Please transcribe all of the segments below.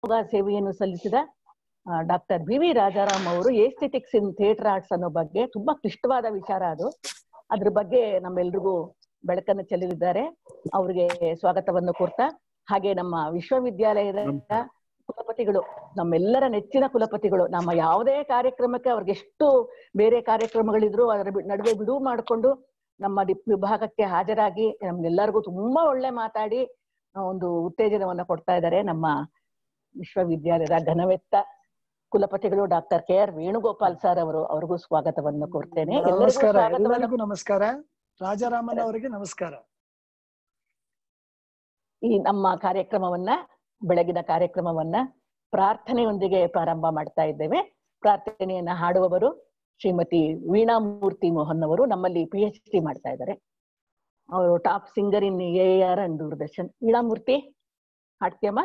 ಯೋಗ ಸೇವೆಯನ್ನು ಸಲ್ಲಿಸಿದ doctor B V Rajaram ಅವರು ಏಸ್ಥೆಟಿಕ್ಸ್ ಇನ್ ಥಿಯೇಟರ್ ಆರ್ಟ್ಸ್ ಅನ್ನೋ ಬಗ್ಗೆ ತುಂಬಾ ಕ್ಲಿಷ್ಟವಾದ ವಿಚಾರ ಅದು ಅದ್ರ ಬಗ್ಗೆ ನಮ್ಮೆಲ್ರಿಗೂ ಬೆಳಕನ್ನು ಚೆಲ್ಲಲಿದ್ದಾರೆ ಅವರಿಗೆ ಸ್ವಾಗತವನ್ನು ಕೋರ್ತಾ ಹಾಗೆ ನಮ್ಮ ವಿಶ್ವವಿದ್ಯಾಲಯದ ಕುಲಪತಿಗಳು ನಮ್ಮೆಲ್ಲರ ನೆಚ್ಚಿನ ಕುಲಪತಿಗಳು ನಮ್ಮ ಯಾವುದೇ ಕಾರ್ಯಕ್ರಮಕ್ಕೆ ಅವ್ರಿಗೆ ಎಷ್ಟು ಬೇರೆ ಕಾರ್ಯಕ್ರಮಗಳಿದ್ರು ಅದರ ಬಿ- ನಡುವೆ ಬಿಡುವು ಮಾಡಿಕೊಂಡು ನಮ್ಮ ಡಿ- ವಿಭಾಗಕ್ಕೆ ಹಾಜರಾಗಿ ನಮ್ಗೆಲ್ಲರಿಗೂ ತುಂಬಾ ಒಳ್ಳೆ ಮಾತಾಡಿ ಆ, ಒಂದು ಉತ್ತೇಜನವನ್ನ ಕೊಡ್ತಾ ಇದ್ದಾರೆ ನಮ್ಮ ವಿಶ್ವವಿದ್ಯಾಲಯದ ಘನವೆತ್ತ ಕುಲಪತಿಗಳು doctor K R Venugopal sir ಅವರು ಅವ್ರಿಗೂ ಸ್ವಾಗತವನ್ನು ಕೋರ್ತೇನೆ ಎಲ್ಲರಿಗೂ ನಮಸ್ಕಾರ ಸ್ವಾಗತವನ್ನು ಎಲ್ಲರಿಗೂ ನಮಸ್ಕಾರ ರಾಜಾರಾಮನ್ ಅವರಿಗೆ ನಮಸ್ಕಾರ ಈ ನಮ್ಮ ಕಾರ್ಯಕ್ರಮವನ್ನ ಬೆಳಗಿನ ಕಾರ್ಯಕ್ರಮವನ್ನ ಪ್ರಾರ್ಥನೆಯೊಂದಿಗೆ ಪ್ರಾರಂಭ ಮಾಡ್ತಾ ಇದ್ದೇವೆ ಪ್ರಾರ್ಥನೆಯನ್ನ ಹಾಡುವವರು ಶ್ರೀಮತಿ ವೀಣಾ ಮೂರ್ತಿ ಮೋಹನ್ ಅವರು ನಮ್ಮಲ್ಲಿ ಪಿ ಎಚ್ ಡಿ ಮಾಡ್ತಾ ಇದ್ದಾರೆ ಅವರು top singer in A R and Doordarshan Veena Murthy ಹಾಡ್ತೀಯಮ್ಮ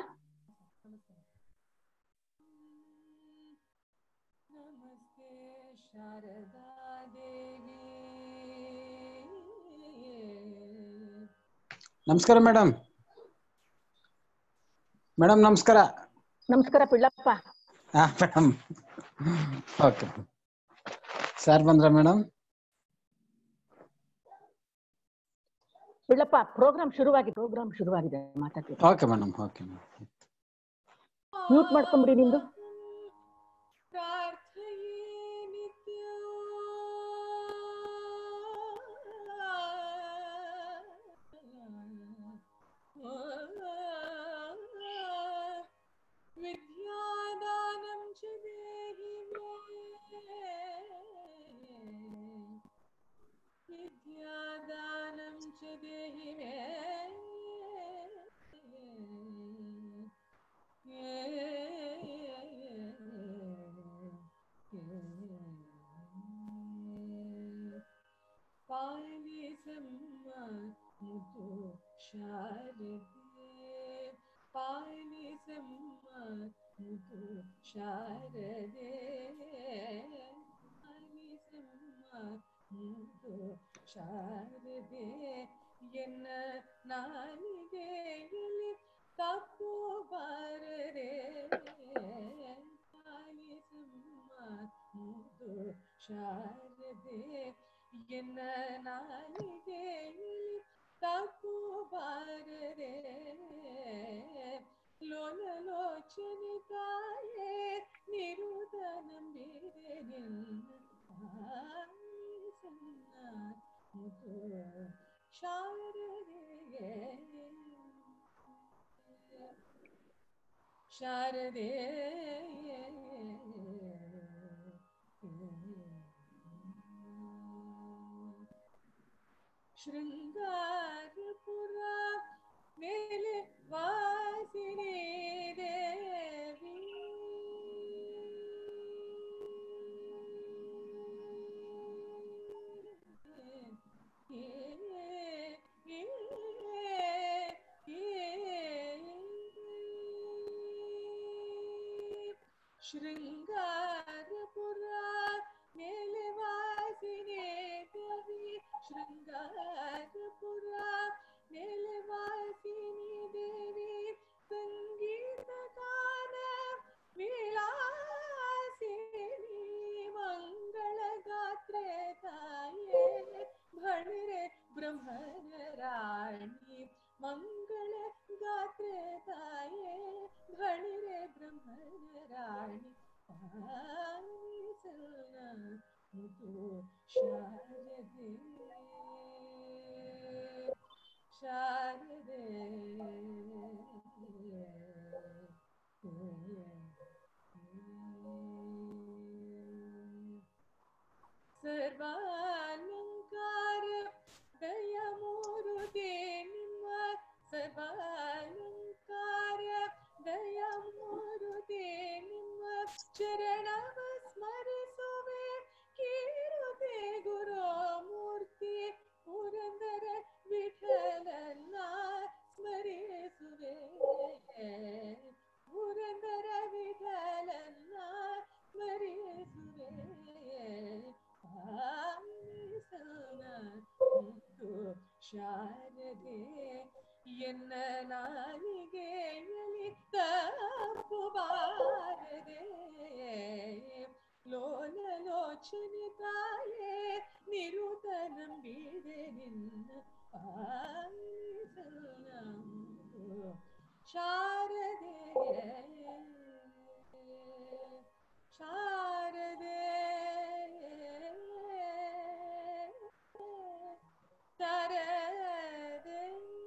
ನಮಸ್ತೆ ಶಾರದಾ ದೇವಿ ನಮಸ್ಕಾರ ಮೇಡಮ್ ಮೇಡಮ್ ನಮಸ್ಕಾರ ನಮಸ್ಕಾರ ಪಿಳ್ಳಪ್ಪ ಹಾ ಮೇಡಮ್ ಓಕೆ ಸರ್ ಬಂದ್ರ ಮೇಡಮ್ ಪಿಳ್ಳಪ್ಪ ಪ್ರೋಗ್ರಾಮ್ ಶುರುವಾಗಿದೆ ಪ್ರೋಗ್ರಾಮ್ ಶುರುವಾಗಿದೆ ಮಾತಾಡ್ತೀವಿ ಓಕೆ ಮೇಡಮ್ ಓಕೆ ಮ್ಯೂಟ್ ಮಾಡ್ಕೊಂಬಿಡಿ ನಿಮ್ದು ಪ್ರಾರ್ಥಯೇ ನಿತ್ಯ ವಿದ್ಯಾದಾನಂ ಚ ದೇಹಿ ಮೇ विद्यादानं च देहि मे ಪಾಲಿಸಮ್ಮ ಮುದು ಶಾರದೆ ಪಾಲಿಸಮ್ಮ ಮುದು ಶಾರದೆ ಪಾಲಿಸಮ್ಮ ಮುದು ಶಾರದೆ ಎನ್ನ ನಾಲಿಗೆಯಲ್ಲಿ ತಪ್ಪು ಬಾರದೆ ಪಾಲಿಸಮ್ಮ ಮುದು ಶಾರದೆ ಎನ್ನ ನಾಲಿಗೆಯಲ್ಲಿ ತಪ್ಪು ಬಾರದೆ ಲೋಲಲೋಚನೆ ತಾಯೇ ನಿರುದ ನಂಬಿದೆ ನಿನ್ನ ಪಾಲಿಸನ್ನ ಮುದು ಶಾರದೆ ಶಾರದೆ ಶೃಂಗಾರಪುರ ಮೇಲೆ ವಾಸಿನಿ ದೇವಿ ಶೃಂಗಾರಪುರ ಮೇಲೆ ವಾಸಿನಿ ದೇವಿ ಶೃಂಗಾರಪುರ ಮೇಲೆ ವಾಸಿನಿ ದೇವಿ ಸಂಗೀತ ಗಾನ ವಿಲಾಸಿನಿ ಮಂಗಳ ಗಾತ್ರೆ ತಾಯೇ ಭಣರೆ ಬ್ರಹ್ಮನ ರಾಣಿ ಮಂಗಳ ಗಾತ್ರೆ ತಾಯೇ ಭಣರೆ ಬ್ರಹ್ಮನ ರಾಣಿ ಪಾಲಿಸನ ಮುದು ಶಾರದೆ ಶಾರದೆ ಸರ್ವಾಲಂಕಾರ ದಯ ಮೂರುತಿ ನಿಮ್ಮ ಸರ್ವಾಲಂಕಾರ ದಯ ಮೂರುತಿ ನಿಮ್ಮ ಚರಣವ ಸ್ಮರಿಸುವೆ ಕೀರುತೆ ಗುರು ಮೂರ್ತಿ ಪುರಂದರ ವಿಠಲನ್ನ ಸ್ಮರಿಸುವೆ ಪುರಂದರ ವಿಠಲನ್ನ ಸ್ಮರಿಸುವೆ ಪಾಲಿಸನ ಮುದ್ದು ಶಾರದೆ ಎನ್ನ ನಾಲಿಗೆಯಲ್ಲಿ ತಪ್ಪು ಬಾರದೆ ಲೋಲ ಲೋಚನಿತಾಯೇ ನಿರುತ ನಂಬಿದೆ ನಿನ್ನ ಪಾಲಿಸಲು ಶಾರದೆ ಶಾರದೆ ತರದೆ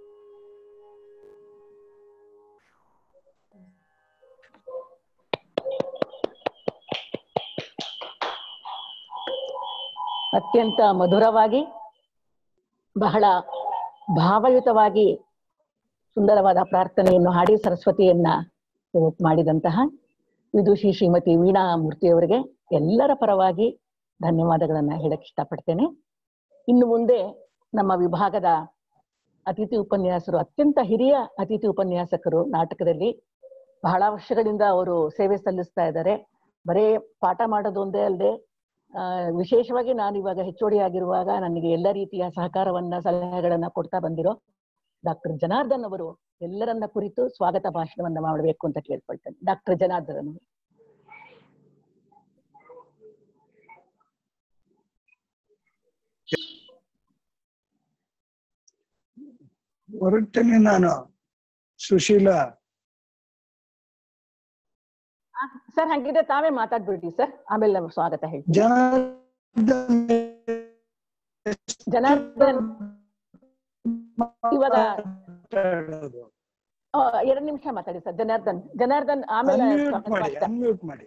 ಅತ್ಯಂತ ಮಧುರವಾಗಿ ಬಹಳ ಭಾವಯುತವಾಗಿ ಸುಂದರವಾದ ಪ್ರಾರ್ಥನೆಯನ್ನು ಹಾಡಿ ಸರಸ್ವತಿಯನ್ನ ಇವತ್ತು ಮಾಡಿದಂತಹ ವಿದುಷಿ ಶ್ರೀಮತಿ ವೀಣಾ ಮೂರ್ತಿಯವರಿಗೆ ಎಲ್ಲರ ಪರವಾಗಿ ಧನ್ಯವಾದಗಳನ್ನ ಹೇಳಕ್ ಇಷ್ಟಪಡ್ತೇನೆ ಇನ್ನು ಮುಂದೆ ನಮ್ಮ ವಿಭಾಗದ ಅತಿಥಿ ಉಪನ್ಯಾಸರು ಅತ್ಯಂತ ಹಿರಿಯ ಅತಿಥಿ ಉಪನ್ಯಾಸಕರು ನಾಟಕದಲ್ಲಿ ಬಹಳ ವರ್ಷಗಳಿಂದ ಅವರು ಸೇವೆ ಸಲ್ಲಿಸ್ತಾ ಇದ್ದಾರೆ ಬರೇ ಪಾಠ ಮಾಡೋದು ಒಂದೇ ಅಲ್ಲದೆ ಆ, ವಿಶೇಷವಾಗಿ ನಾನು ಇವಾಗ ಹೆಚ್ಚೋಡಿ ಆಗಿರುವಾಗ ನನಗೆ ಎಲ್ಲ ರೀತಿಯ ಸಹಕಾರವನ್ನ ಸಲಹೆಗಳನ್ನ ಕೊಡ್ತಾ ಬಂದಿರೋ ಡಾಕ್ಟರ್ ಜನಾರ್ದನ್ ಅವರು ಎಲ್ಲರನ್ನ ಕುರಿತು ಸ್ವಾಗತ ಭಾಷಣವನ್ನ ಮಾಡಬೇಕು ಅಂತ ಕೇಳ್ಕೊಳ್ತೇನೆ ಡಾಕ್ಟರ್ ಜನಾರ್ದನ್ ಅವರು. ಹೊರಡ್ತೇನೆ ನಾನು ಸುಶೀಲ ಸರ್ ಹಾಗಿದ್ರೆ ತಾವೇ ಮಾತಾಡ್ಬಿಡ್ರಿ ಸರ್ ಆಮೇಲೆ ನಾವು ಸ್ವಾಗತ ಹೇಳ್ತೀವಿ ಜನಾರ್ದನ್ ಜನಾರ್ದನ್ ಇವಾಗ ಮಾತಾಡೋದು. ಆ, ಎರಡ್ ನಿಮಿಷ ಮಾತಾಡಿ ಸರ್ ಜನಾರ್ದನ್ ಜನಾರ್ದನ್ ಆಮೇಲೆ ಅನ್ಮ್ಯೂಟ್ ಸ್ವಾಗತ ಮಾಡಿ ಭಾಷಣ. ಅನ್ಮ್ಯೂಟ್ ಮಾಡಿ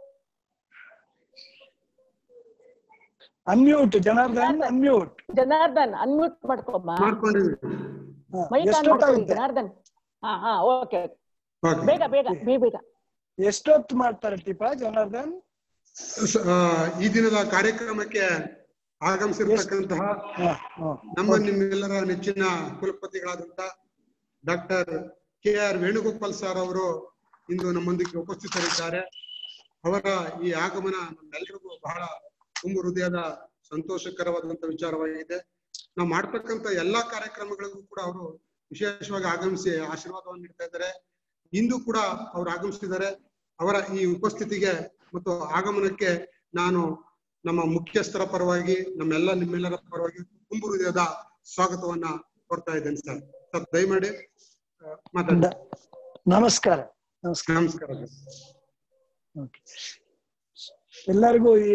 unmute Janardhan unmute Janardhan unmute ಮಾಡ್ಕೊಮ್ಮ ಮಾಡ್ಕೊಂಡಿವಿ ಮೈಕ್ ಆನ್ ಮಾಡ್ಕೊಳ್ಳಿ ಎಷ್ಟೊತ್ತಾಗುತ್ತೆ ಜನಾರ್ದನ್ ಹಾ ಹಾ ಓಕೆ ಓಕೆ ಬೇಗ ಬೇಗ ಬೇಗ ಬೇಗ ಎಷ್ಟೊತ್ತು ಮಾಡ್ತಾರೆ ಟಿಪ ಜನಾರ್ದನ್ ಸ- ಆ, ಈ ದಿನದ ಕಾರ್ಯಕ್ರಮಕ್ಕೆ ಆಗಮಿಸಿರ್ತಕ್ಕಂತಹ ಹ, ಹ. ನಮ್ಮ ನಿಮ್ಮೆಲ್ಲರ ನೆಚ್ಚಿನ ಕುಲಪತಿಗಳಾದಂತ doctor K R Venugopal sir ಅವರು ಇಂದು ನಮ್ಮೊಂದಿಗೆ ಉಪಸ್ಥಿತರಿದ್ದಾರೆ ಅವರ ಈ ಆಗಮನ ನಮ್ಮೆಲ್ಲರಿಗೂ ಬಹಳ ತುಂಬು ಹೃದಯದ ಸಂತೋಷಕರವಾದಂತ ವಿಚಾರವಾಗಿದೆ ನಾವು ಮಾಡ್ತಕ್ಕಂತ ಎಲ್ಲಾ ಕಾರ್ಯಕ್ರಮಗಳಿಗೂ ಕೂಡ ಅವರು ವಿಶೇಷವಾಗಿ ಆಗಮಿಸಿ ಆಶೀರ್ವಾದವನ್ನು ನೀಡ್ತಾ ಇದ್ದಾರೆ ಇಂದು ಕೂಡ ಅವರು ಆಗಮಿಸಿದ್ದಾರೆ ಅವರ ಈ ಉಪಸ್ಥಿತಿಗೆ ಮತ್ತು ಆಗಮನಕ್ಕೆ ನಾನು ನಮ್ಮ ಮುಖ್ಯಸ್ಥರ ಪರವಾಗಿ ನಮ್ಮೆಲ್ಲ ನಿಮ್ಮೆಲ್ಲರ ಪರವಾಗಿ ತುಂಬು ಹೃದಯದ ಸ್ವಾಗತವನ್ನ ಕೊಡ್ತಾ ಇದ್ದೇನೆ ಸರ್ ಸರ್ ದಯಮಾಡಿ ಆ, ಮಾತಾಡಿ ದ- ನಮಸ್ಕಾರ ನಮಸ್ಕಾರ ನಮಸ್ಕಾರ ಸರ್ Okay. ಎಲ್ಲರಿಗೂ ಈ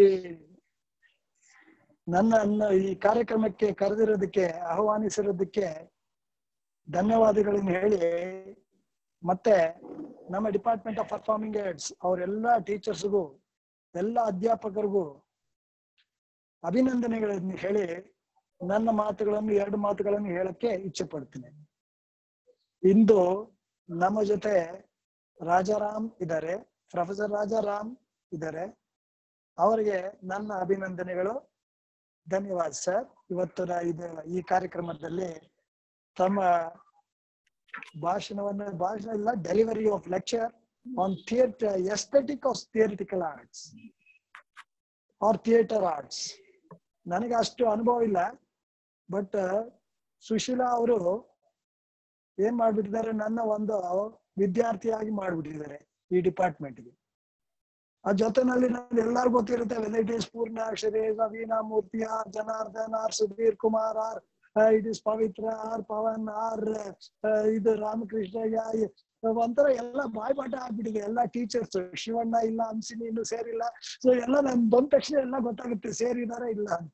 ನನ್ನ ನನ್ನ ಈ ಕಾರ್ಯಕ್ರಮಕ್ಕೆ ಕರೆದಿರೋದಕ್ಕೆ ಆಹ್ವಾನಿಸಿರೋದಕ್ಕೆ ಧನ್ಯವಾದಗಳನ್ನು ಹೇಳಿ ಮತ್ತೆ ನಮ್ಮ ಡಿಪಾರ್ಟ್ಮೆಂಟ್ ಆಫ್ ಪರ್ಫಾರ್ಮಿಂಗ್ ಏಡ್ಸ್ ಅವರೆಲ್ಲ ಟೀಚರ್ಸ್ಗೂ ಎಲ್ಲ ಅಧ್ಯಾಪಕರಿಗೂ ಅಭಿನಂದನೆಗಳನ್ನು ಹೇಳಿ ನನ್ನ ಮಾತುಗಳನ್ನು ಎರಡು ಮಾತುಗಳನ್ನು ಹೇಳಕ್ಕೆ ಇಚ್ಛೆ ಪಡ್ತೀನಿ ಇಂದು ನಮ್ಮ ಜೊತೆ ರಾಜಾರಾಮ್ ಇದ್ದಾರೆ ಪ್ರೊಫೆಸರ್ ರಾಜಾರಾಮ್ ಇದ್ದಾರೆ ಅವರಿಗೆ ನನ್ನ ಅಭಿನಂದನೆಗಳು ಧನ್ಯವಾದ ಸರ್ ಇವತ್ತು ನ- ಇದು ಈ ಕಾರ್ಯಕ್ರಮದಲ್ಲಿ ತಮ್ಮ ಭಾಷಣವನ್ನು ಭಾಷಣ ಇಲ್ಲ delivery of lecture on theatre aesthetic of theoretical arts or theatre arts ನನಗೆ ಅಷ್ಟು ಅನುಭವ ಇಲ್ಲ ಬಟ್ ಸುಶೀಲಾ ಅವರು ಏನ್ ಮಾಡ್ಬಿಟ್ಟಿದ್ದಾರೆ ನನ್ನ ಒಂದು ವಿದ್ಯಾರ್ಥಿಯಾಗಿ ಮಾಡ್ಬಿಟ್ಟಿದ್ದಾರೆ ಈ ಡಿಪಾರ್ಟ್ಮೆಂಟ್ಗೆ ಆ ಜೊತೆನಲ್ಲಿ ನನಗೆ ಎಲ್ಲಾರು ಗೊತ್ತಿರುತ್ತೆ whether it is Poornakshari Naveena Murthy or Janardhan or Sudhir Kumar or it is Pavitra or Pavan or ಇದು ರಾಮಕೃಷ್ಣ ಒಂಥರ ಎಲ್ಲ ಬಾಯ್ಪಾಠ ಆಗ್ಬಿಟ್ಟಿದೆ ಎಲ್ಲ ಟೀಚರ್ಸ್ ಶಿವಣ್ಣ ಇಲ್ಲ ಹಂಸಿನಿ ಇನ್ನು ಸೇರಿಲ್ಲ ಸೊ ಎಲ್ಲ ನನ್ ಬಂದ ತಕ್ಷಣ ಎಲ್ಲ ಗೊತ್ತಾಗುತ್ತೆ ಸೇರಿದಾರ ಇಲ್ಲ ಅಂತ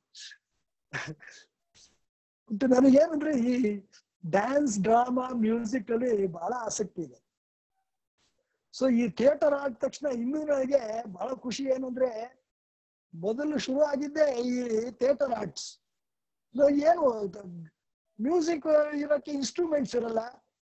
ಮತ್ತೆ ನನಗೇನಂದ್ರೆ ಈ ಡ್ಯಾನ್ಸ್ ಡ್ರಾಮಾ ಮ್ಯೂಸಿಕ್ ಅಲ್ಲಿ ಬಹಳ ಆಸಕ್ತಿ ಇದೆ ಸೊ ಈ ಥಿಯೇಟರ್ ಆದ ತಕ್ಷಣ ಇನ್ನೂ ನನಗೆ ಬಹಳ ಖುಷಿ ಏನು ಅಂದ್ರೆ ಮೊದಲು ಶುರು ಆಗಿದ್ದೆ ಈ ಥಿಯೇಟರ್ ಆರ್ಟ್ಸ್ ಏನು ಮ್ಯೂಸಿಕ್ ಇರೋಕ್ಕೆ ಇನ್ಸ್ಟ್ರೂಮೆಂಟ್ಸ್ ಇರಲ್ಲ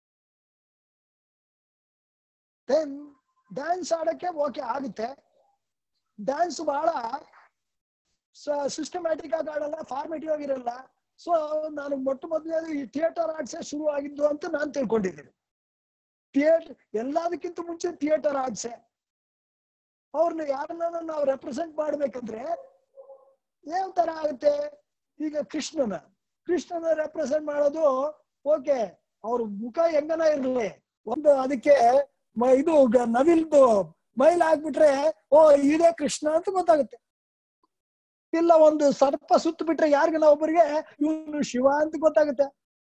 ದೆನ್ ಡ್ಯಾನ್ಸ್ ಆಡಕ್ಕೆ ಓಕೆ ಆಗುತ್ತೆ ಡ್ಯಾನ್ಸ್ ಬಹಳ ಸಿಸ್ಟಮ್ಯಾಟಿಕ್ ಆಗಿ ಆಡಲ್ಲ ಫಾರ್ಮೇಟಿವ್ ಆಗಿರಲ್ಲ ಸೊ ನಾನು ಮೊಟ್ಟ ಮೊದಲೇ ಈ ಥಿಯೇಟರ್ ಆರ್ಟ್ಸ್ ಶುರು ಆಗಿದ್ದು ಅಂತ ನಾನು ತಿಳ್ಕೊಂಡಿದ್ದೀನಿ ಥಿಯೇಟರ್ ಎಲ್ಲದಕ್ಕಿಂತ ಮುಂಚೆ ಥಿಯೇಟರ್ ಆರ್ಟ್ಸೆ ಅವ್ರನ್ನ ಯಾರನ್ನ ನಾವು ರೆಪ್ರೆಸೆಂಟ್ ಮಾಡ್ಬೇಕಂದ್ರೆ ಏನ್ ತರ ಆಗುತ್ತೆ ಈಗ ಕೃಷ್ಣನ ಕೃಷ್ಣನ ರೆಪ್ರೆಸೆಂಟ್ ಮಾಡೋದು ಓಕೆ ಅವ್ರ ಮುಖ ಹೆಂಗನ ಇರ್ಲಿ ಒಂದು ಅದಕ್ಕೆ ಮ- ಇದು ಗ- ನವಿಲ್ದು ಮೈಲ್ ಆಗ್ಬಿಟ್ರೆ ಓ ಇದೇ ಕೃಷ್ಣ ಅಂತ ಗೊತ್ತಾಗುತ್ತೆ ಇಲ್ಲ ಒಂದು ಸರ್ಪ ಸುತ್ತ ಬಿಟ್ರೆ ಯಾರಿಗನ ಒಬ್ಬರಿಗೆ ಇವನು ಶಿವ ಅಂತ ಗೊತ್ತಾಗುತ್ತೆ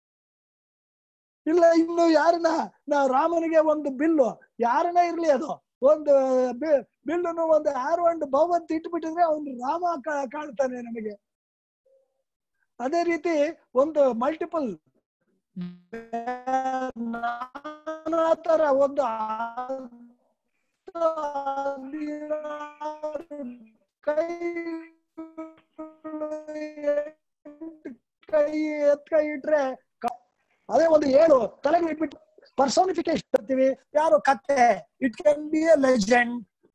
ಇಲ್ಲ ಇನ್ನು ಯಾರನ್ನ ನಾ ರಾಮನಿಗೆ ಒಂದು ಬಿಲ್ಲು ಯಾರನ್ನ ಇರ್ಲಿ ಅದು ಒಂದು ಬಿ- ಬಿಲ್ಲುನು ಒಂದು ಆರು ಒಂದು ಬವ್ ಅಂತ ಇಟ್ಬಿಟ್ಟಿದ್ರೆ ಅವನು ರಾಮ ಕಾ- ಕಾಣ್ತಾನೆ ನಮಗೆ ಅದೇ ರೀತಿ ಒಂದು ಮಲ್ಟಿಪಲ್ ನಾನಾ ತರ ಒಂದು ಕೈ ಕೈ ಎತ್ ಕೈ ಇಟ್ರೆ ಕ- ಅದೇ ಒಂದು ಏಳು ತಲೆಗೆ ಇಟ್ಬಿಟ್ಟು ಪರ್ಸೋನಿಫಿಕೇಶನ್ ಬರ್ತೀವಿ ಯಾರು ಕತ್ತೆ it can be a legend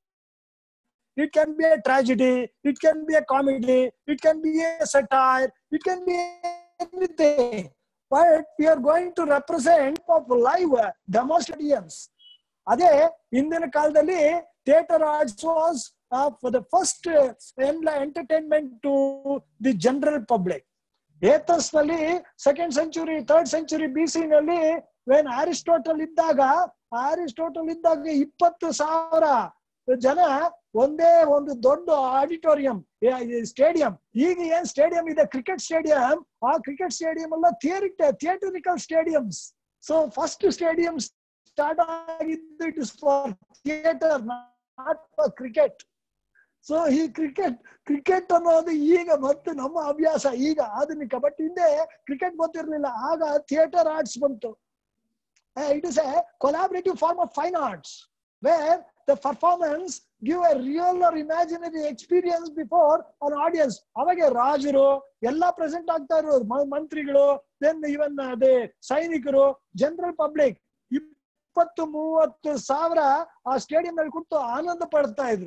it can be a tragedy it can be a comedy it can be a satire it can be anything but we are going to represent of live demonstrations ಅದೇ ಹಿಂದಿನ ಕಾಲದಲ್ಲಿ theatre arts was for the first entertainment to the general public Athens ನಲ್ಲಿ second century third century B C ನಲ್ಲಿ when Aristotle ಇದ್ದಾಗ Aristotle ಇದ್ದಾಗ ಇಪ್ಪತ್ತು ಸಾವಿರ ಜನ ಒಂದೇ ಒಂದು ದೊಡ್ಡ ಆಡಿಟೋರಿಯಂ ಸ್ಟೇಡಿಯಂ ಈಗ ಏನ್ ಸ್ಟೇಡಿಯಂ ಇದೆ ಕ್ರಿಕೆಟ್ ಸ್ಟೇಡಿಯಂ ಆ ಕ್ರಿಕೆಟ್ ಸ್ಟೇಡಿಯಂ ಎಲ್ಲ ಥಿಯರಿಕ್ theatrical stadiums so first stadium start ಆಗಿದ್ದು it is for theatre not for cricket so ಈ ಕ್ರಿಕೆಟ್ ಕ್ರಿಕೆಟ್ ಅನ್ನೋದು ಈಗ ಮತ್ತೆ ನಮ್ಮ ಅಭ್ಯಾಸ ಈಗ ಆಧುನಿಕ ಬಟ್ ಹಿಂದೆ ಕ್ರಿಕೆಟ್ ಗೊತ್ತಿರ್ಲಿಲ್ಲ ಆಗ ಥಿಯೇಟರ್ ಆರ್ಟ್ಸ್ ಬಂತು it is a collaborative form of fine arts where the performance give a real or imaginary experience before an audience ಅವಾಗ ರಾಜರು ಎಲ್ಲಾ ಪ್ರೆಸೆಂಟ್ ಆಗ್ತಾ ಇರೋರು ಮ- ಮಂತ್ರಿಗಳು ದೆನ್ ಇವನ್ ಅದೇ ಸೈನಿಕರು ಜನರಲ್ ಪಬ್ಲಿಕ್ ಇಪ್ಪತ್ತು ಮೂವತ್ತು ಸಾವಿರ ಆ ಸ್ಟೇಡಿಯಂ ನಲ್ಲಿ ಕೂತು ಆನಂದ ಪಡ್ತಾ ಇದ್ರು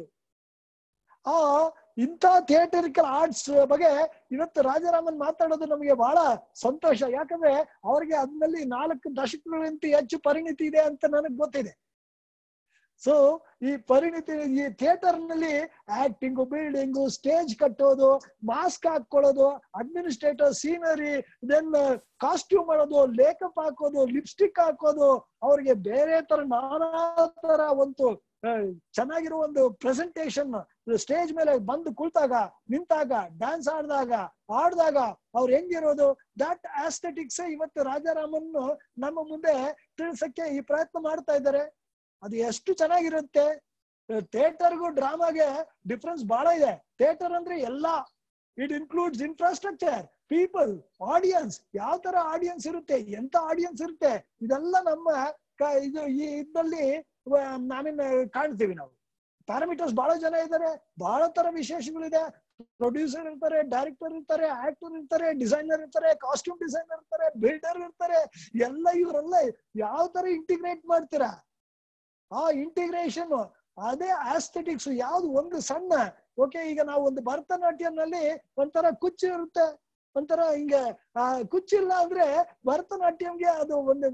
ಆ ಇಂಥ ಥಿಯೇಟರಿಕಲ್ ಆರ್ಟ್ಸ್ ಬಗ್ಗೆ ಇವತ್ತು ರಾಜಾರಾಮನ್ ಮಾತಾಡೋದು ನಮಗೆ ಬಹಳ ಸಂತೋಷ ಯಾಕಂದ್ರೆ ಅವ್ರಿಗೆ ಅದ್ರಲ್ಲಿ ನಾಲ್ಕು ದಶಕಗಳಿಗಿಂತ ಹೆಚ್ಚು ಪರಿಣಿತಿ ಇದೆ ಅಂತ ನನಗೆ ಗೊತ್ತಿದೆ ಸೊ ಈ ಪರಿಣಿತಿ ಈ ಥಿಯೇಟರ್ ನಲ್ಲಿ ಆಕ್ಟಿಂಗು ಬಿಲ್ಡಿಂಗು ಸ್ಟೇಜ್ ಕಟ್ಟೋದು ಮಾಸ್ಕ್ ಹಾಕೊಳ್ಳೋದು ಅಡ್ಮಿನಿಸ್ಟ್ರೇಟರ್ ಸೀನರಿ ದೆನ್ ಕಾಸ್ಟ್ಯೂಮ್ ಮಾಡೋದು ಲೇಕಪ್ ಹಾಕೋದು ಲಿಪ್ಸ್ಟಿಕ್ ಹಾಕೋದು ಅವ್ರಿಗೆ ಬೇರೆ ತರ ನಾನಾ ತರ ಒಂದು ಆ, ಚೆನ್ನಾಗಿರೋ ಒಂದು ಪ್ರೆಸೆಂಟೇಶನ್ ಸ್ಟೇಜ್ ಮೇಲೆ ಬಂದು ಕುಳಿತಾಗ ನಿಂತಾಗ ಡ್ಯಾನ್ಸ್ ಆಡಿದಾಗ ಆಡಿದಾಗ ಅವ್ರು ಹೆಂಗಿರೋದು ದಟ್ ಆಸ್ಥೆಟಿಕ್ಸ್ ಇವತ್ತು ರಾಜಾರಾಮನ್ ನಮ್ಮ ಮುಂದೆ ತಿಳಿಸಕ್ಕೆ ಈ ಪ್ರಯತ್ನ ಮಾಡ್ತಾ ಇದ್ದಾರೆ ಅದು ಎಷ್ಟು ಚೆನ್ನಾಗಿರುತ್ತೆ ಥಿಯೇಟರ್ಗೂ ಡ್ರಾಮಾಗೆ ಡಿಫ್ರೆನ್ಸ್ ಬಹಳ ಇದೆ ಥಿಯೇಟರ್ ಅಂದ್ರೆ ಎಲ್ಲಾ it includes infrastructure people audience ಯಾವ ತರ ಆಡಿಯನ್ಸ್ ಇರುತ್ತೆ ಎಂತ ಆಡಿಯನ್ಸ್ ಇರುತ್ತೆ ಇದೆಲ್ಲ ನಮ್ಮ ಕ- ಇದು ಈ ಇದ್ರಲ್ಲಿ ನಾವೇನ್ ಕಾಣ್ತೀವಿ ನಾವು ಪ್ಯಾರಾಮೀಟರ್ಸ್ ಬಹಳ ಜನ ಇದ್ದಾರೆ ಬಹಳ ತರ ವಿಶೇಷಗಳಿದೆ ಪ್ರೊಡ್ಯೂಸರ್ ಇರ್ತಾರೆ ಡೈರೆಕ್ಟರ್ ಇರ್ತಾರೆ ಆಕ್ಟರ್ ಇರ್ತಾರೆ ಡಿಸೈನರ್ ಇರ್ತಾರೆ ಕಾಸ್ಟ್ಯೂಮ್ ಡಿಸೈನರ್ ಇರ್ತಾರೆ ಬಿಲ್ಡರ್ ಇರ್ತಾರೆ ಎಲ್ಲ ಇವರೆಲ್ಲ ಯಾವ ತರ ಇಂಟಿಗ್ರೇಟ್ ಮಾಡ್ತೀರಾ ಆ ಇಂಟಿಗ್ರೇಷನ್ ಅದೇ ಆಸ್ಥೆಟಿಕ್ಸ್ ಯಾವ್ದು ಒಂದು ಸಣ್ಣ ಓಕೆ ಈಗ ನಾವು ಒಂದು ಭರತನಾಟ್ಯಂನಲ್ಲಿ ಒಂಥರ ಕುಚ್ಚು ಇರುತ್ತೆ ಒಂಥರ ಹಿಂಗೆ ಆ ಕುಚ್ಚಿಲ್ಲ ಅಂದ್ರೆ ಭರತನಾಟ್ಯಂಗೆ ಅದು ಒಂದು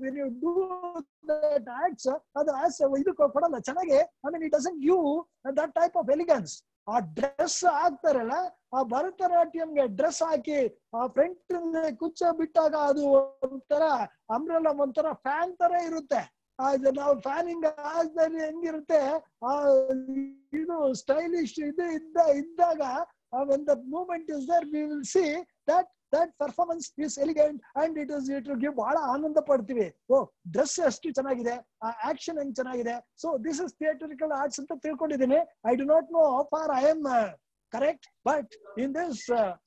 ಆಕ್ಟ್ಸ್ ಅದು ಆಸ್ ಇದು ಕೊಡಲ್ಲ ಚೆನ್ನಾಗಿ I mean it doesn't you that type of elegance ಆ ಡ್ರೆಸ್ ಹಾಕ್ತಾರಲ್ಲ ಆ ಭರತನಾಟ್ಯಂಗೆ ಡ್ರೆಸ್ ಹಾಕಿ ಆ ಫ್ರಂಟ್ ಕುಚ್ಚ ಬಿಟ್ಟಾಗ ಅದು ಒಂಥರ ಅಂಬ್ರೆಲ್ಲ ಒಂಥರ ಫ್ಯಾನ್ ತರ ಇರುತ್ತೆ ಅದು ನಾವು ಫ್ಯಾನಿಂಗ್ ಹಾಕ್ದಲ್ಲಿ ಹೆಂಗಿರುತ್ತೆ ಆ ಇದು ಸ್ಟೈಲಿಶ್ ಇದು ಇದ್ದ ಇದ್ದಾಗ when the movement is there we will see that that performance is elegant and it is it will give ಬಹಳ ಆನಂದ ಪಡ್ತೀವಿ ಓ ಡ್ರೆಸ್ ಎಷ್ಟು ಚೆನ್ನಾಗಿದೆ ಆ ಆಕ್ಷನ್ ಹೆಂಗ್ ಚೆನ್ನಾಗಿದೆ so this is theatrical arts ಅಂತ ತಿಳ್ಕೊಂಡಿದ್ದೀನಿ I do not know for I am correct but in this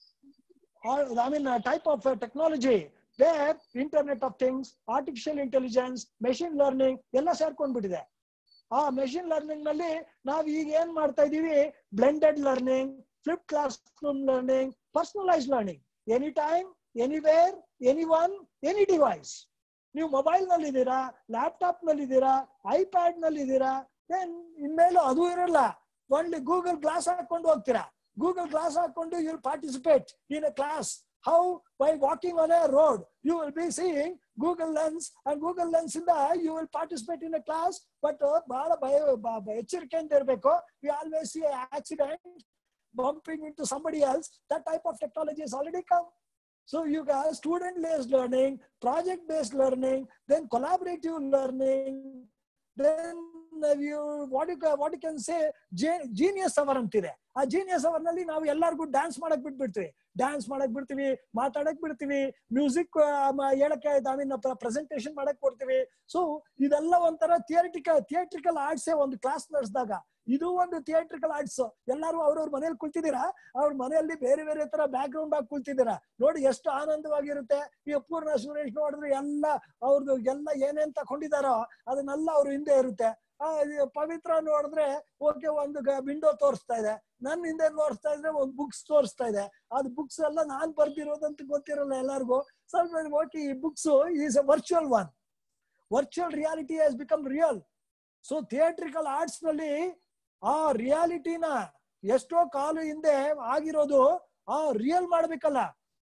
I mean type of technology there internet of things artificial intelligence machine learning ಎಲ್ಲ ಸೇರ್ಕೊಂಡ್ಬಿಟ್ಟಿದೆ ಆ ಮೆಷಿನ್ ಲರ್ನಿಂಗ್ ನಲ್ಲಿ ನಾವ್ ಈಗ ಏನ್ ಮಾಡ್ತಾ ಇದೀವಿ blended learning flip classroom learning personalise learning any time anywhere anyone any device ನೀವು ಮೊಬೈಲ್ ನಲ್ಲಿ ಇದ್ದೀರಾ ಲ್ಯಾಪ್ಟಾಪ್ ನಲ್ಲಿ ಇದ್ದೀರಾ ಐಪ್ಯಾಡ್ ನಲ್ಲಿ ಇದ್ದೀರಾ ಏನ್ ಇನ್ಮೇಲೆ ಅದು ಇರಲ್ಲ ಒನ್ಲಿ ಗೂಗಲ್ ಗ್ಲಾಸ್ ಹಾಕೊಂಡು ಹೋಗ್ತೀರಾ ಗೂಗಲ್ ಗ್ಲಾಸ್ ಹಾಕೊಂಡು you participate in a class how by walking on a road you will be seeing google lens and google lens ಇಂದ you will participate in a class but uh, ಬಹಳ ಭಯ ಬ- ಬ- ಎಚ್ಚರಿಕೆಯಿಂದ ಇರಬೇಕು we always see an accident bumping into somebody else that type of technology has already come so you got student based learning project based learning then collaborative learning then uh, you what you ca- what you can say genius hour ಅಂತಿದೆ ಆ genius hour ನಲ್ಲಿ ನಾವು ಎಲ್ಲರಿಗೂ dance ಮಾಡಕ್ ಬಿಟ್ಬಿಡ್ತೀವಿ dance ಮಾಡಕ್ ಬಿಡ್ತೀವಿ ಮಾತಾಡಕ್ ಬಿಡ್ತೀವಿ ಮ್ಯೂಸಿಕ್ ಹೇಳಕ್ಕೆ ಐ ಮೀನ್ ಪ್ರೆಸೆಂಟೇಶನ್ ಮಾಡಕ್ ಕೊಡ್ತೀವಿ ಸೊ ಇದೆಲ್ಲ ಒಂಥರ ಥಿಯೇಟಿಕಲ್ ಥಿಯೇಟ್ರಿಕಲ್ ಆರ್ಟ್ಸೇ ಒಂದು ಕ್ಲಾಸ್ ನಡೆಸಿದಾಗ ಇದು ಒಂದು ಥಿಯೇಟ್ರಿಕಲ್ ಆರ್ಟ್ಸ್ ಎಲ್ಲರೂ ಅವ್ರವ್ರ ಮನೇಲಿ ಕುಳ್ತಿದ್ದೀರಾ ಅವ್ರ ಮನೆಯಲ್ಲಿ ಬೇರೆ ಬೇರೆ ತರ ಬ್ಯಾಕ್ ಗ್ರೌಂಡ್ ಆಗಿ ಕುಳ್ತಿದ್ದೀರಾ ನೋಡಿ ಎಷ್ಟು ಆನಂದವಾಗಿರುತ್ತೆ ಈ ಪೂರ್ಣ ಸುರೇಶ್ ನೋಡಿದ್ರೆ ಎಲ್ಲ ಅವ್ರದ್ದು ಎಲ್ಲ ಏನೇನ್ ತಕೊಂಡಿದಾರೋ ಅದನ್ನೆಲ್ಲ ಅವ್ರ ಹಿಂದೆ ಇರುತ್ತೆ ಆ ಇದು ಪವಿತ್ರ ನೋಡಿದ್ರೆ ಓಕೆ ಒಂದು ವಿಂಡೋ ತೋರಿಸ್ತಾ ಇದೆ ನನ್ನ ಹಿಂದೆ ತೋರಿಸ್ತಾ ಇದ್ರೆ ಒಂದು ಬುಕ್ಸ್ ತೋರಿಸ್ತಾ ಇದೆ ಅದು ಬುಕ್ಸ್ ಎಲ್ಲ ನಾನ್ ಬರ್ದಿರೋದಂತ ಗೊತ್ತಿರಲ್ಲ ಎಲ್ಲರಿಗೂ ಸ್ವಲ್ಪ ಓಕೆ ಈ books is a virtual one virtual reality has become real so theatrical arts ನಲ್ಲಿ ಆ ರಿಯಾಲಿಟಿನ ಎಷ್ಟೋ ಕಾಲು ಹಿಂದೆ ಆಗಿರೋದು ಆ ರಿಯಲ್ ಮಾಡ್ಬೇಕಲ್ಲ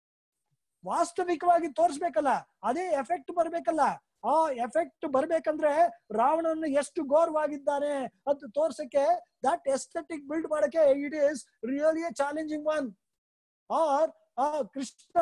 ವಾಸ್ತವಿಕವಾಗಿ ತೋರಿಸ್ಬೇಕಲ್ಲ ಅದೇ ಎಫೆಕ್ಟ್ ಬರ್ಬೇಕಲ್ಲ ಆ ಎಫೆಕ್ಟ್ ಬರ್ಬೇಕಂದ್ರೆ ರಾವಣನು ಎಷ್ಟು ಘೋರವಾಗಿದ್ದಾನೆ ಅಂತ ತೋರ್ಸಕ್ಕೆ ದಟ್ ಎಸ್ಥೆಟಿಕ್ ಬಿಲ್ಡ್ ಮಾಡಕ್ಕೆ it is really a challenging one or ಆ ಕೃಷ್ಣ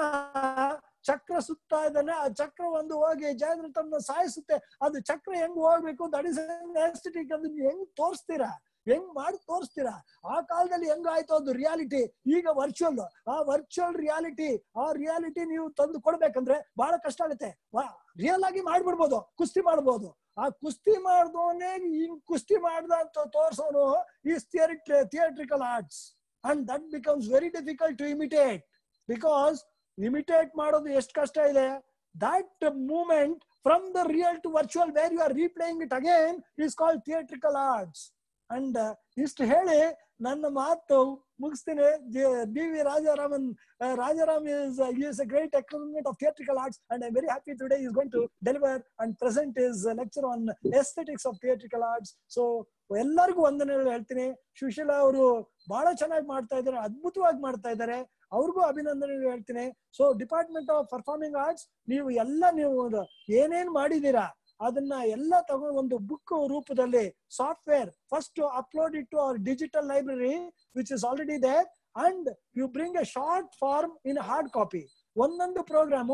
ಚಕ್ರ ಸುತ್ತಾ ಇದ್ದಾನೆ ಆ ಚಕ್ರ ಒಂದು ಹೋಗಿ ಜಯದ್ರಥನ ಸಾಯಿಸುತ್ತೆ ಅದು ಚಕ್ರ ಹೆಂಗ್ ಹೋಗ್ಬೇಕು ದಟ್ ಇಸ್ ಎಸ್ಥೆಟಿಕ್ ಅದನ್ನ ಹೆಂಗ್ ತೋರಿಸ್ತೀರಾ ಹೆಂಗ್ ಮಾಡಿ ತೋರಿಸ್ತೀರಾ ಆ ಕಾಲದಲ್ಲಿ ಹೆಂಗ್ ಆಯ್ತು ಅದು ರಿಯಾಲಿಟಿ ಈಗ ವರ್ಚುವಲ್ ಆ ವರ್ಚುವಲ್ ರಿಯಾಲಿಟಿ ಆ ರಿಯಾಲಿಟಿ ನೀವು ತಂದು ಕೊಡ್ಬೇಕಂದ್ರೆ ಬಹಳ ಕಷ್ಟ ಆಗುತ್ತೆ ರಿಯಲ್ ಆಗಿ ಮಾಡ್ಬಿಡ್ಬೋದು ಕುಸ್ತಿ ಮಾಡ್ಬೋದು ಆ ಕುಸ್ತಿ ಮಾಡ್ದವನೇ ಹಿಂಗ್ ಕುಸ್ತಿ ಮಾಡ್ದ ಅಂತ ತೋರ್ಸೋನು is theatrical arts and that becomes very difficult to imitate because imitate ಮಾಡೋದು ಎಷ್ಟು ಕಷ್ಟ ಇದೆ that moment from the real to virtual where you are replaying it again is called theatrical arts and ಇಷ್ಟು ಹೇಳಿ ನನ್ನ ಮಾತು ಮುಗಿಸ್ತೀನಿ D V Rajaraman Rajaram is is a great exponent of theatrical arts and I very happy today is going to deliver and present is lecture on aesthetics of theatrical arts so ಎಲ್ಲರಿಗೂ ವಂದನೆಗಳು ಹೇಳ್ತೀನಿ ಸುಶೀಲಾ ಅವರು ಬಹಳ ಚೆನ್ನಾಗಿ ಮಾಡ್ತಾ ಇದ್ದಾರೆ ಅದ್ಭುತವಾಗಿ ಮಾಡ್ತಾ ಇದ್ದಾರೆ ಅವ್ರಿಗೂ ಅಭಿನಂದನೆಗಳು ಹೇಳ್ತೀನಿ so department of performing arts ನೀವು ಎಲ್ಲ ನೀವು ಏನೇನ್ ಮಾಡಿದೀರಾ ಅದನ್ನ ಎಲ್ಲ ತಗೊಂಡು ಒಂದು ಬುಕ್ ರೂಪದಲ್ಲಿ software first upload it to our digital library which is already there and you bring a short form in hard copy ಒಂದೊಂದು ಪ್ರೋಗ್ರಾಮು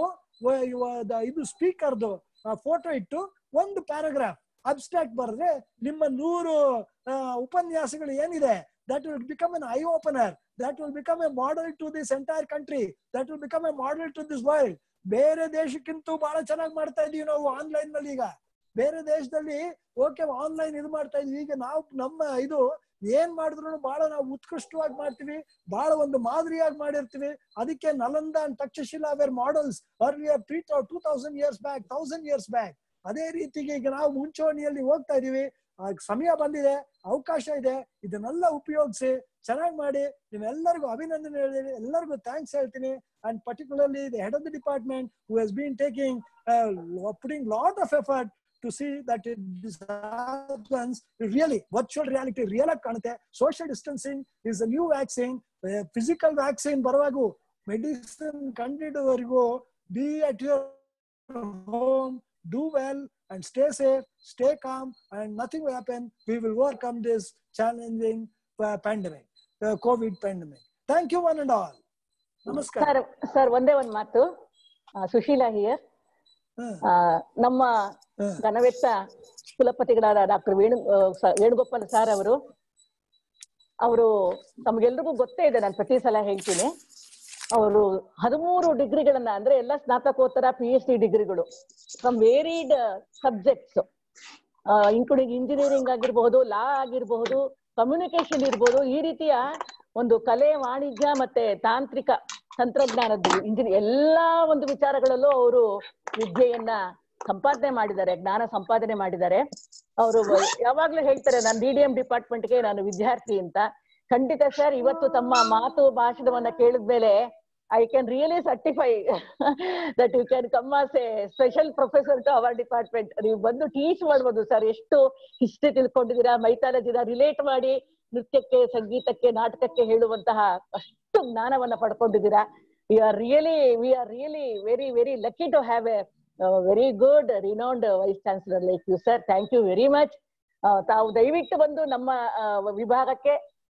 ಇದು ಸ್ಪೀಕರ್ದು ಫೋಟೋ ಇಟ್ಟು ಒಂದು ಪ್ಯಾರಾಗ್ರಾಫ್ ಅಬ್ಸ್ಟ್ರಾಕ್ಟ್ ಬರೆದ್ರೆ ನಿಮ್ಮ ನೂರು ಉಪನ್ಯಾಸಗಳು ಏನಿದೆ that will become an eye opener that will become a model to this entire country that will become a model to this world ಬೇರೆ ದೇಶಕ್ಕಿಂತ ಬಹಳ ಚೆನ್ನಾಗಿ ಮಾಡ್ತಾ ಇದೀವಿ ನಾವು ಆನ್ಲೈನ್ ನಲ್ಲಿ ಈಗ ಬೇರೆ ದೇಶದಲ್ಲಿ ಓಕೆ ಆನ್ಲೈನ್ ಇದು ಮಾಡ್ತಾ ಇದೀವಿ ಈಗ ನಾವು ನಮ್ಮ ಇದು ಏನ್ ಮಾಡಿದ್ರು ಬಹಳ ನಾವು ಉತ್ಕೃಷ್ಟವಾಗಿ ಮಾಡ್ತೀವಿ ಬಹಳ ಒಂದು ಮಾದರಿಯಾಗಿ ಮಾಡಿರ್ತೀವಿ ಅದಕ್ಕೆ Nalanda and Takshashila were models earlier three two thousand years back thousand years back ಅದೇ ರೀತಿಗೆ ಈಗ ನಾವು ಮುಂಚೂಣಿಯಲ್ಲಿ ಹೋಗ್ತಾ ಇದೀವಿ ಸಮಯ ಬಂದಿದೆ ಅವಕಾಶ ಇದೆ ಇದನ್ನೆಲ್ಲ ಉಪಯೋಗಿಸಿ ಚೆನ್ನಾಗಿ ಮಾಡಿ ನೀವೆಲ್ಲರಿಗೂ ಅಭಿನಂದನೆ ಹೇಳಿರಿ ಎಲ್ಲರಿಗೂ ಥ್ಯಾಂಕ್ಸ್ ಹೇಳ್ತೀನಿ and particularly the head of the department who has been taking putting lot of effort to see that it really virtual reality real ಆಗಿ ಕಾಣುತ್ತೆ social distancing is a new vaccine physical vaccine ಬರುವಾಗೂ medicine ಕಂಡಿಡುವವರೆಗೂ be at your home do well and stay safe, stay calm, and nothing will happen. We will overcome this challenging uh, pandemic, uh, COVID pandemic. Thank you, one and all. Namaskar. Sir sir ಒಂದೇ ಒಂದ್ ಮಾತು ಆ, Sushila here ಹ್ಮ್. ನಮ್ಮ ಹ್ಮ್. ಘನವೆತ್ತ ಕುಲಪತಿಗಳಾದ doctor Venu ಆ, ಸ- Venugopal sir ಅವರು ಅವರು ತಮ್ಗೆಲ್ರಿಗೂ ಗೊತ್ತೇ ಇದೆ ನಾನು ಪ್ರತಿ ಸಲ ಹೇಳ್ತೀನಿ ಅವರು ಹದಿಮೂರು ಡಿಗ್ರಿಗಳನ್ನ ಅಂದ್ರೆ ಎಲ್ಲ ಸ್ನಾತಕೋತ್ತರ ಪಿ ಎಚ್ ಡಿ ಡಿಗ್ರಿಗಳು from varied subjects including engineering ಆಗಿರಬಹುದು ಲಾ ಆಗಿರಬಹುದು ಕಮ್ಯುನಿಕೇಶನ್ ಇರ್ಬೋದು ಈ ರೀತಿಯ ಒಂದು ಕಲೆ ವಾಣಿಜ್ಯ ಮತ್ತೆ ತಾಂತ್ರಿಕ ತಂತ್ರಜ್ಞಾನದ್ದು ಇಂಜಿನಿ ಎಲ್ಲಾ ಒಂದು ವಿಚಾರಗಳಲ್ಲೂ ಅವರು ವಿದ್ಯೆಯನ್ನ ಸಂಪಾದನೆ ಮಾಡಿದ್ದಾರೆ ಜ್ಞಾನ ಸಂಪಾದನೆ ಮಾಡಿದ್ದಾರೆ ಅವರು ಯಾವಾಗ್ಲೂ ಹೇಳ್ತಾರೆ ನಾನು ಡಿ ಡಿ ಎಂ ಡಿಪಾರ್ಟ್ಮೆಂಟ್ಗೆ ನಾನು ವಿದ್ಯಾರ್ಥಿ ಅಂತ ಖಂಡಿತ ಸರ್ ಇವತ್ತು ತಮ್ಮ ಮಾತು ಭಾಷಣವನ್ನ ಕೇಳಿದ್ಮೇಲೆ I can really certify that you can come as a special professor to our department ನೀವು ಬಂದು ಟೀಚ್ ಮಾಡ್ಬೋದು ಸರ್ ಎಷ್ಟು ಹಿಸ್ಟ್ರಿ ತಿಳ್ಕೊಂಡಿದ್ದೀರಾ ಮೈಥಾಲಜಿನ ರಿಲೇಟ್ ಮಾಡಿ ನೃತ್ಯಕ್ಕೆ ಸಂಗೀತಕ್ಕೆ ನಾಟಕಕ್ಕೆ ಹೇಳುವಂತಹ ಅಷ್ಟು ಜ್ಞಾನವನ್ನ ಪಡ್ಕೊಂಡಿದ್ದೀರಾ we are really we are really very very lucky to have a very good renowned vice chancellor like you sir thank you very much ತಾವು ದಯವಿಟ್ಟು ಬಂದು ನಮ್ಮ ಆ, ವಿಭಾಗಕ್ಕೆ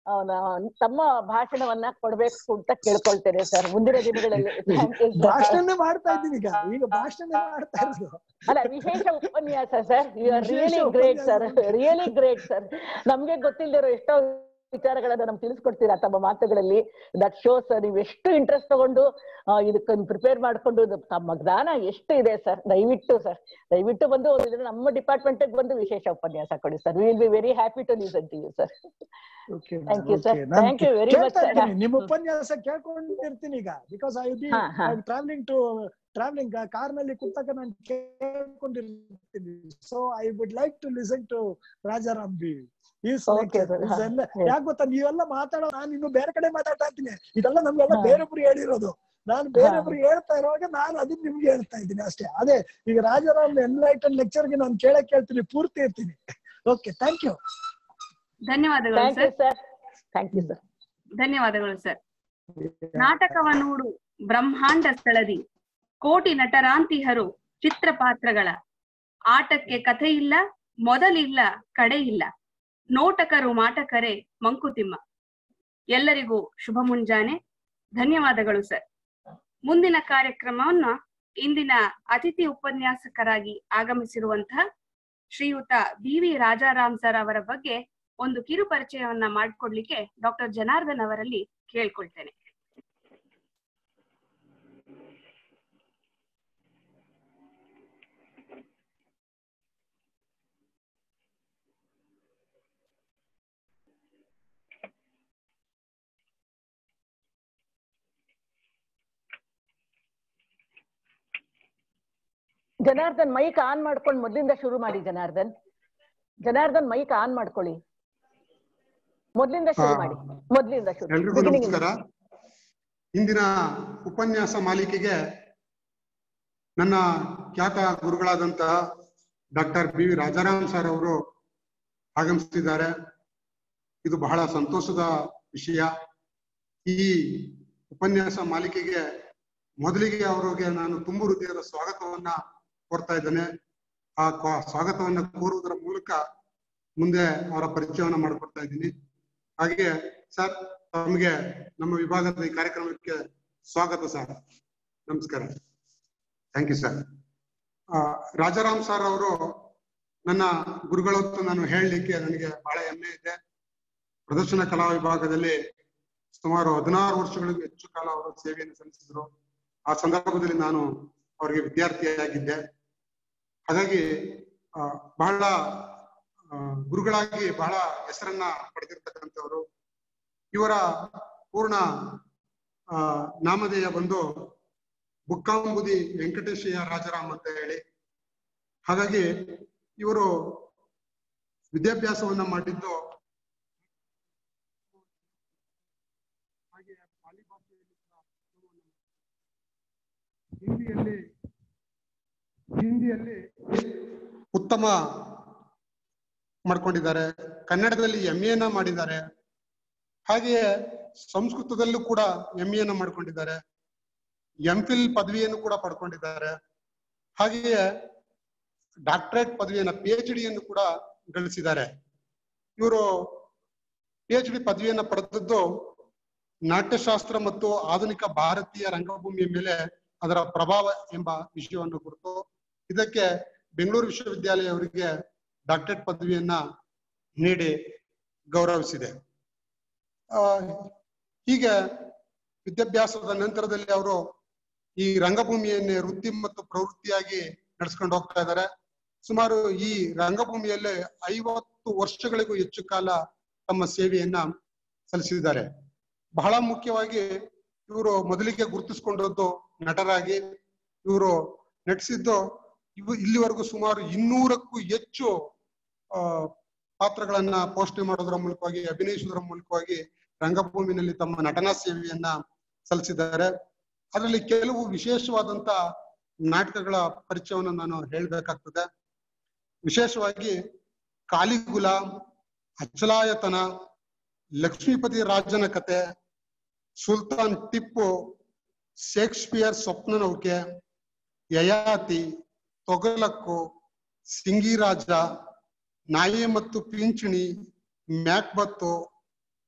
ಅವನ ತಮ್ಮ ಭಾಷಣವನ್ನ ಕೊಡ್ಬೇಕು ಅಂತ ಕೇಳ್ಕೊಳ್ತೇನೆ ಸರ್ ಮುಂದಿನ ದಿನಗಳಲ್ಲಿ Thank you, sir. ಭಾಷಣನೇ ಮಾಡ್ತಾ ಇದ್ದೀನಿ ಈಗ ಈಗ ಭಾಷಣನೇ ಮಾಡ್ತಾ ಇರೋದು ಅಲ್ಲ ವಿಶೇಷ ಉಪನ್ಯಾಸ ಸರ್ ಯು ಆರ್ ವಿಶೇಷ ರಿಯಲಿ ಗ್ರೇಟ್ ಸರ್ ಉಪನ್ಯಾಸ. ರಿಯಲಿ ಗ್ರೇಟ್ ಸರ್ ನಮ್ಗೆ ಗೊತ್ತಿಲ್ಲದಿರೋ ಎಷ್ಟೋ ವಿಚಾರಗಳನ್ನ ನಮ್ಗೆ ತಿಳಿಸ್ಕೊಡ್ತೀರಾ ತಮ್ಮ ಮಾತುಗಳಲ್ಲಿ ದಟ್ ಶೋಸ್ ನೀವು ಎಷ್ಟು ಇಂಟ್ರೆಸ್ಟ್ ತಗೊಂಡು ಆ, ಇದಕ್ಕೆ ಪ್ರಿಪೇರ್ ಮಾಡ್ಕೊಂಡು ಇದು ತಮ್ಮ ಜ್ಞಾನ ಎಷ್ಟು ಇದೆ ಸರ್ ದಯವಿಟ್ಟು ಸರ್ ದಯವಿಟ್ಟು ಬಂದು ಒಂದು ದಿನ ನಮ್ಮ ಡಿಪಾರ್ಟ್ಮೆಂಟ್ ಬಂದು ವಿಶೇಷ ಉಪನ್ಯಾಸ ಕೊಡಿ sir will be very happy to listen to you sir Okay, Thank ma'am, you, sir. okay. ನಾನ್ Thank you very much, ಕೇಳ್ತಾ sir. ಇರ್ತೀನಿ. ನಿಮ್ಮ ಹ್ಮ್. ಉಪನ್ಯಾಸ ಕೇಳ್ಕೊಂಡಿರ್ತೀನಿ ಈಗ ಬಿಕಾಸ್ ಐ ಬಿ ಹಾ, ಹಾ. ಟ್ರಾವೆಲಿಂಗ್ ಟು ಟ್ರಾವೆಲಿಂಗ್ ಕಾರ್ ನಲ್ಲಿ ಕುತ್ತಾಗ ನಾನು ಕೇಳ್ಕೊಂಡಿರ್ತೀನಿ so I would like to listen to Rajaram B Okay, sir. ಹಾ, yes. ಯಾಕೆ ಗೊತ್ತಾ ನೀವೆಲ್ಲ ಮಾತಾಡೋ ನಾನು ಇನ್ನು ಬೇರೆ ಕಡೆ ಮಾತಾಡ್ತಾ ಇರ್ತೀನಿ ಇದೆಲ್ಲ ನಮ್ಗೆಲ್ಲ ಹಾ. ಬೇರೊಬ್ರು ಹೇಳಿರೋದು ನಾನು ಬೇರೊಬ್ರು ಹೇಳ್ತಾ ಇರುವಾಗ ನಾನು ಅದನ್ನ ನಿಮ್ಗೆ ಹೇಳ್ತಾ ಇದ್ದೀನಿ ಅಷ್ಟೇ ಅದೇ ಈಗ ರಾಜಾರಾಮ್ ಎನ್ಲೈಟನ್ ಲೆಕ್ಚರ್ಗೆ ನಾನು ಕೇಳಕ್ ಕೇಳ್ತೀನಿ ಪೂರ್ತಿ ಇರ್ತೀನಿ ಓಕೆ ಥ್ಯಾಂಕ್ ಯು ಧನ್ಯವಾದಗಳು thank you sir sir thank you sir ಧನ್ಯವಾದಗಳು ಸರ್ ನಾಟಕವನೂಡು ಬ್ರಹ್ಮಾಂಡ ಸ್ಥಳದಿ ಕೋಟಿ ನಟರಾಂತಿಹರು ಚಿತ್ರಪಾತ್ರಗಳ ಆಟಕ್ಕೆ ಕಥೆ ಇಲ್ಲ ಮೊದಲಿಲ್ಲ ಕಡೆ ಇಲ್ಲ ನೋಟಕರು ಮಾಟಕರೆ ಮಂಕುತಿಮ್ಮ ಎಲ್ಲರಿಗೂ ಶುಭ ಮುಂಜಾನೆ ಧನ್ಯವಾದಗಳು ಸರ್ ಮುಂದಿನ ಕಾರ್ಯಕ್ರಮವನ್ನ ಇಂದಿನ ಅತಿಥಿ ಉಪನ್ಯಾಸಕರಾಗಿ ಆಗಮಿಸಿರುವಂತಹ ಶ್ರೀಯುತ ಬಿ ವಿ ರಾಜಾರಾಮ್ ಸರ್ ಅವರ ಬಗ್ಗೆ ಒಂದು ಕಿರು ಪರಿಚಯವನ್ನ ಮಾಡಿಕೊಡ್ಲಿಕ್ಕೆ ಡಾಕ್ಟರ್ ಜನಾರ್ದನ್ ಅವರಲ್ಲಿ ಕೇಳ್ಕೊಳ್ತೇನೆ ಜನಾರ್ದನ್ ಮೈಕ್ ಆನ್ ಮಾಡ್ಕೊಂಡು ಮೊದ್ಲಿಂದ ಶುರು ಮಾಡಿ ಜನಾರ್ದನ್ ಜನಾರ್ದನ್ ಮೈಕ್ ಆನ್ ಮಾಡ್ಕೊಳ್ಳಿ ಮೊದ್ಲಿಂದ ಶುರು ಹಾ. ಮಾಡಿ ಮೊದ್ಲಿಂದ ಶುರು ಎಲ್ರಿಗೂ Beginning ಇಂದ. ನಮಸ್ಕಾರ ಇಂದಿನ ಉಪನ್ಯಾಸ ಮಾಲಿಕೆಗೆ ನನ್ನ ಖ್ಯಾತ ಗುರುಗಳಾದಂತಹ doctor B V Rajaram sir ಅವರು ಆಗಮಿಸುತ್ತಿದ್ದಾರೆ ಇದು ಬಹಳ ಸಂತೋಷದ ವಿಷಯ ಈ ಉಪನ್ಯಾಸ ಮಾಲಿಕೆಗೆ ಮೊದಲಿಗೆ ಅವರಿಗೆ ನಾನು ತುಂಬು ಹೃದಯದ ಸ್ವಾಗತವನ್ನ ಕೋರ್ತಾ ಇದ್ದೇನೆ ಆ ಕ್ವ- ಸ್ವಾಗತವನ್ನ ಕೋರುವುದರ ಮೂಲಕ ಮುಂದೆ ಅವರ ಪರಿಚಯವನ್ನ ಮಾಡಿಕೊಡ್ತಾ ಇದ್ದೀನಿ ಹಾಗೆ ಸರ್ ತಮಗೆ ನಮ್ಮ ವಿಭಾಗದ ಈ ಕಾರ್ಯಕ್ರಮಕ್ಕೆ ಸ್ವಾಗತ ಸರ್ ನಮಸ್ಕಾರ thank you sir Rajaram sir ಅವರು ನನ್ನ ಗುರುಗಳೊತ್ತು ನಾನು ಹೇಳಲಿಕ್ಕೆ ನನಗೆ ಬಹಳ ಹೆಮ್ಮೆ ಇದೆ ಪ್ರದರ್ಶನ ಕಲಾ ವಿಭಾಗದಲ್ಲಿ ಸುಮಾರು ಹದಿನಾರು ವರ್ಷಗಳಿಗೂ ಹೆಚ್ಚು ಕಾಲ ಅವರು ಸೇವೆಯನ್ನು ಸಲ್ಲಿಸಿದ್ರು ಆ ಸಂದರ್ಭದಲ್ಲಿ ನಾನು ಅವರಿಗೆ ವಿದ್ಯಾರ್ಥಿಯಾಗಿದ್ದೆ ಹಾಗಾಗಿ ಆ, ಬಹಳ ಆ, ಗುರುಗಳಾಗಿ ಬಹಳ ಹೆಸರನ್ನ ಪಡೆದಿರ್ತಕ್ಕಂಥವ್ರು ಇವರ ಪೂರ್ಣ ಆ, ನಾಮಧೇಯ ಬಂದು ಬುಕ್ಕಾಂಬುದಿ ವೆಂಕಟೇಶಯ್ಯ ರಾಜಾರಾಮ್ ಅಂತ ಹೇಳಿ ಹಾಗಾಗಿ ಇವರು ವಿದ್ಯಾಭ್ಯಾಸವನ್ನ ಮಾಡಿದ್ದು ಹಾಗೆ ಪಾಲಿ ಭಾಷೆಯಲ್ಲಿ ಕೂಡ ಹಿಂದಿಯಲ್ಲಿ ಹಿಂದಿಯಲ್ಲಿ ಉತ್ತಮ ಮಾಡ್ಕೊಂಡಿದ್ದಾರೆ ಕನ್ನಡದಲ್ಲಿ ಎಂ ಎನ ಮಾಡಿದ್ದಾರೆ ಹಾಗೆಯೇ ಸಂಸ್ಕೃತದಲ್ಲೂ ಕೂಡ ಎಂ ಎನ ಮಾಡ್ಕೊಂಡಿದ್ದಾರೆ ಎಂ ಫಿಲ್ ಪದವಿಯನ್ನು ಕೂಡ ಪಡ್ಕೊಂಡಿದ್ದಾರೆ ಹಾಗೆಯೇ ಡಾಕ್ಟರೇಟ್ ಪದವಿಯನ್ನ ಪಿ ಎಚ್ ಡಿಯನ್ನು ಕೂಡ ಗಳಿಸಿದ್ದಾರೆ ಇವರು ಪಿ ಎಚ್ ಡಿ ಪದವಿಯನ್ನ ಪಡೆದದ್ದು ನಾಟ್ಯಶಾಸ್ತ್ರ ಮತ್ತು ಆಧುನಿಕ ಭಾರತೀಯ ರಂಗಭೂಮಿಯ ಮೇಲೆ ಅದರ ಪ್ರಭಾವ ಎಂಬ ವಿಷಯವನ್ನು ಕುರಿತು ಇದಕ್ಕೆ ಬೆಂಗಳೂರು ವಿಶ್ವವಿದ್ಯಾಲಯ ಅವರಿಗೆ ಡಾಕ್ಟರೇಟ್ ಪದವಿಯನ್ನ ನೀಡಿ ಗೌರವಿಸಿದೆ ಆ, ಹೀಗೆ ವಿದ್ಯಾಭ್ಯಾಸದ ನಂತರದಲ್ಲಿ ಅವರು ಈ ರಂಗಭೂಮಿಯನ್ನೇ ವೃತ್ತಿ ಮತ್ತು ಪ್ರವೃತ್ತಿಯಾಗಿ ನಡೆಸ್ಕೊಂಡು ಹೋಗ್ತಾ ಇದ್ದಾರೆ ಸುಮಾರು ಈ ರಂಗಭೂಮಿಯಲ್ಲಿ ಐವತ್ತು ವರ್ಷಗಳಿಗೂ ಹೆಚ್ಚು ಕಾಲ ತಮ್ಮ ಸೇವೆಯನ್ನ ಸಲ್ಲಿಸಿದ್ದಾರೆ ಬಹಳ ಮುಖ್ಯವಾಗಿ ಇವರು ಮೊದಲಿಗೆ ಗುರುತಿಸಿಕೊಂಡದ್ದು ನಟರಾಗಿ ಇವರು ನಟಿಸಿದ್ದು ಇವು ಇಲ್ಲಿವರೆಗೂ ಸುಮಾರು ಇನ್ನೂರಕ್ಕೂ ಹೆಚ್ಚು ಆ ಪಾತ್ರಗಳನ್ನ ಪೋಷಣೆ ಮಾಡೋದ್ರ ಮೂಲಕವಾಗಿ ಅಭಿನಯಿಸುವುದರ ಮೂಲಕವಾಗಿ ರಂಗಭೂಮಿನಲ್ಲಿ ತಮ್ಮ ನಟನಾ ಸೇವೆಯನ್ನ ಸಲ್ಲಿಸಿದ್ದಾರೆ ಅದರಲ್ಲಿ ಕೆಲವು ವಿಶೇಷವಾದಂತ ನಾಟಕಗಳ ಪರಿಚಯವನ್ನು ನಾನು ಹೇಳ್ಬೇಕಾಗ್ತದೆ ವಿಶೇಷವಾಗಿ ಕಾಲಿಗುಲ ಅಚಲಾಯತನ ಲಕ್ಷ್ಮೀಪತಿ ರಾಜನ ಕತೆ ಸುಲ್ತಾನ್ ಟಿಪ್ಪು ಶೇಕ್ಸ್ಪಿಯರ್ ಸ್ವಪ್ನ ನೌಕೆ ಯಯಾತಿ ತೊಗಲಕ್ಕು ಸಿಂಗಿರಾಜ ನಾಯಿ ಮತ್ತು ಪಿಂಚಣಿ ಮ್ಯಾಕ್ಬತ್ತು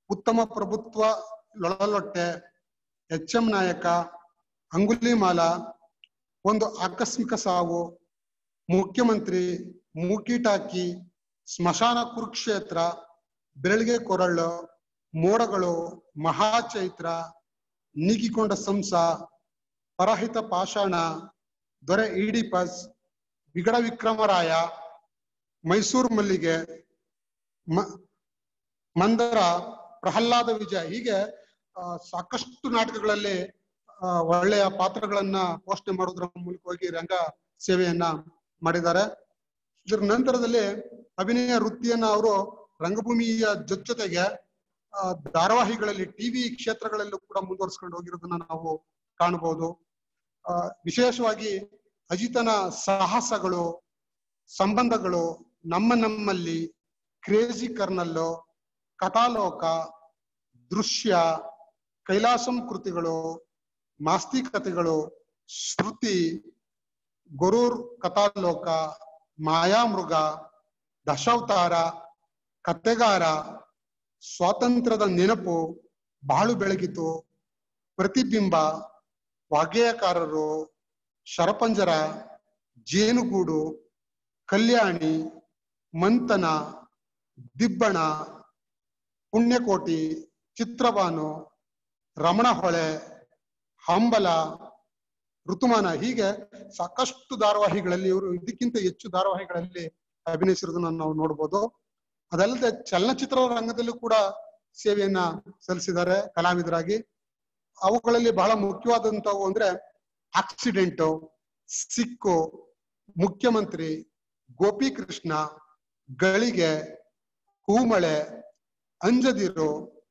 ಉತ್ತಮ ಪ್ರಭುತ್ವ ಲೊಳಲೊಟ್ಟೆ ಎಚ್ ಎಂ ನಾಯಕ ಅಂಗುಲಿಮಾಲ ಒಂದು ಆಕಸ್ಮಿಕ ಸಾವು ಮುಖ್ಯಮಂತ್ರಿ ಮೂಕಿಟಾಕಿ ಸ್ಮಶಾನ ಕುರುಕ್ಷೇತ್ರ ಬೆಳಗ್ಗೆ ಕೊರಳು ಮೋಡಗಳು ಮಹಾಚೈತ್ರ ನೀಗಿಕೊಂಡ ಸಂಸ ಪರಹಿತ ಪಾಷಾಣ ದೊರೆ ಈಡಿಪಸ್ ವಿಗಡ ವಿಕ್ರಮರಾಯ ಮೈಸೂರು ಮಲ್ಲಿಗೆ ಮ- ಮಂದರ ಪ್ರಹ್ಲಾದ ವಿಜಯ ಹೀಗೆ ಆ, ಸಾಕಷ್ಟು ನಾಟಕಗಳಲ್ಲಿ ಆ, ಒಳ್ಳೆಯ ಪಾತ್ರಗಳನ್ನ ಪೋಷಣೆ ಮಾಡೋದ್ರ ಮೂಲಕವಾಗಿ ರಂಗ ಸೇವೆಯನ್ನ ಮಾಡಿದ್ದಾರೆ ಇದ್ರ ನಂತರದಲ್ಲಿ ಅಭಿನಯ ವೃತ್ತಿಯನ್ನ ಅವರು ರಂಗಭೂಮಿಯ ಜೊತೆ ಜೊತೆಗೆ ಆ, ಧಾರಾವಾಹಿಗಳಲ್ಲಿ ಟಿವಿ ಕ್ಷೇತ್ರಗಳಲ್ಲೂ ಕೂಡ ಮುಂದುವರಿಸ್ಕೊಂಡು ಹೋಗಿರೋದನ್ನ ನಾವು ಕಾಣಬಹುದು ಆ, ವಿಶೇಷವಾಗಿ ಅಜಿತನ ಸಾಹಸಗಳು ಸಂಬಂಧಗಳು ನಮ್ಮ ನಮ್ಮಲ್ಲಿ ಕ್ರೇಜಿ ಕರ್ನಲ್ಲು ಕಥಾಲೋಕ ದೃಶ್ಯ ಕೈಲಾಸಂ ಕೃತಿಗಳು ಮಾಸ್ತಿಕತೆಗಳು ಶ್ರುತಿ ಗೊರೂರ್ ಕಥಾಲೋಕ ಮಾಯಾಮೃಗ ದಶಾವತಾರ ಕತೆಗಾರ ಸ್ವಾತಂತ್ರ್ಯದ ನೆನಪು ಬಾಳು ಬೆಳಗಿತು ಪ್ರತಿಬಿಂಬ ವಾಗ್ಗೇಯಕಾರರು ಶರಪಂಜರ ಜೇನುಗೂಡು ಕಲ್ಯಾಣಿ ಮಂಥನ ದಿಬ್ಬಣ ಪುಣ್ಯಕೋಟಿ ಚಿತ್ರಬಾನು ರಮಣ ಹೊಳೆ ಹಂಬಲ ಋತುಮಾನ ಹೀಗೆ ಸಾಕಷ್ಟು ಧಾರಾವಾಹಿಗಳಲ್ಲಿ ಇವರು ಇದಕ್ಕಿಂತ ಹೆಚ್ಚು ಧಾರಾವಾಹಿಗಳಲ್ಲಿ ಅಭಿನಯಿಸಿರೋದನ್ನ ನಾವು ನೋಡ್ಬೋದು ಅದಲ್ಲದೆ ಚಲನಚಿತ್ರ ರಂಗದಲ್ಲೂ ಕೂಡ ಸೇವೆಯನ್ನ ಸಲ್ಲಿಸಿದ್ದಾರೆ ಕಲಾವಿದರಾಗಿ ಅವುಗಳಲ್ಲಿ ಬಹಳ ಮುಖ್ಯವಾದಂತವು ಅಂದ್ರೆ ಆಕ್ಸಿಡೆಂಟು ಸಿಕ್ಕು ಮುಖ್ಯಮಂತ್ರಿ ಗೋಪಿಕೃಷ್ಣ ಗಳಿಗೆ ಹೂಮಳೆ ಅಂಜದಿರು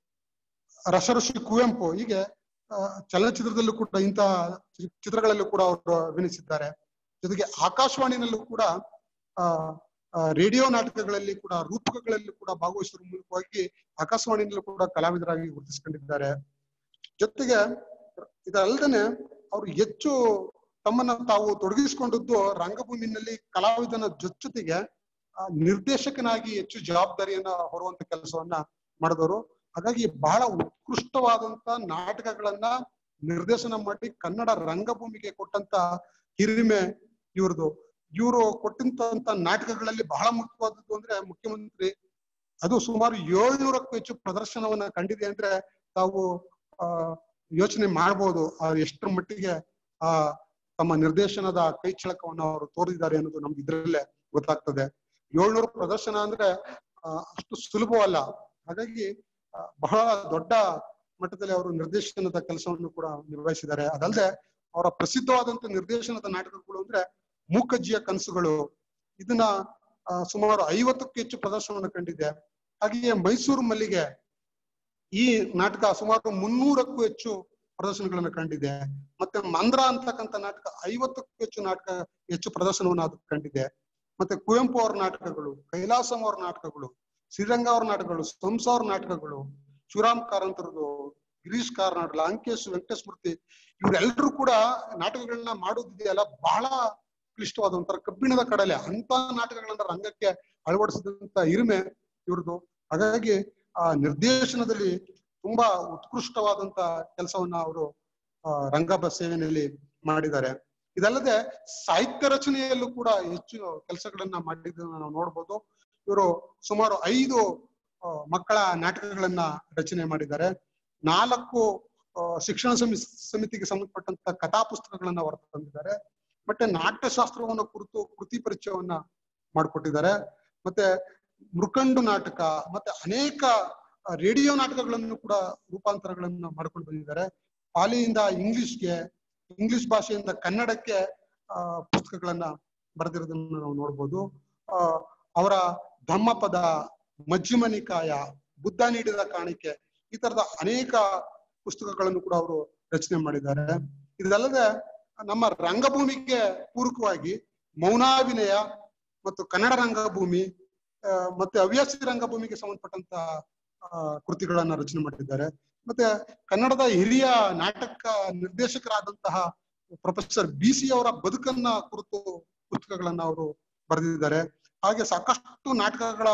ರಸಋಷಿ ಕುವೆಂಪು ಹೀಗೆ ಆ, ಚಲನಚಿತ್ರದಲ್ಲೂ ಕೂಡ ಇಂತಹ ಚಿ- ಚಿತ್ರಗಳಲ್ಲೂ ಕೂಡ ಅವರು ಅಭಿನಯಿಸಿದ್ದಾರೆ ಜೊತೆಗೆ ಆಕಾಶವಾಣಿನಲ್ಲೂ ಕೂಡ ಆ ಆ, ರೇಡಿಯೋ ನಾಟಕಗಳಲ್ಲಿ ಕೂಡ ರೂಪಕಗಳಲ್ಲಿ ಕೂಡ ಭಾಗವಹಿಸುವ ಮೂಲಕವಾಗಿ ಆಕಾಶವಾಣಿನಲ್ಲೂ ಕೂಡ ಕಲಾವಿದರಾಗಿ ಗುರುತಿಸಿಕೊಂಡಿದ್ದಾರೆ ಜೊತೆಗೆ ಇದಲ್ಲದೆ ಅವರು ಹೆಚ್ಚು ತಮ್ಮನ್ನ ತಾವು ತೊಡಗಿಸಿಕೊಂಡದ್ದು ರಂಗಭೂಮಿನಲ್ಲಿ ಕಲಾವಿದನ ಜೊತೆ ಜೊತೆಗೆ ಆ, ನಿರ್ದೇಶಕನಾಗಿ ಹೆಚ್ಚು ಜವಾಬ್ದಾರಿಯನ್ನ ಹೊರುವಂತ ಕೆಲಸವನ್ನ ಮಾಡಿದವರು ಹಾಗಾಗಿ ಬಹಳ ಉತ್ಕೃಷ್ಟವಾದಂತ ನಾಟಕಗಳನ್ನ ನಿರ್ದೇಶನ ಮಾಡಿ ಕನ್ನಡ ರಂಗಭೂಮಿಗೆ ಕೊಟ್ಟಂತ ಹಿರಿಮೆ ಇವ್ರದ್ದು ಇವರು ಕೊಟ್ಟಂತ ನಾಟಕಗಳಲ್ಲಿ ಬಹಳ ಮುಖ್ಯವಾದದ್ದು ಅಂದ್ರೆ ಮುಖ್ಯಮಂತ್ರಿ ಅದು ಸುಮಾರು ಏಳ್ನೂರಕ್ಕೂ ಹೆಚ್ಚು ಪ್ರದರ್ಶನವನ್ನ ಕಂಡಿದೆ ಅಂದ್ರೆ ತಾವು ಆ ಯೋಚನೆ ಮಾಡ್ಬೋದು ಆ ಎಷ್ಟರ ಮಟ್ಟಿಗೆ ಆ ತಮ್ಮ ನಿರ್ದೇಶನದ ಕೈ ಚಳಕವನ್ನ ಅವರು ತೋರಿಸಿದ್ದಾರೆ ಅನ್ನೋದು ನಮ್ಗೆ ಇದ್ರಲ್ಲೇ ಗೊತ್ತಾಗ್ತದೆ ಏಳ್ನೂರು ಪ್ರದರ್ಶನ ಅಂದ್ರೆ ಆ, ಅಷ್ಟು ಸುಲಭವಲ್ಲ ಹಾಗಾಗಿ ಆ, ಬಹಳ ದೊಡ್ಡ ಮಟ್ಟದಲ್ಲಿ ಅವರು ನಿರ್ದೇಶನದ ಕೆಲಸವನ್ನು ಕೂಡ ನಿರ್ವಹಿಸಿದ್ದಾರೆ ಅದಲ್ಲದೆ ಅವರ ಪ್ರಸಿದ್ಧವಾದಂತ ನಿರ್ದೇಶನದ ನಾಟಕಗಳು ಅಂದ್ರೆ ಮೂಕಜ್ಜಿಯ ಕನಸುಗಳು ಇದನ್ನ ಆ, ಸುಮಾರು ಐವತ್ತಕ್ಕೂ ಹೆಚ್ಚು ಪ್ರದರ್ಶನವನ್ನು ಕಂಡಿದೆ ಹಾಗೆಯೇ ಮೈಸೂರು ಮಲ್ಲಿಗೆ ಈ ನಾಟಕ ಸುಮಾರು ಮುನ್ನೂರಕ್ಕೂ ಹೆಚ್ಚು ಪ್ರದರ್ಶನಗಳನ್ನು ಕಂಡಿದೆ ಮತ್ತೆ ಮಂದ್ರ ಅಂತಕ್ಕಂಥ ನಾಟಕ ಐವತ್ತಕ್ಕೂ ಹೆಚ್ಚು ನಾಟಕ ಹೆಚ್ಚು ಪ್ರದರ್ಶನವನ್ನು ಅದು ಕಂಡಿದೆ ಮತ್ತೆ ಕುವೆಂಪು ಅವರ ನಾಟಕಗಳು ಕೈಲಾಸಂ ಅವರ ನಾಟಕಗಳು ಶ್ರೀರಂಗ ಅವರ ನಾಟಕಗಳು ಸಂಸ ಅವ್ರ ನಾಟಕಗಳು ಶಿವರಾಮ್ ಕಾರಂತರದು ಗಿರೀಶ್ ಕಾರ್ನಾಡ್ ಲಂಕೇಶ್ ವೆಂಕಟೇಶ್ ಮೂರ್ತಿ ಇವರೆಲ್ಲರೂ ಕೂಡ ನಾಟಕಗಳನ್ನ ಮಾಡೋದಿದೆಯಲ್ಲ ಬಹಳ ಕ್ಲಿಷ್ಟವಾದ ಒಂಥರ ಕಬ್ಬಿಣದ ಕಡಲೆ ಅಂತ ನಾಟಕಗಳನ್ನ ರಂಗಕ್ಕೆ ಅಳವಡಿಸಿದಂತ ಹಿರಿಮೆ ಇವ್ರದ್ದು ಹಾಗಾಗಿ ಆ ನಿರ್ದೇಶನದಲ್ಲಿ ತುಂಬಾ ಉತ್ಕೃಷ್ಟವಾದಂತ ಕೆಲಸವನ್ನ ಅವರು ಆ, ರಂಗ ಸೇವೆಯಲ್ಲಿ ಮಾಡಿದ್ದಾರೆ ಇದಲ್ಲದೆ ಸಾಹಿತ್ಯ ರಚನೆಯಲ್ಲೂ ಕೂಡ ಹೆಚ್ಚು ಕೆಲಸಗಳನ್ನ ಮಾಡಿದ್ದನ್ನ ನಾವು ನೋಡ್ಬೋದು ಇವರು ಸುಮಾರು ಐದು ಆ, ಮಕ್ಕಳ ನಾಟಕಗಳನ್ನ ರಚನೆ ಮಾಡಿದ್ದಾರೆ ನಾಲ್ಕು ಆ, ಶಿಕ್ಷಣ ಸಮಿ ಸಮಿತಿಗೆ ಸಂಬಂಧಪಟ್ಟಂತ ಕಥಾ ಪುಸ್ತಕಗಳನ್ನ ಹೊರ ತಂದಿದ್ದಾರೆ ಮತ್ತೆ ನಾಟ್ಯಶಾಸ್ತ್ರವನ್ನ ಕುರಿತು ಕೃತಿ ಪರಿಚಯವನ್ನ ಮಾಡಿಕೊಟ್ಟಿದ್ದಾರೆ ಮತ್ತೆ ಮೃಕಂಡು ನಾಟಕ ಮತ್ತೆ ಅನೇಕ ಆ, ರೇಡಿಯೋ ನಾಟಕಗಳನ್ನು ಕೂಡ ರೂಪಾಂತರಗಳನ್ನು ಮಾಡ್ಕೊಂಡು ಬಂದಿದ್ದಾರೆ ಪಾಲಿಯಿಂದ ಇಂಗ್ಲಿಷ್ಗೆ ಇಂಗ್ಲಿಷ್ ಭಾಷೆಯಿಂದ ಕನ್ನಡಕ್ಕೆ ಆ ಪುಸ್ತಕಗಳನ್ನ ಬರೆದಿರೋದನ್ನ ನಾವು ನೋಡ್ಬೋದು ಆ ಅವರ ಧಮ್ಮಪದ ಮಜ್ಜಿಮನಿಕಾಯ ಬುದ್ಧ ನೀಡಿದ ಕಾಣಿಕೆ ಈ ತರದ ಅನೇಕ ಪುಸ್ತಕಗಳನ್ನು ಕೂಡ ಅವರು ರಚನೆ ಮಾಡಿದ್ದಾರೆ ಇದಲ್ಲದೆ ನಮ್ಮ ರಂಗಭೂಮಿಗೆ ಪೂರಕವಾಗಿ ಮೌನಾಭಿನಯ ಮತ್ತು ಕನ್ನಡ ರಂಗಭೂಮಿ ಆ, ಮತ್ತೆ ಹವ್ಯಾಸಿ ರಂಗಭೂಮಿಗೆ ಸಂಬಂಧಪಟ್ಟಂತ ಆ, ಕೃತಿಗಳನ್ನ ರಚನೆ ಮಾಡಿದ್ದಾರೆ ಮತ್ತೆ ಕನ್ನಡದ ಹಿರಿಯ ನಾಟಕ ನಿರ್ದೇಶಕರಾದಂತಹ ಪ್ರೊಫೆಸರ್ ಬಿ ಸಿ ಅವರ ಬದುಕನ್ನ ಕುರಿತು ಪುಸ್ತಕಗಳನ್ನ ಅವರು ಬರೆದಿದ್ದಾರೆ ಹಾಗೆ ಸಾಕಷ್ಟು ನಾಟಕಗಳ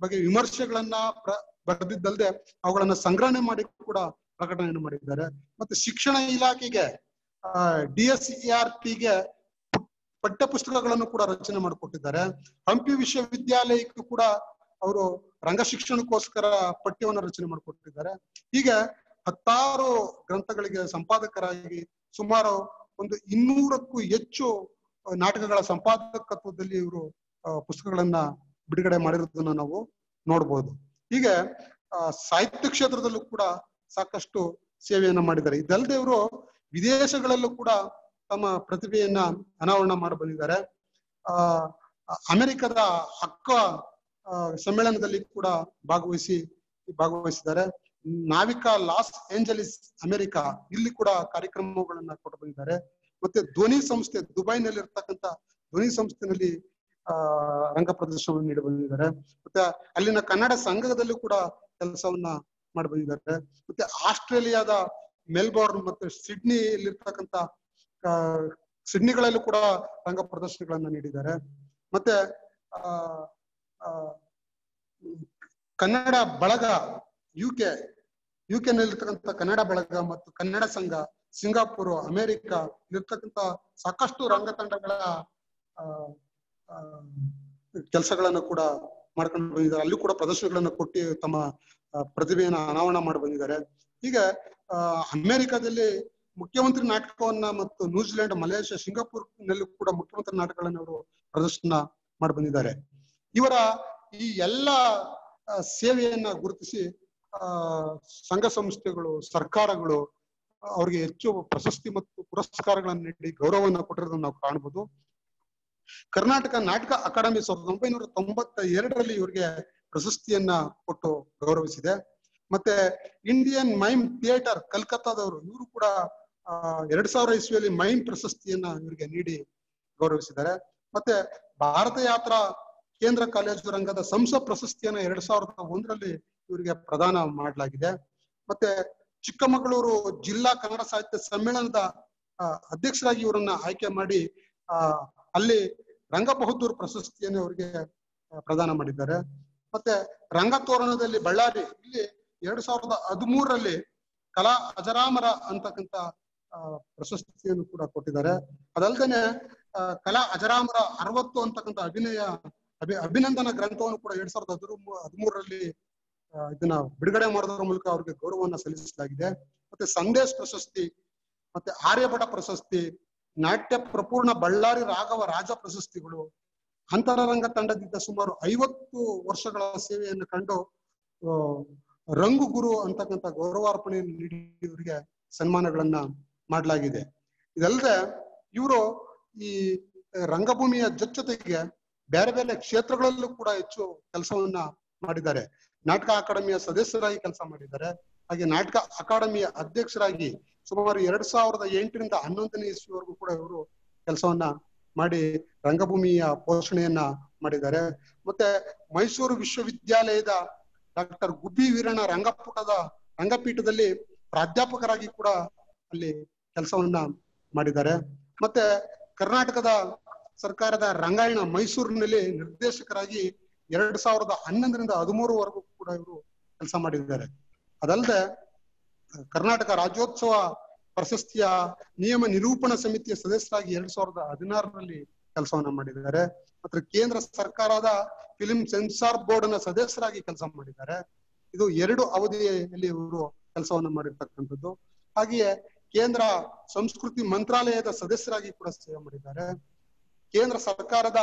ಬಗ್ಗೆ ವಿಮರ್ಶೆಗಳನ್ನ ಪ್ರ ಬರೆದಿದ್ದಲ್ಲದೆ ಅವುಗಳನ್ನ ಸಂಗ್ರಹಣೆ ಮಾಡಿ ಕೂಡ ಪ್ರಕಟಣೆಯನ್ನು ಮಾಡಿದ್ದಾರೆ ಮತ್ತೆ ಶಿಕ್ಷಣ ಇಲಾಖೆಗೆ ಡಿ ಎಸ್ ಆರ್ ಟಿಗೆ ಪಠ್ಯ ಪುಸ್ತಕಗಳನ್ನು ಕೂಡ ರಚನೆ ಮಾಡಿಕೊಟ್ಟಿದ್ದಾರೆ ಹಂಪಿ ವಿಶ್ವವಿದ್ಯಾಲಯಕ್ಕೂ ಕೂಡ ಅವರು ರಂಗ ಶಿಕ್ಷಣಕ್ಕೋಸ್ಕರ ಪಠ್ಯವನ್ನು ರಚನೆ ಮಾಡಿಕೊಟ್ಟಿದ್ದಾರೆ ಹೀಗೆ ಹತ್ತಾರು ಗ್ರಂಥಗಳಿಗೆ ಸಂಪಾದಕರಾಗಿ ಸುಮಾರು ಒಂದು ಇನ್ನೂರಕ್ಕೂ ಹೆಚ್ಚು ನಾಟಕಗಳ ಸಂಪಾದಕತ್ವದಲ್ಲಿ ಇವರು ಪುಸ್ತಕಗಳನ್ನ ಬಿಡುಗಡೆ ಮಾಡಿರೋದನ್ನ ನಾವು ನೋಡ್ಬೋದು ಹೀಗೆ ಆ, ಸಾಹಿತ್ಯ ಕ್ಷೇತ್ರದಲ್ಲೂ ಕೂಡ ಸಾಕಷ್ಟು ಸೇವೆಯನ್ನ ಮಾಡಿದ್ದಾರೆ ಇದಲ್ಲದೆ ಇವರು ವಿದೇಶಗಳಲ್ಲೂ ಕೂಡ ತಮ್ಮ ಪ್ರತಿಭೆಯನ್ನ ಅನಾವರಣ ಮಾಡಿ ಬಂದಿದ್ದಾರೆ ಆ ಅಮೆರಿಕದ ಅಕ್ಕ ಆ, ಸಮ್ಮೇಳನದಲ್ಲಿ ಕೂಡ ಭಾಗವಹಿಸಿ ಭಾಗವಹಿಸಿದ್ದಾರೆ ನಾವಿಕಾ ಲಾಸ್ ಏಂಜಲಿಸ್ ಅಮೆರಿಕ ಇಲ್ಲಿ ಕೂಡ ಕಾರ್ಯಕ್ರಮಗಳನ್ನ ಕೊಟ್ಟು ಬಂದಿದ್ದಾರೆ ಮತ್ತೆ ಧ್ವನಿ ಸಂಸ್ಥೆ ದುಬೈನಲ್ಲಿ ಇರ್ತಕ್ಕಂಥ ಧ್ವನಿ ಸಂಸ್ಥೆನಲ್ಲಿ ಆ ರಂಗ ಪ್ರದರ್ಶನವನ್ನು ನೀಡಿ ಬಂದಿದ್ದಾರೆ ಮತ್ತೆ ಅಲ್ಲಿನ ಕನ್ನಡ ಸಂಘದಲ್ಲೂ ಕೂಡ ಕೆಲಸವನ್ನ ಮಾಡಿ ಬಂದಿದ್ದಾರೆ ಮತ್ತೆ ಆಸ್ಟ್ರೇಲಿಯಾದ ಮೆಲ್ಬೋರ್ನ್ ಮತ್ತೆ ಸಿಡ್ನಿಯಲ್ಲಿರ್ತಕ್ಕಂಥ ಆ, ಸಿಡ್ನಿಗಳಲ್ಲೂ ಕೂಡ ರಂಗ ಪ್ರದರ್ಶನಗಳನ್ನ ನೀಡಿದ್ದಾರೆ ಮತ್ತೆ ಆ ಆ, Kannada Balaga U K U K ನಲ್ಲಿರ್ತಕ್ಕಂಥ ಕನ್ನಡ ಬಳಗ ಮತ್ತು ಕನ್ನಡ ಸಂಘ ಸಿಂಗಾಪುರ್ ಅಮೆರಿಕ ಇಲ್ಲಿರ್ತಕ್ಕಂಥ ಸಾಕಷ್ಟು ರಂಗ ತಂಡಗಳ ಕೆಲಸಗಳನ್ನ ಕೂಡ ಮಾಡ್ಕೊಂಡು ಬಂದಿದ್ದಾರೆ ಅಲ್ಲಿ ಕೂಡ ಪ್ರದರ್ಶನಗಳನ್ನ ಕೊಟ್ಟು ತಮ್ಮ ಆ, ಪ್ರತಿಭೆಯನ್ನ ಅನಾವರಣ ಮಾಡಿ ಬಂದಿದ್ದಾರೆ ಹೀಗೆ ಆ, ಅಮೆರಿಕದಲ್ಲಿ ಮುಖ್ಯಮಂತ್ರಿ ನಾಟಕವನ್ನ ಮತ್ತು ನ್ಯೂಜಿಲೆಂಡ್ ಮಲೇಷ್ಯಾ ಸಿಂಗಾಪುರ್ ನಲ್ಲಿ ಕೂಡ ಮುಖ್ಯಮಂತ್ರಿ ನಾಟಕಗಳನ್ನ ಅವರು ಪ್ರದರ್ಶನ ಮಾಡಿ ಬಂದಿದ್ದಾರೆ ಇವರ ಈ ಎಲ್ಲ ಆ, ಸೇವೆಯನ್ನ ಗುರುತಿಸಿ ಆ ಸಂಘ ಸಂಸ್ಥೆಗಳು ಸರ್ಕಾರಗಳು ಅವ್ರಿಗೆ ಹೆಚ್ಚು ಪ್ರಶಸ್ತಿ ಮತ್ತು ಪುರಸ್ಕಾರಗಳನ್ನು ನೀಡಿ ಗೌರವವನ್ನ ಕೊಟ್ಟಿರೋದನ್ನ ನಾವು ಕಾಣಬಹುದು ಕರ್ನಾಟಕ ನಾಟಕ ಅಕಾಡೆಮಿ ಸಾವಿರದ ಒಂಬೈನೂರ ತೊಂಬತ್ತ ಎರಡರಲ್ಲಿ ಇವರಿಗೆ ಪ್ರಶಸ್ತಿಯನ್ನ ಕೊಟ್ಟು ಗೌರವಿಸಿದೆ ಮತ್ತೆ ಇಂಡಿಯನ್ ಮೈಮ್ ಥಿಯೇಟರ್ ಕಲ್ಕತ್ತಾದವರು ಇವರು ಕೂಡ ಆ ಎರಡ್ ಸಾವಿರ ಇಸ್ವಿಯಲ್ಲಿ ಮೈಮ್ ಪ್ರಶಸ್ತಿಯನ್ನ ಇವರಿಗೆ ನೀಡಿ ಗೌರವಿಸಿದ್ದಾರೆ ಮತ್ತೆ ಭಾರತ ಯಾತ್ರಾ ಕೇಂದ್ರ ಕಾಲೇಜು ರಂಗದ ಸಂಸ ಪ್ರಶಸ್ತಿಯನ್ನ ಎರಡ್ ಸಾವಿರದ ಒಂದರಲ್ಲಿ ಇವರಿಗೆ ಪ್ರದಾನ ಮಾಡಲಾಗಿದೆ ಮತ್ತೆ ಚಿಕ್ಕಮಗಳೂರು ಜಿಲ್ಲಾ ಕನ್ನಡ ಸಾಹಿತ್ಯ ಸಮ್ಮೇಳನದ ಆ, ಅಧ್ಯಕ್ಷರಾಗಿ ಇವರನ್ನ ಆಯ್ಕೆ ಮಾಡಿ ಆ ಅಲ್ಲಿ ರಂಗ ಬಹದ್ದೂರ್ ಪ್ರಶಸ್ತಿಯನ್ನು ಅವರಿಗೆ ಆ, ಪ್ರದಾನ ಮಾಡಿದ್ದಾರೆ ಮತ್ತೆ ರಂಗತೋರಣದಲ್ಲಿ ಬಳ್ಳಾರಿ ಇಲ್ಲಿ ಎರಡ್ ಸಾವಿರದ ಹದಿಮೂರರಲ್ಲಿ ಕಲಾ ಅಜರಾಮರ ಅಂತಕ್ಕಂತ ಆ, ಪ್ರಶಸ್ತಿಯನ್ನು ಕೂಡ ಕೊಟ್ಟಿದ್ದಾರೆ ಅದಲ್ದೇನೆ ಆ, ಕಲಾ ಅಜರಾಮರ ಅರವತ್ತು ಅಂತಕ್ಕಂಥ ಅಭಿನಯ ಅಭಿ ಅಭಿನಂದನಾ ಗ್ರಂಥವನ್ನು ಕೂಡ ಎರಡ್ ಸಾವಿರದ ಹದಿಮೂರು ಹದಿಮೂರರಲ್ಲಿ ಆ, ಇದನ್ನ ಬಿಡುಗಡೆ ಮಾಡೋದ್ರ ಮೂಲಕ ಅವ್ರಿಗೆ ಗೌರವವನ್ನ ಸಲ್ಲಿಸಲಾಗಿದೆ ಮತ್ತೆ ಸಂದೇಶ್ ಪ್ರಶಸ್ತಿ ಮತ್ತೆ ಆರ್ಯಭಟ ಪ್ರಶಸ್ತಿ ನಾಟ್ಯ ಪ್ರಪೂರ್ಣ ಬಳ್ಳಾರಿ ರಾಘವ ರಾಜ ಪ್ರಶಸ್ತಿಗಳು ಅಂತರರಂಗ ತಂಡದಿಂದ ಸುಮಾರು ಐವತ್ತು ವರ್ಷಗಳ ಸೇವೆಯನ್ನು ಕಂಡು ಆ, ರಂಗು ಗುರು ಅಂತಕ್ಕಂಥ ಗೌರವಾರ್ಪಣೆಯನ್ನು ನೀಡಿ ಇವರಿಗೆ ಸನ್ಮಾನಗಳನ್ನ ಮಾಡಲಾಗಿದೆ ಇದಲ್ಲದೆ ಇವರು ಈ ರಂಗಭೂಮಿಯ ಜೊತೆಗೆ ಬೇರೆ ಬೇರೆ ಕ್ಷೇತ್ರಗಳಲ್ಲೂ ಕೂಡ ಹೆಚ್ಚು ಕೆಲಸವನ್ನ ಮಾಡಿದ್ದಾರೆ ನಾಟಕ ಅಕಾಡೆಮಿಯ ಸದಸ್ಯರಾಗಿ ಕೆಲಸ ಮಾಡಿದ್ದಾರೆ ಹಾಗೆ ನಾಟಕ ಅಕಾಡೆಮಿಯ ಅಧ್ಯಕ್ಷರಾಗಿ ಸುಮಾರು ಎರಡ್ ಸಾವಿರದ ಎಂಟರಿಂದ ಹನ್ನೊಂದನೇ ಇಸ್ವಿವರೆಗೂ ಕೂಡ ಇವರು ಕೆಲಸವನ್ನ ಮಾಡಿ ರಂಗಭೂಮಿಯ ಪೋಷಣೆಯನ್ನ ಮಾಡಿದ್ದಾರೆ ಮತ್ತೆ ಮೈಸೂರು ವಿಶ್ವವಿದ್ಯಾಲಯದ ಡಾಕ್ಟರ್ ಗುಬ್ಬಿ ವೀರಣ್ಣ ರಂಗಪುಟದ ರಂಗಪೀಠದಲ್ಲಿ ಪ್ರಾಧ್ಯಾಪಕರಾಗಿ ಕೂಡ ಅಲ್ಲಿ ಕೆಲಸವನ್ನ ಮಾಡಿದ್ದಾರೆ ಮತ್ತೆ ಕರ್ನಾಟಕದ ಸರ್ಕಾರದ ರಂಗಾಯಣ ಮೈಸೂರಿನಲ್ಲಿ ನಿರ್ದೇಶಕರಾಗಿ ಎರಡ್ ಸಾವಿರದ ಹನ್ನೊಂದರಿಂದ ಹದಿಮೂರವರೆಗೂ ಕೂಡ ಇವರು ಕೆಲಸ ಮಾಡಿದ್ದಾರೆ ಅದಲ್ಲದೆ ಕರ್ನಾಟಕ ರಾಜ್ಯೋತ್ಸವ ಪ್ರಶಸ್ತಿಯ ನಿಯಮ ನಿರೂಪಣಾ ಸಮಿತಿಯ ಸದಸ್ಯರಾಗಿ ಎರಡ್ ಸಾವಿರದ ಹದಿನಾರರಲ್ಲಿ ಕೆಲಸವನ್ನ ಮಾಡಿದ್ದಾರೆ ಮತ್ತೆ ಕೇಂದ್ರ ಸರ್ಕಾರದ ಫಿಲಿಂ ಸೆನ್ಸಾರ್ ಬೋರ್ಡ್ ನ ಸದಸ್ಯರಾಗಿ ಕೆಲಸ ಮಾಡಿದ್ದಾರೆ ಇದು ಎರಡು ಅವಧಿಯಲ್ಲಿ ಇವರು ಕೆಲಸವನ್ನ ಮಾಡಿರ್ತಕ್ಕಂಥದ್ದು ಹಾಗೆಯೇ ಕೇಂದ್ರ ಸಂಸ್ಕೃತಿ ಮಂತ್ರಾಲಯದ ಸದಸ್ಯರಾಗಿ ಕೂಡ ಸೇವೆ ಮಾಡಿದ್ದಾರೆ ಕೇಂದ್ರ ಸರ್ಕಾರದ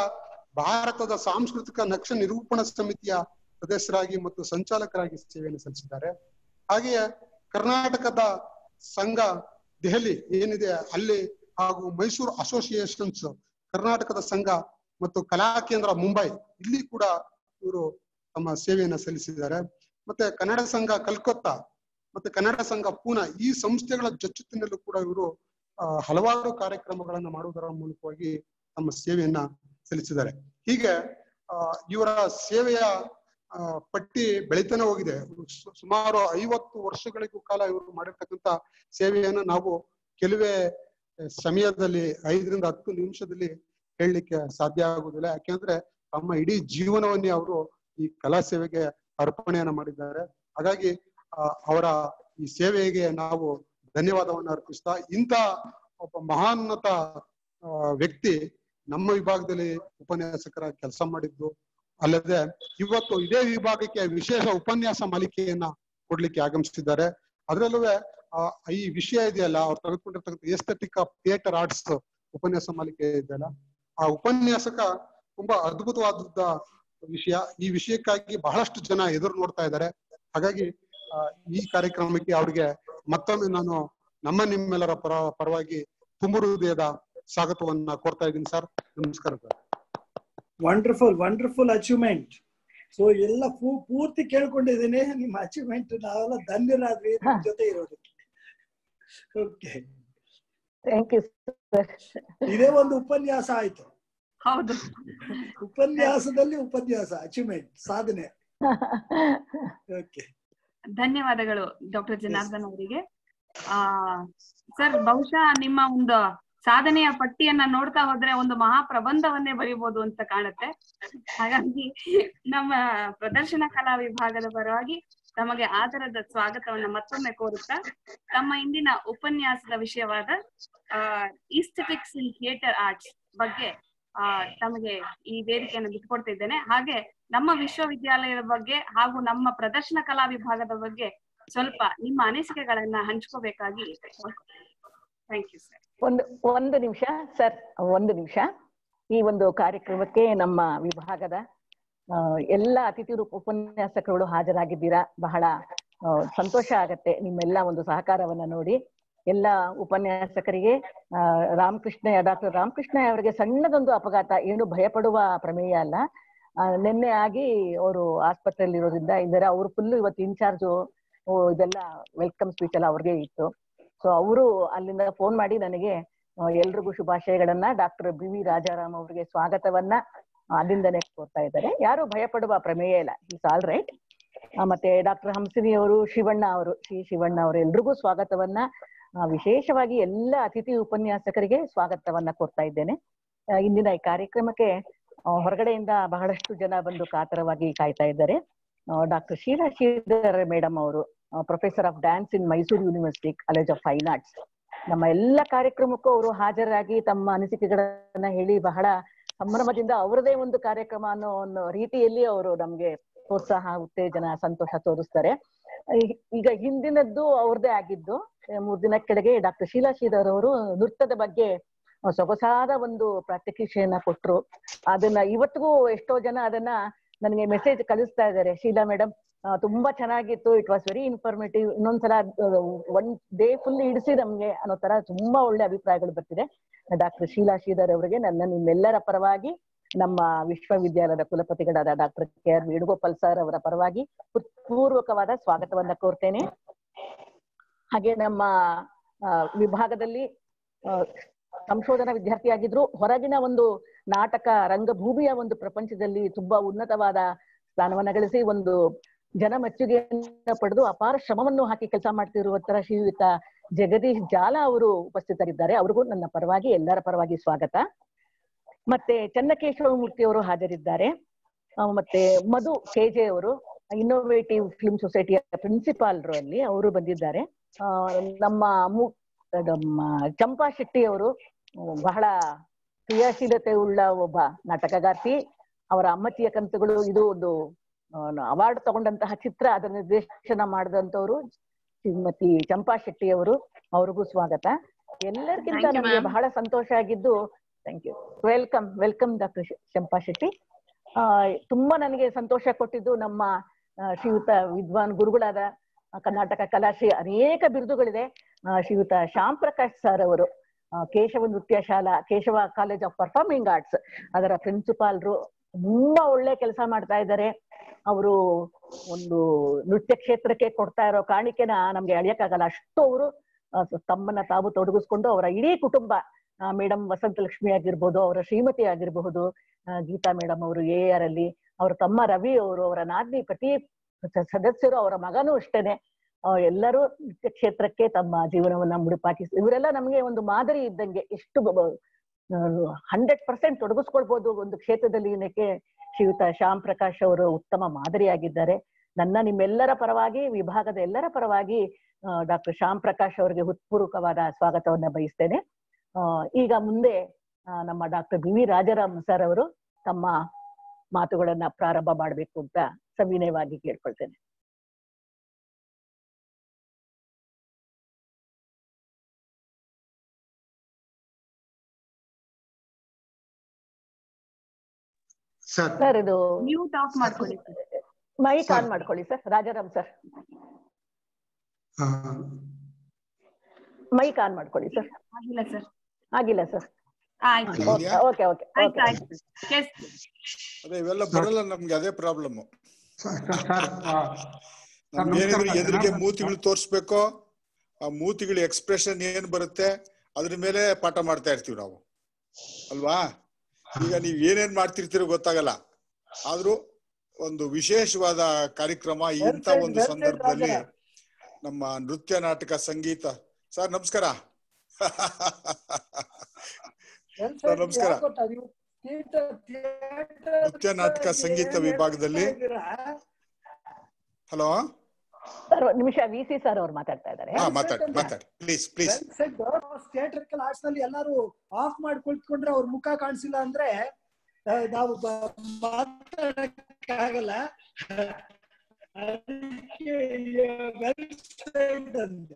ಭಾರತದ ಸಾಂಸ್ಕೃತಿಕ ನಕ್ಷ ನಿರೂಪಣಾ ಸಮಿತಿಯ ಸದಸ್ಯರಾಗಿ ಮತ್ತು ಸಂಚಾಲಕರಾಗಿ ಸೇವೆಯನ್ನು ಸಲ್ಲಿಸಿದ್ದಾರೆ ಹಾಗೆಯೇ ಕರ್ನಾಟಕದ ಸಂಘ ದೆಹಲಿ ಏನಿದೆ ಅಲ್ಲಿ ಹಾಗೂ ಮೈಸೂರು ಅಸೋಸಿಯೇಷನ್ಸ್ ಕರ್ನಾಟಕದ ಸಂಘ ಮತ್ತು ಕಲಾ ಕೇಂದ್ರ ಮುಂಬೈ ಇಲ್ಲಿ ಕೂಡ ಇವರು ತಮ್ಮ ಸೇವೆಯನ್ನ ಸಲ್ಲಿಸಿದ್ದಾರೆ ಮತ್ತೆ ಕನ್ನಡ ಸಂಘ ಕಲ್ಕತ್ತಾ ಮತ್ತೆ ಕನ್ನಡ ಸಂಘ ಪೂನಾ ಈ ಸಂಸ್ಥೆಗಳ ಜೊತೆನಲ್ಲೂ ಕೂಡ ಇವರು ಆ, ಹಲವಾರು ಕಾರ್ಯಕ್ರಮಗಳನ್ನ ಮಾಡುವುದರ ಮೂಲಕವಾಗಿ ತಮ್ಮ ಸೇವೆಯನ್ನ ಸಲ್ಲಿಸಿದ್ದಾರೆ ಹೀಗೆ ಆ, ಇವರ ಸೇವೆಯ ಆ, ಪಟ್ಟಿ ಬೆಳಿತಾನೆ ಹೋಗಿದೆ ಸು- ಸುಮಾರು ಐವತ್ತು ವರ್ಷಗಳಿಗೂ ಕಾಲ ಇವರು ಮಾಡಿರ್ತಕ್ಕಂಥ ಸೇವೆಯನ್ನ ನಾವು ಕೆಲವೇ ಸಮಯದಲ್ಲಿ ಐದರಿಂದ ಹತ್ತು ನಿಮಿಷದಲ್ಲಿ ಹೇಳಲಿಕ್ಕೆ ಸಾಧ್ಯ ಆಗುದಿಲ್ಲ ಯಾಕೆಂದ್ರೆ ತಮ್ಮ ಇಡೀ ಜೀವನವನ್ನೇ ಅವರು ಈ ಕಲಾ ಸೇವೆಗೆ ಅರ್ಪಣೆಯನ್ನ ಮಾಡಿದ್ದಾರೆ ಹಾಗಾಗಿ ಆ, ಅವರ ಈ ಸೇವೆಗೆ ನಾವು ಧನ್ಯವಾದವನ್ನು ಅರ್ಪಿಸ್ತಾ ಇಂಥ ಒಬ್ಬ ಮಹಾನ್ನತ ಆ, ವ್ಯಕ್ತಿ ನಮ್ಮ ವಿಭಾಗದಲ್ಲಿ ಉಪನ್ಯಾಸಕರ ಕೆಲಸ ಮಾಡಿದ್ದು ಅಲ್ಲದೆ ಇವತ್ತು ಇದೇ ವಿಭಾಗಕ್ಕೆ ವಿಶೇಷ ಉಪನ್ಯಾಸ ಮಾಲಿಕೆಯನ್ನ ಕೊಡ್ಲಿಕ್ಕೆ ಆಗಮಿಸಿದ್ದಾರೆ ಅದರಲ್ಲೂ ಈ ವಿಷಯ ಇದೆಯಲ್ಲ ಅವ್ರು ತೆಗೆದುಕೊಂಡಿರ್ತಕ್ಕಂಥ ಎಸ್ಥೆಟಿಕ್ ಆಫ್ ಥಿಯೇಟರ್ ಆರ್ಟ್ಸ್ ಉಪನ್ಯಾಸ ಮಾಲಿಕೆ ಇದೆಯಲ್ಲ ಆ ಉಪನ್ಯಾಸಕ ತುಂಬಾ ಅದ್ಭುತವಾದ ವಿಷಯ ಈ ವಿಷಯಕ್ಕಾಗಿ ಬಹಳಷ್ಟು ಜನ ಎದುರು ನೋಡ್ತಾ ಇದ್ದಾರೆ ಹಾಗಾಗಿ ಆ, ಈ ಕಾರ್ಯಕ್ರಮಕ್ಕೆ ಅವ್ರಿಗೆ ಮತ್ತೊಮ್ಮೆ ನಾನು ನಮ್ಮ ನಿಮ್ಮೆಲ್ಲರ ಪರ ಪರವಾಗಿ ತುಂಬು ಹೃದಯದ ಸ್ವಾಗತವನ್ನ ಕೋರ್ತಾ ಇದ್ದೀನಿ ಸರ್ ನಮಸ್ಕಾರ sir wonderful wonderful achievement so ಎಲ್ಲ ಪೂ- ಪೂರ್ತಿ ಕೇಳ್ಕೊಂಡಿದ್ದೀನಿ ನಿಮ್ಮ ಅಚೀವ್ಮೆಂಟ್ ನಾವೆಲ್ಲ ಧನ್ಯರಾದ್ವಿ ನಿಮ್ ಜೊತೆ ಇರೋದಕ್ಕೆ ಓಕೆ ಥ್ಯಾಂಕ್ ಯು ಸರ್ ಇದೇ ಒಂದು ಉಪನ್ಯಾಸ ಆಯ್ತು ಹೌದು ಉಪನ್ಯಾಸದಲ್ಲಿ ಉಪನ್ಯಾಸ ಅಚೀವ್ಮೆಂಟ್ ಸಾಧನೆ ಓಕೆ ಧನ್ಯವಾದಗಳು ಡಾಕ್ಟರ್ ಜನಾರ್ದನ್ ಅವರಿಗೆ ಆ ಸರ್ ಬಹುಶಃ ನಿಮ್ಮ ಒಂದು ಸಾಧನೆಯ ಪಟ್ಟಿಯನ್ನ ನೋಡ್ತಾ ಹೋದ್ರೆ ಒಂದು ಮಹಾಪ್ರಬಂಧವನ್ನೇ ಬರೀಬಹುದು ಅಂತ ಕಾಣುತ್ತೆ ಹಾಗಾಗಿ ನಮ್ಮ ಪ್ರದರ್ಶನ ಕಲಾ ವಿಭಾಗದ ಪರವಾಗಿ ತಮಗೆ ಆದರದ ಸ್ವಾಗತವನ್ನ ಮತ್ತೊಮ್ಮೆ ಕೋರುತ್ತಾ ತಮ್ಮ ಇಂದಿನ ಉಪನ್ಯಾಸದ ವಿಷಯವಾದ ಈಸ್ಥೆಟಿಕ್ಸ್ ಇನ್ ಥಿಯೇಟರ್ ಆರ್ಟ್ಸ್ ಬಗ್ಗೆ ಆ ತಮಗೆ ಈ ವೇದಿಕೆಯನ್ನು ಬಿಟ್ಕೊಡ್ತಾ ಇದ್ದೇನೆ ಹಾಗೆ ನಮ್ಮ ವಿಶ್ವವಿದ್ಯಾಲಯದ ಬಗ್ಗೆ ಹಾಗೂ ನಮ್ಮ ಪ್ರದರ್ಶನ ಕಲಾ ವಿಭಾಗದ ಬಗ್ಗೆ ಸ್ವಲ್ಪ ನಿಮ್ಮ ಅನಿಸಿಕೆಗಳನ್ನ ಹಂಚ್ಕೋಬೇಕಾಗಿ ಥ್ಯಾಂಕ್ ಯು ಸರ್ ಒಂದು ಒಂದು ನಿಮಿಷ ಸರ್ ಒಂದು ನಿಮಿಷ ಈ ಒಂದು ಕಾರ್ಯಕ್ರಮಕ್ಕೆ ನಮ್ಮ ವಿಭಾಗದ ಆ, ಎಲ್ಲ ಅತಿಥಿ ರೂಪ ಉಪನ್ಯಾಸಕರುಗಳು ಹಾಜರಾಗಿದ್ದೀರಾ ಬಹಳ ಆ, ಸಂತೋಷ ಆಗತ್ತೆ ನಿಮ್ಮೆಲ್ಲ ಒಂದು ಸಹಕಾರವನ್ನ ನೋಡಿ ಎಲ್ಲ ಉಪನ್ಯಾಸಕರಿಗೆ ಆ, ರಾಮಕೃಷ್ಣ ಡಾಕ್ಟರ್ ರಾಮಕೃಷ್ಣ ಅವರಿಗೆ ಸಣ್ಣದೊಂದು ಅಪಘಾತ ಏನು ಭಯಪಡುವ ಪ್ರಮೇಯ ಅಲ್ಲ ಆ, ನಿನ್ನೆ ಆಗಿ ಅವರು ಆಸ್ಪತ್ರೆಯಲ್ಲಿ ಇರೋದ್ರಿಂದ ಇದ್ದಾರೆ ಅವರು ಫುಲ್ ಇವತ್ತು ಇನ್ಚಾರ್ಜು ಇದೆಲ್ಲ ವೆಲ್ಕಮ್ ಸ್ಪೀಚ್ ಎಲ್ಲ ಅವ್ರಿಗೆ ಇತ್ತು ಸೊ ಅವರು ಅಲ್ಲಿಂದ ಫೋನ್ ಮಾಡಿ ನನಗೆ ಆ, ಎಲ್ರಿಗೂ ಶುಭಾಶಯಗಳನ್ನ ಡಾಕ್ಟರ್ ಬಿ ವಿ ರಾಜಾರಾಮ್ ಅವರಿಗೆ ಸ್ವಾಗತವನ್ನ ಅಲ್ಲಿಂದನೇ ಕೋರ್ತಾ ಇದ್ದಾರೆ ಯಾರು ಭಯಪಡುವ ಪ್ರಮೇಯ ಇಲ್ಲ ಇಟ್ಸ್ ಆಲ್ ರೈಟ್ ಮತ್ತೆ ಡಾಕ್ಟರ್ ಹಂಸಿನಿ ಅವರು ಶಿವಣ್ಣ ಅವರು ಶ್ರೀ ಶಿವಣ್ಣ ಅವರು ಎಲ್ರಿಗೂ ಸ್ವಾಗತವನ್ನ ಆ, ವಿಶೇಷವಾಗಿ ಎಲ್ಲ ಅತಿಥಿ ಉಪನ್ಯಾಸಕರಿಗೆ ಸ್ವಾಗತವನ್ನ ಕೋರ್ತಾ ಇದ್ದೇನೆ ಆ, ಇಂದಿನ ಈ ಕಾರ್ಯಕ್ರಮಕ್ಕೆ ಆ, ಹೊರಗಡೆಯಿಂದ ಬಹಳಷ್ಟು ಜನ ಬಂದು ಕಾತರವಾಗಿ ಕಾಯ್ತಾ ಇದ್ದಾರೆ ಡಾಕ್ಟರ್ ಶೀಲಾ ಶ್ರೀಧರ್ ಮೇಡಮ್ ಅವರು professor of dance in Mysuru university college of fine arts ನಮ್ಮ ಎಲ್ಲ ಕಾರ್ಯಕ್ರಮಕ್ಕೂ ಅವರು ಹಾಜರಾಗಿ ತಮ್ಮ ಅನಿಸಿಕೆಗಳನ್ನ ಹೇಳಿ ಬಹಳ ಸಂಭ್ರಮದಿಂದ ಅವರದೇ ಒಂದು ಕಾರ್ಯಕ್ರಮ ಅನ್ನೋ ಒಂದು ರೀತಿಯಲ್ಲಿ ಅವರು ನಮ್ಗೆ ಪ್ರೋತ್ಸಾಹ ಉತ್ತೇಜನ ಸಂತೋಷ ತೋರಿಸ್ತಾರೆ ಈ- ಈಗ ಹಿಂದಿನದ್ದು ಅವ್ರದ್ದೇ ಆಗಿದ್ದು ಆ, ಮೂರ್ ದಿನ ಕೆಳಗೆ ಡಾಕ್ಟರ್ ಶೀಲಾ ಶ್ರೀಧರ್ ಅವರು ನೃತ್ಯದ ಬಗ್ಗೆ ಆ, ಸೊಗಸಾದ ಒಂದು ಪ್ರಾತ್ಯಕ್ಷಿಕೆಯನ್ನ ಕೊಟ್ರು ಅದನ್ನ ಇವತ್ತಿಗೂ ಎಷ್ಟೋ ಜನ ಅದನ್ನ ನನಗೆ ಮೆಸೇಜ್ ಕಳಿಸ್ತಾ ಇದ್ದಾರೆ ಶೀಲಾ ಮೇಡಮ್ ತುಂಬಾ ಚೆನ್ನಾಗಿತ್ತು ಇಟ್ ವಾಸ್ ವೆರಿ ಇನ್ಫಾರ್ಮೇಟಿವ್ ಇನ್ನೊಂದ್ಸಲ ಒನ್ ಡೇ ಫುಲ್ ಇಡಿಸಿ ನಮ್ಗೆ ಅನ್ನೋ ತರ ತುಂಬಾ ಒಳ್ಳೆ ಅಭಿಪ್ರಾಯಗಳು ಬರ್ತಿದೆ ಡಾಕ್ಟರ್ ಶೀಲಾ ಶ್ರೀಧರ್ ಅವರಿಗೆ ನನ್ನ ನಿಮ್ಮೆಲ್ಲರ ಪರವಾಗಿ ನಮ್ಮ ವಿಶ್ವವಿದ್ಯಾಲಯದ ಕುಲಪತಿಗಳಾದ doctor K R Venugopal sir ಅವರ ಪರವಾಗಿ ಪೂರ್ವಕವಾದ ಸ್ವಾಗತವನ್ನ ಕೋರ್ತೇನೆ ಹಾಗೆ ನಮ್ಮ ಆ, ವಿಭಾಗದಲ್ಲಿ ಆ, ಸಂಶೋಧನಾ ವಿದ್ಯಾರ್ಥಿಯಾಗಿದ್ರು ಹೊರಗಿನ ಒಂದು ನಾಟಕ ರಂಗಭೂಮಿಯ ಒಂದು ಪ್ರಪಂಚದಲ್ಲಿ ತುಂಬಾ ಉನ್ನತವಾದ ಸ್ಥಾನವನ್ನ ಗಳಿಸಿ ಒಂದು ಜನ ಮೆಚ್ಚುಗೆಯನ್ನ ಪಡೆದು ಅಪಾರ ಶ್ರಮವನ್ನು ಹಾಕಿ ಕೆಲಸ ಮಾಡ್ತಿರುವಂತರ ಶ್ರೀಯುತ ಜಗದೀಶ್ ಜಾಲ ಅವರು ಉಪಸ್ಥಿತರಿದ್ದಾರೆ ಅವ್ರಿಗೂ ನನ್ನ ಪರವಾಗಿ ಎಲ್ಲರ ಪರವಾಗಿ ಸ್ವಾಗತ ಮತ್ತೆ ಚನ್ನಕೇಶವ ಮೂರ್ತಿ ಅವರು ಹಾಜರಿದ್ದಾರೆ ಆ, ಮತ್ತೆ ಮಧು ಕೆಜೆ ಅವರು ಇನ್ನೋವೇಟಿವ್ ಫಿಲ್ಮ್ ಸೊಸೈಟಿಯ ಪ್ರಿನ್ಸಿಪಾಲ್ರು ಅಲ್ಲಿ ಅವರು ಬಂದಿದ್ದಾರೆ ಆ, ನಮ್ಮ ಮು- ನಮ್ಮ ಚಂಪಾ ಶೆಟ್ಟಿ ಅವರು ಬಹಳ ಕ್ರಿಯಾಶೀಲತೆ ಉಳ್ಳ ಒಬ್ಬ ನಾಟಕಗಾರ್ತಿ ಅವರ ಅಮ್ಮಚ್ಚಿಯ ಕಂತುಗಳು ಇದು ಒಂದು ಅವಾರ್ಡ್ ತಗೊಂಡಂತಹ ಚಿತ್ರ ಅದರ ನಿರ್ದೇಶನ ಮಾಡಿದಂತವ್ರು ಶ್ರೀಮತಿ ಚಂಪಾ ಶೆಟ್ಟಿ ಅವರು ಅವ್ರಿಗೂ ಸ್ವಾಗತ ಎಲ್ಲರಿಗಿಂತ Thank you, ನಮಗೆ ma'am. ಬಹಳ ಸಂತೋಷ ಆಗಿದ್ದು thank you welcome welcome doctor Champa Shetty ಆ, ತುಂಬಾ ನನಗೆ ಸಂತೋಷ ಕೊಟ್ಟಿದ್ದು ನಮ್ಮ ಆ, ಶ್ರೀಯುತ ವಿದ್ವಾನ್ ಗುರುಗಳಾದ ಆ, ಕರ್ನಾಟಕ ಕಲಾಶ್ರೀ ಅನೇಕ ಬಿರುದುಗಳಿದೆ ಆ, ಶ್ರೀಯುತ ಶ್ಯಾಮ್ ಪ್ರಕಾಶ್ ಸರ್ ಅವರು ಆ, Keshava Nritya Shala Keshava college of performing arts ಅದರ ಪ್ರಿನ್ಸಿಪಾಲ್ರು ತುಂಬಾ ಒಳ್ಳೆ ಕೆಲಸ ಮಾಡ್ತಾ ಇದ್ದಾರೆ ಅವರು ಒಂದು ನೃತ್ಯ ಕ್ಷೇತ್ರಕ್ಕೆ ಕೊಡ್ತಾ ಇರೋ ಕಾಣಿಕೆನ ನಮ್ಗೆ ಅಳಿಯಕ್ಕಾಗಲ್ಲ ಅಷ್ಟು ಅವರು ತಮ್ಮನ್ನ ತಾವು ತೊಡಗಿಸ್ಕೊಂಡು ಅವರ ಇಡೀ ಕುಟುಂಬ ಮೇಡಮ್ ವಸಂತ ಲಕ್ಷ್ಮಿ ಆಗಿರ್ಬೋದು ಅವರ ಶ್ರೀಮತಿ ಆಗಿರಬಹುದು ಆ, ಗೀತಾ ಮೇಡಮ್ ಅವರು ಎ ಆರ್ ಅಲ್ಲಿ ಅವರ ತಮ್ಮ ರವಿ ಅವರು ಅವರ ನಾದ್ನಿ ಪ್ರತಿ ಸ- ಸದಸ್ಯರು ಅವರ ಮಗನೂ ಅಷ್ಟೇನೆ ಆ, ಎಲ್ಲರೂ ನೃತ್ಯ ಕ್ಷೇತ್ರಕ್ಕೆ ತಮ್ಮ ಜೀವನವನ್ನ ಮುಡಿಪಾಕಿ ಇವರೆಲ್ಲ ನಮಗೆ ಒಂದು ಮಾದರಿ ಇದ್ದಂಗೆ ಎಷ್ಟು ಬ- ಬ- ಹಂಡ್ರೆಡ್ ಪರ್ಸೆಂಟ್ ತೊಡಗಿಸ್ಕೊಳ್ಬಹುದು ಒಂದು ಕ್ಷೇತ್ರದಲ್ಲಿ ಏನಕ್ಕೆ ಶ್ರೀಯುತ ಶ್ಯಾಮ್ ಪ್ರಕಾಶ್ ಅವರು ಉತ್ತಮ ಮಾದರಿಯಾಗಿದ್ದಾರೆ ನನ್ನ ನಿಮ್ಮೆಲ್ಲರ ಪರವಾಗಿ ವಿಭಾಗದ ಎಲ್ಲರ ಪರವಾಗಿ ಡಾಕ್ಟರ್ ಶ್ಯಾಮ್ ಪ್ರಕಾಶ್ ಅವರಿಗೆ ಹೃತ್ಪೂರ್ವಕವಾದ ಸ್ವಾಗತವನ್ನ ಬಯಸ್ತೇನೆ ಆ, ಈಗ ಮುಂದೆ ಆ, ನಮ್ಮ doctor B V Rajaram sir ಅವರು ತಮ್ಮ ಮಾತುಗಳನ್ನ ಪ್ರಾರಂಭ ಮಾಡಬೇಕು ಅಂತ ಸವಿನಯವಾಗಿ ಕೇಳ್ಕೊಳ್ತೇನೆ ಸರ್ ಸರ್ ಇದು ಮ್ಯೂಟ್ ಆಫ್ ಮಾಡ್ಕೊಳ್ಳಿ ಸರ್ ಮೈಕ್ ಆನ್ ಮಾಡ್ಕೊಳ್ಳಿ ಸರ್ ರಾಜಾರಾಮ್ ಸರ್ ಆ, ಮೈಕ್ ಆನ್ ಮಾಡ್ಕೊಳ್ಳಿ ಸರ್ ಆಗಿಲ್ಲ ಸರ್ ಆಗಿಲ್ಲ ಸರ್ ಆಯ್ತು ಇದೆಯಾ? ಓಕೆ ಓಕೆ ಆಯ್ತು ಓಕೆ ಆಯ್ತು ಕೇಳ್ಸ್- ಅದೇ ಇವೆಲ್ಲ ಬರಲ್ಲ ನಮ್ಗೆ ಅದೇ ಪ್ರಾಬ್ಲಮ್ ಸರ್ ಸರ್, ಸರ್ ಆ, ಸರ್, ನಮ್ಗೆ ಏನಿದ್ರು ನಮಸ್ಕಾರ. ಎದುರಿಗೆ ಮೂತಿಗಳು ತೋರ್ಸ್ಬೇಕೋ ಆ ಮೂತಿಗಳ ಎಕ್ಸ್ಪ್ರೆಷನ್ ಏನ್ ಬರುತ್ತೆ ಅದ್ರ ಮೇಲೆ ಪಾಠ ಮಾಡ್ತಾ ಇರ್ತೀವಿ ನಾವು ಅಲ್ವಾ ಈಗ ನೀವ್ ಏನೇನ್ ಮಾಡ್ತಿರ್ತೀರೋ ಗೊತ್ತಾಗಲ್ಲ ಆದ್ರೂ ಒಂದು ವಿಶೇಷವಾದ ಕಾರ್ಯಕ್ರಮ ಇಂಥ Well said, ಒಂದು well said, ಸಂದರ್ಭದಲ್ಲಿ ರಾಜ. ನಮ್ಮ ನೃತ್ಯ ನಾಟಕ ಸಂಗೀತ ಸರ್ ನಮಸ್ಕಾರ ಸರ್, ನಮಸ್ಕಾರ. ನೃತ್ಯ ನಾಟಕ ಸಂಗೀತ ವಿಭಾಗದಲ್ಲಿ ಹಲೋ ಸರ್ ಒಂದ್ ನಿಮಿಷ ವಿ ಸಿ ಸರ್ ಅವ್ರು ಮಾತಾಡ್ತಾ ಇದ್ದಾರೆ ಹಾ ಮಾತಾಡಿ ಮಾತಾಡಿ ಪ್ಲೀಸ್ ಪ್ಲೀಸ್ ಥಿಯೇಟ್ರಿಕಲ್ ಆರ್ಟ್ಸ್ ನಲ್ಲಿ ಎಲ್ಲಾರು ಆಫ್ ಮಾಡಿ ಕುಳಿತುಕೊಂಡ್ರೆ ಅವ್ರ ಮುಖ ಕಾಣಿಸಿಲ್ಲ ಅಂದ್ರೆ ಆ, ನಾವು ಬ- ಮಾತಾಡಕ್ಕಾಗಲ್ಲ ಅದಕ್ಕೆ well said ಅಂದೆ.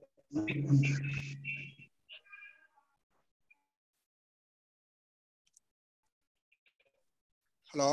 ಹಲೋ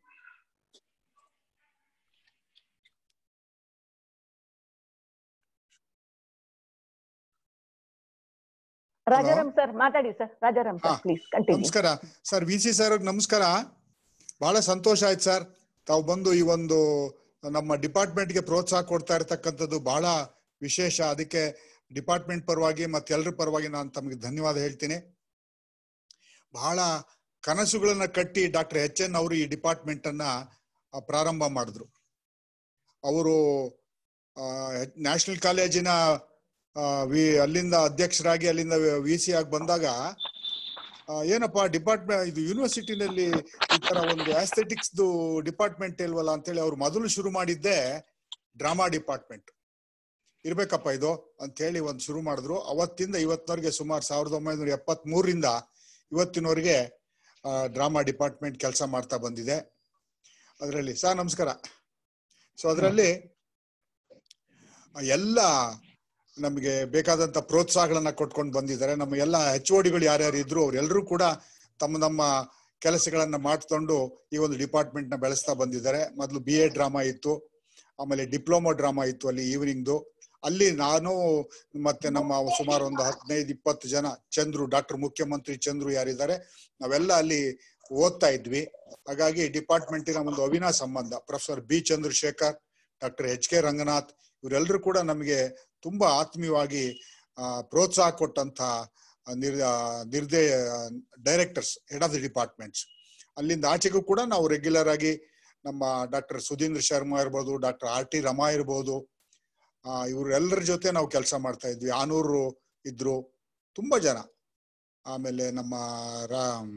ರಾಜಾರಾಮ್ ಸರ್ ಮಾತಾಡಿ ಸರ್ ರಾಜಾರಾಮ್ ಹಾ. ಸರ್ ಪ್ಲೀಸ್ ಕಂಟಿನ್ಯೂ ನಮಸ್ಕಾರ ಸರ್ ವಿ ಸಿ ಸರ್ ನಮಸ್ಕಾರ ಬಹಳ ಸಂತೋಷ ಆಯ್ತು ಸರ್ ತಾವು ಬಂದು ಈ ಒಂದು ನಮ್ಮ ಡಿಪಾರ್ಟ್ಮೆಂಟ್ ಗೆ ಪ್ರೋತ್ಸಾಹ ಕೊಡ್ತಾ ಇರತಕ್ಕಂಥದ್ದು ಬಹಳ ವಿಶೇಷ ಅದಕ್ಕೆ ಡಿಪಾರ್ಟ್ಮೆಂಟ್ ಪರವಾಗಿ ಮತ್ತೆ ಎಲ್ಲರ ಪರವಾಗಿ ನಾನು ತಮಗೆ ಧನ್ಯವಾದ ಹೇಳ್ತೀನಿ ಬಹಳ ಕನಸುಗಳನ್ನ ಕಟ್ಟಿ ಡಾಕ್ಟರ್ ಎಚ್ ಎನ್ ಅವರು ಈ ಡಿಪಾರ್ಟ್ಮೆಂಟ್ ಅನ್ನ ಆ, ಪ್ರಾರಂಭ ಮಾಡಿದ್ರು ಅವರು ನ್ಯಾಷನಲ್ ಕಾಲೇಜಿನ ಆ, ವಿ ಅಲ್ಲಿಂದ ಅಧ್ಯಕ್ಷರಾಗಿ ಅಲ್ಲಿಂದ ವಿ ಸಿ ಆಗಿ ಬಂದಾಗ ಆ, ಏನಪ್ಪಾ ಡಿಪಾರ್ಟ್ಮೆಂಟ್ ಇದು ಯೂನಿವರ್ಸಿಟಿನಲ್ಲಿ ಈ ತರ ಒಂದು ಆಸ್ಥೆಟಿಕ್ಸ್ ಡಿಪಾರ್ಟ್ಮೆಂಟ್ ಇಲ್ವಲ್ಲ ಅಂತೇಳಿ ಅವ್ರು ಮೊದಲು ಶುರು ಮಾಡಿದ್ದೆ ಡ್ರಾಮಾ ಡಿಪಾರ್ಟ್ಮೆಂಟ್ ಇರ್ಬೇಕಪ್ಪ ಇದು ಅಂತ ಹೇಳಿ ಒಂದು ಶುರು ಮಾಡಿದ್ರು ಅವತ್ತಿಂದ ಇವತ್ತಿನವರೆಗೆ ಸುಮಾರು ಸಾವಿರದ ಒಂಬೈನೂರ ಎಪ್ಪತ್ತ್ ಮೂರರಿಂದ ಇವತ್ತಿನವರೆಗೆ ಡ್ರಾಮಾ ಡಿಪಾರ್ಟ್ಮೆಂಟ್ ಕೆಲಸ ಮಾಡ್ತಾ ಬಂದಿದೆ ಅದರಲ್ಲಿ ಸರ್ ನಮಸ್ಕಾರ ಸೊ ಅದರಲ್ಲಿ ಎಲ್ಲ ನಮಗೆ ಬೇಕಾದಂತ ಪ್ರೋತ್ಸಾಹಗಳನ್ನ ಕೊಟ್ಕೊಂಡು ಬಂದಿದ್ದಾರೆ ನಮ್ಮ ಎಲ್ಲ ಎಚ್ ಡಿಗಳು ಯಾರ್ಯಾರು ಇದ್ರು ಅವ್ರೆಲ್ಲರೂ ಕೂಡ ತಮ್ಮ ನಮ್ಮ ಕೆಲಸಗಳನ್ನ ಮಾಡ್ಕೊಂಡು ಈ ಒಂದು ಡಿಪಾರ್ಟ್ಮೆಂಟ್ ನ ಬೆಳೆಸ್ತಾ ಬಂದಿದ್ದಾರೆ ಮೊದಲು ಬಿ ಎ ಡ್ರಾಮಾ ಇತ್ತು ಆಮೇಲೆ ಡಿಪ್ಲೊಮಾ ಡ್ರಾಮಾ ಇತ್ತು ಅಲ್ಲಿ ಈವ್ನಿಂಗ್ದು ಅಲ್ಲಿ ನಾನು ಮತ್ತೆ ನಮ್ಮ ಸುಮಾರು ಒಂದು ಹದಿನೈದು ಇಪ್ಪತ್ತು ಜನ ಚಂದ್ರು ಡಾಕ್ಟರ್ ಮುಖ್ಯಮಂತ್ರಿ ಚಂದ್ರು ಯಾರಿದ್ದಾರೆ ನಾವೆಲ್ಲ ಅಲ್ಲಿ ಓದ್ತಾ ಇದ್ವಿ ಹಾಗಾಗಿ ಡಿಪಾರ್ಟ್ಮೆಂಟಿನ ಒಂದು ಅವಿನಾ ಸಂಬಂಧ professor B Chandrashekar doctor H K Ranganath ಇವರೆಲ್ಲರೂ ಕೂಡ ನಮಗೆ ತುಂಬಾ ಆತ್ಮೀಯವಾಗಿ ಆ, ಪ್ರೋತ್ಸಾಹ ಕೊಟ್ಟಂತ ನಿರ್ ನಿರ್ದೇ directors head of the departments ಅಲ್ಲಿಂದ ಆಚೆಗೂ ಕೂಡ ನಾವು ರೆಗ್ಯುಲರ್ ಆಗಿ ನಮ್ಮ ಡಾಕ್ಟರ್ ಸುಧೀಂದ್ರ ಶರ್ಮಾ ಇರ್ಬೋದು ಡಾಕ್ಟರ್ ಆರ್ ಟಿ ರಮಾ ಇರ್ಬೋದು ಆ ಇವರೆಲ್ಲರ ಜೊತೆ ನಾವು ಕೆಲಸ ಮಾಡ್ತಾ ಇದ್ವಿ ಆನೂರು ಇದ್ರು ತುಂಬಾ ಜನ ಆಮೇಲೆ ನಮ್ಮ ರಾಮ್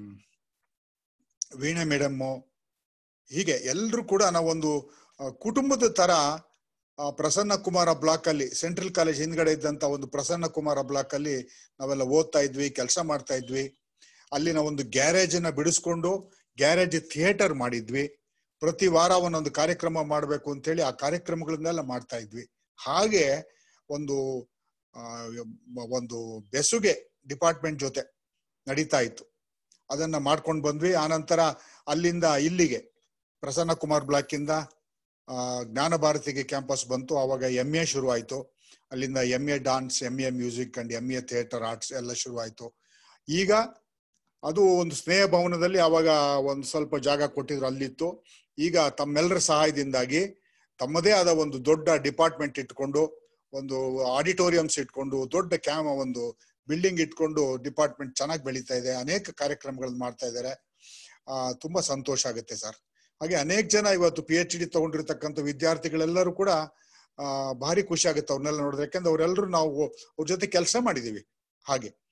ವೀಣೆ ಮೇಡಮ್ಮು ಹೀಗೆ ಎಲ್ರು ಕೂಡ ನಾವೊಂದು ಆ, ಕುಟುಂಬದ ತರ ಆ, ಪ್ರಸನ್ನ ಕುಮಾರ ಬ್ಲಾಕ್ ಅಲ್ಲಿ ಸೆಂಟ್ರಲ್ ಕಾಲೇಜ್ ಹಿಂದ್ಗಡೆ ಇದ್ದಂತ ಒಂದು ಪ್ರಸನ್ನ ಕುಮಾರ ಬ್ಲಾಕ್ ಅಲ್ಲಿ ನಾವೆಲ್ಲ ಓದ್ತಾ ಇದ್ವಿ ಕೆಲಸ ಮಾಡ್ತಾ ಇದ್ವಿ ಅಲ್ಲಿನ ಒಂದು ಗ್ಯಾರೇಜ್ ಅನ್ನ ಬಿಡಿಸ್ಕೊಂಡು ಗ್ಯಾರೇಜ್ ಥಿಯೇಟರ್ ಮಾಡಿದ್ವಿ ಪ್ರತಿ ವಾರ ಒಂದೊಂದು ಕಾರ್ಯಕ್ರಮ ಮಾಡ್ಬೇಕು ಅಂತ ಹೇಳಿ ಆ ಕಾರ್ಯಕ್ರಮಗಳನ್ನೆಲ್ಲ ಮಾಡ್ತಾ ಇದ್ವಿ ಹಾಗೆ ಒಂದು ಆ, ಒಂದು ಬೆಸುಗೆ ಡಿಪಾರ್ಟ್ಮೆಂಟ್ ಜೊತೆ ನಡೀತಾ ಇತ್ತು ಅದನ್ನ ಮಾಡ್ಕೊಂಡು ಬಂದ್ವಿ ಆನಂತರ ಅಲ್ಲಿಂದ ಇಲ್ಲಿಗೆ ಪ್ರಸನ್ನ ಕುಮಾರ್ ಬ್ಲಾಕ್ ಇಂದ ಆ, ಜ್ಞಾನ ಭಾರತಿಗೆ ಕ್ಯಾಂಪಸ್ ಬಂತು ಅವಾಗ ಎಂ ಎ ಶುರು ಆಯ್ತು ಅಲ್ಲಿಂದ M A dance M A music and M A theatre arts ಎಲ್ಲ ಶುರು ಆಯ್ತು ಈಗ ಅದು ಒಂದು ಸ್ನೇಹ ಭವನದಲ್ಲಿ ಅವಾಗ ಒಂದು ಸ್ವಲ್ಪ ಜಾಗ ಕೊಟ್ಟಿದ್ರು ಅಲ್ಲಿತ್ತು ಈಗ ತಮ್ಮೆಲ್ಲರ ಸಹಾಯದಿಂದಾಗಿ ತಮ್ಮದೇ ಆದ ಒಂದು ದೊಡ್ಡ ಡಿಪಾರ್ಟ್ಮೆಂಟ್ ಇಟ್ಕೊಂಡು ಒಂದು ಆಡಿಟೋರಿಯಂಸ್ ಇಟ್ಕೊಂಡು ದೊಡ್ಡ ಕ್ಯಾಮ್ ಒಂದು ಬಿಲ್ಡಿಂಗ್ ಇಟ್ಕೊಂಡು ಡಿಪಾರ್ಟ್ಮೆಂಟ್ ಚೆನ್ನಾಗಿ ಬೆಳೀತಾ ಇದೆ ಅನೇಕ ಕಾರ್ಯಕ್ರಮಗಳನ್ನ ಮಾಡ್ತಾ ಇದ್ದಾರೆ ಆ ತುಂಬಾ ಸಂತೋಷ ಆಗುತ್ತೆ ಸರ್ ಹಾಗೆ ಅನೇಕ ಜನ ಇವತ್ತು ಪಿ ಎಚ್ ಡಿ ತಗೊಂಡಿರ್ತಕ್ಕಂಥ ವಿದ್ಯಾರ್ಥಿಗಳೆಲ್ಲರೂ ಕೂಡ ಆ ಭಾರಿ ಖುಷಿ ಆಗುತ್ತೆ ಅವ್ರನ್ನೆಲ್ಲ ನೋಡಿದ್ರೆ ಯಾಕಂದ್ರೆ ಅವರೆಲ್ಲರೂ ನಾವು ಅವ್ರ ಜೊತೆ ಕೆಲಸ ಮಾಡಿದೀವಿ ಹಾಗೆ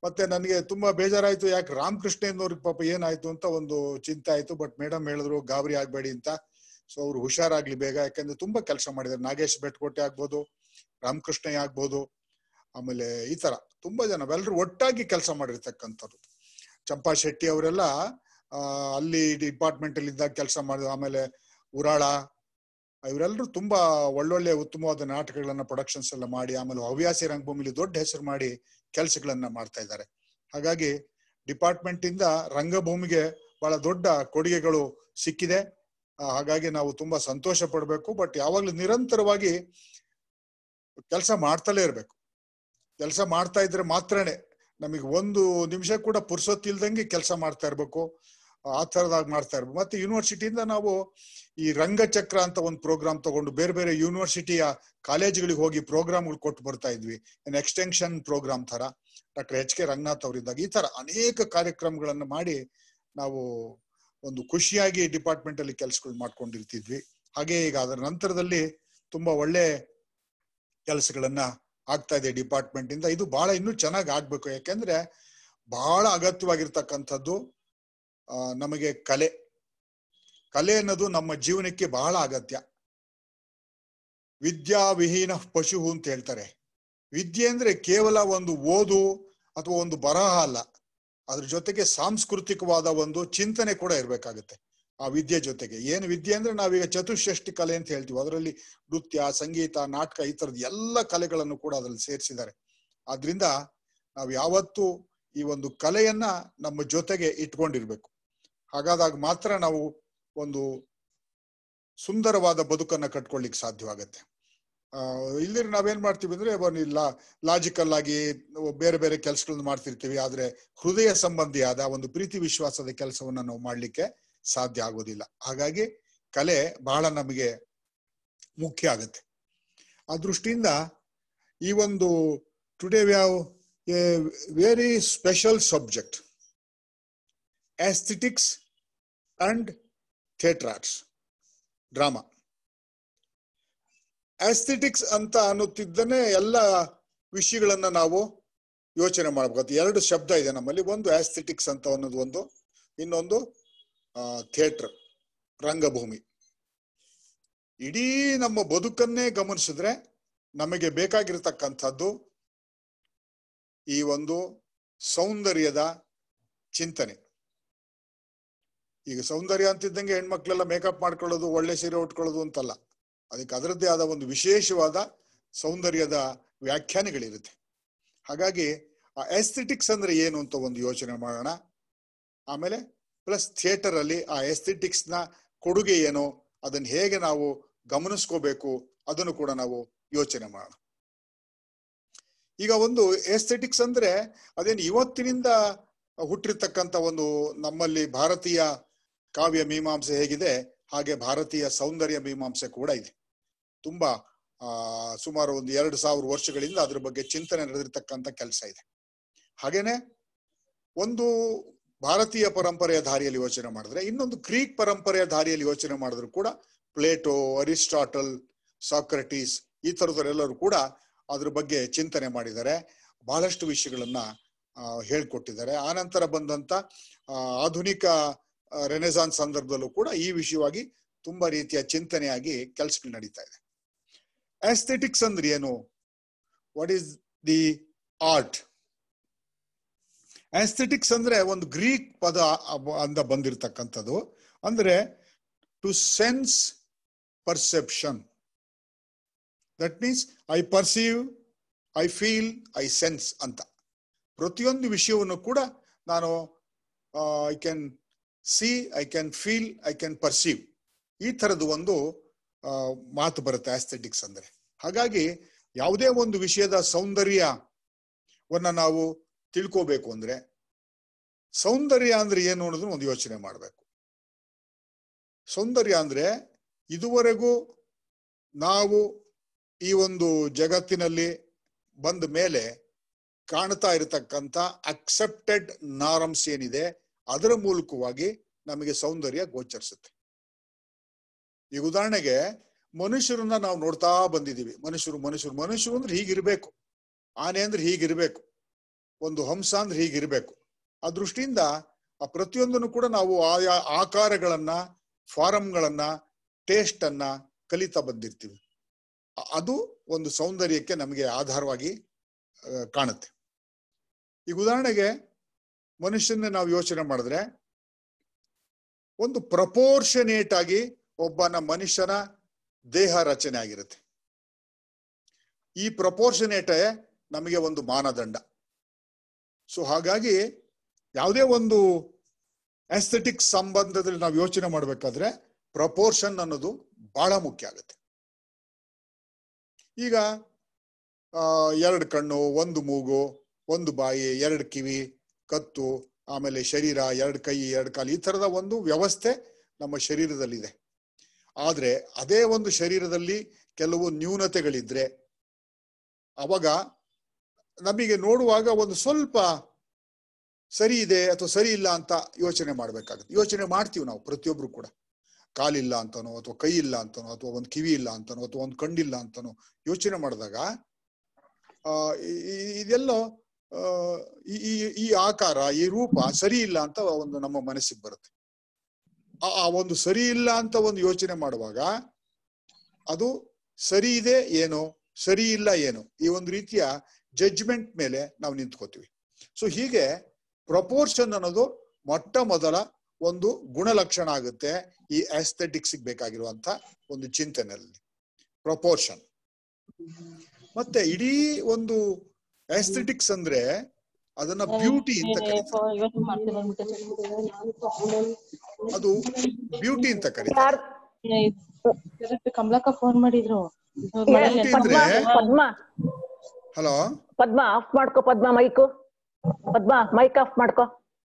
ಮತ್ತೆ ನನಗೆ ತುಂಬಾ ಬೇಜಾರಾಯ್ತು ಯಾಕೆ ರಾಮಕೃಷ್ಣಯ್ಯನವ್ರಿಗೆ ಪಾಪ ಏನಾಯ್ತು ಅಂತ ಒಂದು ಚಿಂತೆ ಆಯ್ತು ಬಟ್ ಮೇಡಮ್ ಹೇಳಿದ್ರು ಗಾಬರಿ ಆಗ್ಬೇಡಿ ಅಂತ ಸೊ ಅವ್ರು ಹುಷಾರಾಗ್ಲಿ ಬೇಗ ಯಾಕಂದ್ರೆ ತುಂಬಾ ಕೆಲಸ ಮಾಡಿದ್ದಾರೆ ನಾಗೇಶ್ ಬೆಟ್ಕೋಟೆ ಆಗ್ಬೋದು ರಾಮಕೃಷ್ಣಯ್ಯ ಆಗ್ಬೋದು ಆಮೇಲೆ ಈ ತರ ತುಂಬಾ ಜನ ಎಲ್ಲರೂ ಒಟ್ಟಾಗಿ ಕೆಲಸ ಮಾಡಿರ್ತಕ್ಕಂಥವ್ರು ಚಂಪಾ ಶೆಟ್ಟಿ ಅವರೆಲ್ಲ ಆ ಅಲ್ಲಿ ಡಿಪಾರ್ಟ್ಮೆಂಟ್ ಅಲ್ಲಿ ಇದ್ದಾಗ ಕೆಲಸ ಮಾಡಿದ್ರು ಆಮೇಲೆ ಉರಾಳ ಇವರೆಲ್ಲರೂ ತುಂಬಾ ಒಳ್ಳೊಳ್ಳೆ ಉತ್ತಮವಾದ ನಾಟಕಗಳನ್ನ ಪ್ರೊಡಕ್ಷನ್ಸ್ ಎಲ್ಲ ಮಾಡಿ ಆಮೇಲೆ ಹವ್ಯಾಸಿ ರಂಗಭೂಮಿಲಿ ದೊಡ್ಡ ಹೆಸರು ಮಾಡಿ ಕೆಲಸಗಳನ್ನ ಮಾಡ್ತಾ ಇದ್ದಾರೆ ಹಾಗಾಗಿ ಡಿಪಾರ್ಟ್ಮೆಂಟ್ ಇಂದ ರಂಗಭೂಮಿಗೆ ಬಹಳ ದೊಡ್ಡ ಕೊಡುಗೆಗಳು ಸಿಕ್ಕಿದೆ ಆ, ಹಾಗಾಗಿ ನಾವು ತುಂಬಾ ಸಂತೋಷ ಪಡ್ಬೇಕು ಬಟ್ ಯಾವಾಗ್ಲೂ ನಿರಂತರವಾಗಿ ಕೆಲಸ ಮಾಡ್ತಲೇ ಇರ್ಬೇಕು ಕೆಲಸ ಮಾಡ್ತಾ ಇದ್ರೆ ಮಾತ್ರನೇ ನಮಗೆ ಒಂದು ನಿಮಿಷ ಕೂಡ ಪುರ್ಸೊತ್ತಿಲ್ದಂಗೆ ಕೆಲಸ ಮಾಡ್ತಾ ಇರ್ಬೇಕು ಆ ತರದಾಗ ಮಾಡ್ತಾ ಇರ್ಬೇಕು ಮತ್ತೆ ಯೂನಿವರ್ಸಿಟಿಯಿಂದ ನಾವು ಈ ರಂಗಚಕ್ರ ಅಂತ ಒಂದು ಪ್ರೋಗ್ರಾಮ್ ತಗೊಂಡು ಬೇರೆ ಬೇರೆ ಯೂನಿವರ್ಸಿಟಿಯ ಕಾಲೇಜುಗಳಿಗೆ ಹೋಗಿ ಪ್ರೋಗ್ರಾಮ್ಗಳು ಕೊಟ್ಟು ಬರ್ತಾ ಇದ್ವಿ ಏನ್ ಎಕ್ಸ್ಟೆನ್ಷನ್ ಪ್ರೋಗ್ರಾಮ್ ತರ ಡಾಕ್ಟರ್ ಎಚ್ ಕೆ ರಂಗನಾಥ್ ಅವರಿದ್ದಾಗ ಈ ತರ ಅನೇಕ ಕಾರ್ಯಕ್ರಮಗಳನ್ನ ಮಾಡಿ ನಾವು ಒಂದು ಖುಷಿಯಾಗಿ ಡಿಪಾರ್ಟ್ಮೆಂಟ್ ಅಲ್ಲಿ ಕೆಲಸಗಳು ಮಾಡ್ಕೊಂಡಿರ್ತಿದ್ವಿ ಹಾಗೆ ಈಗ ಅದರ ನಂತರದಲ್ಲಿ ತುಂಬಾ ಒಳ್ಳೆ ಕೆಲಸಗಳನ್ನ ಆಗ್ತಾ ಇದೆ ಡಿಪಾರ್ಟ್ಮೆಂಟ್ ಇಂದ ಇದು ಬಹಳ ಇನ್ನೂ ಚೆನ್ನಾಗಿ ಆಗ್ಬೇಕು ಯಾಕೆಂದ್ರೆ ಬಹಳ ಅಗತ್ಯವಾಗಿರ್ತಕ್ಕಂಥದ್ದು ಆ, ನಮಗೆ ಕಲೆ ಕಲೆ ಅನ್ನೋದು ನಮ್ಮ ಜೀವನಕ್ಕೆ ಬಹಳ ಅಗತ್ಯ ವಿದ್ಯಾವಿಹೀನ ಪಶು ಅಂತ ಹೇಳ್ತಾರೆ ವಿದ್ಯೆ ಅಂದ್ರೆ ಕೇವಲ ಒಂದು ಓದು ಅಥವಾ ಒಂದು ಬರಹ ಅಲ್ಲ ಅದ್ರ ಜೊತೆಗೆ ಸಾಂಸ್ಕೃತಿಕವಾದ ಒಂದು ಚಿಂತನೆ ಕೂಡ ಇರ್ಬೇಕಾಗತ್ತೆ ಆ ವಿದ್ಯೆ ಜೊತೆಗೆ ಏನು ವಿದ್ಯೆ ಅಂದ್ರೆ ನಾವೀಗ ಚತುಷ್ಷಷ್ಟಿ ಕಲೆ ಅಂತ ಹೇಳ್ತೀವಿ ಅದರಲ್ಲಿ ನೃತ್ಯ ಸಂಗೀತ ನಾಟಕ ಈ ತರದ ಎಲ್ಲ ಕಲೆಗಳನ್ನು ಕೂಡ ಅದರಲ್ಲಿ ಸೇರಿಸಿದ್ದಾರೆ ಆದ್ರಿಂದ ನಾವು ಯಾವತ್ತೂ ಈ ಒಂದು ಕಲೆಯನ್ನ ನಮ್ಮ ಜೊತೆಗೆ ಇಟ್ಕೊಂಡಿರ್ಬೇಕು ಹಾಗಾದಾಗ ಮಾತ್ರ ನಾವು ಒಂದು ಸುಂದರವಾದ ಬದುಕನ್ನ ಕಟ್ಕೊಳ್ಳಿಕ್ ಸಾಧ್ಯವಾಗತ್ತೆ ಆ ಇಲ್ಲಿ ನಾವೇನ್ ಮಾಡ್ತೀವಿ ಅಂದ್ರೆ ಒಂದು ಇಲ್ಲ ಲಾಜಿಕಲ್ ಆಗಿ ಬೇರೆ ಬೇರೆ ಕೆಲಸಗಳನ್ನ ಮಾಡ್ತಿರ್ತೀವಿ ಆದ್ರೆ ಹೃದಯ ಸಂಬಂಧಿಯಾದ ಒಂದು ಪ್ರೀತಿ ವಿಶ್ವಾಸದ ಕೆಲಸವನ್ನ ನಾವು ಮಾಡ್ಲಿಕ್ಕೆ ಸಾಧ್ಯ ಆಗೋದಿಲ್ಲ ಹಾಗಾಗಿ ಕಲೆ ಬಹಳ ನಮಗೆ ಮುಖ್ಯ ಆಗತ್ತೆ ಆ ದೃಷ್ಟಿಯಿಂದ ಈ ಒಂದು today we have a very special subject aesthetics and theatre arts drama aesthetics ಅಂತ ಅನ್ನುತ್ತಿದ್ದನೆ ಎಲ್ಲ ವಿಷಯಗಳನ್ನ ನಾವು ಯೋಚನೆ ಮಾಡ್ಬೇಕು ಎರಡು ಶಬ್ದ ಇದೆ ನಮ್ಮಲ್ಲಿ ಒಂದು ಆಸ್ಥೆಟಿಕ್ಸ್ ಅಂತ ಅನ್ನೋದು ಒಂದು ಇನ್ನೊಂದು ಥಿಯೇಟರ್ ರಂಗಭೂಮಿ ಇಡೀ ನಮ್ಮ ಬದುಕನ್ನೇ ಗಮನಿಸಿದ್ರೆ ನಮಗೆ ಬೇಕಾಗಿರ್ತಕ್ಕಂಥದ್ದು ಈ ಒಂದು ಸೌಂದರ್ಯದ ಚಿಂತನೆ ಈಗ ಸೌಂದರ್ಯ ಅಂತಿದ್ದಂಗೆ ಹೆಣ್ಮಕ್ಳೆಲ್ಲ ಮೇಕಪ್ ಮಾಡ್ಕೊಳ್ಳೋದು ಒಳ್ಳೆ ಸೀರೆ ಉಟ್ಕೊಳ್ಳೋದು ಅಂತಲ್ಲ ಅದಕ್ಕೆ ಅದರದ್ದೇ ಆದ ಒಂದು ವಿಶೇಷವಾದ ಸೌಂದರ್ಯದ ವ್ಯಾಖ್ಯಾನಗಳಿರುತ್ತೆ ಹಾಗಾಗಿ ಆ ಎಸ್ಥೆಟಿಕ್ಸ್ ಅಂದ್ರೆ ಏನು ಅಂತ ಒಂದು ಯೋಚನೆ ಮಾಡೋಣ ಆಮೇಲೆ ಪ್ಲಸ್ ಥಿಯೇಟರ್ ಅಲ್ಲಿ ಆ ಎಸ್ಥೆಟಿಕ್ಸ್ ನ ಕೊಡುಗೆ ಏನು ಅದನ್ನ ಹೇಗೆ ನಾವು ಗಮನಿಸ್ಕೋಬೇಕು ಅದನ್ನು ಕೂಡ ನಾವು ಯೋಚನೆ ಮಾಡೋಣ ಈಗ ಒಂದು ಎಸ್ಥೆಟಿಕ್ಸ್ ಅಂದ್ರೆ ಅದೇನು ಇವತ್ತಿನಿಂದ ಹುಟ್ಟಿರ್ತಕ್ಕಂಥ ಒಂದು ನಮ್ಮಲ್ಲಿ ಭಾರತೀಯ ಕಾವ್ಯ ಮೀಮಾಂಸೆ ಹೇಗಿದೆ ಹಾಗೆ ಭಾರತೀಯ ಸೌಂದರ್ಯ ಮೀಮಾಂಸೆ ಕೂಡ ಇದೆ ತುಂಬಾ ಆ ಸುಮಾರು ಒಂದು ಎರಡು ಸಾವಿರ ವರ್ಷಗಳಿಂದ ಅದ್ರ ಬಗ್ಗೆ ಚಿಂತನೆ ನಡೆದಿರ್ತಕ್ಕಂಥ ಕೆಲಸ ಇದೆ ಹಾಗೇನೆ ಒಂದು ಭಾರತೀಯ ಪರಂಪರೆಯ ದಾರಿಯಲ್ಲಿ ಯೋಚನೆ ಮಾಡಿದ್ರೆ ಇನ್ನೊಂದು ಗ್ರೀಕ್ ಪರಂಪರೆಯ ದಾರಿಯಲ್ಲಿ ಯೋಚನೆ ಮಾಡಿದ್ರು ಕೂಡ ಪ್ಲೇಟೋ ಅರಿಸ್ಟಾಟಲ್ ಸಾಕ್ರಟೀಸ್ ಈ ತರದವರೆಲ್ಲರೂ ಕೂಡ ಅದ್ರ ಬಗ್ಗೆ ಚಿಂತನೆ ಮಾಡಿದ್ದಾರೆ ಬಹಳಷ್ಟು ವಿಷಯಗಳನ್ನ ಆ, ಹೇಳ್ಕೊಟ್ಟಿದ್ದಾರೆ ಆನಂತರ ಬಂದಂತ ಆ, ಆಧುನಿಕ ರೆನೆಸಾನ್ಸ್ ಸಂದರ್ಭದಲ್ಲೂ ಕೂಡ ಈ ವಿಷಯವಾಗಿ ತುಂಬಾ ರೀತಿಯ ಚಿಂತನೆಯಾಗಿ ಕೆಲಸಗಳು ನಡೀತಾ ಇದೆ ಆಸ್ಥೆಟಿಕ್ಸ್ ಅಂದ್ರೆ ಏನು what is the art aesthetics ಅಂದ್ರೆ ಒಂದು ಗ್ರೀಕ್ ಪದ ಅಬ- ಅಂದ ಬಂದಿರತಕ್ಕಂಥದ್ದು ಅಂದ್ರೆ to sense perception that means I perceive I feel I sense ಅಂತ ಪ್ರತಿಯೊಂದು ವಿಷಯವನ್ನು ಕೂಡ ನಾನು I can see I can feel I can perceive ಈ ತರದ ಒಂದು ಆ, ಮಾತು ಬರುತ್ತೆ ಆಸ್ಥೆಟಿಕ್ಸ್ ಅಂದ್ರೆ ಹಾಗಾಗಿ ಯಾವುದೇ ಒಂದು ವಿಷಯದ ಸೌಂದರ್ಯವನ್ನ ನಾವು ತಿಳ್ಕೋಬೇಕು ಅಂದ್ರೆ ಸೌಂದರ್ಯ ಅಂದ್ರೆ ಏನು ಅನ್ನೋದನ್ನ ಒಂದು ಯೋಚನೆ ಮಾಡಬೇಕು ಸೌಂದರ್ಯ ಅಂದ್ರೆ ಇದುವರೆಗೂ ನಾವು ಈ ಒಂದು ಜಗತ್ತಿನಲ್ಲಿ ಬಂದ ಮೇಲೆ ಕಾಣ್ತಾ ಇರತಕ್ಕಂತ ಅಕ್ಸೆಪ್ಟೆಡ್ ನಾರಮ್ಸ್ ಏನಿದೆ ಅದರ ಮೂಲಕವಾಗಿ ನಮಗೆ ಸೌಂದರ್ಯ ಗೋಚರಿಸುತ್ತೆ ಈಗ ಉದಾಹರಣೆಗೆ ಮನುಷ್ಯರನ್ನ ನಾವು ನೋಡ್ತಾ ಬಂದಿದೀವಿ ಮನುಷ್ಯರು ಮನುಷ್ಯರು ಮನುಷ್ಯರು ಅಂದ್ರೆ ಹೀಗಿರ್ಬೇಕು ಆನೆ ಅಂದ್ರೆ ಹೀಗಿರ್ಬೇಕು ಒಂದು ಹಂಸ ಅಂದ್ರೆ ಹೀಗಿರ್ಬೇಕು ಆ ದೃಷ್ಟಿಯಿಂದ ಆ ಪ್ರತಿಯೊಂದನ್ನು ಕೂಡ ನಾವು ಆಯಾ ಆಕಾರಗಳನ್ನ ಫಾರಂಗಳನ್ನ ಟೇಸ್ಟ್ ಅನ್ನ ಕಲಿತಾ ಬಂದಿರ್ತೀವಿ ಅ- ಅದು ಒಂದು ಸೌಂದರ್ಯಕ್ಕೆ ನಮಗೆ ಆಧಾರವಾಗಿ ಆ, ಕಾಣುತ್ತೆ ಈಗ ಉದಾಹರಣೆಗೆ ಮನುಷ್ಯನ ನಾವು ಯೋಚನೆ ಮಾಡಿದ್ರೆ ಒಂದು ಪ್ರಪೋರ್ಷನೇಟ್ ಆಗಿ ಒಬ್ಬನ ಮನುಷ್ಯನ ದೇಹ ರಚನೆ ಆಗಿರುತ್ತೆ ಈ ಪ್ರಪೋರ್ಷನೇಟೇ ನಮಗೆ ಒಂದು ಮಾನದಂಡ ಸೊ ಹಾಗಾಗಿ ಯಾವುದೇ ಒಂದು ಆಸ್ಥೆಟಿಕ್ ಸಂಬಂಧದಲ್ಲಿ ನಾವು ಯೋಚನೆ ಮಾಡ್ಬೇಕಾದ್ರೆ ಪ್ರಪೋರ್ಷನ್ ಅನ್ನೋದು ಬಹಳ ಮುಖ್ಯ ಆಗುತ್ತೆ ಈಗ ಆ ಎರಡು ಕಣ್ಣು ಒಂದು ಮೂಗು ಒಂದು ಬಾಯಿ ಎರಡು ಕಿವಿ ಕತ್ತು ಆಮೇಲೆ ಶರೀರ ಎರಡು ಕೈ ಎರಡು ಕಾಲು ಈ ತರದ ಒಂದು ವ್ಯವಸ್ಥೆ ನಮ್ಮ ಶರೀರದಲ್ಲಿದೆ ಆದ್ರೆ ಅದೇ ಒಂದು ಶರೀರದಲ್ಲಿ ಕೆಲವು ನ್ಯೂನತೆಗಳಿದ್ರೆ ಅವಾಗ ನಮಗೆ ನೋಡುವಾಗ ಒಂದು ಸ್ವಲ್ಪ ಸರಿ ಇದೆ ಅಥವಾ ಸರಿ ಇಲ್ಲ ಅಂತ ಯೋಚನೆ ಮಾಡ್ಬೇಕಾಗುತ್ತೆ ಯೋಚನೆ ಮಾಡ್ತೀವಿ ನಾವು ಪ್ರತಿಯೊಬ್ರು ಕೂಡ ಕಾಲಿಲ್ಲ ಅಂತನೋ ಅಥವಾ ಕೈ ಇಲ್ಲ ಅಂತನೋ ಅಥವಾ ಒಂದು ಕಿವಿ ಇಲ್ಲ ಅಂತನೋ ಅಥವಾ ಒಂದು ಕಣ್ಣಿಲ್ಲ ಅಂತನೋ ಯೋಚನೆ ಮಾಡಿದಾಗ ಆ ಈ- ಈ- ಇದೆಲ್ಲೋ ಆ, ಈ ಈ- ಈ ಆಕಾರ ಈ ರೂಪ ಸರಿ ಇಲ್ಲ ಅಂತ ಒಂದು ನಮ್ಮ ಮನಸ್ಸಿಗೆ ಬರುತ್ತೆ ಆ ಆ ಒಂದು ಸರಿ ಇಲ್ಲ ಅಂತ ಒಂದು ಯೋಚನೆ ಮಾಡುವಾಗ ಅದು ಸರಿ ಇದೆ ಏನೋ ಸರಿ ಇಲ್ಲ ಏನು ಈ ಒಂದು ರೀತಿಯ ಜಡ್ಜ್ಮೆಂಟ್ ಮೇಲೆ ನಾವು ನಿಂತ್ಕೋತೀವಿ ಸೊ ಹೀಗೆ ಪ್ರಪೋರ್ಷನ್ ಅನ್ನೋದು ಮೊಟ್ಟ ಮೊದಲ ಒಂದು ಗುಣಲಕ್ಷಣ ಆಗುತ್ತೆ ಈ ಆಸ್ಥೆಟಿಕ್ಸ್ ಬೇಕಾಗಿರುವಂತ ಒಂದು ಚಿಂತನೆಯಲ್ಲಿ ಪ್ರಪೋರ್ಷನ್ ಮತ್ತೆ ಇಡೀ ಒಂದು ಆಸ್ಥೆಟಿಕ್ಸ್ ಅಂದ್ರೆ ಅದನ್ನ ಬ್ಯೂಟಿ ಅಂತ ಕರೀತಾರೆ ಅದು ಬ್ಯೂಟಿ ಅಂತ ಕರೀತಾರೆ ಕಮಲಕ್ಕ ಫೋನ್ ಮಾಡಿದ್ರು ಬ್ಯೂಟಿ ಪದ್ಮ ಅಂದ್ರೆ ಪದ್ಮ ಹಲೋ ಪದ್ಮ ಆಫ್ ಮಾಡ್ಕೋ Padma mic Padma mic off ಮಾಡ್ಕೋ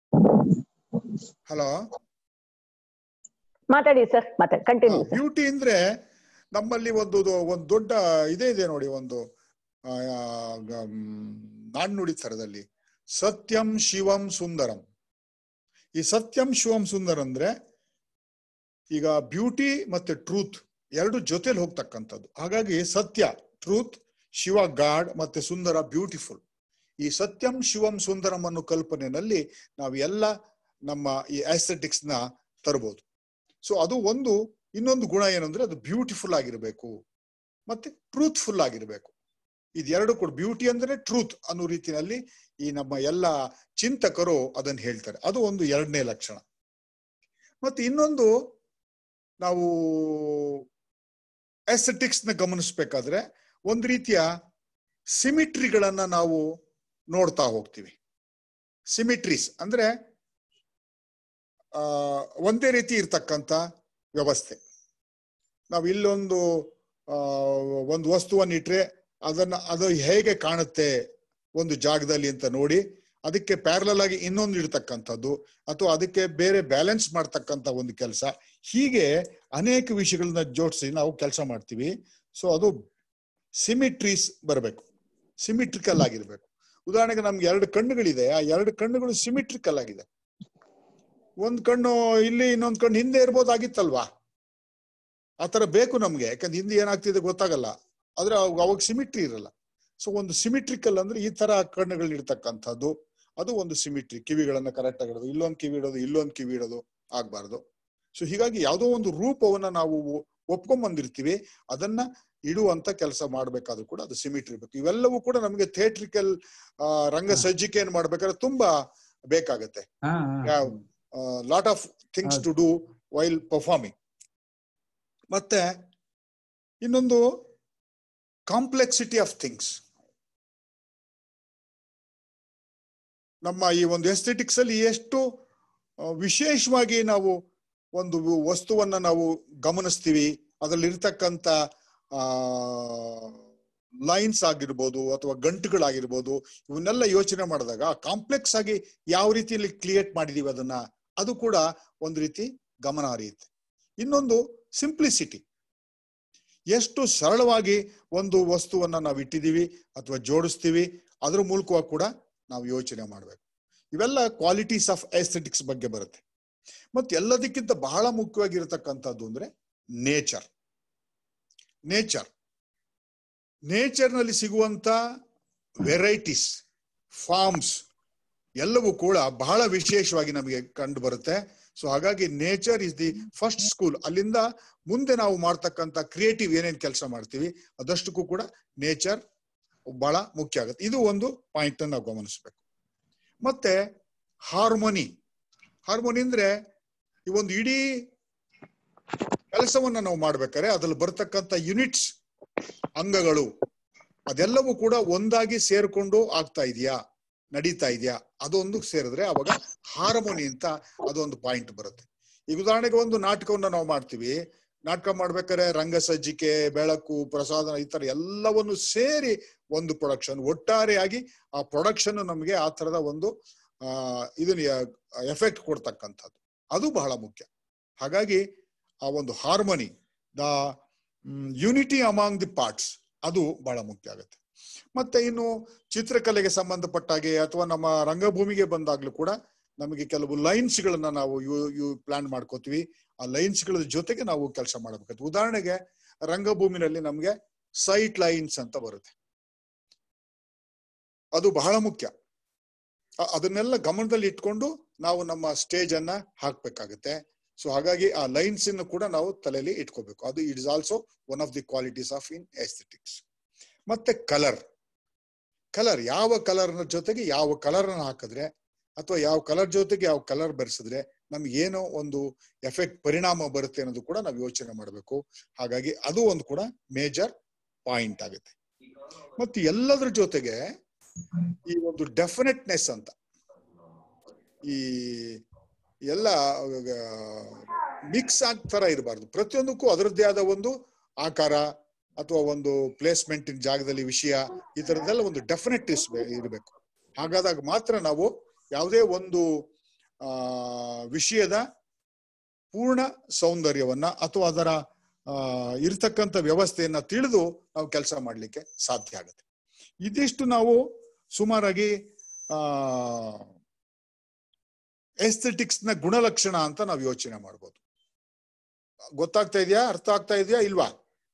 ಹಲೋ ಮಾತಾಡಿ ಸರ್ ಮಾತಾಡಿ ಕಂಟಿನ್ಯೂ ಸರ್ ಬ್ಯೂಟಿ ಅಂದ್ರೆ ನಮ್ಮಲ್ಲಿ ಒಂದು ಒಂದು ದೊಡ್ಡ ಇದೇ ಇದೆ ನೋಡಿ ಒಂದು ಆ, ಗ- ಮ್, ನಾಣ್ಣುಡಿ ಥರದಲ್ಲಿ ಸತ್ಯಂ ಶಿವಂ ಸುಂದರಂ ಈ ಸತ್ಯಂ ಶಿವಂ ಸುಂದರ ಅಂದ್ರೆ ಈಗ ಬ್ಯೂಟಿ ಮತ್ತೆ ಟ್ರೂತ್ ಎರಡು ಜೊತೆಲಿ ಹೋಗ್ತಕ್ಕಂಥದ್ದು ಹಾಗಾಗಿ ಸತ್ಯ ಟ್ರೂತ್ ಶಿವ ಗಾಡ್ ಮತ್ತೆ ಸುಂದರ ಬ್ಯೂಟಿಫುಲ್ ಈ ಸತ್ಯಂ ಶಿವಂ ಸುಂದರಂ ಅನ್ನೋ ಕಲ್ಪನೆಯಲ್ಲಿ ನಾವು ಎಲ್ಲ ನಮ್ಮ ಈ ಆಸ್ಥೆಟಿಕ್ಸ್ ನ ತರಬಹುದು ಸೊ ಅದು ಒಂದು ಇನ್ನೊಂದು ಗುಣ ಏನಂದ್ರೆ ಅದು ಬ್ಯೂಟಿಫುಲ್ ಆಗಿರ್ಬೇಕು ಮತ್ತೆ ಟ್ರೂತ್ಫುಲ್ ಆಗಿರ್ಬೇಕು ಇದೆರಡು ಕೂಡ ಬ್ಯೂಟಿ ಅಂದ್ರೆ ಟ್ರೂತ್ ಅನ್ನೋ ರೀತಿಯಲ್ಲಿ ಈ ನಮ್ಮ ಎಲ್ಲ ಚಿಂತಕರು ಅದನ್ನ ಹೇಳ್ತಾರೆ ಅದು ಒಂದು ಎರಡನೇ ಲಕ್ಷಣ ಮತ್ತೆ ಇನ್ನೊಂದು ನಾವು ಎಸ್ಥೆಟಿಕ್ಸ್ ನ ಗಮನಿಸ್ಬೇಕಾದ್ರೆ ಒಂದು ರೀತಿಯ ಸಿಮಿಟ್ರಿಗಳನ್ನ ನಾವು ನೋಡ್ತಾ ಹೋಗ್ತೀವಿ ಸಿಮಿಟ್ರೀಸ್ ಅಂದ್ರೆ ಆ ಒಂದೇ ರೀತಿ ಇರ್ತಕ್ಕಂಥ ವ್ಯವಸ್ಥೆ ನಾವು ಇಲ್ಲೊಂದು ಆ ಒಂದು ವಸ್ತುವನ್ನು ಇಟ್ರೆ ಅದನ್ನ ಅದು ಹೇಗೆ ಕಾಣುತ್ತೆ ಒಂದು ಜಾಗದಲ್ಲಿ ಅಂತ ನೋಡಿ ಅದಕ್ಕೆ ಪ್ಯಾರಲಲ್ ಆಗಿ ಇನ್ನೊಂದು ಇಡ್ತಕ್ಕಂಥದ್ದು ಅಥವಾ ಅದಕ್ಕೆ ಬೇರೆ ಬ್ಯಾಲೆನ್ಸ್ ಮಾಡ್ತಕ್ಕಂಥ ಒಂದು ಕೆಲಸ ಹೀಗೆ ಅನೇಕ ವಿಷಯಗಳನ್ನ ಜೋಡಿಸಿ ನಾವು ಕೆಲಸ ಮಾಡ್ತೀವಿ ಸೊ ಅದು ಸಿಮಿಟ್ರೀಸ್ ಬರಬೇಕು ಸಿಮಿಟ್ರಿಕಲ್ ಆಗಿರ್ಬೇಕು ಉದಾಹರಣೆಗೆ ನಮ್ಗೆ ಎರಡು ಕಣ್ಣುಗಳಿದೆ ಆ ಎರಡು ಕಣ್ಣುಗಳು ಸಿಮಿಟ್ರಿಕಲ್ ಆಗಿದೆ ಒಂದ್ ಕಣ್ಣು ಇಲ್ಲಿ ಇನ್ನೊಂದ್ ಕಣ್ಣು ಹಿಂದೆ ಇರ್ಬೋದಾಗಿತ್ತಲ್ವಾ ಆತರ ಬೇಕು ನಮ್ಗೆ ಯಾಕಂದ್ರೆ ಹಿಂದೆ ಏನಾಗ್ತಿದೆ ಗೊತ್ತಾಗಲ್ಲ ಆದ್ರೆ ಅವಾಗ ಅವಾಗ ಸಿಮಿಟ್ರಿ ಇರಲ್ಲ ಸೊ ಒಂದು ಸಿಮಿಟ್ರಿಕಲ್ ಅಂದ್ರೆ ಈ ತರ ಕಣ್ಣುಗಳು ಇರ್ತಕ್ಕಂಥದ್ದು ಅದು ಒಂದು ಸಿಮಿಟ್ರಿ ಕಿವಿಗಳನ್ನ ಕರೆಕ್ಟ್ ಆಗಿಡೋದು ಇಲ್ಲೊಂದು ಕಿವಿ ಇಡೋದು ಇಲ್ಲೊಂದು ಕಿವಿ ಇಡೋದು ಆಗ್ಬಾರ್ದು ಸೊ ಹೀಗಾಗಿ ಯಾವುದೋ ಒಂದು ರೂಪವನ್ನ ನಾವು ಒಪ್ಕೊಂಡ್ ಬಂದಿರ್ತೀವಿ ಅದನ್ನ ಇಡುವಂತ ಕೆಲಸ ಮಾಡ್ಬೇಕಾದ್ರೂ ಕೂಡ ಅದು ಸಿಮಿಟ್ರಿ ಬೇಕು ಇವೆಲ್ಲವೂ ಕೂಡ ನಮಗೆ ಥಿಯೇಟ್ರಿಕಲ್ ರಂಗ ಸಜ್ಜಿಕೆಯನ್ನು ಮಾಡ್ಬೇಕಾದ್ರೆ ತುಂಬಾ ಬೇಕಾಗತ್ತೆ lot of things to do while performing ಮತ್ತೆ ಇನ್ನೊಂದು ಕಾಂಪ್ಲೆಕ್ಸಿಟಿ ಆಫ್ ಥಿಂಗ್ಸ್ ನಮ್ಮ ಈ ಒಂದು ಎಸ್ಥೆಟಿಕ್ಸ್ ಅಲ್ಲಿ ಎಷ್ಟು ಆ, ವಿಶೇಷವಾಗಿ ನಾವು ಒಂದು ವಸ್ತುವನ್ನ ನಾವು ಗಮನಿಸ್ತೀವಿ ಅದರಲ್ಲಿ ಇರ್ತಕ್ಕಂಥ ಆ ಲೈನ್ಸ್ ಆಗಿರ್ಬೋದು ಅಥವಾ ಗಂಟುಗಳಾಗಿರ್ಬೋದು ಇವನ್ನೆಲ್ಲ ಯೋಚನೆ ಮಾಡಿದಾಗ ಕಾಂಪ್ಲೆಕ್ಸ್ ಆಗಿ ಯಾವ ರೀತಿಯಲ್ಲಿ ಕ್ರಿಯೇಟ್ ಮಾಡಿದೀವಿ ಅದನ್ನ ಅದು ಕೂಡ ಒಂದು ರೀತಿ ಗಮನ ಹರಿಯುತ್ತೆ ಇನ್ನೊಂದು ಸಿಂಪ್ಲಿಸಿಟಿ ಎಷ್ಟು ಸರಳವಾಗಿ ಒಂದು ವಸ್ತುವನ್ನ ನಾವು ಇಟ್ಟಿದೀವಿ ಅಥವಾ ಜೋಡಿಸ್ತೀವಿ ಅದ್ರ ಮೂಲಕವಾಗಿ ಕೂಡ ನಾವು ಯೋಚನೆ ಮಾಡ್ಬೇಕು ಇವೆಲ್ಲ ಕ್ವಾಲಿಟೀಸ್ ಆಫ್ ಎಸ್ಥೆಟಿಕ್ಸ್ ಬಗ್ಗೆ ಬರುತ್ತೆ ಮತ್ತೆ ಎಲ್ಲದಕ್ಕಿಂತ ಬಹಳ ಮುಖ್ಯವಾಗಿರತಕ್ಕಂಥದ್ದು ಅಂದ್ರೆ ನೇಚರ್ ನೇಚರ್ ನೇಚರ್ ನಲ್ಲಿ ಸಿಗುವಂತ ವೆರೈಟೀಸ್ ಫಾರ್ಮ್ಸ್ ಎಲ್ಲವೂ ಕೂಡ ಬಹಳ ವಿಶೇಷವಾಗಿ ನಮಗೆ ಕಂಡು ಬರುತ್ತೆ ಸೊ ಹಾಗಾಗಿ nature is the first school ಅಲ್ಲಿಂದ ಮುಂದೆ ನಾವು ಮಾಡ್ತಕ್ಕಂಥ ಕ್ರಿಯೇಟಿವ್ ಏನೇನ್ ಕೆಲಸ ಮಾಡ್ತೀವಿ ಅದಷ್ಟಕ್ಕೂ ಕೂಡ ನೇಚರ್ ಬಹಳ ಮುಖ್ಯ ಆಗುತ್ತೆ ಇದು ಒಂದು ಪಾಯಿಂಟ್ ನಾವು ಗಮನಿಸ್ಬೇಕು ಮತ್ತೆ ಹಾರ್ಮೋನಿ ಹಾರ್ಮೋನಿ ಅಂದ್ರೆ ಈ ಒಂದು ಇಡೀ ಕೆಲಸವನ್ನ ನಾವು ಮಾಡ್ಬೇಕಾದ್ರೆ ಅದ್ರಲ್ಲಿ ಬರ್ತಕ್ಕಂಥ ಯುನಿಟ್ಸ್ ಅಂಗಗಳು ಅದೆಲ್ಲವೂ ಕೂಡ ಒಂದಾಗಿ ಸೇರ್ಕೊಂಡು ಆಗ್ತಾ ಇದೆಯಾ ನಡೀತಾ ಇದೆಯಾ ಅದೊಂದು ಸೇರಿದ್ರೆ ಅವಾಗ ಹಾರ್ಮೋನಿ ಅಂತ ಅದೊಂದು ಪಾಯಿಂಟ್ ಬರುತ್ತೆ ಈಗ ಉದಾಹರಣೆಗೆ ಒಂದು ನಾಟಕವನ್ನ ನಾವು ಮಾಡ್ತೀವಿ ನಾಟಕ ಮಾಡ್ಬೇಕಾದ್ರೆ ರಂಗ ಸಜ್ಜಿಕೆ ಬೆಳಕು ಪ್ರಸಾದ ಈ ತರ ಎಲ್ಲವನ್ನು ಸೇರಿ ಒಂದು ಪ್ರೊಡಕ್ಷನ್ ಒಟ್ಟಾರೆಯಾಗಿ ಆ ಪ್ರೊಡಕ್ಷನ್ ನಮಗೆ ಆ ತರದ ಒಂದು ಆ ಇದನ್ನ ಎಫೆಕ್ಟ್ ಕೊಡ್ತಕ್ಕಂಥದ್ದು ಅದು ಬಹಳ ಮುಖ್ಯ ಹಾಗಾಗಿ ಆ ಒಂದು harmony the unity among the parts ಅದು ಬಹಳ ಮುಖ್ಯ ಆಗುತ್ತೆ ಮತ್ತೆ ಇನ್ನು ಚಿತ್ರಕಲೆಗೆ ಸಂಬಂಧಪಟ್ಟಾಗೆ ಅಥವಾ ನಮ್ಮ ರಂಗಭೂಮಿಗೆ ಬಂದಾಗ್ಲೂ ಕೂಡ ನಮಗೆ ಕೆಲವು ಲೈನ್ಸ್ ಗಳನ್ನ ನಾವು ಯು ಯು ಪ್ಲಾನ್ ಮಾಡ್ಕೋತೀವಿ ಆ ಲೈನ್ಸ್ ಗಳ ಜೊತೆಗೆ ನಾವು ಕೆಲಸ ಮಾಡಬೇಕಾಗುತ್ತೆ ಉದಾಹರಣೆಗೆ ರಂಗಭೂಮಿನಲ್ಲಿ ನಮ್ಗೆ ಸೈಟ್ ಲೈನ್ಸ್ ಅಂತ ಬರುತ್ತೆ ಅದು ಬಹಳ ಮುಖ್ಯ ಅ- ಅದನ್ನೆಲ್ಲ ಗಮನದಲ್ಲಿ ಇಟ್ಕೊಂಡು ನಾವು ನಮ್ಮ ಸ್ಟೇಜ್ ಅನ್ನ ಹಾಕ್ಬೇಕಾಗತ್ತೆ ಸೊ ಹಾಗಾಗಿ ಆ ಲೈನ್ಸ್ ಅನ್ನು ಕೂಡ ನಾವು ತಲೆಯಲ್ಲಿ ಇಟ್ಕೋಬೇಕು ಅದು it is also one of the qualities of in aesthetics ಮತ್ತೆ ಕಲರ್ ಕಲರ್ ಯಾವ ಕಲರ್ ಜೊತೆಗೆ ಯಾವ ಕಲರ್ ಅನ್ನ ಹಾಕಿದ್ರೆ ಅಥವಾ ಯಾವ ಕಲರ್ ಜೊತೆಗೆ ಯಾವ ಕಲರ್ ಬೆರೆಸಿದ್ರೆ ನಮ್ಗೆ ಏನೋ ಒಂದು ಎಫೆಕ್ಟ್ ಪರಿಣಾಮ ಬರುತ್ತೆ ಅನ್ನೋದು ಕೂಡ ನಾವು ಯೋಚನೆ ಮಾಡಬೇಕು ಹಾಗಾಗಿ ಅದು ಒಂದು ಕೂಡ ಮೇಜರ್ ಪಾಯಿಂಟ್ ಆಗುತ್ತೆ ಮತ್ತು ಎಲ್ಲದ್ರ ಜೊತೆಗೆ ಈ ಒಂದು ಡೆಫಿನೆಟ್ನೆಸ್ ಅಂತ ಈ ಎಲ್ಲ ಮಿಕ್ಸ್ ಆಗ್ತರ ಇರಬಾರ್ದು ಪ್ರತಿಯೊಂದಕ್ಕೂ ಅದರದ್ದೇ ಆದ ಒಂದು ಆಕಾರ ಅಥವಾ ಒಂದು ಪ್ಲೇಸ್ಮೆಂಟ್ ಜಾಗದಲ್ಲಿ ವಿಷಯ ಈ ತರದ್ದೆಲ್ಲ ಒಂದು ಡೆಫಿನೆಟ್ ಇರಬೇಕು ಹಾಗಾದಾಗ ಮಾತ್ರ ನಾವು ಯಾವುದೇ ಒಂದು ಆ ವಿಷಯದ ಪೂರ್ಣ ಸೌಂದರ್ಯವನ್ನ ಅಥವಾ ಅದರ ಆ ಇರ್ತಕ್ಕಂಥ ವ್ಯವಸ್ಥೆಯನ್ನ ತಿಳಿದು ನಾವು ಕೆಲಸ ಮಾಡ್ಲಿಕ್ಕೆ ಸಾಧ್ಯ ಆಗುತ್ತೆ ಇದಿಷ್ಟು ನಾವು ಸುಮಾರಾಗಿ ಆ ಎಸ್ಥೆಟಿಕ್ಸ್ ನ ಗುಣಲಕ್ಷಣ ಅಂತ ನಾವು ಯೋಚನೆ ಮಾಡ್ಬೋದು ಗೊತ್ತಾಗ್ತಾ ಇದೆಯಾ ಅರ್ಥ ಆಗ್ತಾ ಇದೆಯಾ ಇಲ್ವಾ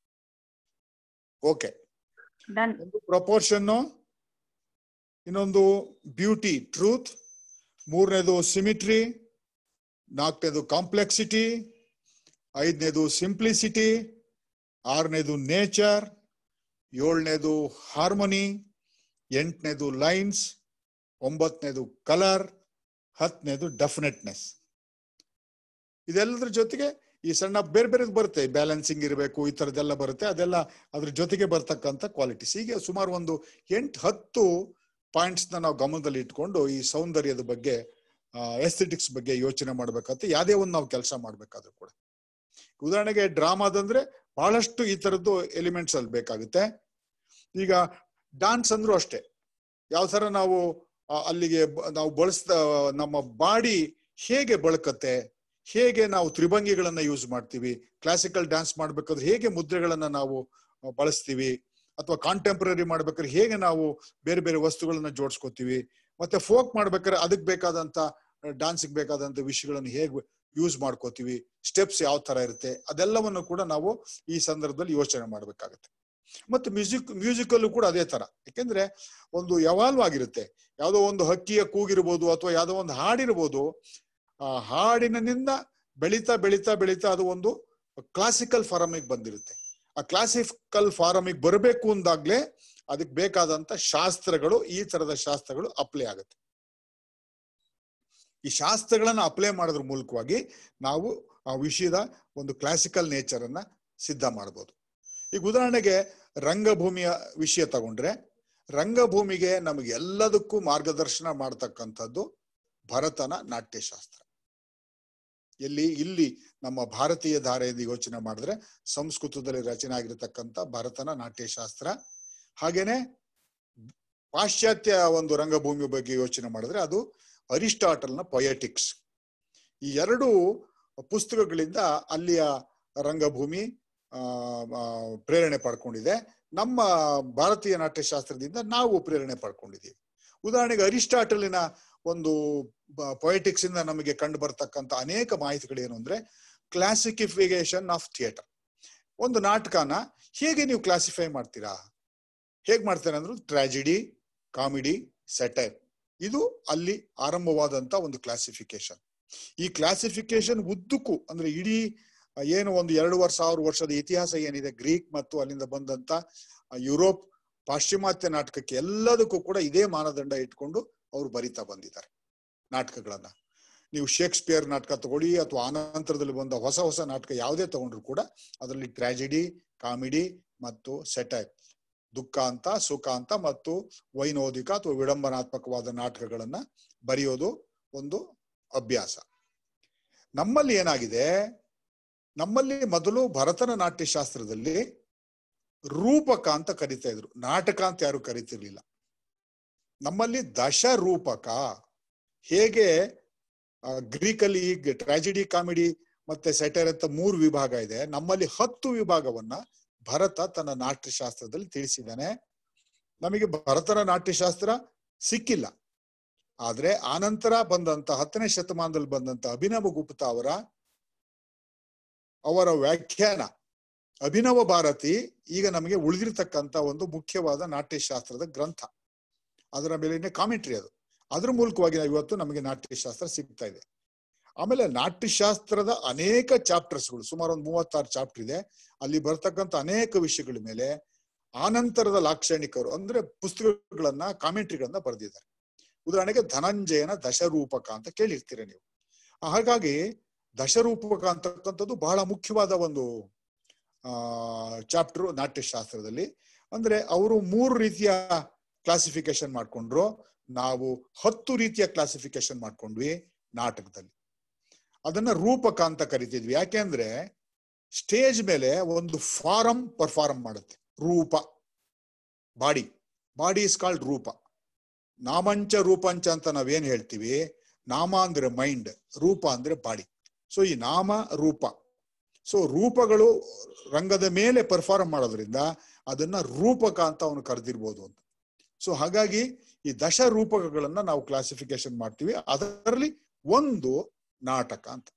ಓಕೆ ಡನ್ ಒಂದು ಪ್ರಪೋರ್ಷನ್ ಇನ್ನೊಂದು ಬ್ಯೂಟಿ ಟ್ರೂತ್ ಮೂರನೇದು ಸಿಮಿಟ್ರಿ ನಾಲ್ಕನೇದು ಕಾಂಪ್ಲೆಕ್ಸಿಟಿ ಐದನೇದು ಸಿಂಪ್ಲಿಸಿಟಿ ಆರನೇದು ನೇಚರ್ ಏಳನೇದು ಹಾರ್ಮೋನಿ ಎಂಟನೇದು ಲೈನ್ಸ್ ಒಂಬತ್ತನೇದು ಕಲರ್ ಹತ್ತನೇದು ಡೆಫಿನೆಟ್ನೆಸ್ ಇದೆಲ್ಲದ್ರ ಜೊತೆಗೆ ಈ ಸಣ್ಣ ಬೇರೆ ಬೇರೆದು ಬರುತ್ತೆ ಬ್ಯಾಲೆನ್ಸಿಂಗ್ ಇರಬೇಕು ಈ ತರದೆಲ್ಲ ಬರುತ್ತೆ ಅದೆಲ್ಲ ಅದ್ರ ಜೊತೆಗೆ ಬರ್ತಕ್ಕಂಥ ಕ್ವಾಲಿಟೀಸ್ ಹೀಗೆ ಸುಮಾರು ಒಂದು ಎಂಟು ಹತ್ತು ಪಾಯಿಂಟ್ಸ್ ನ ನಾವು ಗಮನದಲ್ಲಿ ಇಟ್ಕೊಂಡು ಈ ಸೌಂದರ್ಯದ ಬಗ್ಗೆ ಎಸ್ಥೆಟಿಕ್ಸ್ ಬಗ್ಗೆ ಯೋಚನೆ ಮಾಡ್ಬೇಕಾಗುತ್ತೆ ಯಾವುದೇ ಒಂದು ನಾವು ಕೆಲಸ ಮಾಡ್ಬೇಕಾದ್ರೂ ಕೂಡ ಉದಾಹರಣೆಗೆ ಡ್ರಾಮಾದಂದ್ರೆ ಬಹಳಷ್ಟು ಈ ತರದ್ದು ಎಲಿಮೆಂಟ್ಸ್ ಅಲ್ಲಿ ಬೇಕಾಗುತ್ತೆ ಈಗ ಡಾನ್ಸ್ ಅಂದ್ರೂ ಅಷ್ಟೇ ಯಾವ ತರ ನಾವು ಆ, ಅಲ್ಲಿಗೆ ಬ- ನಾವು ಬಳಸ್ದ ನಮ್ಮ ಬಾಡಿ ಹೇಗೆ ಬಳಕತ್ತೆ ಹೇಗೆ ನಾವು ತ್ರಿಭಂಗಿಗಳನ್ನ ಯೂಸ್ ಮಾಡ್ತೀವಿ ಕ್ಲಾಸಿಕಲ್ ಡ್ಯಾನ್ಸ್ ಮಾಡ್ಬೇಕಾದ್ರೆ ಹೇಗೆ ಮುದ್ರೆಗಳನ್ನ ನಾವು ಆ, ಬಳಸ್ತೀವಿ ಅಥವಾ ಕಾಂಟೆಂಪ್ರರಿ ಮಾಡ್ಬೇಕಾದ್ರೆ ಹೇಗೆ ನಾವು ಬೇರೆ ಬೇರೆ ವಸ್ತುಗಳನ್ನ ಜೋಡಿಸ್ಕೋತೀವಿ ಮತ್ತೆ ಫೋಕ್ ಮಾಡ್ಬೇಕಾದ್ರೆ ಅದಕ್ಕೆ ಬೇಕಾದಂತ ಡಾನ್ಸಿಗೆ ಬೇಕಾದಂತ ವಿಷಯಗಳನ್ನು ಹೇಗೆ ಯೂಸ್ ಮಾಡ್ಕೋತೀವಿ ಸ್ಟೆಪ್ಸ್ ಯಾವ ತರ ಇರುತ್ತೆ ಅದೆಲ್ಲವನ್ನು ಕೂಡ ನಾವು ಈ ಸಂದರ್ಭದಲ್ಲಿ ಯೋಚನೆ ಮಾಡ್ಬೇಕಾಗತ್ತೆ ಮತ್ತೆ ಮ್ಯೂಸಿಕ್ ಮ್ಯೂಸಿಕಲ್ಲೂ ಕೂಡ ಅದೇ ತರ ಯಾಕೆಂದ್ರೆ ಒಂದು ಯಾವಾಲ್ವ್ ಆಗಿರುತ್ತೆ ಯಾವುದೋ ಒಂದು ಹಕ್ಕಿಯ ಕೂಗಿರ್ಬೋದು ಅಥವಾ ಯಾವುದೋ ಒಂದು ಹಾಡಿರ್ಬೋದು ಆ ಹಾಡಿನಿಂದ ಬೆಳೀತಾ ಬೆಳೀತಾ ಬೆಳೀತಾ ಅದು ಒಂದು ಕ್ಲಾಸಿಕಲ್ ಫಾರಮಿಗೆ ಬಂದಿರುತ್ತೆ ಆ ಕ್ಲಾಸಿಕಲ್ ಫಾರಮಿಗೆ ಬರಬೇಕು ಅಂದಾಗ್ಲೇ ಅದಕ್ಕೆ ಬೇಕಾದಂತ ಶಾಸ್ತ್ರಗಳು ಈ ತರದ ಶಾಸ್ತ್ರಗಳು ಅಪ್ಲೈ ಆಗುತ್ತೆ ಈ ಶಾಸ್ತ್ರಗಳನ್ನ ಅಪ್ಲೈ ಮಾಡೋದ್ರ ಮೂಲಕವಾಗಿ ನಾವು ಆ ವಿಷಯದ ಒಂದು ಕ್ಲಾಸಿಕಲ್ ನೇಚರ್ ಅನ್ನ ಸಿದ್ಧ ಮಾಡ್ಬೋದು ಈಗ ಉದಾಹರಣೆಗೆ ರಂಗಭೂಮಿಯ ವಿಷಯ ತಗೊಂಡ್ರೆ ರಂಗಭೂಮಿಗೆ ನಮಗೆ ಎಲ್ಲದಕ್ಕೂ ಮಾರ್ಗದರ್ಶನ ಮಾಡ್ತಕ್ಕಂಥದ್ದು ಭರತನ ನಾಟ್ಯಶಾಸ್ತ್ರ ಎಲ್ಲಿ ಇಲ್ಲಿ ನಮ್ಮ ಭಾರತೀಯ ಧಾರೆಯಿಂದ ಯೋಚನೆ ಮಾಡಿದ್ರೆ ಸಂಸ್ಕೃತದಲ್ಲಿ ರಚನೆ ಆಗಿರತಕ್ಕಂಥ ಭರತನ ನಾಟ್ಯಶಾಸ್ತ್ರ ಹಾಗೇನೆ ಪಾಶ್ಚಾತ್ಯ ಒಂದು ರಂಗಭೂಮಿ ಬಗ್ಗೆ ಯೋಚನೆ ಮಾಡಿದ್ರೆ ಅದು ಅರಿಸ್ಟಾಟಲ್ನ ಪೊಯಟಿಕ್ಸ್ ಈ ಎರಡು ಪುಸ್ತಕಗಳಿಂದ ಅಲ್ಲಿಯ ರಂಗಭೂಮಿ ಆ, ಆ, ಪ್ರೇರಣೆ ಪಡ್ಕೊಂಡಿದೆ ನಮ್ಮ ಭಾರತೀಯ ನಾಟ್ಯಶಾಸ್ತ್ರದಿಂದ ನಾವು ಪ್ರೇರಣೆ ಪಡ್ಕೊಂಡಿದ್ದೀವಿ ಉದಾಹರಣೆಗೆ ಅರಿಸ್ಟಾಟಲಿನ ಒಂದು ಪೊಯಟಿಕ್ಸ್ ಇಂದ ನಮಗೆ ಕಂಡು ಬರ್ತಕ್ಕಂಥ ಅನೇಕ ಮಾಹಿತಿಗಳು ಏನು ಅಂದ್ರೆ ಕ್ಲಾಸಿಫಿಕೇಶನ್ ಆಫ್ ಥಿಯೇಟರ್ ಒಂದು ನಾಟಕನ ಹೇಗೆ ನೀವು ಕ್ಲಾಸಿಫೈ ಮಾಡ್ತೀರಾ ಹೇಗ್ ಮಾಡ್ತಾರೆ ಅಂದ್ರೆ ಟ್ರಾಜಿಡಿ ಕಾಮಿಡಿ ಸೆಟೈರ್ ಇದು ಅಲ್ಲಿ ಆರಂಭವಾದಂತ ಒಂದು ಕ್ಲಾಸಿಫಿಕೇಶನ್ ಈ ಕ್ಲಾಸಿಫಿಕೇಶನ್ ಉದ್ದಕ್ಕೂ ಅಂದ್ರೆ ಇಡೀ ಆ, ಏನು ಒಂದು ಎರಡೂವರೆ ಸಾವಿರ ವರ್ಷದ ಇತಿಹಾಸ ಏನಿದೆ ಗ್ರೀಕ್ ಮತ್ತು ಅಲ್ಲಿಂದ ಬಂದಂತ ಆ, ಯುರೋಪ್ ಪಾಶ್ಚಿಮಾತ್ಯ ನಾಟಕಕ್ಕೆ ಎಲ್ಲದಕ್ಕೂ ಕೂಡ ಇದೇ ಮಾನದಂಡ ಇಟ್ಕೊಂಡು ಅವ್ರು ಬರಿತಾ ಬಂದಿದ್ದಾರೆ ನಾಟಕಗಳನ್ನ ನೀವು ಶೇಕ್ಸ್ಪಿಯರ್ ನಾಟಕ ತಗೊಳ್ಳಿ ಅಥವಾ ಆನಂತರದಲ್ಲಿ ಬಂದ ಹೊಸ ಹೊಸ ನಾಟಕ ಯಾವುದೇ ತಗೊಂಡ್ರು ಕೂಡ ಅದರಲ್ಲಿ ಟ್ರಾಜಿಡಿ ಕಾಮಿಡಿ ಮತ್ತು ಸೆಟೈರ್ ದುಃಖ ಅಂತ ಸುಖ ಅಂತ ಮತ್ತು ವೈನೋದಿಕ ಅಥವಾ ವಿಡಂಬನಾತ್ಮಕವಾದ ನಾಟಕಗಳನ್ನ ಬರೆಯೋದು ಒಂದು ಅಭ್ಯಾಸ ನಮ್ಮಲ್ಲಿ ಏನಾಗಿದೆ ನಮ್ಮಲ್ಲಿ ಮೊದಲು ಭರತನ ನಾಟ್ಯ ಶಾಸ್ತ್ರದಲ್ಲಿ ರೂಪಕ ಅಂತ ಕರಿತಾ ಇದ್ರು ನಾಟಕ ಅಂತ ಯಾರು ಕರಿತಿರ್ಲಿಲ್ಲ ನಮ್ಮಲ್ಲಿ ದಶರೂಪಕ ಹೇಗೆ ಆ, ಗ್ರೀಕಲ್ಲಿ ಈಗ ಟ್ರಾಜಿಡಿ ಕಾಮಿಡಿ ಮತ್ತೆ ಸೆಟೈರ್ ಅಂತ ಮೂರು ವಿಭಾಗ ಇದೆ ನಮ್ಮಲ್ಲಿ ಹತ್ತು ವಿಭಾಗವನ್ನ ಭರತ ತನ್ನ ನಾಟ್ಯಶಾಸ್ತ್ರದಲ್ಲಿ ತಿಳಿಸಿದ್ದಾನೆ ನಮಗೆ ಭರತನ ನಾಟ್ಯಶಾಸ್ತ್ರ ಸಿಕ್ಕಿಲ್ಲ ಆದ್ರೆ ಆನಂತರ ಬಂದಂತ ಹತ್ತನೇ ಶತಮಾನದಲ್ಲಿ ಬಂದಂತ ಅಭಿನವ ಗುಪ್ತ ಅವರ ಅವರ ವ್ಯಾಖ್ಯಾನ ಅಭಿನವ ಭಾರತಿ ಈಗ ನಮಗೆ ಉಳಿದಿರ್ತಕ್ಕಂತ ಒಂದು ಮುಖ್ಯವಾದ ನಾಟ್ಯಶಾಸ್ತ್ರದ ಗ್ರಂಥ ಅದರ ಮೇಲಿನ ಕಾಮೆಂಟ್ರಿ ಅದು ಅದ್ರ ಮೂಲಕವಾಗಿ ನಾವು ಇವತ್ತು ನಮಗೆ ನಾಟ್ಯಶಾಸ್ತ್ರ ಸಿಗ್ತಾ ಇದೆ ಆಮೇಲೆ ನಾಟ್ಯಶಾಸ್ತ್ರದ ಅನೇಕ ಚಾಪ್ಟರ್ಸ್ಗಳು ಸುಮಾರು ಒಂದು ಮೂವತ್ತಾರು ಚಾಪ್ಟರ್ ಇದೆ ಅಲ್ಲಿ ಬರ್ತಕ್ಕಂಥ ಅನೇಕ ವಿಷಯಗಳ ಮೇಲೆ ಆನಂತರದ ಲಾಕ್ಷಣಿಕರು ಅಂದ್ರೆ ಪುಸ್ತಕಗಳನ್ನ ಕಾಮೆಂಟ್ರಿಗಳನ್ನ ಬರೆದಿದ್ದಾರೆ ಉದಾಹರಣೆಗೆ ಧನಂಜಯನ ದಶರೂಪಕ ಅಂತ ಕೇಳಿರ್ತೀರ ನೀವು ಹಾಗಾಗಿ ದಶರೂಪಕ ಅಂತಕ್ಕಂಥದ್ದು ಬಹಳ ಮುಖ್ಯವಾದ ಒಂದು ಆ ಚಾಪ್ಟರ್ ನಾಟ್ಯಶಾಸ್ತ್ರದಲ್ಲಿ ಅಂದ್ರೆ ಅವರು ಮೂರು ರೀತಿಯ ಕ್ಲಾಸಿಫಿಕೇಶನ್ ಮಾಡ್ಕೊಂಡ್ರು ನಾವು ಹತ್ತು ರೀತಿಯ ಕ್ಲಾಸಿಫಿಕೇಶನ್ ಮಾಡ್ಕೊಂಡ್ವಿ ನಾಟಕದಲ್ಲಿ ಅದನ್ನ ರೂಪಕ ಅಂತ ಕರಿತಿದ್ವಿ ಯಾಕೆಂದ್ರೆ ಸ್ಟೇಜ್ ಮೇಲೆ ಒಂದು ಫಾರಂ ಪರ್ಫಾರ್ಮ್ ಮಾಡುತ್ತೆ ರೂಪ ಬಾಡಿ ಬಾಡಿ ಇಸ್ ಕಾಲ್ಡ್ ರೂಪ ನಾಮಂಚ ರೂಪಂಚ ಅಂತ ನಾವೇನ್ ಹೇಳ್ತೀವಿ ನಾಮ ಅಂದ್ರೆ ಮೈಂಡ್ ರೂಪ ಅಂದ್ರೆ ಬಾಡಿ ಸೊ ಈ ನಾಮ ರೂಪ ಸೊ ರೂಪಗಳು ರಂಗದ ಮೇಲೆ ಪರ್ಫಾರ್ಮ್ ಮಾಡೋದ್ರಿಂದ ಅದನ್ನ ರೂಪಕ ಅಂತ ಅವನು ಕರೆದಿರ್ಬೋದು ಅಂತ ಸೊ ಹಾಗಾಗಿ ಈ ದಶ ರೂಪಕಗಳನ್ನ ನಾವು ಕ್ಲಾಸಿಫಿಕೇಶನ್ ಮಾಡ್ತೀವಿ ಅದರಲ್ಲಿ ಒಂದು ನಾಟಕ ಅಂತ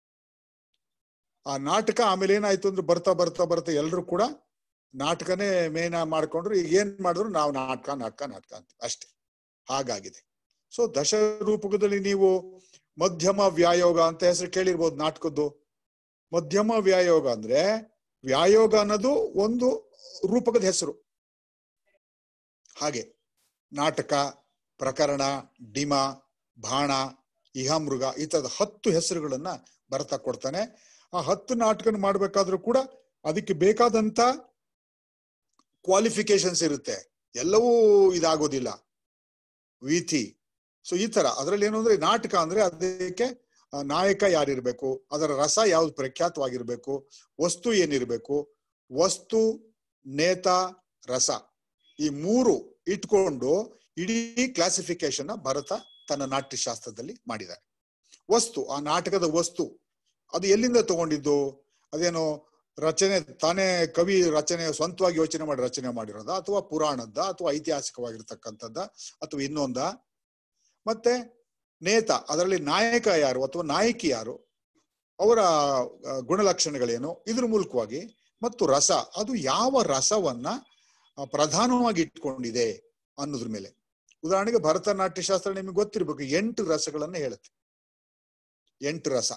ಆ ನಾಟಕ ಆಮೇಲೆ ಏನಾಯ್ತು ಅಂದ್ರೆ ಬರ್ತಾ ಬರ್ತಾ ಬರ್ತಾ ಎಲ್ಲರೂ ಕೂಡ ನಾಟಕನೇ ಮೇನ ಮಾಡ್ಕೊಂಡ್ರು ಈಗ ಏನ್ ಮಾಡಿದ್ರು ನಾವು ನಾಟಕ ನಾಟಕ ನಾಟಕ ಅಂತ ಅಷ್ಟೇ ಹಾಗಾಗಿದೆ ಸೊ ದಶ ರೂಪಕದಲ್ಲಿ ನೀವು ಮಧ್ಯಮ ವ್ಯಾಯೋಗ ಅಂತ ಹೆಸರು ಕೇಳಿರ್ಬೋದು ನಾಟಕದ್ದು ಮಧ್ಯಮ ವ್ಯಾಯೋಗ ಅಂದ್ರೆ ವ್ಯಾಯೋಗ ಅನ್ನೋದು ಒಂದು ರೂಪಕದ ಹೆಸರು ಹಾಗೆ ನಾಟಕ ಪ್ರಕರಣ ಡಿಮ ಬಾಣ ಇಹಮೃಗ ಈ ತರದ ಹತ್ತು ಹೆಸರುಗಳನ್ನ ಬರ್ತಾ ಕೊಡ್ತಾನೆ ಆ ಹತ್ತು ನಾಟಕ ಮಾಡ್ಬೇಕಾದ್ರೂ ಕೂಡ ಅದಕ್ಕೆ ಬೇಕಾದಂತ ಕ್ವಾಲಿಫಿಕೇಶನ್ಸ್ ಇರುತ್ತೆ ಎಲ್ಲವೂ ಇದಾಗೋದಿಲ್ಲ ವೀಥಿ ಸೊ ಈ ತರ ಅದ್ರಲ್ಲಿ ಏನು ಅಂದ್ರೆ ನಾಟಕ ಅಂದ್ರೆ ಅದಕ್ಕೆ ಆ, ನಾಯಕ ಯಾರಿರ್ಬೇಕು ಅದರ ರಸ ಯಾವ್ದು ಪ್ರಖ್ಯಾತವಾಗಿರ್ಬೇಕು ವಸ್ತು ಏನಿರ್ಬೇಕು ವಸ್ತು ನೇತ ರಸ ಈ ಮೂರು ಇಟ್ಕೊಂಡು ಇಡೀ ಕ್ಲಾಸಿಫಿಕೇಶನ್ ಭರತ ತನ್ನ ನಾಟ್ಯಶಾಸ್ತ್ರದಲ್ಲಿ ಮಾಡಿದ್ದಾರೆ ವಸ್ತು ಆ ನಾಟಕದ ವಸ್ತು ಅದು ಎಲ್ಲಿಂದ ತಗೊಂಡಿದ್ದು ಅದೇನೋ ರಚನೆ ತಾನೇ ಕವಿ ರಚನೆ ಸ್ವಂತವಾಗಿ ಯೋಚನೆ ಮಾಡಿ ರಚನೆ ಮಾಡಿರೋದ ಅಥವಾ ಪುರಾಣದ ಅಥವಾ ಐತಿಹಾಸಿಕವಾಗಿರ್ತಕ್ಕಂಥದ್ದ ಅಥವಾ ಇನ್ನೊಂದ ಮತ್ತೆ ನೇತ ಅದರಲ್ಲಿ ನಾಯಕ ಯಾರು ಅಥವಾ ನಾಯಕಿ ಯಾರು ಅವರ ಆ, ಗುಣಲಕ್ಷಣಗಳೇನು ಇದ್ರ ಮೂಲಕವಾಗಿ ಮತ್ತು ರಸ ಅದು ಯಾವ ರಸವನ್ನ ಆ, ಪ್ರಧಾನವಾಗಿ ಇಟ್ಕೊಂಡಿದೆ ಅನ್ನೋದ್ರ ಮೇಲೆ ಉದಾಹರಣೆಗೆ ಭರತನಾಟ್ಯ ಶಾಸ್ತ್ರ ನಿಮಗೆ ಗೊತ್ತಿರ್ಬೇಕು ಎಂಟು ರಸಗಳನ್ನ ಹೇಳುತ್ತೆ ಎಂಟು ರಸ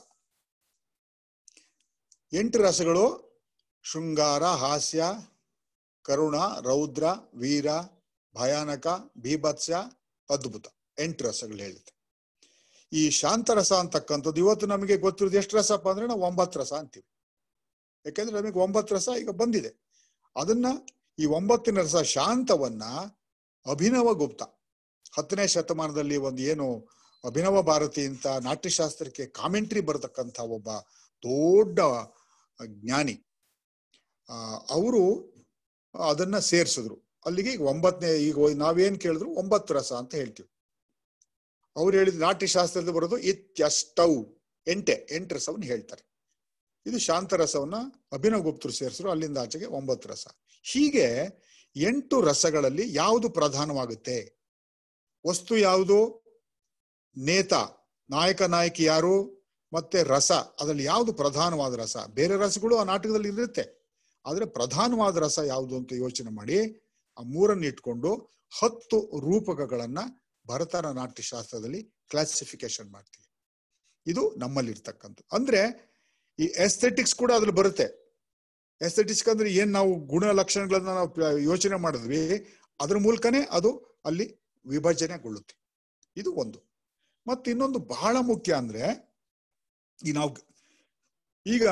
ಎಂಟು ರಸಗಳು ಶೃಂಗಾರ ಹಾಸ್ಯ ಕರುಣ ರೌದ್ರ ವೀರ ಭಯಾನಕ ಬೀಭತ್ಸ ಅದ್ಭುತ ಎಂಟು ರಸಗಳು ಹೇಳುತ್ತೆ ಈ ಶಾಂತರಸ ಅಂತಕ್ಕಂಥದ್ದು ಇವತ್ತು ನಮಗೆ ಗೊತ್ತಿರೋದು ಎಷ್ಟು ರಸಪ್ಪ ಅಂದ್ರೆ ನಾವು ಒಂಬತ್ತು ರಸ ಅಂತೀವಿ ಯಾಕೆಂದ್ರೆ ನಮಗೆ ಒಂಬತ್ತು ರಸ ಈಗ ಬಂದಿದೆ ಅದನ್ನ ಈ ಒಂಬತ್ತಿನ ರಸ ಶಾಂತವನ್ನ ಅಭಿನವ ಗುಪ್ತ ಹತ್ತನೇ ಶತಮಾನದಲ್ಲಿ ಒಂದು ಏನು ಅಭಿನವ ಭಾರತಿ ಅಂತ ನಾಟ್ಯಶಾಸ್ತ್ರಕ್ಕೆ ಕಾಮೆಂಟ್ರಿ ಬರತಕ್ಕಂಥ ಒಬ್ಬ ದೊಡ್ಡ ಜ್ಞಾನಿ ಆ ಅವರು ಅದನ್ನ ಸೇರ್ಸಿದ್ರು ಅಲ್ಲಿಗೆ ಈಗ ಒಂಬತ್ತನೇ ಈಗ ನಾವೇನ್ ಕೇಳಿದ್ರು ಒಂಬತ್ತು ರಸ ಅಂತ ಹೇಳ್ತೀವಿ ಅವ್ರು ಹೇಳಿದ ನಾಟ್ಯಶಾಸ್ತ್ರದಲ್ಲಿ ಬರೋದು ಇತ್ಯಷ್ಟೌ ಎಂಟೆ ಎಂಟು ರಸವನ್ನು ಹೇಳ್ತಾರೆ ಇದು ಶಾಂತರಸವನ್ನ ಅಭಿನವ ಗುಪ್ತರು ಸೇರಿಸಿದ್ರು ಅಲ್ಲಿಂದ ಆಚೆಗೆ ಒಂಬತ್ತು ರಸ ಹೀಗೆ ಎಂಟು ರಸಗಳಲ್ಲಿ ಯಾವುದು ಪ್ರಧಾನವಾಗುತ್ತೆ ವಸ್ತು ಯಾವುದು ನೇತ ನಾಯಕ ನಾಯಕಿ ಯಾರು ಮತ್ತೆ ರಸ ಅದರಲ್ಲಿ ಯಾವುದು ಪ್ರಧಾನವಾದ ರಸ ಬೇರೆ ರಸಗಳು ಆ ನಾಟಕದಲ್ಲಿ ಇರುತ್ತೆ ಆದ್ರೆ ಪ್ರಧಾನವಾದ ರಸ ಯಾವುದು ಅಂತ ಯೋಚನೆ ಮಾಡಿ ಆ ಮೂರನ್ನ ಇಟ್ಕೊಂಡು ಹತ್ತು ರೂಪಕಗಳನ್ನ ಭರತನಾಟ್ಯ ಶಾಸ್ತ್ರದಲ್ಲಿ ಕ್ಲಾಸಿಫಿಕೇಶನ್ ಮಾಡ್ತೀವಿ ಇದು ನಮ್ಮಲ್ಲಿ ಇರ್ತಕ್ಕಂಥ ಅಂದ್ರೆ ಈ ಎಸ್ಥೆಟಿಕ್ಸ್ ಕೂಡ ಅದ್ರಲ್ಲಿ ಬರುತ್ತೆ ಎಸ್ಥೆಟಿಕ್ಸ್ ಅಂದ್ರೆ ಏನ್ ನಾವು ಗುಣ ಲಕ್ಷಣಗಳನ್ನ ನಾವು ಪ್ರ- ಯೋಚನೆ ಮಾಡಿದ್ವಿ ಅದ್ರ ಮೂಲಕನೇ ಅದು ಅಲ್ಲಿ ವಿಭಜನೆಗೊಳ್ಳುತ್ತೆ ಇದು ಒಂದು ಮತ್ತೆ ಇನ್ನೊಂದು ಬಹಳ ಮುಖ್ಯ ಅಂದ್ರೆ ಈ ನಾವು ಈಗ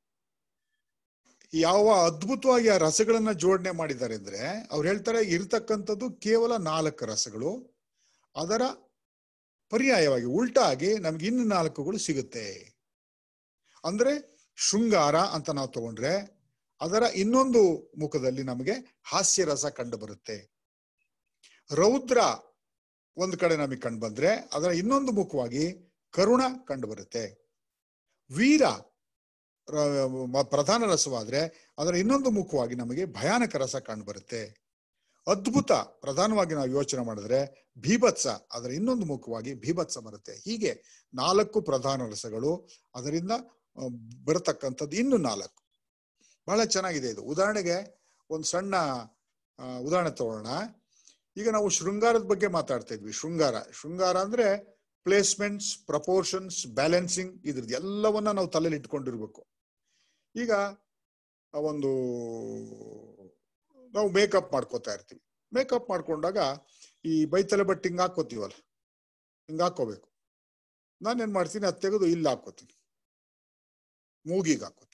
ಯಾವ ಅದ್ಭುತವಾಗಿ ಆ ರಸಗಳನ್ನ ಜೋಡಣೆ ಮಾಡಿದ್ದಾರೆ ಅಂದ್ರೆ ಅವ್ರು ಹೇಳ್ತಾರೆ ಇರ್ತಕ್ಕಂಥದ್ದು ಕೇವಲ ನಾಲ್ಕು ರಸಗಳು ಅದರ ಪರ್ಯಾಯವಾಗಿ ಉಲ್ಟಾಗಿ ನಮ್ಗೆ ಇನ್ನು ನಾಲ್ಕುಗಳು ಸಿಗುತ್ತೆ ಅಂದ್ರೆ ಶೃಂಗಾರ ಅಂತ ನಾವು ತಗೊಂಡ್ರೆ ಅದರ ಇನ್ನೊಂದು ಮುಖದಲ್ಲಿ ನಮಗೆ ಹಾಸ್ಯ ರಸ ಕಂಡು ಬರುತ್ತೆ ರೌದ್ರ ಒಂದ್ ಕಡೆ ನಮಗೆ ಕಂಡು ಬಂದ್ರೆ ಅದರ ಇನ್ನೊಂದು ಮುಖವಾಗಿ ಕರುಣ ಕಂಡು ಬರುತ್ತೆ ವೀರ ರ- ಮ- ಪ್ರಧಾನ ರಸವಾದ್ರೆ ಅದರ ಇನ್ನೊಂದು ಮುಖವಾಗಿ ನಮಗೆ ಭಯಾನಕ ರಸ ಕಂಡು ಬರುತ್ತೆ ಅದ್ಭುತ ಪ್ರಧಾನವಾಗಿ ನಾವು ಯೋಚನೆ ಮಾಡಿದ್ರೆ ಭೀಭತ್ಸ ಅದರ ಇನ್ನೊಂದು ಮುಖವಾಗಿ ಭೀಭತ್ಸ ಬರುತ್ತೆ ಹೀಗೆ ನಾಲ್ಕು ಪ್ರಧಾನ ರಸಗಳು ಅದರಿಂದ ಆ, ಬರತಕ್ಕಂಥದ್ದು ಇನ್ನು ನಾಲ್ಕು ಬಹಳ ಚೆನ್ನಾಗಿದೆ ಇದು ಉದಾಹರಣೆಗೆ ಒಂದು ಸಣ್ಣ ಆ, ಉದಾಹರಣೆ ತಗೊಳ್ಳೋಣ ಈಗ ನಾವು ಶೃಂಗಾರದ ಬಗ್ಗೆ ಮಾತಾಡ್ತಾ ಇದ್ವಿ ಶೃಂಗಾರ ಶೃಂಗಾರ ಅಂದ್ರೆ ಪ್ಲೇಸ್ಮೆಂಟ್ಸ್ ಪ್ರಪೋರ್ಷನ್ಸ್ ಬ್ಯಾಲೆನ್ಸಿಂಗ್ ಇದ್ರದ್ದು ಎಲ್ಲವನ್ನ ನಾವು ತಲೆಯಲ್ಲಿ ಇಟ್ಕೊಂಡಿರ್ಬೇಕು ಈಗ ಆ ಒಂದು ನಾವು ಮೇಕಪ್ ಮಾಡ್ಕೋತಾ ಇರ್ತೀವಿ ಮೇಕಪ್ ಮಾಡ್ಕೊಂಡಾಗ ಈ ಬೈತಲೆ ಬಟ್ಟೆ ಹಿಂಗ್ ಹಾಕೋತೀವಲ್ಲ ಹಿಂಗ್ ಹಾಕೋಬೇಕು ನಾನೇನ್ ಮಾಡ್ತೀನಿ ಅದು ತೆಗೆದು ಇಲ್ಲಿ ಹಾಕೋತೀನಿ ಮೂಗಿಗೆ ಹಾಕೋತೀನಿ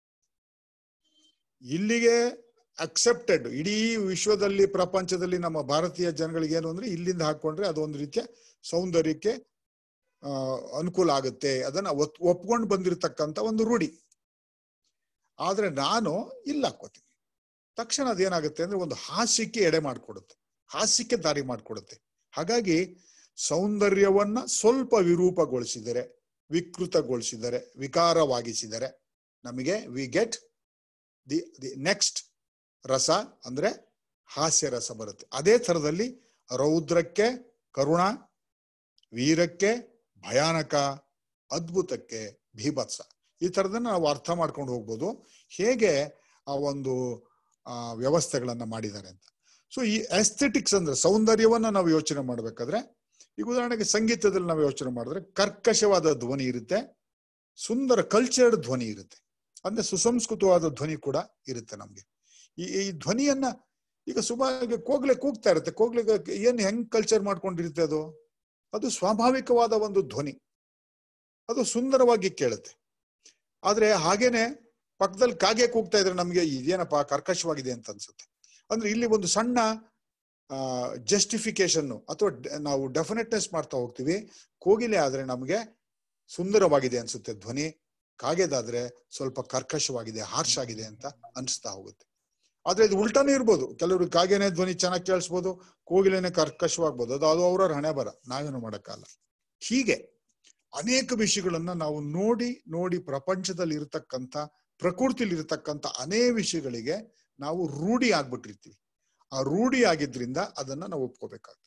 ಇಲ್ಲಿಗೆ ಅಕ್ಸೆಪ್ಟೆಡ್ ಇಡೀ ವಿಶ್ವದಲ್ಲಿ ಪ್ರಪಂಚದಲ್ಲಿ ನಮ್ಮ ಭಾರತೀಯ ಜನಗಳಿಗೆ ಏನು ಅಂದ್ರೆ ಇಲ್ಲಿಂದ ಹಾಕೊಂಡ್ರೆ ಅದೊಂದು ರೀತಿಯ ಸೌಂದರ್ಯಕ್ಕೆ ಆ ಅನುಕೂಲ ಆಗುತ್ತೆ ಅದನ್ನ ಒತ್ ಒಪ್ಕೊಂಡು ಬಂದಿರತಕ್ಕಂತ ಒಂದು ರೂಢಿ ಆದ್ರೆ ನಾನು ಇಲ್ಲಿ ಹಾಕೋತೀನಿ ತಕ್ಷಣ ಅದೇನಾಗುತ್ತೆ ಅಂದ್ರೆ ಒಂದು ಹಾಸ್ಯಕ್ಕೆ ಎಡೆ ಮಾಡಿಕೊಡುತ್ತೆ ಹಾಸ್ಯಕ್ಕೆ ದಾರಿ ಮಾಡಿಕೊಡುತ್ತೆ ಹಾಗಾಗಿ ಸೌಂದರ್ಯವನ್ನ ಸ್ವಲ್ಪ ವಿರೂಪಗೊಳಿಸಿದರೆ ವಿಕೃತಗೊಳಿಸಿದರೆ ವಿಕಾರವಾಗಿಸಿದರೆ ನಮಗೆ we get the the next ರಸ ಅಂದ್ರೆ ಹಾಸ್ಯ ರಸ ಬರುತ್ತೆ ಅದೇ ತರದಲ್ಲಿ ರೌದ್ರಕ್ಕೆ ಕರುಣ ವೀರಕ್ಕೆ ಭಯಾನಕ ಅದ್ಭುತಕ್ಕೆ ಭೀಭತ್ಸ ಈ ತರದನ್ನ ನಾವು ಅರ್ಥ ಮಾಡ್ಕೊಂಡು ಹೋಗ್ಬೋದು ಹೇಗೆ ಆ ಒಂದು ಆ ವ್ಯವಸ್ಥೆಗಳನ್ನ ಮಾಡಿದ್ದಾರೆ ಅಂತ ಸೊ ಈ ಎಸ್ಥೆಟಿಕ್ಸ್ ಅಂದ್ರೆ ಸೌಂದರ್ಯವನ್ನ ನಾವು ಯೋಚನೆ ಮಾಡ್ಬೇಕಾದ್ರೆ ಈಗ ಉದಾಹರಣೆಗೆ ಸಂಗೀತದಲ್ಲಿ ನಾವು ಯೋಚನೆ ಮಾಡಿದ್ರೆ ಕರ್ಕಶವಾದ ಧ್ವನಿ ಇರುತ್ತೆ ಸುಂದರ ಕಲ್ಚರ್ಡ್ ಧ್ವನಿ ಇರುತ್ತೆ ಅಂದ್ರೆ ಸುಸಂಸ್ಕೃತವಾದ ಧ್ವನಿ ಕೂಡ ಇರುತ್ತೆ ನಮ್ಗೆ ಈ ಈ ಧ್ವನಿಯನ್ನ ಈಗ ಸುಮಾರು ಕೋಗ್ಲೆ ಕೂಗ್ತಾ ಇರುತ್ತೆ ಕೋಗ್ಲೆಗೆ ಏನ್ ಹೆಂಗ್ ಕಲ್ಚರ್ ಮಾಡ್ಕೊಂಡಿರುತ್ತೆ ಅದು ಅದು ಸ್ವಾಭಾವಿಕವಾದ ಒಂದು ಧ್ವನಿ ಅದು ಸುಂದರವಾಗಿ ಕೇಳುತ್ತೆ ಆದ್ರೆ ಹಾಗೇನೆ ಪಕ್ಕದಲ್ಲಿ ಕಾಗೆ ಕೂಗ್ತಾ ಇದ್ರೆ ನಮ್ಗೆ ಇದೇನಪ್ಪ ಕರ್ಕಶವಾಗಿದೆ ಅಂತ ಅನ್ಸುತ್ತೆ ಅಂದ್ರೆ ಇಲ್ಲಿ ಒಂದು ಸಣ್ಣ ಜಸ್ಟಿಫಿಕೇಶನ್ ಅಥವಾ ಡ- ನಾವು ಡೆಫಿನೆಟ್ನೆಸ್ ಮಾಡ್ತಾ ಹೋಗ್ತೀವಿ ಕೋಗಿಲೆ ಆದ್ರೆ ನಮ್ಗೆ ಸುಂದರವಾಗಿದೆ ಅನ್ಸುತ್ತೆ ಧ್ವನಿ ಕಾಗೆದಾದ್ರೆ ಸ್ವಲ್ಪ ಕರ್ಕಶವಾಗಿದೆ ಹಾರ್ಷ್ ಆಗಿದೆ ಅಂತ ಅನಿಸ್ತಾ ಹೋಗುತ್ತೆ ಆದ್ರೆ ಇದು ಉಲ್ಟಾನೇ ಇರ್ಬೋದು ಕೆಲವರು ಕಾಗೆನೆ ಧ್ವನಿ ಚೆನ್ನಾಗಿ ಕೇಳಿಸ್ಬೋದು ಕೋಗಿಲೆನೆ ಕರ್ಕಶವಾಗ್ಬೋದು ಅದು ಅದು ಅವ್ರವ್ರ ಹಣೆ ಬರ ನಾವೇನು ಮಾಡಕ್ಕಾಗಲ್ಲ ಹೀಗೆ ಅನೇಕ ವಿಷಯಗಳನ್ನ ನಾವು ನೋಡಿ ನೋಡಿ ಪ್ರಪಂಚದಲ್ಲಿ ಇರತಕ್ಕಂತ ಪ್ರಕೃತಿಲಿ ಇರತಕ್ಕಂತ ಅನೇಕ ವಿಷಯಗಳಿಗೆ ನಾವು ರೂಢಿ ಆಗ್ಬಿಟ್ಟಿರ್ತೀವಿ ಆ ರೂಢಿ ಆಗಿದ್ರಿಂದ ಅದನ್ನ ನಾವು ಒಪ್ಕೋಬೇಕಾಗ್ತದೆ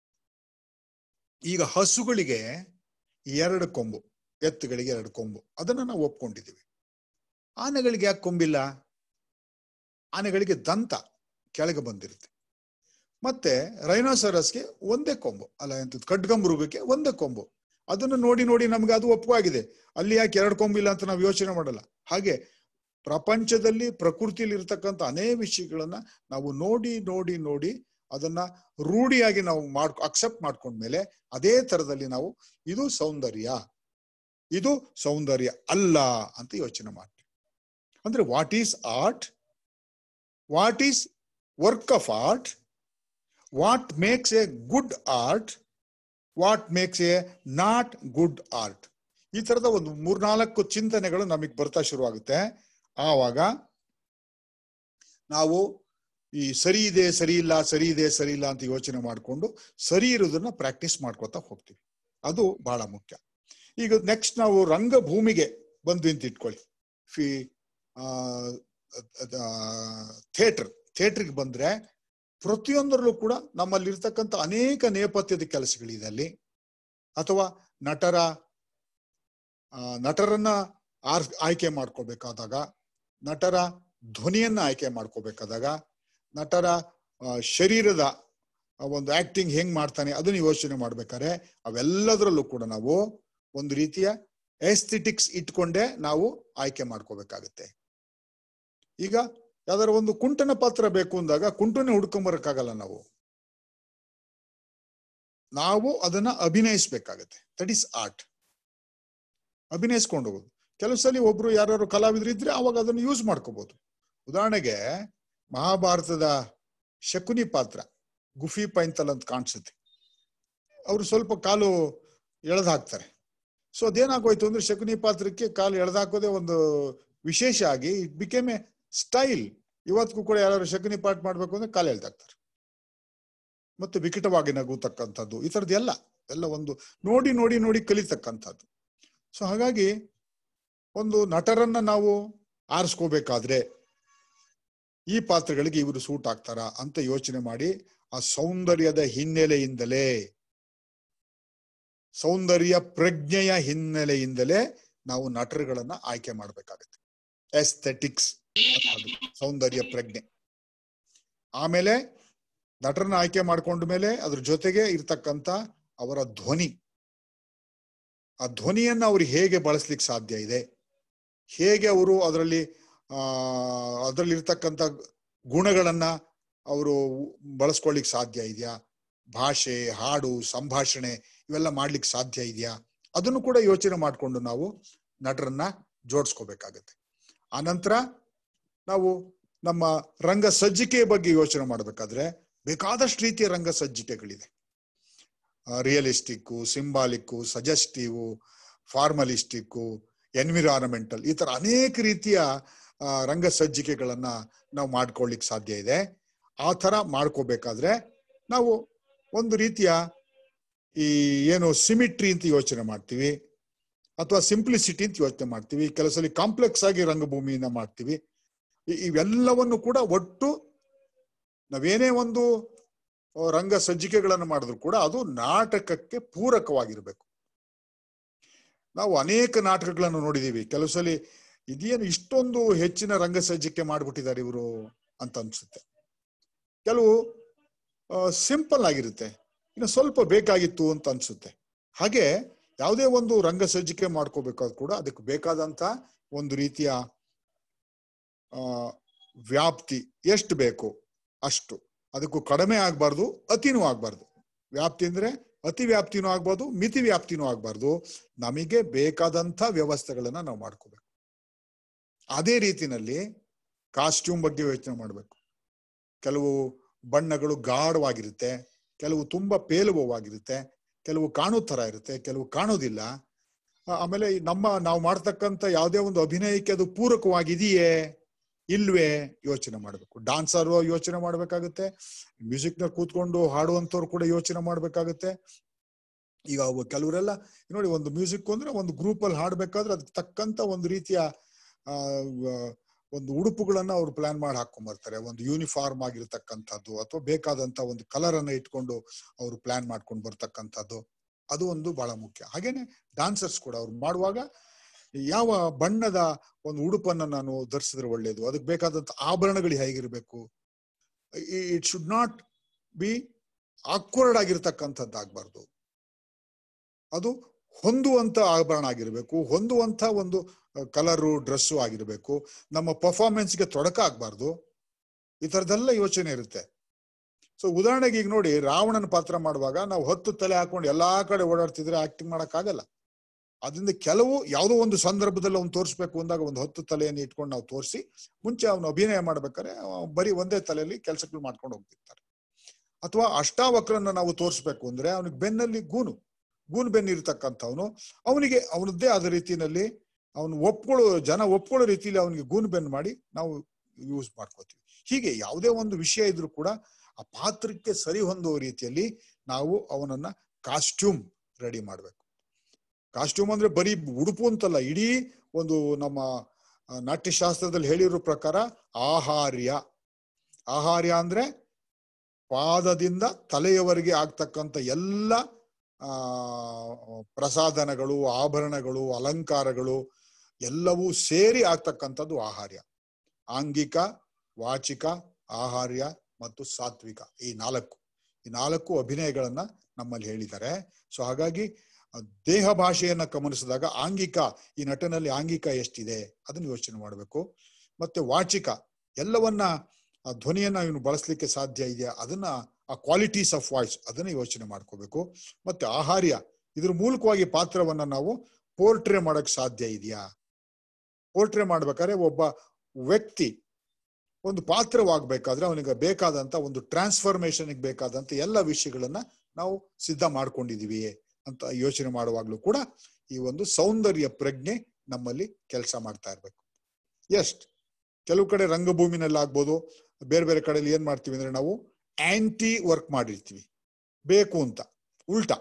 ಈಗ ಹಸುಗಳಿಗೆ ಎರಡು ಕೊಂಬು ಎತ್ತುಗಳಿಗೆ ಎರಡು ಕೊಂಬು ಅದನ್ನ ನಾವು ಒಪ್ಕೊಂಡಿದ್ದೀವಿ ಆನೆಗಳಿಗೆ ಯಾಕೆ ಕೊಂಬಿಲ್ಲ ಆನೆಗಳಿಗೆ ದಂತ ಕೆಳಗೆ ಬಂದಿರುತ್ತೆ ಮತ್ತೆ ರೈನೋಸರಸ್ಗೆ ಒಂದೇ ಕೊಂಬು ಅಲ್ಲ ಎಂತ ಖಡ್ಗಮೃಗಕ್ಕೆ ಒಂದೇ ಕೊಂಬು ಅದನ್ನು ನೋಡಿ ನೋಡಿ ನಮ್ಗೆ ಅದು ಒಪ್ಪವಾಗಿದೆ ಅಲ್ಲಿ ಯಾಕೆ ಎರಡು ಕೊಂಬಿಲ್ಲ ಅಂತ ನಾವು ಯೋಚನೆ ಮಾಡಲ್ಲ ಹಾಗೆ ಪ್ರಪಂಚದಲ್ಲಿ ಪ್ರಕೃತಿಯಲ್ಲಿ ಇರ್ತಕ್ಕಂಥ ಅನೇಕ ವಿಷಯಗಳನ್ನ ನಾವು ನೋಡಿ ನೋಡಿ ನೋಡಿ ಅದನ್ನ ರೂಢಿಯಾಗಿ ನಾವು ಮಾಡ್ ಅಕ್ಸೆಪ್ಟ್ ಮಾಡ್ಕೊಂಡ್ಮೇಲೆ ಅದೇ ತರದಲ್ಲಿ ನಾವು ಇದು ಸೌಂದರ್ಯ ಇದು ಸೌಂದರ್ಯ ಅಲ್ಲ ಅಂತ ಯೋಚನೆ ಮಾಡ್ತೀವಿ ಅಂದ್ರೆ what is art what is work of art what makes a good art what makes a not good art ಈ ತರದ ಒಂದು ಮೂರ್ನಾಲ್ಕು ಚಿಂತನೆಗಳು ನಮಗೆ ಬರ್ತಾ ಶುರುವಾಗುತ್ತೆ ಆವಾಗ ನಾವು ಈ ಸರಿ ಇದೆ ಸರಿ ಇಲ್ಲ ಸರಿ ಇದೆ ಸರಿ ಇಲ್ಲ ಅಂತ ಯೋಚನೆ ಮಾಡಿಕೊಂಡು ಸರಿ ಇರೋದನ್ನ ಪ್ರಾಕ್ಟೀಸ್ ಮಾಡ್ಕೊತಾ ಹೋಗ್ತೀವಿ ಅದು ಬಹಳ ಮುಖ್ಯ ಈಗ ನೆಕ್ಸ್ಟ್ ನಾವು ರಂಗಭೂಮಿಗೆ ಬಂದ್ವಿ ಅಂತ ಇಟ್ಕೊಳ್ಳಿ ಫಿ ಥಿಯೇಟರ್ ಥಿಯೇಟರ್ಗೆ ಬಂದ್ರೆ ಪ್ರತಿಯೊಂದರಲ್ಲೂ ಕೂಡ ನಮ್ಮಲ್ಲಿರ್ತಕ್ಕಂಥ ಅನೇಕ ನೇಪಥ್ಯದ ಕೆಲಸಗಳಿದೆ ಅಲ್ಲಿ ಅಥವಾ ನಟರ ಆ, ನಟರನ್ನ ಆರ್ ಆಯ್ಕೆ ಮಾಡ್ಕೋಬೇಕಾದಾಗ ನಟರ ಧ್ವನಿಯನ್ನ ಆಯ್ಕೆ ಮಾಡ್ಕೋಬೇಕಾದಾಗ ನಟರ ಆ, ಶರೀರದ ಆ ಒಂದು ಆಕ್ಟಿಂಗ್ ಹೆಂಗ್ ಮಾಡ್ತಾನೆ ಅದನ್ನ ಯೋಚನೆ ಮಾಡ್ಬೇಕಾದ್ರೆ ಅವೆಲ್ಲದರಲ್ಲೂ ಕೂಡ ನಾವು ಒಂದು ರೀತಿಯ ಎಸ್ಥೆಟಿಕ್ಸ್ ಇಟ್ಕೊಂಡೇ ನಾವು ಆಯ್ಕೆ ಮಾಡ್ಕೋಬೇಕಾಗತ್ತೆ ಈಗ ಯಾವ್ದಾರ ಒಂದು ಕುಂಟನ ಪಾತ್ರ ಬೇಕು ಅಂದಾಗ ಕುಂಟನೆ ಹುಡ್ಕೊಂಬರಕ್ಕಾಗಲ್ಲ ನಾವು ನಾವು ಅದನ್ನ ಅಭಿನಯಿಸ್ಬೇಕಾಗತ್ತೆ ದಟ್ ಈಸ್ ಆರ್ಟ್ ಅಭಿನಯಿಸ್ಕೊಂಡು ಹೋಗೋದು ಕೆಲವು ಸಲ ಒಬ್ರು ಯಾರು ಕಲಾವಿದ್ರು ಇದ್ರೆ ಅವಾಗ ಅದನ್ನು ಯೂಸ್ ಮಾಡ್ಕೋಬಹುದು ಉದಾಹರಣೆಗೆ ಮಹಾಭಾರತದ ಶಕುನಿ ಪಾತ್ರ ಗುಫಿ ಪೈಂತಲ್ ಅಂತ ಕಾಣಿಸುತ್ತೆ ಅವರು ಸ್ವಲ್ಪ ಕಾಲು ಎಳೆದು ಹಾಕ್ತಾರೆ ಸೊ ಅದೇನಾಗೋಯ್ತು ಅಂದ್ರೆ ಶಕುನಿ ಪಾತ್ರಕ್ಕೆ ಕಾಲು ಎಳೆದು ಹಾಕೋದೇ ಒಂದು ವಿಶೇಷ ಆಗಿ ಇಟ್ ಬಿಕೇಮ್ ಎ ಸ್ಟೈಲ್ ಇವತ್ತಿಗೂ ಕೂಡ ಯಾರು ಶಕುನಿ ಪಾಠ ಮಾಡ್ಬೇಕು ಅಂದ್ರೆ ಕಾಲು ಎಳ್ದಾಕ್ತಾರೆ ಮತ್ತು ವಿಕಟವಾಗಿ ನಗುತಕ್ಕಂಥದ್ದು ಈ ಥರದ್ದು ಎಲ್ಲ ಎಲ್ಲ ಒಂದು ನೋಡಿ ನೋಡಿ ನೋಡಿ ಕಲಿತಕ್ಕಂಥದ್ದು ಸೊ ಹಾಗಾಗಿ ಒಂದು ನಟರನ್ನ ನಾವು ಆರಿಸ್ಕೋಬೇಕಾದ್ರೆ ಈ ಪಾತ್ರಗಳಿಗೆ ಇವರು ಸೂಟ್ ಆಗ್ತಾರಾ ಅಂತ ಯೋಚನೆ ಮಾಡಿ ಆ ಸೌಂದರ್ಯದ ಹಿನ್ನೆಲೆಯಿಂದಲೇ ಸೌಂದರ್ಯ ಪ್ರಜ್ಞೆಯ ಹಿನ್ನೆಲೆಯಿಂದಲೇ ನಾವು ನಟರುಗಳನ್ನ ಆಯ್ಕೆ ಮಾಡ್ಬೇಕಾಗತ್ತೆ ಎಸ್ಥೆಟಿಕ್ಸ್ ಸೌಂದರ್ಯ ಪ್ರಜ್ಞೆ ಆಮೇಲೆ ನಟರನ್ನ ಆಯ್ಕೆ ಮಾಡ್ಕೊಂಡ ಮೇಲೆ ಅದ್ರ ಜೊತೆಗೆ ಇರ್ತಕ್ಕಂತ ಅವರ ಧ್ವನಿ ಆ ಧ್ವನಿಯನ್ನ ಅವ್ರು ಹೇಗೆ ಬಳಸ್ಲಿಕ್ಕೆ ಸಾಧ್ಯ ಇದೆ ಹೇಗೆ ಅವರು ಅದರಲ್ಲಿ ಆ ಅದರಲ್ಲಿ ಇರ್ತಕ್ಕಂಥ ಗುಣಗಳನ್ನ ಅವರು ಬಳಸ್ಕೊಳ್ಳಿಕ್ ಸಾಧ್ಯ ಇದೆಯಾ ಭಾಷೆ ಹಾಡು ಸಂಭಾಷಣೆ ಇವೆಲ್ಲ ಮಾಡ್ಲಿಕ್ಕೆ ಸಾಧ್ಯ ಇದೆಯಾ ಅದನ್ನು ಕೂಡ ಯೋಚನೆ ಮಾಡಿಕೊಂಡು ನಾವು ನಟರನ್ನ ಜೋಡಿಸ್ಕೋಬೇಕಾಗತ್ತೆ ಆನಂತರ ನಾವು ನಮ್ಮ ರಂಗ ಸಜ್ಜಿಕೆಯ ಬಗ್ಗೆ ಯೋಚನೆ ಮಾಡಬೇಕಾದ್ರೆ ಬೇಕಾದಷ್ಟು ರೀತಿಯ ರಂಗ ಸಜ್ಜಿಕೆಗಳಿದೆ ರಿಯಲಿಸ್ಟಿಕ್ಕು ಸಿಂಬಾಲಿಕ್ಕು ಸಜೆಸ್ಟಿವ್ ಫಾರ್ಮಲಿಸ್ಟಿಕ್ಕು ಎನ್ವಿರಾನ್ಮೆಂಟಲ್ ಈ ತರ ಅನೇಕ ರೀತಿಯ ರಂಗ ಸಜ್ಜಿಕೆಗಳನ್ನ ನಾವು ಮಾಡ್ಕೊಳ್ಳಿಕ್ ಸಾಧ್ಯ ಇದೆ ಆ ತರ ಮಾಡ್ಕೋಬೇಕಾದ್ರೆ ನಾವು ಒಂದು ರೀತಿಯ ಈ ಏನು ಸಿಮಿಟ್ರಿ ಅಂತ ಯೋಚನೆ ಮಾಡ್ತೀವಿ ಅಥವಾ ಸಿಂಪ್ಲಿಸಿಟಿ ಅಂತ ಯೋಚನೆ ಮಾಡ್ತೀವಿ ಕೆಲಸಲ್ಲಿ ಕಾಂಪ್ಲೆಕ್ಸ್ ಆಗಿ ರಂಗಭೂಮಿಯನ್ನ ಮಾಡ್ತೀವಿ ಇವೆಲ್ಲವನ್ನು ಕೂಡ ಒಟ್ಟು ನಾವೇನೇ ಒಂದು ರಂಗ ಸಜ್ಜಿಕೆಗಳನ್ನು ಮಾಡಿದ್ರು ಕೂಡ ಅದು ನಾಟಕಕ್ಕೆ ಪೂರಕವಾಗಿರ್ಬೇಕು ನಾವು ಅನೇಕ ನಾಟಕಗಳನ್ನು ನೋಡಿದೀವಿ ಕೆಲವು ಸಲ ಇದೇನು ಇಷ್ಟೊಂದು ಹೆಚ್ಚಿನ ರಂಗ ಸಜ್ಜಿಕೆ ಮಾಡ್ಬಿಟ್ಟಿದ್ದಾರೆ ಇವರು ಅಂತ ಅನ್ಸುತ್ತೆ ಕೆಲವು ಸಿಂಪಲ್ ಆಗಿರುತ್ತೆ ಇನ್ನು ಸ್ವಲ್ಪ ಬೇಕಾಗಿತ್ತು ಅಂತ ಅನ್ಸುತ್ತೆ ಹಾಗೆ ಯಾವುದೇ ಒಂದು ರಂಗ ಸಜ್ಜಿಕೆ ಮಾಡ್ಕೋಬೇಕಾದ್ ಕೂಡ ಅದಕ್ಕೆ ಬೇಕಾದಂತ ಒಂದು ರೀತಿಯ ಆ ವ್ಯಾಪ್ತಿ ಎಷ್ಟು ಬೇಕು ಅಷ್ಟು ಅದಕ್ಕೂ ಕಡಿಮೆ ಆಗ್ಬಾರ್ದು ಅತಿನೂ ಆಗ್ಬಾರ್ದು ವ್ಯಾಪ್ತಿ ಅಂದ್ರೆ ಅತಿ ವ್ಯಾಪ್ತಿನೂ ಆಗ್ಬಾರ್ದು ಮಿತಿ ವ್ಯಾಪ್ತಿನೂ ಆಗ್ಬಾರ್ದು ನಮಗೆ ಬೇಕಾದಂತ ವ್ಯವಸ್ಥೆಗಳನ್ನ ನಾವು ಮಾಡ್ಕೋಬೇಕು ಅದೇ ರೀತಿನಲ್ಲಿ ಕಾಸ್ಟ್ಯೂಮ್ ಬಗ್ಗೆ ಯೋಚನೆ ಮಾಡ್ಬೇಕು ಕೆಲವು ಬಣ್ಣಗಳು ಗಾಢವಾಗಿರುತ್ತೆ ಕೆಲವು ತುಂಬಾ ಪೇಲುವವಾಗಿರುತ್ತೆ ಕೆಲವು ಕಾಣೋ ತರ ಇರುತ್ತೆ ಕೆಲವು ಕಾಣೋದಿಲ್ಲ ಆಮೇಲೆ ನಮ್ಮ ನಾವು ಮಾಡ್ತಕ್ಕಂಥ ಯಾವುದೇ ಒಂದು ಅಭಿನಯಕ್ಕೆ ಅದು ಪೂರಕವಾಗಿದೆಯೇ ಇಲ್ವೇ ಯೋಚನೆ ಮಾಡ್ಬೇಕು ಡಾನ್ಸರ್ ಯೋಚನೆ ಮಾಡ್ಬೇಕಾಗುತ್ತೆ ಮ್ಯೂಸಿಕ್ ನ ಕೂತ್ಕೊಂಡು ಹಾಡುವಂತವ್ರು ಕೂಡ ಯೋಚನೆ ಮಾಡ್ಬೇಕಾಗುತ್ತೆ ಈಗ ಕೆಲವರೆಲ್ಲ ನೋಡಿ ಒಂದು ಮ್ಯೂಸಿಕ್ ಅಂದ್ರೆ ಒಂದು ಗ್ರೂಪ್ ಅಲ್ಲಿ ಹಾಡ್ಬೇಕಾದ್ರೆ ಅದಕ್ಕೆ ತಕ್ಕಂತ ಒಂದು ರೀತಿಯ ಆ ಒಂದು ಉಡುಪುಗಳನ್ನ ಅವ್ರು ಪ್ಲಾನ್ ಮಾಡಿ ಹಾಕೊಂಡ್ ಬರ್ತಾರೆ ಒಂದು ಯೂನಿಫಾರ್ಮ್ ಆಗಿರ್ತಕ್ಕಂಥದ್ದು ಅಥವಾ ಬೇಕಾದಂತ ಒಂದು ಕಲರ್ ಅನ್ನ ಇಟ್ಕೊಂಡು ಅವರು ಪ್ಲಾನ್ ಮಾಡ್ಕೊಂಡು ಬರ್ತಕ್ಕಂಥದ್ದು ಅದು ಒಂದು ಬಹಳ ಮುಖ್ಯ ಹಾಗೇನೆ ಡಾನ್ಸರ್ಸ್ ಕೂಡ ಅವ್ರು ಮಾಡುವಾಗ ಯಾವ ಬಣ್ಣದ ಒಂದು ಉಡುಪನ್ನ ನಾನು ಧರಿಸಿದ್ರೆ ಒಳ್ಳೇದು ಅದಕ್ಕೆ ಬೇಕಾದಂತ ಆಭರಣಗಳು ಹೇಗಿರ್ಬೇಕು it should not be awkward ಆಗಿರ್ತಕ್ಕಂಥದ್ದು ಆಗ್ಬಾರ್ದು ಅದು ಹೊಂದುವಂತ ಆಭರಣ ಆಗಿರ್ಬೇಕು ಹೊಂದುವಂತ ಒಂದು ಕಲರು ಡ್ರೆಸ್ಸು ಆಗಿರ್ಬೇಕು ನಮ್ಮ ಪರ್ಫಾರ್ಮೆನ್ಸ್ಗೆ ತೊಡಕ ಆಗ್ಬಾರ್ದು ಈ ತರದೆಲ್ಲ ಯೋಚನೆ ಇರುತ್ತೆ ಸೊ ಉದಾಹರಣೆಗೆ ಈಗ ನೋಡಿ ರಾವಣನ ಪಾತ್ರ ಮಾಡುವಾಗ ನಾವು ಹತ್ತು ತಲೆ ಹಾಕೊಂಡು ಎಲ್ಲಾ ಕಡೆ ಓಡಾಡ್ತಿದ್ರೆ ಆಕ್ಟಿಂಗ್ ಮಾಡಕ್ ಆಗಲ್ಲ ಅದರಿಂದ ಕೆಲವು ಯಾವುದೋ ಒಂದು ಸಂದರ್ಭದಲ್ಲಿ ಅವ್ನು ತೋರಿಸ್ಬೇಕು ಅಂದಾಗ ಒಂದು ಹತ್ತು ತಲೆಯನ್ನು ಇಟ್ಕೊಂಡು ನಾವು ತೋರಿಸಿ ಮುಂಚೆ ಅವನು ಅಭಿನಯ ಮಾಡ್ಬೇಕಾದ್ರೆ ಬರೀ ಒಂದೇ ತಲೆಯಲ್ಲಿ ಕೆಲಸಗಳು ಮಾಡ್ಕೊಂಡು ಹೋಗ್ತಿರ್ತಾರೆ ಅಥವಾ ಅಷ್ಟಾವಕ್ರನ್ನ ನಾವು ತೋರಿಸ್ಬೇಕು ಅಂದ್ರೆ ಅವನಿಗೆ ಬೆನ್ನಲ್ಲಿ ಗೂನು ಗೂನು ಬೆನ್ನು ಇರ್ತಕ್ಕಂಥವನು ಅವನಿಗೆ ಅವನದ್ದೇ ಆದ ರೀತಿಯಲ್ಲಿ ಅವನು ಒಪ್ಕೊಳ್ಳೋ ಜನ ಒಪ್ಕೊಳ್ಳೋ ರೀತಿಯಲ್ಲಿ ಅವನಿಗೆ ಗೂನು ಬೆನ್ನು ಮಾಡಿ ನಾವು ಯೂಸ್ ಮಾಡ್ಕೋತೀವಿ ಹೀಗೆ ಯಾವುದೇ ಒಂದು ವಿಷಯ ಇದ್ರೂ ಕೂಡ ಆ ಪಾತ್ರಕ್ಕೆ ಸರಿ ಹೊಂದುವ ರೀತಿಯಲ್ಲಿ ನಾವು ಅವನನ್ನ ಕಾಸ್ಟ್ಯೂಮ್ ರೆಡಿ ಮಾಡ್ಬೇಕು ಕಾಸ್ಟ್ಯೂಮ್ ಅಂದ್ರೆ ಬರೀ ಉಡುಪು ಅಂತಲ್ಲ ಇಡೀ ಒಂದು ನಮ್ಮ ನಾಟ್ಯಶಾಸ್ತ್ರದಲ್ಲಿ ಹೇಳಿರೋ ಪ್ರಕಾರ ಆಹಾರ್ಯ ಆಹಾರ್ಯ ಅಂದ್ರೆ ಪಾದದಿಂದ ತಲೆಯವರೆಗೆ ಆಗ್ತಕ್ಕಂಥ ಎಲ್ಲ ಆ ಪ್ರಸಾದನಗಳು ಆಭರಣಗಳು ಅಲಂಕಾರಗಳು ಎಲ್ಲವೂ ಸೇರಿ ಆಗ್ತಕ್ಕಂಥದ್ದು ಆಹಾರ್ಯ ಆಂಗಿಕ ವಾಚಿಕ ಆಹಾರ್ಯ ಮತ್ತು ಸಾತ್ವಿಕ ಈ ನಾಲ್ಕು ಈ ನಾಲ್ಕು ಅಭಿನಯಗಳನ್ನ ನಮ್ಮಲ್ಲಿ ಹೇಳಿದ್ದಾರೆ ಸೊ ಹಾಗಾಗಿ ಆ, ದೇಹ ಭಾಷೆಯನ್ನ ಗಮನಿಸಿದಾಗ ಆಂಗಿಕ ಈ ನಟನಲ್ಲಿ ಆಂಗಿಕ ಎಷ್ಟಿದೆ ಅದನ್ನ ಯೋಚನೆ ಮಾಡಬೇಕು ಮತ್ತೆ ವಾಚಿಕ ಎಲ್ಲವನ್ನ ಆ ಧ್ವನಿಯನ್ನ ಇವನು ಬಳಸಲಿಕ್ಕೆ ಸಾಧ್ಯ ಇದೆಯಾ ಅದನ್ನ ಆ ಕ್ವಾಲಿಟೀಸ್ ಆಫ್ ವಾಯ್ಸ್ ಅದನ್ನ ಯೋಚನೆ ಮಾಡ್ಕೋಬೇಕು ಮತ್ತೆ ಆಹಾರ್ಯ ಇದ್ರ ಮೂಲಕವಾಗಿ ಪಾತ್ರವನ್ನ ನಾವು ಪೋರ್ಟ್ರೇ ಮಾಡಕ್ ಸಾಧ್ಯ ಇದೆಯಾ ಪೋರ್ಟ್ರೇ ಮಾಡ್ಬೇಕಾದ್ರೆ ಒಬ್ಬ ವ್ಯಕ್ತಿ ಒಂದು ಪಾತ್ರವಾಗಬೇಕಾದ್ರೆ ಅವನಿಗೆ ಬೇಕಾದಂತ ಒಂದು ಟ್ರಾನ್ಸ್ಫಾರ್ಮೇಶನ್ ಬೇಕಾದಂತ ಎಲ್ಲ ವಿಷಯಗಳನ್ನ ನಾವು ಸಿದ್ಧ ಮಾಡ್ಕೊಂಡಿದೀವಿಯೇ ಅಂತ ಯೋಚನೆ ಮಾಡುವಾಗ್ಲೂ ಕೂಡ ಈ ಒಂದು ಸೌಂದರ್ಯ ಪ್ರಜ್ಞೆ ನಮ್ಮಲ್ಲಿ ಕೆಲಸ ಮಾಡ್ತಾ ಇರ್ಬೇಕು ಎಷ್ಟ್ ಕೆಲವು ಕಡೆ ರಂಗಭೂಮಿನಲ್ಲಿ ಆಗ್ಬೋದು ಬೇರೆ ಬೇರೆ ಕಡೆಯಲ್ಲಿ ಏನ್ ಮಾಡ್ತೀವಿ ಅಂದ್ರೆ ನಾವು ಆಂಟಿ ವರ್ಕ್ ಮಾಡಿರ್ತೀವಿ ಬೇಕು ಅಂತ ಉಲ್ಟಾ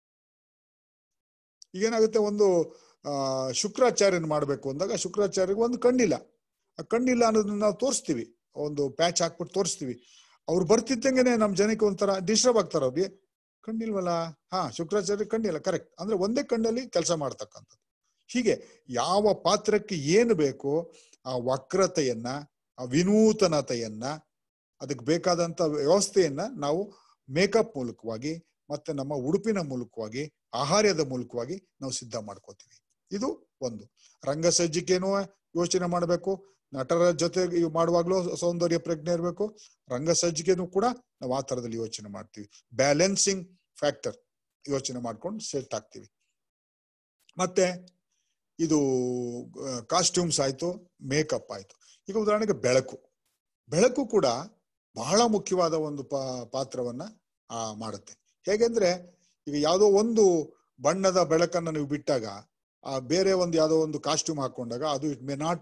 ಈಗೇನಾಗುತ್ತೆ ಒಂದು ಆ ಶುಕ್ರಾಚಾರ್ಯನ ಮಾಡ್ಬೇಕು ಅಂದಾಗ ಶುಕ್ರಾಚಾರ್ಯಗೆ ಒಂದು ಕಣ್ಣಿಲ್ಲ ಆ ಕಣ್ಣಿಲ್ಲ ಅನ್ನೋದನ್ನ ನಾವು ತೋರಿಸ್ತೀವಿ ಒಂದು ಪ್ಯಾಚ್ ಹಾಕ್ಬಿಟ್ಟು ತೋರಿಸ್ತೀವಿ ಅವ್ರು ಬರ್ತಿದ್ದಂಗೆನೆ ನಮ್ ಜನಕ್ಕೆ ಒಂಥರ ಡಿಸ್ಟರ್ಬ್ ಆಗ್ತಾರ ಅವ್ರಿಗೆ ಕಣ್ಣಿಲ್ವಲ್ಲ ಹಾ ಶುಕ್ರಾಚಾರ್ಯ ಕಣ್ಣಿಲ್ಲ ಕರೆಕ್ಟ್ ಅಂದ್ರೆ ಒಂದೇ ಕಣ್ಣಲ್ಲಿ ಕೆಲಸ ಮಾಡ್ತಕ್ಕಂಥದ್ದು ಹೀಗೆ ಯಾವ ಪಾತ್ರಕ್ಕೆ ಏನು ಬೇಕೋ ಆ ವಕ್ರತೆಯನ್ನ ಆ ವಿನೂತನತೆಯನ್ನ ಅದಕ್ಕೆ ಬೇಕಾದಂತ ವ್ಯವಸ್ಥೆಯನ್ನ ನಾವು ಮೇಕಪ್ ಮೂಲಕವಾಗಿ ಮತ್ತೆ ನಮ್ಮ ಉಡುಪಿನ ಮೂಲಕವಾಗಿ ಆಹಾರ್ಯದ ಮೂಲಕವಾಗಿ ನಾವು ಸಿದ್ಧ ಮಾಡ್ಕೋತೀವಿ ಇದು ಒಂದು ರಂಗಸಜ್ಜಿಕೆನೂ ಯೋಚನೆ ಮಾಡಬೇಕು ನಟರ ಜೊತೆ ಇವ್ ಮಾಡುವಾಗ್ಲೂ ಸೌಂದರ್ಯ ಪ್ರಜ್ಞೆ ಇರಬೇಕು ರಂಗಸಜ್ಜಿಕೆನೂ ಕೂಡ ನಾವು ಆ ತರದಲ್ಲಿ ಯೋಚನೆ ಮಾಡ್ತೀವಿ ಬ್ಯಾಲೆನ್ಸಿಂಗ್ ಫ್ಯಾಕ್ಟರ್ ಯೋಚನೆ ಮಾಡ್ಕೊಂಡು ಸೆಟ್ ಆಗ್ತೀವಿ ಮತ್ತೆ ಇದು ಕಾಸ್ಟ್ಯೂಮ್ಸ್ ಆಯ್ತು ಮೇಕಪ್ ಆಯ್ತು ಈಗ ಉದಾಹರಣೆಗೆ ಬೆಳಕು ಬೆಳಕು ಕೂಡ ಬಹಳ ಮುಖ್ಯವಾದ ಒಂದು ಪಾ ಪಾತ್ರವನ್ನ ಆ ಮಾಡುತ್ತೆ ಹೇಗೆಂದ್ರೆ ಈಗ ಯಾವುದೋ ಒಂದು ಬಣ್ಣದ ಬೆಳಕನ್ನ ನೀವು ಬಿಟ್ಟಾಗ ಆ ಬೇರೆ ಒಂದು ಯಾವುದೋ ಒಂದು ಕಾಸ್ಟ್ಯೂಮ್ ಹಾಕೊಂಡಾಗ ಅದು it may not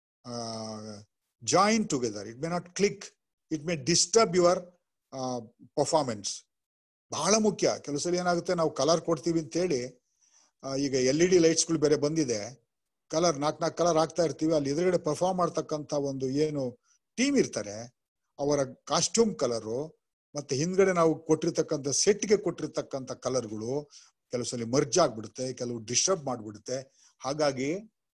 join together it may not click it may disturb your performance ಬಹಳ ಮುಖ್ಯ ಕೆಲವು ಸಲ ಏನಾಗುತ್ತೆ ನಾವು ಕಲರ್ ಕೊಡ್ತೀವಿ ಅಂತೇಳಿ ಆ, ಈಗ ಎಲ್ ಇ ಡಿ ಲೈಟ್ಸ್ಗಳು ಬೇರೆ ಬಂದಿದೆ ಕಲರ್ ನಾಲ್ಕು ನಾಲ್ಕು ಕಲರ್ ಹಾಕ್ತಾ ಇರ್ತೀವಿ ಅಲ್ಲಿ ಎದುರುಗಡೆ ಪರ್ಫಾರ್ಮ್ ಮಾಡ್ತಕ್ಕಂಥ ಒಂದು ಏನು ಟೀಮ್ ಇರ್ತಾರೆ ಅವರ ಕಾಸ್ಟ್ಯೂಮ್ ಕಲರು ಮತ್ತೆ ಹಿಂದ್ಗಡೆ ನಾವು ಕೊಟ್ಟಿರ್ತಕ್ಕಂಥ ಸೆಟ್ಗೆ ಕೊಟ್ಟಿರ್ತಕ್ಕಂಥ ಕಲರ್ಗಳು ಕೆಲವು ಸಲ ಮರ್ಜ್ ಆಗ್ಬಿಡುತ್ತೆ ಕೆಲವು ಡಿಸ್ಟರ್ಬ್ ಮಾಡ್ಬಿಡುತ್ತೆ ಹಾಗಾಗಿ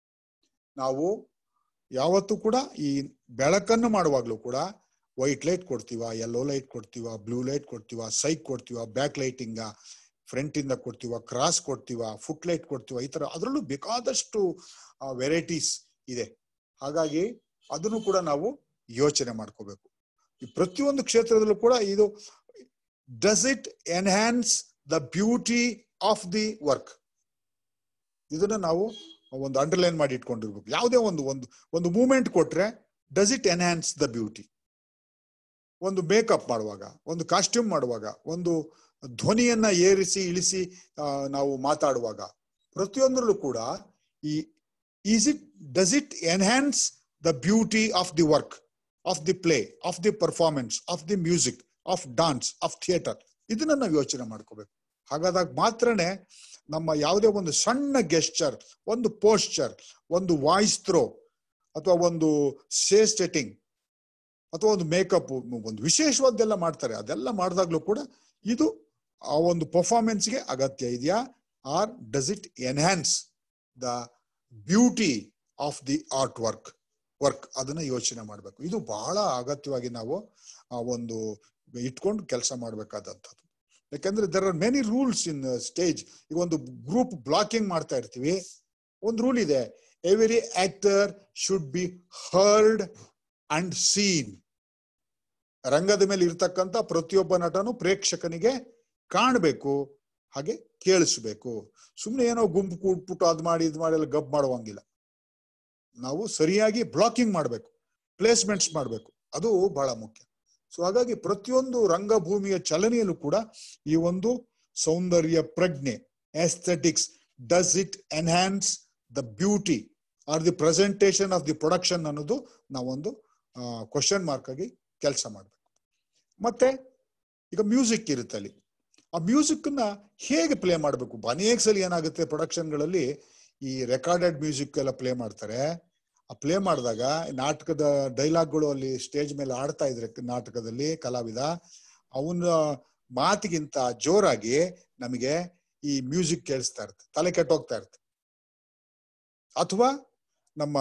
ನಾವು ಯಾವತ್ತೂ ಕೂಡ ಈ ಬೆಳಕನ್ನು ಮಾಡುವಾಗ್ಲೂ ಕೂಡ ವೈಟ್ ಲೈಟ್ ಕೊಡ್ತೀವ ಯೆಲ್ಲೋ ಲೈಟ್ ಕೊಡ್ತೀವ ಬ್ಲೂ ಲೈಟ್ ಕೊಡ್ತೀವ ಸೈಕ್ ಕೊಡ್ತೀವ ಬ್ಯಾಕ್ ಲೈಟಿಂಗ ಫ್ರಂಟ್ ಇಂದ ಕೊಡ್ತೀವ ಕ್ರಾಸ್ ಕೊಡ್ತೀವ ಫುಟ್ ಲೈಟ್ ಕೊಡ್ತೀವ ಈ ತರ ಅದರಲ್ಲೂ ಬೇಕಾದಷ್ಟು ವೆರೈಟೀಸ್ ಇದೆ ಹಾಗಾಗಿ ಅದನ್ನು ಕೂಡ ನಾವು ಯೋಚನೆ ಮಾಡ್ಕೋಬೇಕು ಈ ಪ್ರತಿಯೊಂದು ಕ್ಷೇತ್ರದಲ್ಲೂ ಕೂಡ ಇದು does it enhance the beauty of the work ಇದನ್ನ ನಾವು ಒಂದು ಅಂಡರ್ಲೈನ್ ಮಾಡಿ ಇಟ್ಕೊಂಡಿರ್ಬೇಕು ಯಾವುದೇ ಒಂದು ಒಂದು ಒಂದು ಮೂಮೆಂಟ್ ಕೊಟ್ರೆ does it enhance the beauty ಒಂದು ಮೇಕಪ್ ಮಾಡುವಾಗ ಒಂದು ಕಾಸ್ಟ್ಯೂಮ್ ಮಾಡುವಾಗ ಒಂದು ಧ್ವನಿಯನ್ನ ಏರಿಸಿ ಇಳಿಸಿ ಆ, ನಾವು ಮಾತಾಡುವಾಗ ಪ್ರತಿಯೊಂದರಲ್ಲೂ ಕೂಡ ಈ is it does it enhance the beauty of the work of the play of the performance of the music of dance of theatre ಇದನ್ನ ನಾವು ಯೋಚನೆ ಮಾಡ್ಕೋಬೇಕು ಹಾಗಾದಾಗ ಮಾತ್ರನೇ ನಮ್ಮ ಯಾವುದೇ ಒಂದು ಸಣ್ಣ ಗೆಸ್ಚರ್ ಒಂದು ಪೋಸ್ಚರ್ ಒಂದು ವಾಯ್ಸ್ ಥ್ರೋ ಅಥವಾ ಒಂದು ಸೇಸ್ ಸೆಟ್ಟಿಂಗ್ ಅಥವಾ ಒಂದು ಮೇಕಪ್ ಒಂದು ವಿಶೇಷವಾದ್ದೆಲ್ಲ ಮಾಡ್ತಾರೆ ಅದೆಲ್ಲ ಮಾಡಿದಾಗ್ಲೂ ಕೂಡ ಇದು ಆ ಒಂದು ಪರ್ಫಾರ್ಮೆನ್ಸ್ಗೆ ಅಗತ್ಯ ಇದೆಯಾ or does it enhance the beauty of the art work work ಅದನ್ನ ಯೋಚನೆ ಮಾಡಬೇಕು ಇದು ಬಹಳ ಅಗತ್ಯವಾಗಿ ನಾವು ಆ ಒಂದು ಇಟ್ಕೊಂಡು ಕೆಲಸ ಮಾಡ್ಬೇಕಾದಂಥದ್ದು ಯಾಕಂದ್ರೆ there are many rules in stage ಈಗ ಒಂದು ಗ್ರೂಪ್ ಬ್ಲಾಕಿಂಗ್ ಮಾಡ್ತಾ ಇರ್ತೀವಿ ಒಂದು ರೂಲ್ ಇದೆ every actor should be heard and seen ರಂಗದ ಮೇಲೆ ಇರ್ತಕ್ಕಂಥ ಪ್ರತಿಯೊಬ್ಬ ನಟನು ಪ್ರೇಕ್ಷಕನಿಗೆ ಕಾಣಬೇಕು ಹಾಗೆ ಕೇಳಿಸ್ಬೇಕು ಸುಮ್ಮನೆ ಏನೋ ಗುಂಪು ಕೂಡ್ಬಿಟ್ಟು ಅದ್ ಮಾಡಿ ಇದ್ ಮಾಡಿ ಎಲ್ಲ ಗಬ್ ಮಾಡುವಂಗಿಲ್ಲ ನಾವು ಸರಿಯಾಗಿ ಬ್ಲಾಕಿಂಗ್ ಮಾಡಬೇಕು ಪ್ಲೇಸ್ಮೆಂಟ್ಸ್ ಮಾಡಬೇಕು ಅದು ಬಹಳ ಮುಖ್ಯ ಸೊ ಹಾಗಾಗಿ ಪ್ರತಿಯೊಂದು ರಂಗಭೂಮಿಯ ಚಲನೆಯಲ್ಲೂ ಕೂಡ ಈ ಒಂದು ಸೌಂದರ್ಯ ಪ್ರಜ್ಞೆ aesthetics does it enhance the beauty or the presentation of the production ಅನ್ನೋದು ನಾವೊಂದು ಕ್ವಶನ್ ಮಾರ್ಕ್ ಆಗಿ ಕೆಲಸ ಮಾಡಬೇಕು ಮತ್ತೆ ಈಗ ಮ್ಯೂಸಿಕ್ ಇರುತ್ತೆ ಅಲ್ಲಿ ಆ ಮ್ಯೂಸಿಕ್ ನ ಹೇಗೆ ಪ್ಲೇ ಮಾಡಬೇಕು ಅನೇಕ ಸಲ ಏನಾಗುತ್ತೆ ಪ್ರೊಡಕ್ಷನ್ಗಳಲ್ಲಿ ಈ ರೆಕಾರ್ಡೆಡ್ ಮ್ಯೂಸಿಕ್ ಎಲ್ಲ ಪ್ಲೇ ಮಾಡ್ತಾರೆ ಆ ಪ್ಲೇ ಮಾಡಿದಾಗ ನಾಟಕದ ಡೈಲಾಗ್ಗಳು ಅಲ್ಲಿ ಸ್ಟೇಜ್ ಮೇಲೆ ಆಡ್ತಾ ಇದ್ರೆ ನಾಟಕದಲ್ಲಿ ಕಲಾವಿದ ಅವನ ಮಾತಿಗಿಂತ ಜೋರಾಗಿ ನಮಗೆ ಈ ಮ್ಯೂಸಿಕ್ ಕೇಳಿಸ್ತಾ ಇರುತ್ತೆ ತಲೆ ಕೆಟ್ಟೋಗ್ತಾ ಇರುತ್ತೆ ಅಥವಾ ನಮ್ಮ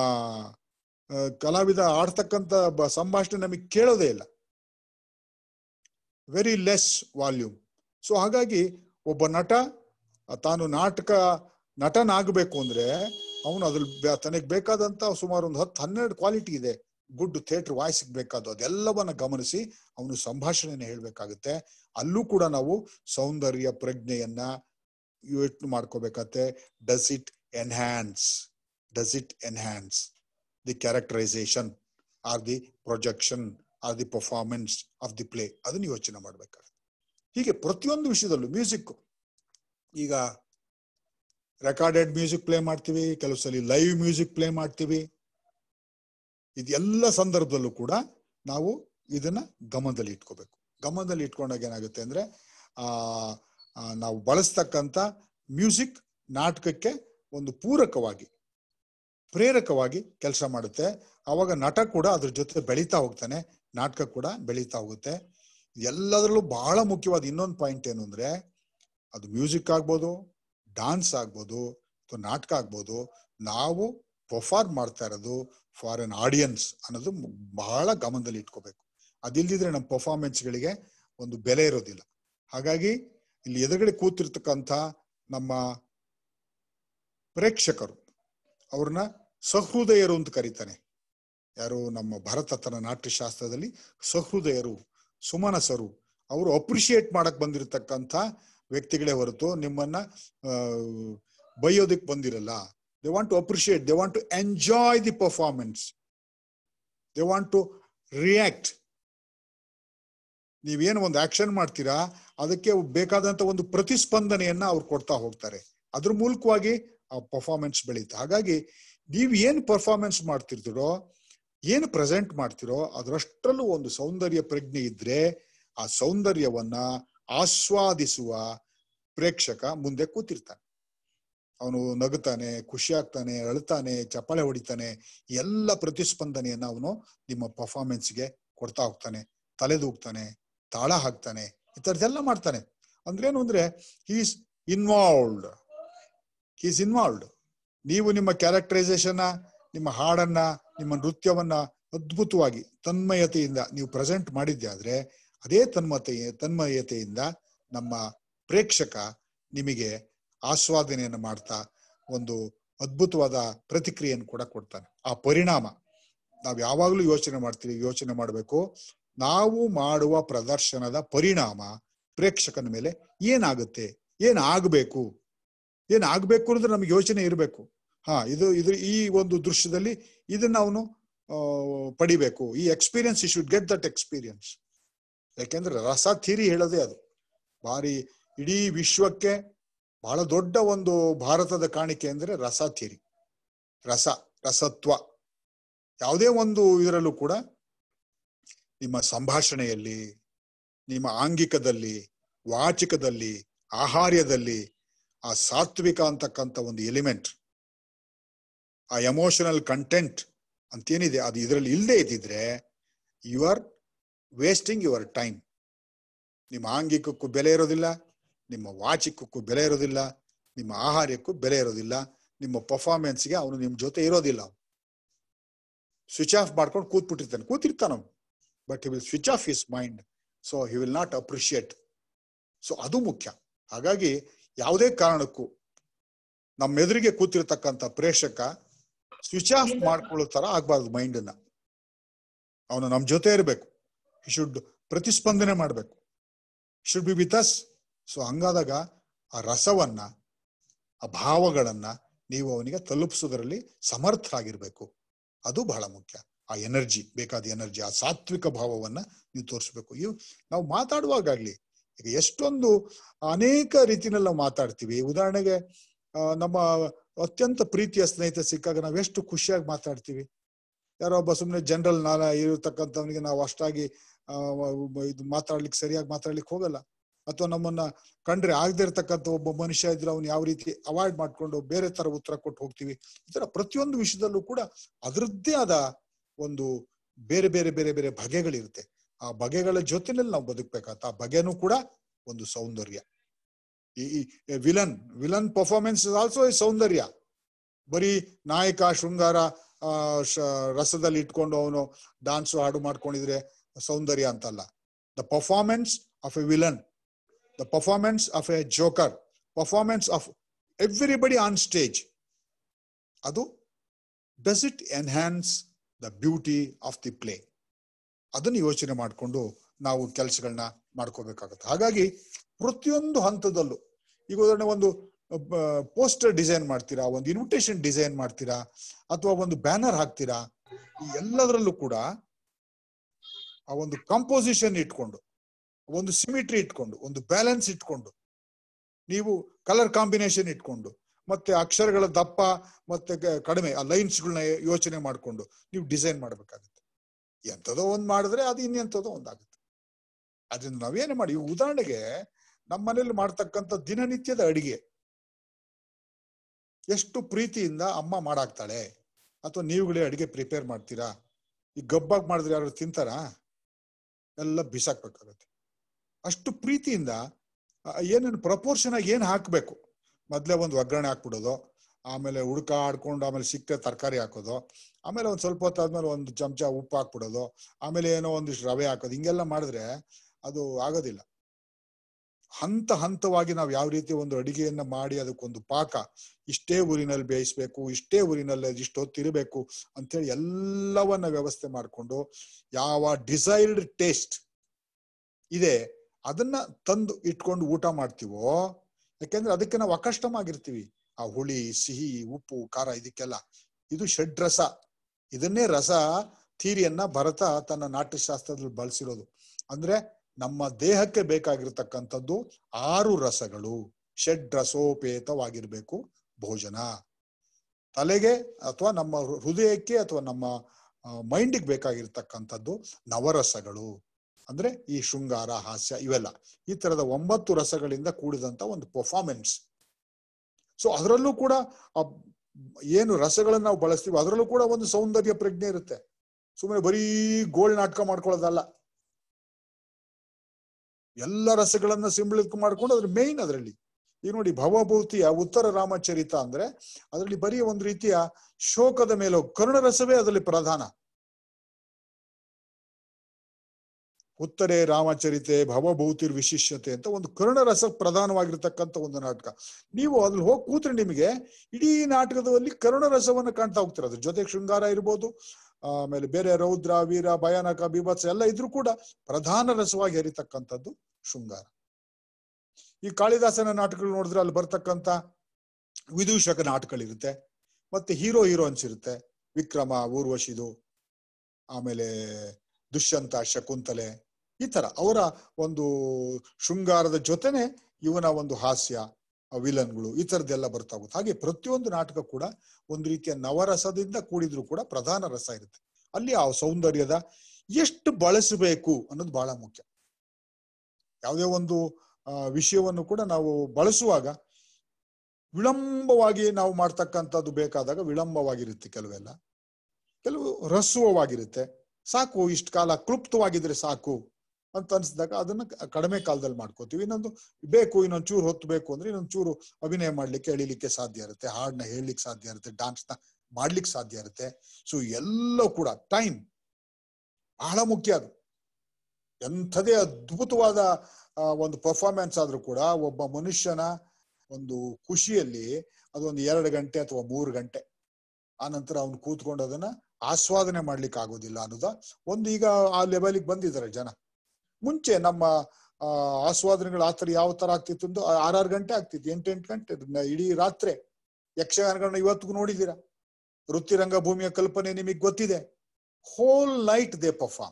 ಆ, ಕಲಾವಿದ ಆಡ್ತಕ್ಕಂತ ಬ- ಸಂಭಾಷಣೆ ನಮಗೆ ಕೇಳೋದೇ ಇಲ್ಲ ವೆರಿ ಲೆಸ್ ವಾಲ್ಯೂಮ್ ಸೊ ಹಾಗಾಗಿ ಒಬ್ಬ ನಟ ಆ, ತಾನು ನಾಟಕ ನಟನಾಗಬೇಕು ಅಂದ್ರೆ ಅವನು ಅದ್ರಲ್ಲಿ ತನಗೆ ಬೇಕಾದಂತ ಸುಮಾರು ಒಂದು ಹತ್ತು ಹನ್ನೆರಡು ಕ್ವಾಲಿಟಿ ಇದೆ ಗುಡ್ ಥಿಯೇಟರ್ ವಾಯ್ಸ್ ಬೇಕಾದ ಅದೆಲ್ಲವನ್ನ ಗಮನಿಸಿ ಅವನು ಸಂಭಾಷಣೆನ ಹೇಳ್ಬೇಕಾಗುತ್ತೆ ಅಲ್ಲೂ ಕೂಡ ನಾವು ಸೌಂದರ್ಯ ಪ್ರಜ್ಞೆಯನ್ನ ಯೋಚನೆ ಮಾಡ್ಕೋಬೇಕತ್ತೆ does it enhance does it enhance the characterisation or the projection or the performance of the play ಅದನ್ನ ಯೋಚನೆ ಮಾಡ್ಬೇಕಾಗುತ್ತೆ ಹೀಗೆ ಪ್ರತಿಯೊಂದು ವಿಷಯದಲ್ಲೂ ಮ್ಯೂಸಿಕ್ ಈಗ ರೆಕಾರ್ಡೆಡ್ ಮ್ಯೂಸಿಕ್ ಪ್ಲೇ ಮಾಡ್ತೀವಿ ಕೆಲವು ಸಲ ಲೈವ್ ಮ್ಯೂಸಿಕ್ ಪ್ಲೇ ಮಾಡ್ತೀವಿ ಇದೆಲ್ಲ ಸಂದರ್ಭದಲ್ಲೂ ಕೂಡ ನಾವು ಇದನ್ನ ಗಮನದಲ್ಲಿ ಇಟ್ಕೋಬೇಕು ಗಮನದಲ್ಲಿ ಇಟ್ಕೊಂಡಾಗ ಏನಾಗುತ್ತೆ ಅಂದ್ರೆ ಆ ಆ, ನಾವು ಬಳಸ್ತಕ್ಕಂತ ಮ್ಯೂಸಿಕ್ ನಾಟಕಕ್ಕೆ ಒಂದು ಪೂರಕವಾಗಿ ಪ್ರೇರಕವಾಗಿ ಕೆಲಸ ಮಾಡುತ್ತೆ ಅವಾಗ ನಟ ಕೂಡ ಅದ್ರ ಜೊತೆ ಬೆಳೀತಾ ಹೋಗ್ತಾನೆ ನಾಟಕ ಕೂಡ ಬೆಳೀತಾ ಹೋಗುತ್ತೆ ಎಲ್ಲದರಲ್ಲೂ ಬಹಳ ಮುಖ್ಯವಾದ ಇನ್ನೊಂದು ಪಾಯಿಂಟ್ ಏನು ಅಂದ್ರೆ ಅದು ಮ್ಯೂಸಿಕ್ ಆಗ್ಬೋದು ಡಾನ್ಸ್ ಆಗ್ಬೋದು ಅಥವಾ ನಾಟಕ ಆಗ್ಬೋದು ನಾವು ಪರ್ಫಾರ್ಮ್ ಮಾಡ್ತಾ ಇರೋದು ಫಾರ್ ಅನ್ ಆಡಿಯನ್ಸ್ ಅನ್ನೋದು ಮು- ಬಹಳ ಗಮನದಲ್ಲಿ ಇಟ್ಕೋಬೇಕು ಅದಿಲ್ದಿದ್ರೆ ನಮ್ಮ ಪರ್ಫಾರ್ಮೆನ್ಸ್ಗಳಿಗೆ ಒಂದು ಬೆಲೆ ಇರೋದಿಲ್ಲ ಹಾಗಾಗಿ ಇಲ್ಲಿ ಎದುರುಗಡೆ ಕೂತಿರ್ತಕ್ಕಂಥ ನಮ್ಮ ಪ್ರೇಕ್ಷಕರು ಅವ್ರನ್ನ ಸಹೃದಯರು ಅಂತ ಕರೀತಾನೆ ಯಾರು ನಮ್ಮ ಭರತತನ ನಾಟ್ಯಶಾಸ್ತ್ರದಲ್ಲಿ ಸಹೃದಯರು ಸುಮನಸರು ಅವರು ಅಪ್ರಿಶಿಯೇಟ್ ಮಾಡಕ್ ಬಂದಿರತಕ್ಕಂಥ ವ್ಯಕ್ತಿಗಳೇ ಹೊರತು ನಿಮ್ಮನ್ನ ಆ, ಬೈಯೋದಕ್ ಬಂದಿರಲ್ಲ they want to appreciate they want to enjoy the performance they want to react ನೀವೇನು ಒಂದು ಆಕ್ಷನ್ ಮಾಡ್ತೀರಾ ಅದಕ್ಕೆ ಬೇಕಾದಂತ ಒಂದು ಪ್ರತಿಸ್ಪಂದನೆಯನ್ನ ಅವ್ರು ಕೊಡ್ತಾ ಹೋಗ್ತಾರೆ ಅದ್ರ ಮೂಲಕವಾಗಿ ಆ ಪರ್ಫಾರ್ಮೆನ್ಸ್ ಬೆಳೀತೆ ಹಾಗಾಗಿ ನೀವು ಏನು ಪರ್ಫಾರ್ಮೆನ್ಸ್ ಮಾಡ್ತಿರ್ತೀರೋ ಏನು ಪ್ರೆಸೆಂಟ್ ಮಾಡ್ತಿರೋ ಅದರಷ್ಟರಲ್ಲೂ ಒಂದು ಸೌಂದರ್ಯ ಪ್ರಜ್ಞೆ ಇದ್ರೆ ಆ ಸೌಂದರ್ಯವನ್ನ ಆಸ್ವಾದಿಸುವ ಪ್ರೇಕ್ಷಕ ಮುಂದೆ ಕೂತಿರ್ತಾನೆ ಅವನು ನಗುತ್ತಾನೆ ಖುಷಿ ಆಗ್ತಾನೆ ಅಳ್ತಾನೆ ಚಪ್ಪಾಳೆ ಹೊಡಿತಾನೆ ಎಲ್ಲ ಪ್ರತಿಸ್ಪಂದನೆಯನ್ನ ಅವನು ನಿಮ್ಮ ಪರ್ಫಾರ್ಮೆನ್ಸ್ಗೆ ಕೊಡ್ತಾ ಹೋಗ್ತಾನೆ ತಲೆದೂಗ್ತಾನೆ ತಾಳ ಹಾಕ್ತಾನೆ ಈ ಥರದ್ದೆಲ್ಲ ಮಾಡ್ತಾನೆ ಅಂದ್ರೇನು ಅಂದ್ರೆ ಹೀಸ್ ಇನ್ವಾಲ್ವ್ಡ್ ಹೀಸ್ ಇನ್ವಾಲ್ವ್ಡ್ ನೀವು ನಿಮ್ಮ ಕ್ಯಾರೆಕ್ಟರೈಸೇಷನ್ ನಿಮ್ಮ ಹಾಡನ್ನ ನಿಮ್ಮ ನೃತ್ಯವನ್ನ ಅದ್ಭುತವಾಗಿ ತನ್ಮಯತೆಯಿಂದ ನೀವು ಪ್ರೆಸೆಂಟ್ ಮಾಡಿದ್ದೆ ಆದ್ರೆ ಅದೇ ತನ್ಮತೆ ತನ್ಮಯತೆಯಿಂದ ನಮ್ಮ ಪ್ರೇಕ್ಷಕ ನಿಮಗೆ ಆಸ್ವಾದನೆಯನ್ನು ಮಾಡ್ತಾ ಒಂದು ಅದ್ಭುತವಾದ ಪ್ರತಿಕ್ರಿಯೆಯನ್ನು ಕೂಡ ಕೊಡ್ತಾನೆ ಆ ಪರಿಣಾಮ ನಾವು ಯಾವಾಗಲೂ ಯೋಚನೆ ಮಾಡ್ತೀವಿ ಯೋಚನೆ ಮಾಡಬೇಕು ನಾವು ಮಾಡುವ ಪ್ರದರ್ಶನದ ಪರಿಣಾಮ ಪ್ರೇಕ್ಷಕನ ಮೇಲೆ ಏನಾಗುತ್ತೆ ಏನ್ ಆಗ್ಬೇಕು ಏನ್ ಆಗ್ಬೇಕು ಅಂದ್ರೆ ನಮ್ಗೆ ಯೋಚನೆ ಇರಬೇಕು ಹಾ ಇದು ಇದು ಈ ಒಂದು ದೃಶ್ಯದಲ್ಲಿ ಇದನ್ನ ಅವನು ಪಡಿಬೇಕು ಈ ಎಕ್ಸ್ಪೀರಿಯನ್ಸ್ ಈ ಶುಡ್ ಗೆಟ್ ದಟ್ ಎಕ್ಸ್ಪೀರಿಯನ್ಸ್ ಯಾಕೆಂದ್ರೆ ರಸ ಥಿರಿ ಹೇಳೋದೇ ಅದು ಭಾರಿ ಇಡೀ ವಿಶ್ವಕ್ಕೆ ಬಹಳ ದೊಡ್ಡ ಒಂದು ಭಾರತದ ಕಾಣಿಕೆ ಅಂದ್ರೆ ರಸ ಥಿರಿ ರಸ ರಸತ್ವ ಯಾವುದೇ ಒಂದು ಇದರಲ್ಲೂ ಕೂಡ ನಿಮ್ಮ ಸಂಭಾಷಣೆಯಲ್ಲಿ ನಿಮ್ಮ ಆಂಗಿಕದಲ್ಲಿ ವಾಚಿಕದಲ್ಲಿ ಆಹಾರ್ಯದಲ್ಲಿ ಆ ಸಾತ್ವಿಕ ಅಂತಕ್ಕಂಥ ಒಂದು ಎಲಿಮೆಂಟ್ ಆ ಎಮೋಷನಲ್ ಕಂಟೆಂಟ್ ಅಂತೇನಿದೆ ಅದು ಇದರಲ್ಲಿ ಇಲ್ಲದೆ ಇದ್ದಿದ್ರೆ you are wasting your time ನಿಮ್ಮ ಆಂಗಿಕಕ್ಕೂ ಬೆಲೆ ಇರೋದಿಲ್ಲ ನಿಮ್ಮ ವಾಚಿಕಕ್ಕೂ ಬೆಲೆ ಇರೋದಿಲ್ಲ ನಿಮ್ಮ ಆಹಾರ್ಯಕ್ಕೂ ಬೆಲೆ ಇರೋದಿಲ್ಲ ನಿಮ್ಮ ಪರ್ಫಾರ್ಮೆನ್ಸ್ಗೆ ಅವನು ನಿಮ್ಮ ಜೊತೆ ಇರೋದಿಲ್ಲ ಸ್ವಿಚ್ ಆಫ್ ಮಾಡ್ಕೊಂಡು ಕೂತ್ಬಿಟ್ಟಿರ್ತಾನೆ ಕೂತಿರ್ತಾನ ಅವನು but he will switch off his mind so he will not appreciate so ಅದು ಮುಖ್ಯ ಹಾಗಾಗಿ ಯಾವುದೇ ಕಾರಣಕ್ಕೂ ನಮ್ಮ ಎದುರಿಗೆ ಕೂತಿರ್ತಕ್ಕಂಥ ಪ್ರೇಕ್ಷಕ ಸ್ವಿಚ್ ಆಫ್ ಮಾಡ್ಕೊಳ್ಳೋ ತರ ಆಗ್ಬಾರ್ದು ಮೈಂಡನ್ನ ಅವನು ನಮ್ಮ ಜೊತೆ ಇರಬೇಕು ಹಿ ಶುಡ್ ಪ್ರತಿಸ್ಪಂದನೆ ಮಾಡಬೇಕು should be with us so ಹಂಗಾದಾಗ ಆ ರಸವನ್ನ ಆ ಭಾವಗಳನ್ನ ನೀವು ಅವನಿಗೆ ತಲುಪಿಸೋದ್ರಲ್ಲಿ ಸಮರ್ಥರಾಗಿರ್ಬೇಕು ಅದು ಬಹಳ ಮುಖ್ಯ ಆ ಎನರ್ಜಿ ಬೇಕಾದ ಎನರ್ಜಿ ಆ ಸಾತ್ವಿಕ ಭಾವವನ್ನ ನೀವು ತೋರಿಸ್ಬೇಕು ಇವು ನಾವು ಮಾತಾಡುವಾಗಲಿ ಈಗ ಎಷ್ಟೊಂದು ಅನೇಕ ರೀತಿನಲ್ಲಿ ನಾವು ಮಾತಾಡ್ತೀವಿ ಉದಾಹರಣೆಗೆ ಆ, ನಮ್ಮ ಅತ್ಯಂತ ಪ್ರೀತಿಯ ಸ್ನೇಹಿತ ಸಿಕ್ಕಾಗ ನಾವು ಎಷ್ಟು ಖುಷಿಯಾಗಿ ಮಾತಾಡ್ತೀವಿ ಯಾರೋ ಒಬ್ಬ ಸುಮ್ಮನೆ ಜನರಲ್ ನಾಲ ಇರತಕ್ಕಂಥವನಿಗೆ ನಾವು ಅಷ್ಟಾಗಿ ಆ, ಇದು ಮಾತಾಡ್ಲಿಕ್ಕೆ ಸರಿಯಾಗಿ ಮಾತಾಡ್ಲಿಕ್ಕೆ ಹೋಗಲ್ಲ ಅಥವಾ ನಮ್ಮನ್ನ ಕಂಡ್ರೆ ಆಗದೆ ಇರತಕ್ಕಂಥ ಒಬ್ಬ ಮನುಷ್ಯ ಇದ್ರೆ ಅವ್ನು ಯಾವ ರೀತಿ ಅವಾಯ್ಡ್ ಮಾಡ್ಕೊಂಡು ಬೇರೆ ತರ ಉತ್ತರ ಕೊಟ್ಟು ಹೋಗ್ತೀವಿ ಈ ತರ ಪ್ರತಿಯೊಂದು ವಿಷಯದಲ್ಲೂ ಕೂಡ ಅದರದ್ದೇ ಆದ ಒಂದು ಬೇರೆ ಬೇರೆ ಬೇರೆ ಬೇರೆ ಬಗೆಗಳಿರುತ್ತೆ ಆ ಬಗೆಗಳ ಜೊತೆನಲ್ಲಿ ನಾವು ಬದುಕ್ಬೇಕಾಗತ್ತೆ ಆ ಬಗೆನೂ ಕೂಡ ಒಂದು ಸೌಂದರ್ಯ ಈ villain villain performance is also ಈ ಸೌಂದರ್ಯ ಬರೀ ನಾಯಕ ಶೃಂಗಾರ ಆ, ಶ- ರಸದಲ್ಲಿ ಇಟ್ಕೊಂಡು ಅವನು ಡಾನ್ಸ್ ಹಾಡು ಮಾಡ್ಕೊಂಡಿದ್ರೆ ಸೌಂದರ್ಯ ಅಂತಲ್ಲ the performance of a villain, the performance of a joker, performance of everybody on stage. ಅದು does it enhance the beauty of the play ಅದನ್ನು ಯೋಚನೆ ಮಾಡಿಕೊಂಡು ನಾವು ಕೆಲಸಗಳನ್ನ ಮಾಡ್ಕೋಬೇಕಾಗತ್ತೆ ಹಾಗಾಗಿ ಪ್ರತಿಯೊಂದು ಹಂತದಲ್ಲೂ ಈಗ ಉದಾಹರಣೆ ಒಂದು ಪೋಸ್ಟರ್ ಡಿಸೈನ್ ಮಾಡ್ತೀರಾ ಒಂದು ಇನ್ವಿಟೇಷನ್ ಡಿಸೈನ್ ಮಾಡ್ತೀರಾ ಅಥವಾ ಒಂದು ಬ್ಯಾನರ್ ಹಾಕ್ತೀರಾ ಈ ಎಲ್ಲದರಲ್ಲೂ ಕೂಡ ಆ ಒಂದು ಕಂಪೋಸಿಷನ್ ಇಟ್ಕೊಂಡು ಒಂದು ಸಿಮಿಟ್ರಿ ಇಟ್ಕೊಂಡು ಒಂದು ಬ್ಯಾಲೆನ್ಸ್ ಇಟ್ಕೊಂಡು ನೀವು ಕಲರ್ ಕಾಂಬಿನೇಷನ್ ಇಟ್ಕೊಂಡು ಮತ್ತೆ ಅಕ್ಷರಗಳ ದಪ್ಪ ಮತ್ತೆ ಕ- ಕಡಿಮೆ ಆ ಲೈನ್ಸ್ಗಳನ್ನ ಯೋಚನೆ ಮಾಡಿಕೊಂಡು ನೀವು ಡಿಸೈನ್ ಮಾಡ್ಬೇಕಾಗುತ್ತೆ ಎಂಥದೋ ಒಂದ್ ಮಾಡಿದ್ರೆ ಅದು ಇನ್ನೆಂಥದೋ ಒಂದಾಗುತ್ತೆ ಅದರಿಂದ ನಾವೇನು ಮಾಡಿ ಈಗ ಉದಾಹರಣೆಗೆ ನಮ್ಮ ಮನೇಲಿ ಮಾಡ್ತಕ್ಕಂಥ ದಿನನಿತ್ಯದ ಅಡಿಗೆ ಎಷ್ಟು ಪ್ರೀತಿಯಿಂದ ಅಮ್ಮ ಮಾಡಾಕ್ತಾಳೆ ಅಥವಾ ನೀವುಗಳೇ ಅಡಿಗೆ ಪ್ರಿಪೇರ್ ಮಾಡ್ತೀರಾ ಈ ಗಬ್ಬಾಗ್ ಮಾಡಿದ್ರೆ ಯಾರು ತಿಂತಾರಾ ಎಲ್ಲ ಬಿಸಾಕ್ಬೇಕಾಗತ್ತೆ ಅಷ್ಟು ಪ್ರೀತಿಯಿಂದ ಆ, ಏನೇನು ಪ್ರಪೋರ್ಷನ್ ಆಗಿ ಏನ್ ಹಾಕ್ಬೇಕು ಮೊದ್ಲೇ ಒಂದು ಒಗ್ಗರಣೆ ಹಾಕ್ಬಿಡೋದು ಆಮೇಲೆ ಹುಡ್ಕ ಆಡ್ಕೊಂಡು ಆಮೇಲೆ ಸಿಕ್ತೆ ತರಕಾರಿ ಹಾಕೋದು ಆಮೇಲೆ ಒಂದ್ ಸ್ವಲ್ಪ ಹೊತ್ತಾದ್ಮೇಲೆ ಒಂದು ಚಮಚ ಉಪ್ಪು ಹಾಕ್ಬಿಡೋದು ಆಮೇಲೆ ಏನೋ ಒಂದಿಷ್ಟು ರವೆ ಹಾಕೋದು ಹಿಂಗೆಲ್ಲ ಮಾಡಿದ್ರೆ ಅದು ಆಗೋದಿಲ್ಲ ಹಂತ ಹಂತವಾಗಿ ನಾವು ಯಾವ ರೀತಿ ಒಂದು ಅಡಿಗೆಯನ್ನ ಮಾಡಿ ಅದಕ್ಕೊಂದು ಪಾಕ ಇಷ್ಟೇ ಊರಿನಲ್ಲಿ ಬೇಯಿಸ್ಬೇಕು ಇಷ್ಟೇ ಊರಿನಲ್ಲಿ ಇಷ್ಟು ಹೊತ್ತು ಇರಬೇಕು ಅಂತೇಳಿ ಎಲ್ಲವನ್ನ ವ್ಯವಸ್ಥೆ ಮಾಡಿಕೊಂಡು ಯಾವ ಡಿಸೈರ್ಡ್ ಟೇಸ್ಟ್ ಇದೆ ಅದನ್ನ ತಂದು ಇಟ್ಕೊಂಡು ಊಟ ಮಾಡ್ತೀವೋ ಯಾಕೆಂದ್ರೆ ಅದಕ್ಕೆ ನಾವು ಅಕಷ್ಟಮ ಆಗಿರ್ತೀವಿ ಆ ಹುಳಿ ಸಿಹಿ ಉಪ್ಪು ಖಾರ ಇದಕ್ಕೆಲ್ಲ ಇದು ಷಡ್ರಸ ಇದನ್ನೇ ರಸ ಥೀರಿಯನ್ನ ಭರತ ತನ್ನ ನಾಟ್ಯಶಾಸ್ತ್ರದಲ್ಲಿ ಬಳಸಿರೋದು ಅಂದ್ರೆ ನಮ್ಮ ದೇಹಕ್ಕೆ ಬೇಕಾಗಿರ್ತಕ್ಕಂಥದ್ದು ಆರು ರಸಗಳು ಷಡ್ರಸೋಪೇತವಾಗಿರ್ಬೇಕು ಭೋಜನ ತಲೆಗೆ ಅಥವಾ ನಮ್ಮ ಹೃ- ಹೃದಯಕ್ಕೆ ಅಥವಾ ನಮ್ಮ ಮೈಂಡಿಗೆ ಬೇಕಾಗಿರ್ತಕ್ಕಂಥದ್ದು ನವರಸಗಳು ಅಂದ್ರೆ ಈ ಶೃಂಗಾರ ಹಾಸ್ಯ ಇವೆಲ್ಲ ಈ ತರದ ಒಂಬತ್ತು ರಸಗಳಿಂದ ಕೂಡಿದಂತ ಒಂದು ಪರ್ಫಾರ್ಮೆನ್ಸ್ ಸೊ ಅದರಲ್ಲೂ ಕೂಡ ಆ ಏನು ರಸಗಳನ್ನ ನಾವು ಬಳಸ್ತೀವಿ ಅದರಲ್ಲೂ ಕೂಡ ಒಂದು ಸೌಂದರ್ಯ ಪ್ರಜ್ಞೆ ಇರುತ್ತೆ ಸುಮ್ಮನೆ ಬರೀ ಗೋಳ್ ನಾಟಕ ಮಾಡ್ಕೊಳ್ಳೋದಲ್ಲ ಎಲ್ಲ ರಸಗಳನ್ನ ಸಿಂಬಳಿಕೆ ಮಾಡ್ಕೊಂಡು ಅದ್ರ ಮೇಯ್ನ್ ಅದರಲ್ಲಿ ಈಗ ನೋಡಿ ಭವಭೂತಿಯ ಉತ್ತರ ರಾಮಚರಿತ ಅಂದ್ರೆ ಅದರಲ್ಲಿ ಬರೀ ಒಂದು ರೀತಿಯ ಶೋಕದ ಮೇಲೆ ಕರುಣ ರಸವೇ ಅದರಲ್ಲಿ ಪ್ರಧಾನ ಉತ್ತರೆ ರಾಮಚರಿತೆ ಭವಭೂತಿರ್ ವಿಶಿಷ್ಯತೆ ಅಂತ ಒಂದು ಕರುಣ ರಸ ಪ್ರಧಾನವಾಗಿರ್ತಕ್ಕಂಥ ಒಂದು ನಾಟಕ ನೀವು ಅದ್ರಲ್ಲಿ ಹೋಗಿ ಕೂತ್ರೆ ನಿಮಗೆ ಇಡೀ ನಾಟಕದಲ್ಲಿ ಕರುಣ ರಸವನ್ನ ಕಾಣ್ತಾ ಹೋಗ್ತೀರ ಅದ್ರ ಜೊತೆಗೆ ಶೃಂಗಾರ ಇರ್ಬೋದು ಆಮೇಲೆ ಬೇರೆ ರೌದ್ರ ವೀರ ಭಯಾನಕ ಬೀಭತ್ಸ ಎಲ್ಲ ಇದ್ರೂ ಕೂಡ ಪ್ರಧಾನ ರಸವಾಗಿ ಹರಿತಕ್ಕಂಥದ್ದು ಶೃಂಗಾರ ಈ ಕಾಳಿದಾಸನ ನಾಟಕಗಳು ನೋಡಿದ್ರೆ ಅಲ್ಲಿ ಬರ್ತಕ್ಕಂಥ ವಿದೂಷಕ ನಾಟಕಗಳಿರುತ್ತೆ ಮತ್ತೆ ಹೀರೋ ಹೀರೋನ್ಸ್ ಇರುತ್ತೆ ವಿಕ್ರಮ ಊರ್ವಶಿದು ಆಮೇಲೆ ದುಷ್ಯಂತ ಶಕುಂತಲೆ ಈ ತರ ಅವರ ಒಂದು ಶೃಂಗಾರದ ಜೊತೆನೆ ಇವನ ಒಂದು ಹಾಸ್ಯ ವಿಲನ್ಗಳು ಈ ತರದ್ದೆಲ್ಲ ಬರ್ತಾ ಹೋಗುತ್ತೆ ಹಾಗೆ ಪ್ರತಿಯೊಂದು ನಾಟಕ ಕೂಡ ಒಂದು ರೀತಿಯ ನವರಸದಿಂದ ಕೂಡಿದ್ರು ಕೂಡ ಪ್ರಧಾನ ರಸ ಇರುತ್ತೆ ಅಲ್ಲಿ ಆ ಸೌಂದರ್ಯದ ಎಷ್ಟು ಬಳಸಬೇಕು ಅನ್ನೋದು ಬಹಳ ಮುಖ್ಯ ಯಾವುದೇ ಒಂದು ಆ, ವಿಷಯವನ್ನು ಕೂಡ ನಾವು ಬಳಸುವಾಗ ವಿಳಂಬವಾಗಿ ನಾವು ಮಾಡ್ತಕ್ಕಂಥದ್ದು ಬೇಕಾದಾಗ ವಿಳಂಬವಾಗಿರುತ್ತೆ ಕೆಲವೆಲ್ಲ ಕೆಲವು ರಸುವವಾಗಿರುತ್ತೆ ಸಾಕು ಇಷ್ಟು ಕಾಲ ಕ್ಲುಪ್ತವಾಗಿದ್ರೆ ಸಾಕು ಅಂತ ಅನ್ಸಿದಾಗ ಅದನ್ನ ಕ- ಕಡಿಮೆ ಕಾಲದಲ್ಲಿ ಮಾಡ್ಕೋತೀವಿ ಇನ್ನೊಂದು ಬೇಕು ಇನ್ನೊಂದ್ ಚೂರು ಹೊತ್ತು ಬೇಕು ಅಂದ್ರೆ ಇನ್ನೊಂದ್ ಚೂರು ಅಭಿನಯ ಮಾಡ್ಲಿಕ್ಕೆ ಎಳಿಲಿಕ್ಕೆ ಸಾಧ್ಯ ಇರುತ್ತೆ ಹಾಡ್ನ ಹೇಳಲಿಕ್ಕೆ ಸಾಧ್ಯ ಇರುತ್ತೆ ಡಾನ್ಸ್ ನ ಮಾಡ್ಲಿಕ್ಕೆ ಸಾಧ್ಯ ಇರುತ್ತೆ ಸೊ ಎಲ್ಲ ಕೂಡ ಟೈಮ್ ಬಹಳ ಮುಖ್ಯ ಅದು ಎಂಥದೇ ಅದ್ಭುತವಾದ ಆ, ಒಂದು ಪರ್ಫಾರ್ಮೆನ್ಸ್ ಆದ್ರೂ ಕೂಡ ಒಬ್ಬ ಮನುಷ್ಯನ ಒಂದು ಖುಷಿಯಲ್ಲಿ ಅದೊಂದು ಎರಡು ಗಂಟೆ ಅಥವಾ ಮೂರು ಗಂಟೆ ಆ ನಂತರ ಅವ್ನು ಕೂತ್ಕೊಂಡು ಅದನ್ನ ಆಸ್ವಾದನೆ ಮಾಡ್ಲಿಕ್ಕೆ ಆಗೋದಿಲ್ಲ ಅನ್ನೋದ ಒಂದು ಈಗ ಆ ಲೆವೆಲಿಗೆ ಬಂದಿದ್ದಾರೆ ಜನ ಮುಂಚೆ ನಮ್ಮ ಆ ಆಸ್ವಾದನೆಗಳು ಆ ತರ ಯಾವ ತರ ಆಗ್ತಿತ್ತು ಅಂದ್ರೆ ಆರಾರು ಗಂಟೆ ಆಗ್ತಿತ್ತು ಎಂಟೆಂಟು ಗಂಟೆ ನ- ಇಡೀ ರಾತ್ರಿ ಯಕ್ಷಗಾನಗಳನ್ನ ಇವತ್ತಿಗೂ ನೋಡಿದೀರಾ ವೃತ್ತಿರಂಗ ಭೂಮಿಯ ಕಲ್ಪನೆ ನಿಮಗೆ ಗೊತ್ತಿದೆ whole night they perform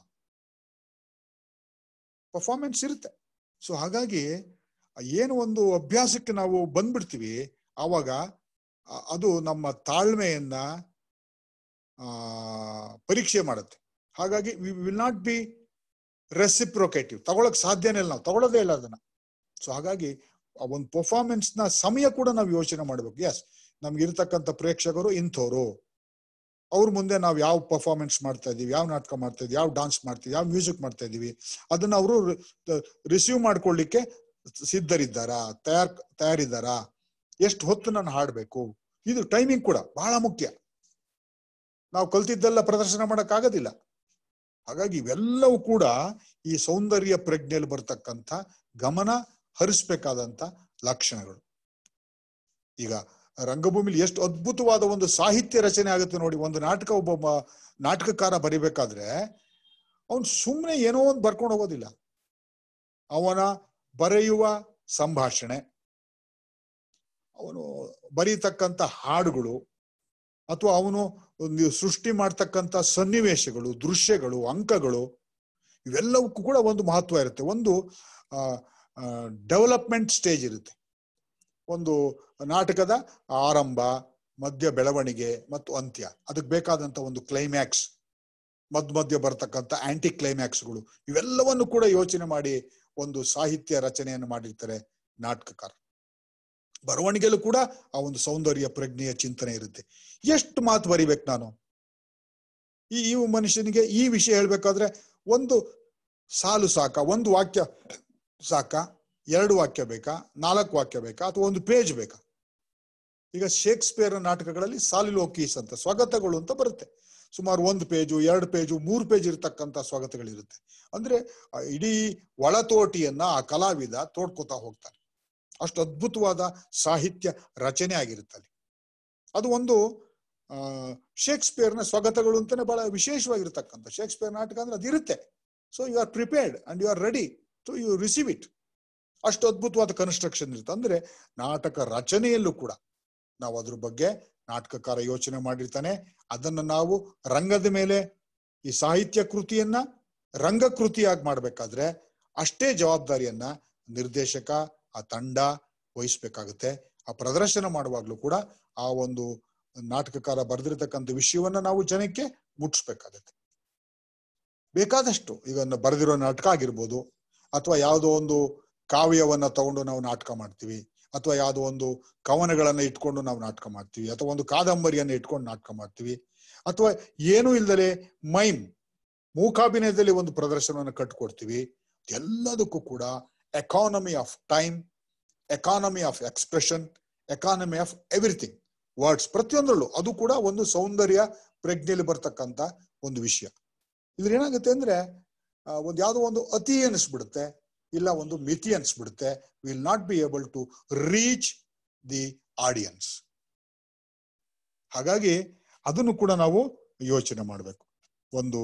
performance ಇರುತ್ತೆ ಸೊ ಹಾಗಾಗಿ ಏನು ಒಂದು ಅಭ್ಯಾಸಕ್ಕೆ ನಾವು ಬಂದ್ಬಿಡ್ತೀವಿ ಆವಾಗ ಆ, ಅದು ನಮ್ಮ ತಾಳ್ಮೆಯನ್ನ ಆ ಪರೀಕ್ಷೆ ಮಾಡುತ್ತೆ ಹಾಗಾಗಿ we will not be reciprocative ತಗೊಳಕ್ ಸಾಧ್ಯನೇ ಇಲ್ಲ ನಾವು ತಗೊಳ್ಳೋದೇ ಇಲ್ಲ ಅದನ್ನ ಸೊ ಹಾಗಾಗಿ ಆ ಒಂದು ಪರ್ಫಾರ್ಮೆನ್ಸ್ ನ ಸಮಯ ಕೂಡ ನಾವು ಯೋಚನೆ ಮಾಡ್ಬೇಕು ಎಸ್ ನಮ್ಗೆ ಇರ್ತಕ್ಕಂಥ ಪ್ರೇಕ್ಷಕರು ಇಂಥವ್ರು ಅವ್ರ ಮುಂದೆ ನಾವು ಯಾವ ಪರ್ಫಾರ್ಮೆನ್ಸ್ ಮಾಡ್ತಾ ಇದೀವಿ ಯಾವ ನಾಟಕ ಮಾಡ್ತಾ ಇದೀವಿ ಯಾವ ಡಾನ್ಸ್ ಮಾಡ್ತೀವಿ ಯಾವ ಮ್ಯೂಸಿಕ್ ಮಾಡ್ತಾ ಇದೀವಿ ಅದನ್ನ ಅವರು ರಿಸೀವ್ ಮಾಡ್ಕೊಳ್ಳಿಕ್ಕೆ ಸಿದ್ಧರಿದ್ದಾರಾ ತಯಾರ್ ತಯಾರಿದ್ದಾರಾ ಎಷ್ಟು ಹೊತ್ತು ನಾನು ಹಾಡ್ಬೇಕು ಇದು ಟೈಮಿಂಗ್ ಕೂಡ ಬಹಳ ಮುಖ್ಯ ನಾವು ಕಲ್ತಿದ್ದೆಲ್ಲ ಪ್ರದರ್ಶನ ಮಾಡಕ್ ಆಗೋದಿಲ್ಲ ಹಾಗಾಗಿ ಇವೆಲ್ಲವೂ ಕೂಡ ಈ ಸೌಂದರ್ಯ ಪ್ರಜ್ಞೆಯಲ್ಲಿ ಬರ್ತಕ್ಕಂಥ ಗಮನ ಹರಿಸ್ಬೇಕಾದಂತ ಲಕ್ಷಣಗಳು ಈಗ ರಂಗಭೂಮಿಲಿ ಎಷ್ಟು ಅದ್ಭುತವಾದ ಒಂದು ಸಾಹಿತ್ಯ ರಚನೆ ಆಗುತ್ತೆ ನೋಡಿ ಒಂದು ನಾಟಕ ಒಬ್ಬ ಮ- ನಾಟಕಕಾರ ಬರಿಬೇಕಾದ್ರೆ ಅವನು ಸುಮ್ಮನೆ ಏನೋ ಒಂದು ಬರ್ಕೊಂಡು ಹೋಗೋದಿಲ್ಲ ಅವನ ಬರೆಯುವ ಸಂಭಾಷಣೆ ಅವನು ಬರೀತಕ್ಕಂಥ ಹಾಡುಗಳು ಅಥವಾ ಅವನು ಒಂದು ಸೃಷ್ಟಿ ಮಾಡ್ತಕ್ಕಂಥ ಸನ್ನಿವೇಶಗಳು ದೃಶ್ಯಗಳು ಅಂಕಗಳು ಇವೆಲ್ಲವಕ್ಕೂ ಕೂಡ ಒಂದು ಮಹತ್ವ ಇರುತ್ತೆ ಒಂದು ಡೆವಲಪ್ಮೆಂಟ್ ಸ್ಟೇಜ್ ಇರುತ್ತೆ ಒಂದು ನಾಟಕದ ಆರಂಭ ಮಧ್ಯ ಬೆಳವಣಿಗೆ ಮತ್ತು ಅಂತ್ಯ ಅದಕ್ಕೆ ಬೇಕಾದಂತ ಒಂದು ಕ್ಲೈಮ್ಯಾಕ್ಸ್ ಮಧ್ಯ ಮಧ್ಯ ಬರ್ತಕ್ಕಂಥ ಆಂಟಿ ಕ್ಲೈಮ್ಯಾಕ್ಸ್ಗಳು ಇವೆಲ್ಲವನ್ನು ಕೂಡ ಯೋಚನೆ ಮಾಡಿ ಒಂದು ಸಾಹಿತ್ಯ ರಚನೆಯನ್ನು ಮಾಡಿರ್ತಾರೆ ನಾಟಕಕಾರ ಬರವಣಿಗೆಯಲ್ಲೂ ಕೂಡ ಆ ಒಂದು ಸೌಂದರ್ಯ ಪ್ರಜ್ಞೆಯ ಚಿಂತನೆ ಇರುತ್ತೆ ಎಷ್ಟು ಮಾತು ಬರಿಬೇಕು ನಾನು ಈ ಈ ಮನುಷ್ಯನಿಗೆ ಈ ವಿಷಯ ಹೇಳ್ಬೇಕಾದ್ರೆ ಒಂದು ಸಾಲು ಸಾಕ ಒಂದು ವಾಕ್ಯ ಸಾಕ ಎರಡು ವಾಕ್ಯ ಬೇಕಾ ನಾಲ್ಕು ವಾಕ್ಯ ಬೇಕಾ ಅಥವಾ ಒಂದು ಪೇಜ್ ಬೇಕಾ ಈಗ ಶೇಕ್ಸ್ಪಿಯರ್ ನಾಟಕಗಳಲ್ಲಿ ಸಾಲಿಲೋಕೀಸ್ ಅಂತ ಸ್ವಗತಗಳು ಅಂತ ಬರುತ್ತೆ ಸುಮಾರು ಒಂದು ಪೇಜು ಎರಡು ಪೇಜು ಮೂರು ಪೇಜ್ ಇರತಕ್ಕಂತ ಸ್ವಗತಗಳಿರುತ್ತೆ ಅಂದ್ರೆ ಆ ಇಡೀ ಒಳತೋಟಿಯನ್ನ ಆ ಕಲಾವಿದ ತೋಡ್ಕೋತಾ ಹೋಗ್ತಾನೆ ಅಷ್ಟು ಅದ್ಭುತವಾದ ಸಾಹಿತ್ಯ ರಚನೆ ಆಗಿರುತ್ತೆ ಅಲ್ಲಿ ಅದು ಒಂದು ಆ ಶೇಕ್ಸ್ಪಿಯರ್ನ ಸ್ವಗತಗಳು ಅಂತಾನೆ ಬಹಳ ವಿಶೇಷವಾಗಿರ್ತಕ್ಕಂಥ ಶೇಕ್ಸ್ಪಿಯರ್ ನಾಟಕ ಅಂದ್ರೆ ಅದಿರುತ್ತೆ so you are prepared and you are ready to you receive it ಅಷ್ಟು ಅದ್ಭುತವಾದ ಕನ್ಸ್ಟ್ರಕ್ಷನ್ ಇರುತ್ತೆ ಅಂದ್ರೆ ನಾಟಕ ರಚನೆಯಲ್ಲೂ ಕೂಡ ನಾವು ಅದ್ರ ಬಗ್ಗೆ ನಾಟಕಕಾರ ಯೋಚನೆ ಮಾಡಿರ್ತಾನೆ ಅದನ್ನ ನಾವು ರಂಗದ ಮೇಲೆ ಈ ಸಾಹಿತ್ಯ ಕೃತಿಯನ್ನ ರಂಗಕೃತಿಯಾಗಿ ಮಾಡ್ಬೇಕಾದ್ರೆ ಅಷ್ಟೇ ಜವಾಬ್ದಾರಿಯನ್ನ ನಿರ್ದೇಶಕ ಆ ತಂಡ ವಹಿಸ್ಬೇಕಾಗುತ್ತೆ ಆ ಪ್ರದರ್ಶನ ಮಾಡುವಾಗ್ಲೂ ಕೂಡ ಆ ಒಂದು ನಾಟಕಕಾರ ಬರೆದಿರತಕ್ಕಂಥ ವಿಷಯವನ್ನ ನಾವು ಜನಕ್ಕೆ ಮುಟ್ಟಿಸ್ಬೇಕಾಗತ್ತೆ ಬೇಕಾದಷ್ಟು ಈಗ ನ- ಬರೆದಿರೋ ನಾಟಕ ಆಗಿರ್ಬೋದು ಅಥವಾ ಯಾವುದೋ ಒಂದು ಕಾವ್ಯವನ್ನ ತಗೊಂಡು ನಾವು ನಾಟಕ ಮಾಡ್ತೀವಿ ಅಥವಾ ಯಾವುದೋ ಒಂದು ಕವನಗಳನ್ನ ಇಟ್ಕೊಂಡು ನಾವು ನಾಟಕ ಮಾಡ್ತೀವಿ ಅಥವಾ ಒಂದು ಕಾದಂಬರಿಯನ್ನ ಇಟ್ಕೊಂಡು ನಾಟಕ ಮಾಡ್ತೀವಿ ಅಥವಾ ಏನೂ ಇಲ್ದಲೆ ಮೈಮ್ ಮೂಕಾಭಿನಯದಲ್ಲಿ ಒಂದು ಪ್ರದರ್ಶನವನ್ನು ಕಟ್ಕೊಡ್ತೀವಿ ಎಲ್ಲದಕ್ಕೂ ಕೂಡ economy of time economy of expression economy of everything words ಪ್ರತಿಯೊಂದರಲ್ಲೂ ಅದು ಕೂಡ ಒಂದು ಸೌಂದರ್ಯ ಪ್ರಜ್ಞೆಯಲ್ಲಿ ಬರ್ತಕ್ಕಂತ ಒಂದು ವಿಷಯ ಇದ್ರ ಏನಾಗುತ್ತೆ ಅಂದ್ರೆ ಆ, ಒಂದು ಯಾವುದೋ ಒಂದು ಅತಿ ಅನಿಸ್ಬಿಡುತ್ತೆ ಇಲ್ಲ ಒಂದು ಮಿತಿ ಅನಿಸ್ಬಿಡುತ್ತೆ will not be able to reach the audience ಹಾಗಾಗಿ ಅದನ್ನು ಕೂಡ ನಾವು ಯೋಚನೆ ಮಾಡಬೇಕು ಒಂದು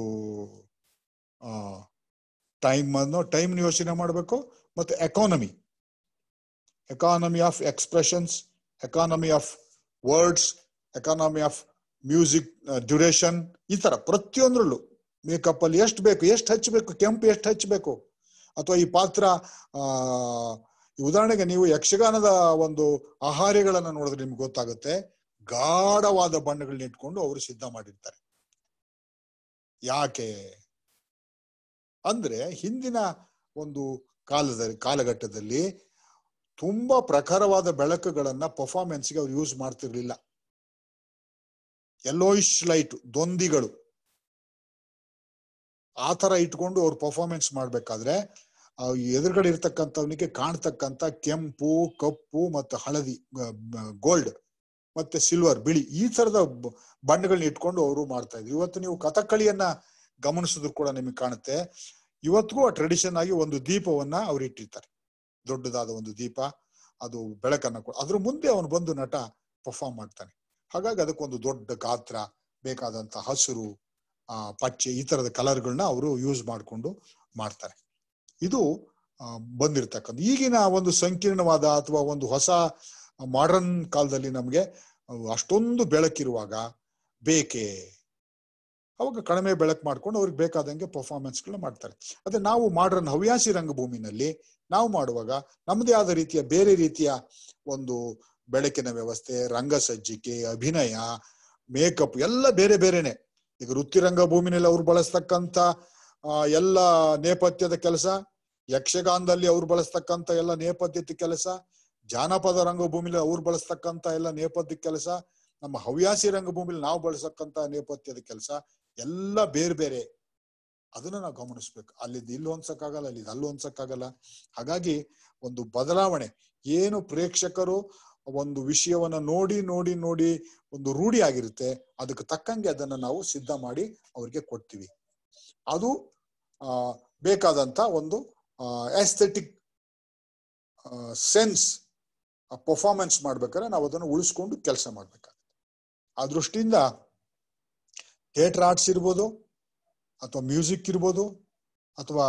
ಟೈಮ್ ಅನ್ನು ಟೈಮ್ ಯೋಚನೆ ಮಾಡಬೇಕು ಮತ್ತು economy economy of expressions economy of words economy of music duration ಈ ತರ ಪ್ರತಿಯೊಂದರಲ್ಲೂ ಮೇಕಪ್ ಅಲ್ಲಿ ಎಷ್ಟು ಬೇಕು ಎಷ್ಟು ಹಚ್ಚಬೇಕು ಕೆಂಪು ಎಷ್ಟು ಹಚ್ಚಬೇಕು ಅಥವಾ ಈ ಪಾತ್ರ ಆ ಈ ಉದಾಹರಣೆಗೆ ನೀವು ಯಕ್ಷಗಾನದ ಒಂದು ಆಹಾರ್ಯಗಳನ್ನ ನೋಡಿದ್ರೆ ನಿಮ್ಗೆ ಗೊತ್ತಾಗುತ್ತೆ ಗಾಢವಾದ ಬಣ್ಣಗಳನ್ನ ಇಟ್ಕೊಂಡು ಅವರು ಸಿದ್ಧ ಮಾಡಿರ್ತಾರೆ ಯಾಕೆ ಅಂದ್ರೆ ಹಿಂದಿನ ಒಂದು ಕಾಲದಲ್ಲಿ ಕಾಲಘಟ್ಟದಲ್ಲಿ ತುಂಬಾ ಪ್ರಖರವಾದ ಬೆಳಕುಗಳನ್ನ ಪರ್ಫಾರ್ಮೆನ್ಸ್ಗೆ ಅವ್ರು ಯೂಸ್ ಮಾಡ್ತಿರ್ಲಿಲ್ಲ ಎಲ್ಲೋಯಿಶ್ ಲೈಟ್ ದೊಂದಿಗಳು ಆ ತರ ಇಟ್ಕೊಂಡು ಅವ್ರು ಪರ್ಫಾರ್ಮೆನ್ಸ್ ಮಾಡ್ಬೇಕಾದ್ರೆ ಆ ಎದುರುಗಡೆ ಇರ್ತಕ್ಕಂಥವನಿಗೆ ಕಾಣ್ತಕ್ಕಂಥ ಕೆಂಪು ಕಪ್ಪು ಮತ್ತು ಹಳದಿ ಗೋಲ್ಡ್ ಮತ್ತೆ ಸಿಲ್ವರ್ ಬಿಳಿ ಈ ತರದ ಬ- ಬಣ್ಣಗಳನ್ನ ಇಟ್ಕೊಂಡು ಅವರು ಮಾಡ್ತಾ ಇದ್ರು ಇವತ್ತು ನೀವು ಕಥಕ್ಕಳಿಯನ್ನ ಗಮನಿಸಿದ್ರು ಕೂಡ ನಿಮಗೆ ಕಾಣುತ್ತೆ ಇವತ್ತಿಗೂ ಆ ಟ್ರೆಡಿಷನ್ ಆಗಿ ಒಂದು ದೀಪವನ್ನ ಅವ್ರು ಇಟ್ಟಿರ್ತಾರೆ ದೊಡ್ಡದಾದ ಒಂದು ದೀಪ ಅದು ಬೆಳಕನ್ನ ಕೊ- ಅದ್ರ ಮುಂದೆ ಅವನು ಬಂದು ನಟ ಪರ್ಫಾರ್ಮ್ ಮಾಡ್ತಾನೆ ಹಾಗಾಗಿ ಅದಕ್ಕೊಂದು ದೊಡ್ಡ ಗಾತ್ರ ಬೇಕಾದಂತ ಹಸಿರು ಆ ಪಚ್ಚೆ ಈ ತರದ ಕಲರ್ಗಳನ್ನ ಅವರು ಯೂಸ್ ಮಾಡಿಕೊಂಡು ಮಾಡ್ತಾರೆ ಇದು ಆ, ಬಂದಿರ್ತಕ್ಕಂಥ ಈಗಿನ ಒಂದು ಸಂಕೀರ್ಣವಾದ ಅಥವಾ ಒಂದು ಹೊಸ ಮಾಡರ್ನ್ ಕಾಲದಲ್ಲಿ ನಮಗೆ ಅಷ್ಟೊಂದು ಬೆಳಕಿರುವಾಗ ಬೇಕೇ ಅವಾಗ ಕಡಿಮೆ ಬೆಳಕು ಮಾಡ್ಕೊಂಡು ಅವ್ರಿಗೆ ಬೇಕಾದಂಗೆ ಪರ್ಫಾರ್ಮೆನ್ಸ್ಗಳನ್ನ ಮಾಡ್ತಾರೆ ಅದೇ ನಾವು ಮಾಡರ್ನ್ ಹವ್ಯಾಸಿ ರಂಗಭೂಮಿನಲ್ಲಿ ನಾವು ಮಾಡುವಾಗ ನಮ್ಮದೇ ಆದ ರೀತಿಯ ಬೇರೆ ರೀತಿಯ ಒಂದು ಬೆಳಕಿನ ವ್ಯವಸ್ಥೆ ರಂಗಸಜ್ಜಿಕೆ ಅಭಿನಯ ಮೇಕಪ್ ಎಲ್ಲ ಬೇರೆ ಬೇರೆನೆ ಈಗ ವೃತ್ತಿ ರಂಗಭೂಮಿನಲ್ಲಿ ಅವ್ರು ಬಳಸ್ತಕ್ಕಂಥ ಆ, ಎಲ್ಲ ನೇಪಥ್ಯದ ಕೆಲಸ ಯಕ್ಷಗಾನದಲ್ಲಿ ಅವ್ರು ಬಳಸ್ತಕ್ಕಂಥ ಎಲ್ಲ ನೇಪಥ್ಯದ ಕೆಲಸ ಜಾನಪದ ರಂಗಭೂಮಿಲಿ ಅವ್ರು ಬಳಸ್ತಕ್ಕಂಥ ಎಲ್ಲ ನೇಪಥ್ಯ ಕೆಲಸ ನಮ್ಮ ಹವ್ಯಾಸಿ ರಂಗಭೂಮಿಲಿ ನಾವು ಬಳಸಕ್ಕಂತ ನೇಪಥ್ಯದ ಕೆಲಸ ಎಲ್ಲ ಬೇರೆ ಬೇರೆ ಅದನ್ನ ನಾವು ಗಮನಿಸ್ಬೇಕು ಅಲ್ಲಿದ್ದು ಇಲ್ಲಿ ಹೊಂದ್ಸಕ್ಕಾಗಲ್ಲ ಅಲ್ಲಿ ಅಲ್ಲಿ ಹೊಂದ್ಸಕ್ಕಾಗಲ್ಲ ಹಾಗಾಗಿ ಒಂದು ಬದಲಾವಣೆ ಏನು ಪ್ರೇಕ್ಷಕರು ಒಂದು ವಿಷಯವನ್ನ ನೋಡಿ ನೋಡಿ ನೋಡಿ ಒಂದು ರೂಢಿ ಆಗಿರುತ್ತೆ ಅದಕ್ಕೆ ತಕ್ಕಂಗೆ ಅದನ್ನ ನಾವು ಸಿದ್ಧ ಮಾಡಿ ಅವ್ರಿಗೆ ಕೊಡ್ತೀವಿ ಅದು ಆ, ಬೇಕಾದಂತ ಒಂದು ಎಸ್ಥೆಟಿಕ್ ಸೆನ್ಸ್ ಪರ್ಫಾರ್ಮೆನ್ಸ್ ಮಾಡ್ಬೇಕಾದ್ರೆ ನಾವು ಅದನ್ನು ಉಳಿಸ್ಕೊಂಡು ಕೆಲಸ ಮಾಡ್ಬೇಕಾಗುತ್ತೆ ಆ ದೃಷ್ಟಿಯಿಂದ ಥಿಯೇಟರ್ ಆರ್ಟ್ಸ್ ಇರ್ಬೋದು ಅಥವಾ ಮ್ಯೂಸಿಕ್ ಇರ್ಬೋದು ಅಥವಾ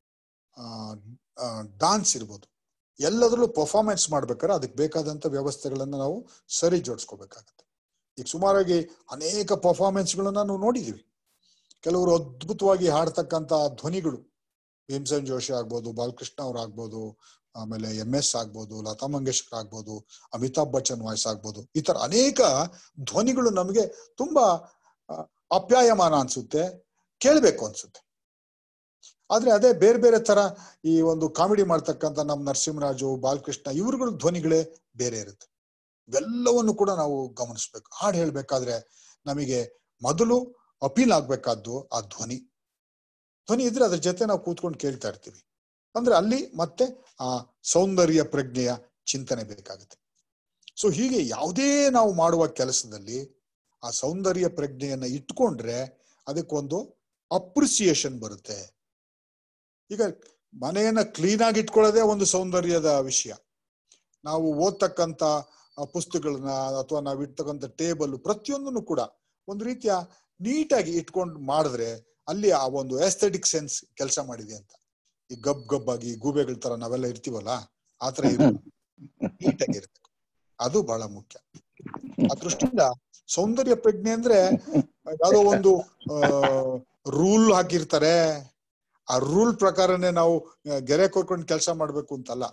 ಡಾನ್ಸ್ ಇರ್ಬೋದು ಎಲ್ಲದರಲ್ಲೂ ಪರ್ಫಾರ್ಮೆನ್ಸ್ ಮಾಡ್ಬೇಕಾದ್ರೆ ಅದಕ್ಕೆ ಬೇಕಾದಂತ ವ್ಯವಸ್ಥೆಗಳನ್ನ ನಾವು ಸರಿ ಜೋಡಿಸ್ಕೋಬೇಕಾಗತ್ತೆ ಈಗ ಸುಮಾರಾಗಿ ಅನೇಕ ಪರ್ಫಾರ್ಮೆನ್ಸ್ಗಳನ್ನ ನಾವು ನೋಡಿದೀವಿ ಕೆಲವರು ಅದ್ಭುತವಾಗಿ ಹಾಡ್ತಕ್ಕಂತ ಧ್ವನಿಗಳು ಭೀಮಸೇನ್ ಜೋಶಿ ಆಗ್ಬೋದು ಬಾಲಕೃಷ್ಣ ಅವ್ರು ಆಗ್ಬೋದು ಆಮೇಲೆ ಎಂ ಎಸ್ ಆಗ್ಬೋದು ಲತಾ ಮಂಗೇಶ್ಕರ್ ಆಗ್ಬೋದು ಅಮಿತಾಬ್ ಬಚ್ಚನ್ ವಾಯ್ಸ್ ಆಗ್ಬೋದು ಈ ತರ ಅನೇಕ ಧ್ವನಿಗಳು ನಮಗೆ ತುಂಬಾ ಆ, ಅಪ್ಯಾಯಮಾನ ಅನ್ಸುತ್ತೆ ಕೇಳಬೇಕು ಅನ್ಸುತ್ತೆ ಆದ್ರೆ ಅದೇ ಬೇರೆ ಬೇರೆ ತರ ಈ ಒಂದು ಕಾಮಿಡಿ ಮಾಡ್ತಕ್ಕಂಥ ನಮ್ಮ ನರಸಿಂಹರಾಜು ಬಾಲಕೃಷ್ಣ ಇವ್ರುಗಳ ಧ್ವನಿಗಳೇ ಬೇರೆ ಇರುತ್ತೆ ಇವೆಲ್ಲವನ್ನು ಕೂಡ ನಾವು ಗಮನಿಸ್ಬೇಕು ಹಾಡು ಹೇಳ್ಬೇಕಾದ್ರೆ ನಮಗೆ ಮೊದಲು ಅಪೀಲ್ ಆಗ್ಬೇಕಾದ್ದು ಆ ಧ್ವನಿ ಧ್ವನಿ ಇದ್ರೆ ಅದ್ರ ಜೊತೆ ನಾವು ಕೂತ್ಕೊಂಡು ಕೇಳ್ತಾ ಇರ್ತೀವಿ ಅಂದ್ರೆ ಅಲ್ಲಿ ಮತ್ತೆ ಆ ಸೌಂದರ್ಯ ಪ್ರಜ್ಞೆಯ ಚಿಂತನೆ ಬೇಕಾಗುತ್ತೆ ಸೊ ಹೀಗೆ ಯಾವುದೇ ನಾವು ಮಾಡುವ ಕೆಲಸದಲ್ಲಿ ಆ ಸೌಂದರ್ಯ ಪ್ರಜ್ಞೆಯನ್ನ ಇಟ್ಕೊಂಡ್ರೆ ಅದಕ್ಕೊಂದು ಅಪ್ರಿಸಿಯೇಷನ್ ಬರುತ್ತೆ ಈಗ ಮನೆಯನ್ನ ಕ್ಲೀನ್ ಆಗಿ ಇಟ್ಕೊಳ್ಳೋದೇ ಒಂದು ಸೌಂದರ್ಯದ ವಿಷಯ ನಾವು ಓದ್ತಕ್ಕಂತ ಆ ಪುಸ್ತಕಗಳನ್ನ ಅಥವಾ ನಾವು ಇಡ್ತಕ್ಕಂಥ ಟೇಬಲ್ ಪ್ರತಿಯೊಂದನ್ನು ಕೂಡ ಒಂದು ರೀತಿಯ ನೀಟಾಗಿ ಇಟ್ಕೊಂಡು ಮಾಡಿದ್ರೆ ಅಲ್ಲಿ ಆ ಒಂದು ಎಸ್ಥೆಟಿಕ್ ಸೆನ್ಸ್ ಕೆಲಸ ಮಾಡಿದೆ ಅಂತ ಈ ಗಬ್ ಗಬ್ ಆಗಿ ಗೂಬೆಗಳ ತರ ನಾವೆಲ್ಲ ಇರ್ತೀವಲ್ಲ ಆತರ ನೀಟಾಗಿ ಇರ್ಬೇಕು ಅದು ಬಹಳ ಮುಖ್ಯ ಆ ದೃಷ್ಟಿಯಿಂದ ಸೌಂದರ್ಯ ಪ್ರಜ್ಞೆ ಅಂದ್ರೆ ಯಾವುದೋ ಒಂದು ರೂಲ್ ಹಾಕಿರ್ತಾರೆ ಆ ರೂಲ್ ಪ್ರಕಾರನೇ ನಾವು ಆ, ಗೆರೆ ಕೊರ್ಕೊಂಡು ಕೆಲಸ ಮಾಡ್ಬೇಕು ಅಂತಲ್ಲ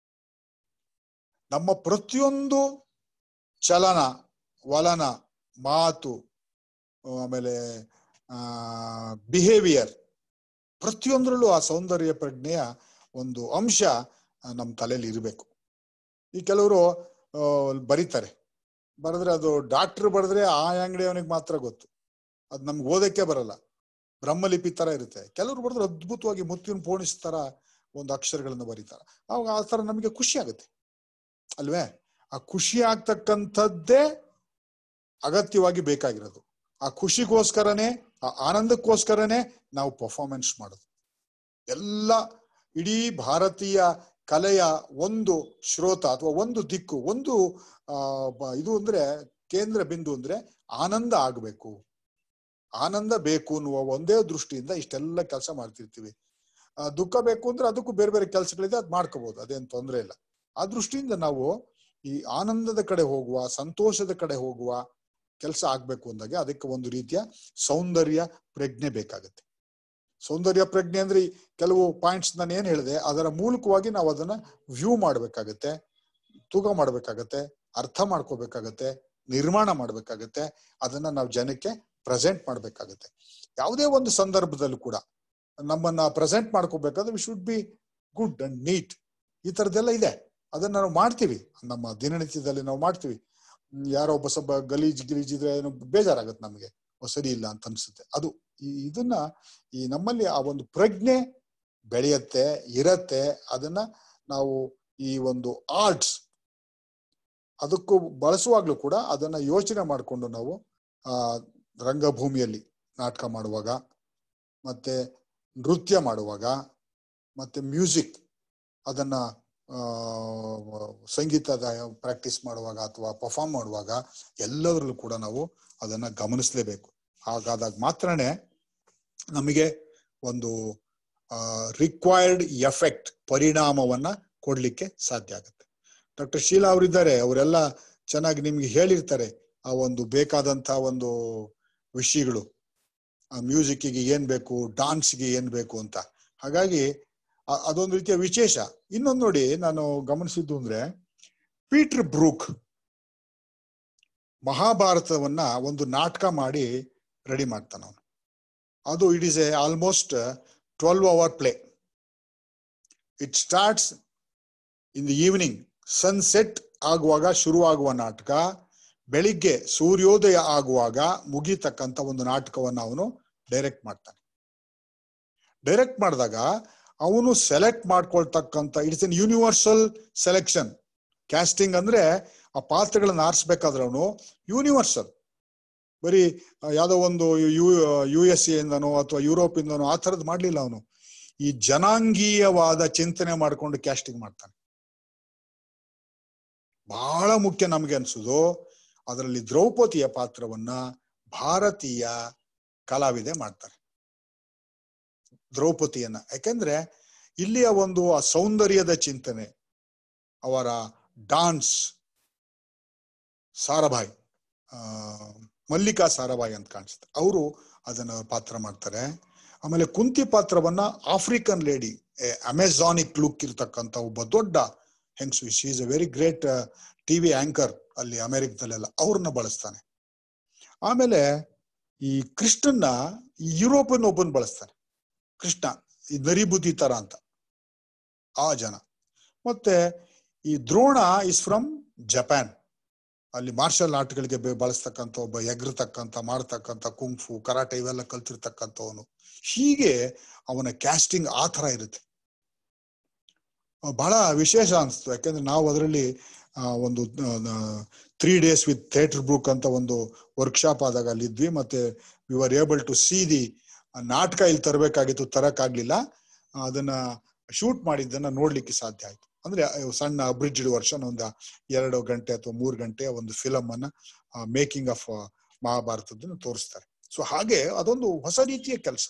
ನಮ್ಮ ಪ್ರತಿಯೊಂದು ಚಲನ ವಲನ ಮಾತು ಆಮೇಲೆ ಆ ಬಿಹೇವಿಯರ್ ಪ್ರತಿಯೊಂದರಲ್ಲೂ ಆ ಸೌಂದರ್ಯ ಪ್ರಜ್ಞೆಯ ಒಂದು ಅಂಶ ಆ, ನಮ್ಮ ತಲೆಯಲ್ಲಿ ಇರಬೇಕು ಈ ಕೆಲವರು ಆ, ಬರೀತಾರೆ ಬರೆದ್ರೆ ಅದು ಡಾಕ್ಟರ್ ಬರೆದ್ರೆ ಆ ಅಂಗಡಿಯವನಿಗೆ ಮಾತ್ರ ಗೊತ್ತು ಅದ್ ನಮ್ಗೆ ಓದಕ್ಕೆ ಬರಲ್ಲ ಬ್ರಹ್ಮಲಿಪಿ ತರ ಇರುತ್ತೆ ಕೆಲವರು ಬರೆದ್ರೆ ಅದ್ಭುತವಾಗಿ ಮುತ್ತಿನ ಪೋಣಿಸ್ ತರ ಒಂದು ಅಕ್ಷರಗಳನ್ನ ಬರೀತಾರೆ ಅವಾಗ ಆ ತರ ನಮಗೆ ಖುಷಿ ಆಗುತ್ತೆ ಅಲ್ವೇ ಆ ಖುಷಿ ಆಗ್ತಕ್ಕಂಥದ್ದೇ ಅಗತ್ಯವಾಗಿ ಬೇಕಾಗಿರೋದು ಆ ಖುಷಿಗೋಸ್ಕರನೇ ಆ ಆನಂದಕ್ಕೋಸ್ಕರನೇ ನಾವು ಪರ್ಫಾರ್ಮೆನ್ಸ್ ಮಾಡೋದು ಎಲ್ಲ ಇಡೀ ಭಾರತೀಯ ಕಲೆಯ ಒಂದು ಶ್ರೋತ ಅಥವಾ ಒಂದು ದಿಕ್ಕು ಒಂದು ಆ ಬ- ಇದು ಅಂದ್ರೆ ಕೇಂದ್ರ ಬಿಂದು ಅಂದ್ರೆ ಆನಂದ ಆಗ್ಬೇಕು ಆನಂದ ಬೇಕು ಅನ್ನುವ ಒಂದೇ ದೃಷ್ಟಿಯಿಂದ ಇಷ್ಟೆಲ್ಲ ಕೆಲಸ ಮಾಡ್ತಿರ್ತೀವಿ ಆ, ದುಃಖ ಬೇಕು ಅಂದ್ರೆ ಅದಕ್ಕೂ ಬೇರೆ ಬೇರೆ ಕೆಲಸಗಳಿದೆ ಅದ್ ಮಾಡ್ಕೋಬಹುದು ಅದೇನ್ ತೊಂದ್ರೆ ಇಲ್ಲ ಆ ದೃಷ್ಟಿಯಿಂದ ನಾವು ಈ ಆನಂದದ ಕಡೆ ಹೋಗುವ ಸಂತೋಷದ ಕಡೆ ಹೋಗುವ ಕೆಲಸ ಆಗ್ಬೇಕು ಅಂದಾಗ ಅದಕ್ಕೆ ಒಂದು ರೀತಿಯ ಸೌಂದರ್ಯ ಪ್ರಜ್ಞೆ ಬೇಕಾಗುತ್ತೆ ಸೌಂದರ್ಯ ಪ್ರಜ್ಞೆ ಅಂದ್ರೆ ಈ ಕೆಲವು ಪಾಯಿಂಟ್ಸ್ ನಾನು ಏನ್ ಹೇಳಿದೆ ಅದರ ಮೂಲಕವಾಗಿ ನಾವು ಅದನ್ನ ವ್ಯೂ ಮಾಡ್ಬೇಕಾಗತ್ತೆ ತೂಕ ಮಾಡ್ಬೇಕಾಗತ್ತೆ ಅರ್ಥ ಮಾಡ್ಕೋಬೇಕಾಗತ್ತೆ ನಿರ್ಮಾಣ ಮಾಡ್ಬೇಕಾಗತ್ತೆ ಅದನ್ನ ನಾವು ಜನಕ್ಕೆ ಪ್ರೆಸೆಂಟ್ ಮಾಡ್ಬೇಕಾಗತ್ತೆ ಯಾವುದೇ ಒಂದು ಸಂದರ್ಭದಲ್ಲೂ ಕೂಡ ನಮ್ಮನ್ನ ಪ್ರೆಸೆಂಟ್ ಮಾಡ್ಕೋಬೇಕಾದ್ರೆ we should be good and neat ಈ ತರದೆಲ್ಲ ಇದೆ ಅದನ್ನ ನಾವು ಮಾಡ್ತೀವಿ ನಮ್ಮ ದಿನನಿತ್ಯದಲ್ಲಿ ನಾವು ಮಾಡ್ತೀವಿ ಹ್ಮ್, ಯಾರೋ ಒಬ್ಬ ಸ್ವಲ್ಪ ಗಲೀಜ್ ಗಿಲೀಜ್ ಇದ್ರೆ ಏನೋ ಬೇಜಾರಾಗತ್ತೆ ನಮಗೆ ಓ, ಸರಿ ಇಲ್ಲ ಅಂತ ಅನ್ಸುತ್ತೆ ಅದು ಈ ಇದನ್ನ ಈ ನಮ್ಮಲ್ಲಿ ಆ ಒಂದು ಪ್ರಜ್ಞೆ ಬೆಳೆಯತ್ತೆ ಇರತ್ತೆ ಅದನ್ನ ನಾವು ಈ ಒಂದು ಆರ್ಟ್ಸ್ ಅದಕ್ಕೂ ಬಳಸುವಾಗ್ಲೂ ಕೂಡ ಅದನ್ನ ಯೋಚನೆ ಮಾಡಿಕೊಂಡು ನಾವು ಆ ರಂಗಭೂಮಿಯಲ್ಲಿ ನಾಟಕ ಮಾಡುವಾಗ ಮತ್ತೆ ನೃತ್ಯ ಮಾಡುವಾಗ ಮತ್ತೆ ಮ್ಯೂಸಿಕ್ ಅದನ್ನ ಆ, ಸಂಗೀತದ ಪ್ರಾಕ್ಟೀಸ್ ಮಾಡುವಾಗ ಅಥವಾ ಪರ್ಫಾರ್ಮ್ ಮಾಡುವಾಗ ಎಲ್ಲದರಲ್ಲೂ ಕೂಡ ನಾವು ಅದನ್ನ ಗಮನಿಸಲೇಬೇಕು ಹಾಗಾದಾಗ ಮಾತ್ರನೇ ನಮಗೆ ಒಂದು ರಿಕ್ವೈರ್ಡ್ ಎಫೆಕ್ಟ್ ಪರಿಣಾಮವನ್ನ ಕೊಡ್ಲಿಕ್ಕೆ ಸಾಧ್ಯ ಆಗುತ್ತೆ ಡಾಕ್ಟರ್ ಶೀಲಾ ಅವರಿದ್ದಾರೆ ಅವರೆಲ್ಲ ಚೆನ್ನಾಗಿ ನಿಮ್ಗೆ ಹೇಳಿರ್ತಾರೆ ಆ ಒಂದು ಬೇಕಾದಂತ ಒಂದು ವಿಷಯಗಳು ಆ ಮ್ಯೂಸಿಕ್ಗೆ ಏನ್ ಬೇಕು ಡಾನ್ಸ್ಗೆ ಏನ್ ಬೇಕು ಅಂತ ಹಾಗಾಗಿ ಆ- ಅದೊಂದು ರೀತಿಯ ವಿಶೇಷ ಇನ್ನೊಂದು ನೋಡಿ ನಾನು ಗಮನಿಸಿದ್ದು ಅಂದ್ರೆ ಪೀಟರ್ ಬ್ರೂಕ್ ಮಹಾಭಾರತವನ್ನ ಒಂದು ನಾಟಕ ಮಾಡಿ ರೆಡಿ ಮಾಡ್ತಾನ ಅವನು ಅದು it is a almost twelve hour play it starts in the evening sunset ಆಗುವಾಗ ಶುರುವಾಗುವ ನಾಟಕ ಬೆಳಿಗ್ಗೆ ಸೂರ್ಯೋದಯ ಆಗುವಾಗ ಮುಗಿತಕ್ಕಂತ ಒಂದು ನಾಟಕವನ್ನು ಅವನು ಡೈರೆಕ್ಟ್ ಮಾಡ್ತಾನೆ ಡೈರೆಕ್ಟ್ ಮಾಡಿದಾಗ ಅವನು ಸೆಲೆಕ್ಟ್ ಮಾಡ್ಕೊಳ್ತಕ್ಕಂತ it's an universal selection casting ಅಂದ್ರೆ ಆ ಪಾತ್ರಗಳನ್ನ ಆರಿಸ್ಬೇಕಾದ್ರೆ ಅವನು ಯೂನಿವರ್ಸಲ್ ಬರೀ ಆ, ಯಾವ್ದೋ ಒಂದು ಯು ಯು ಎಸ್ ಇಂದನೋ ಅಥವಾ ಯುರೋಪ್ ಇಂದನೋ ಆ ಥರದ್ದು ಮಾಡ್ಲಿಲ್ಲ ಅವನು ಈ ಜನಾಂಗೀಯವಾದ ಚಿಂತನೆ ಮಾಡ್ಕೊಂಡು ಕ್ಯಾಸ್ಟಿಂಗ್ ಮಾಡ್ತಾನೆ ಬಹಳ ಮುಖ್ಯ ನಮ್ಗೆ ಅನ್ಸುದು ಅದರಲ್ಲಿ ದ್ರೌಪದಿಯ ಪಾತ್ರವನ್ನ ಭಾರತೀಯ ಕಲಾವಿದೆ ಮಾಡ್ತಾರೆ ದ್ರೌಪದಿಯನ್ನ ಯಾಕೆಂದ್ರೆ ಇಲ್ಲಿಯ ಒಂದು ಆ ಸೌಂದರ್ಯದ ಚಿಂತನೆ ಅವರ ಡಾನ್ಸ್ ಸಾರಾಭಾಯ್ ಆ ಮಲ್ಲಿಕಾ ಸಾರಾಭಾಯ್ ಅಂತ ಕಾಣಿಸುತ್ತೆ ಅವರು ಅದನ್ನ ಪಾತ್ರ ಮಾಡ್ತಾರೆ ಆಮೇಲೆ ಕುಂತಿ ಪಾತ್ರವನ್ನ ಆಫ್ರಿಕನ್ ಲೇಡಿ ಅಮೆಝಾನಿಕ್ ಲುಕ್ ಇರ್ತಕ್ಕಂಥ ಒಬ್ಬ ದೊಡ್ಡ ಹೆಂಗಸು she is a very great TV anchor ಅಲ್ಲಿ ಅಮೆರಿಕದಲ್ಲೆಲ್ಲ ಅವ್ರನ್ನ ಬಳಸ್ತಾನೆ ಆಮೇಲೆ ಈ ಕೃಷ್ಣನ್ನ ಯುರೋಪನ್ ಒಬ್ಬನ್ ಬಳಸ್ತಾನೆ ಕೃಷ್ಣ ಈ ನರಿಬುದ್ಧಿ ತರ ಅಂತ ಆ ಜನ ಮತ್ತೆ ಈ ದ್ರೋಣ ಇಸ್ ಫ್ರಮ್ ಜಪಾನ್ ಅಲ್ಲಿ ಮಾರ್ಷಲ್ ಆರ್ಟ್ಗಳಿಗೆ ಬೆ- ಬಳಸ್ತಕ್ಕಂಥ ಒಬ್ಬ ಎಗ್ರತಕ್ಕಂಥ ಮಾಡ್ತಕ್ಕಂಥ ಕುಂಫು ಕರಾಟೆ ಇವೆಲ್ಲ ಕಲ್ತಿರ್ತಕ್ಕಂಥವನು ಹೀಗೆ ಅವನ ಕ್ಯಾಸ್ಟಿಂಗ್ ಆ ತರ ಇರುತ್ತೆ ಆ, ಬಹಳ ವಿಶೇಷ ಅನಿಸ್ತು ಯಾಕೆಂದ್ರೆ ನಾವು ಅದರಲ್ಲಿ ಒಂದು three days with theatre book ಅಂತ ಒಂದು ವರ್ಕ್ಶಾಪ್ ಆದಾಗ ಅಲ್ಲಿ ಇದ್ವಿ ಮತ್ತೆ we are able to see the ನಾಟಕ ಇಲ್ಲಿ ತರಬೇಕಾಗಿತ್ತು ತರಕ್ಕಾಗ್ಲಿಲ್ಲ ಆ, ಅದನ್ನ ಶೂಟ್ ಮಾಡಿದ್ದನ್ನ ನೋಡ್ಲಿಕ್ಕೆ ಸಾಧ್ಯ ಆಯ್ತು ಅಂದ್ರೆ ಆ, ಸಣ್ಣ ಅಬ್ರಿಡ್ಜ್ಡ್ ವರ್ಷನ್ ಒಂದು ಎರಡು ಗಂಟೆ ಅಥವಾ ಮೂರು ಗಂಟೆ ಒಂದು ಫಿಲಮ್ ಅನ್ನ ಮೇಕಿಂಗ್ ಆಫ್ ಮಹಾಭಾರತದನ್ನ ತೋರಿಸ್ತಾರೆ ಸೊ ಹಾಗೆ ಅದೊಂದು ಹೊಸ ರೀತಿಯ ಕೆಲಸ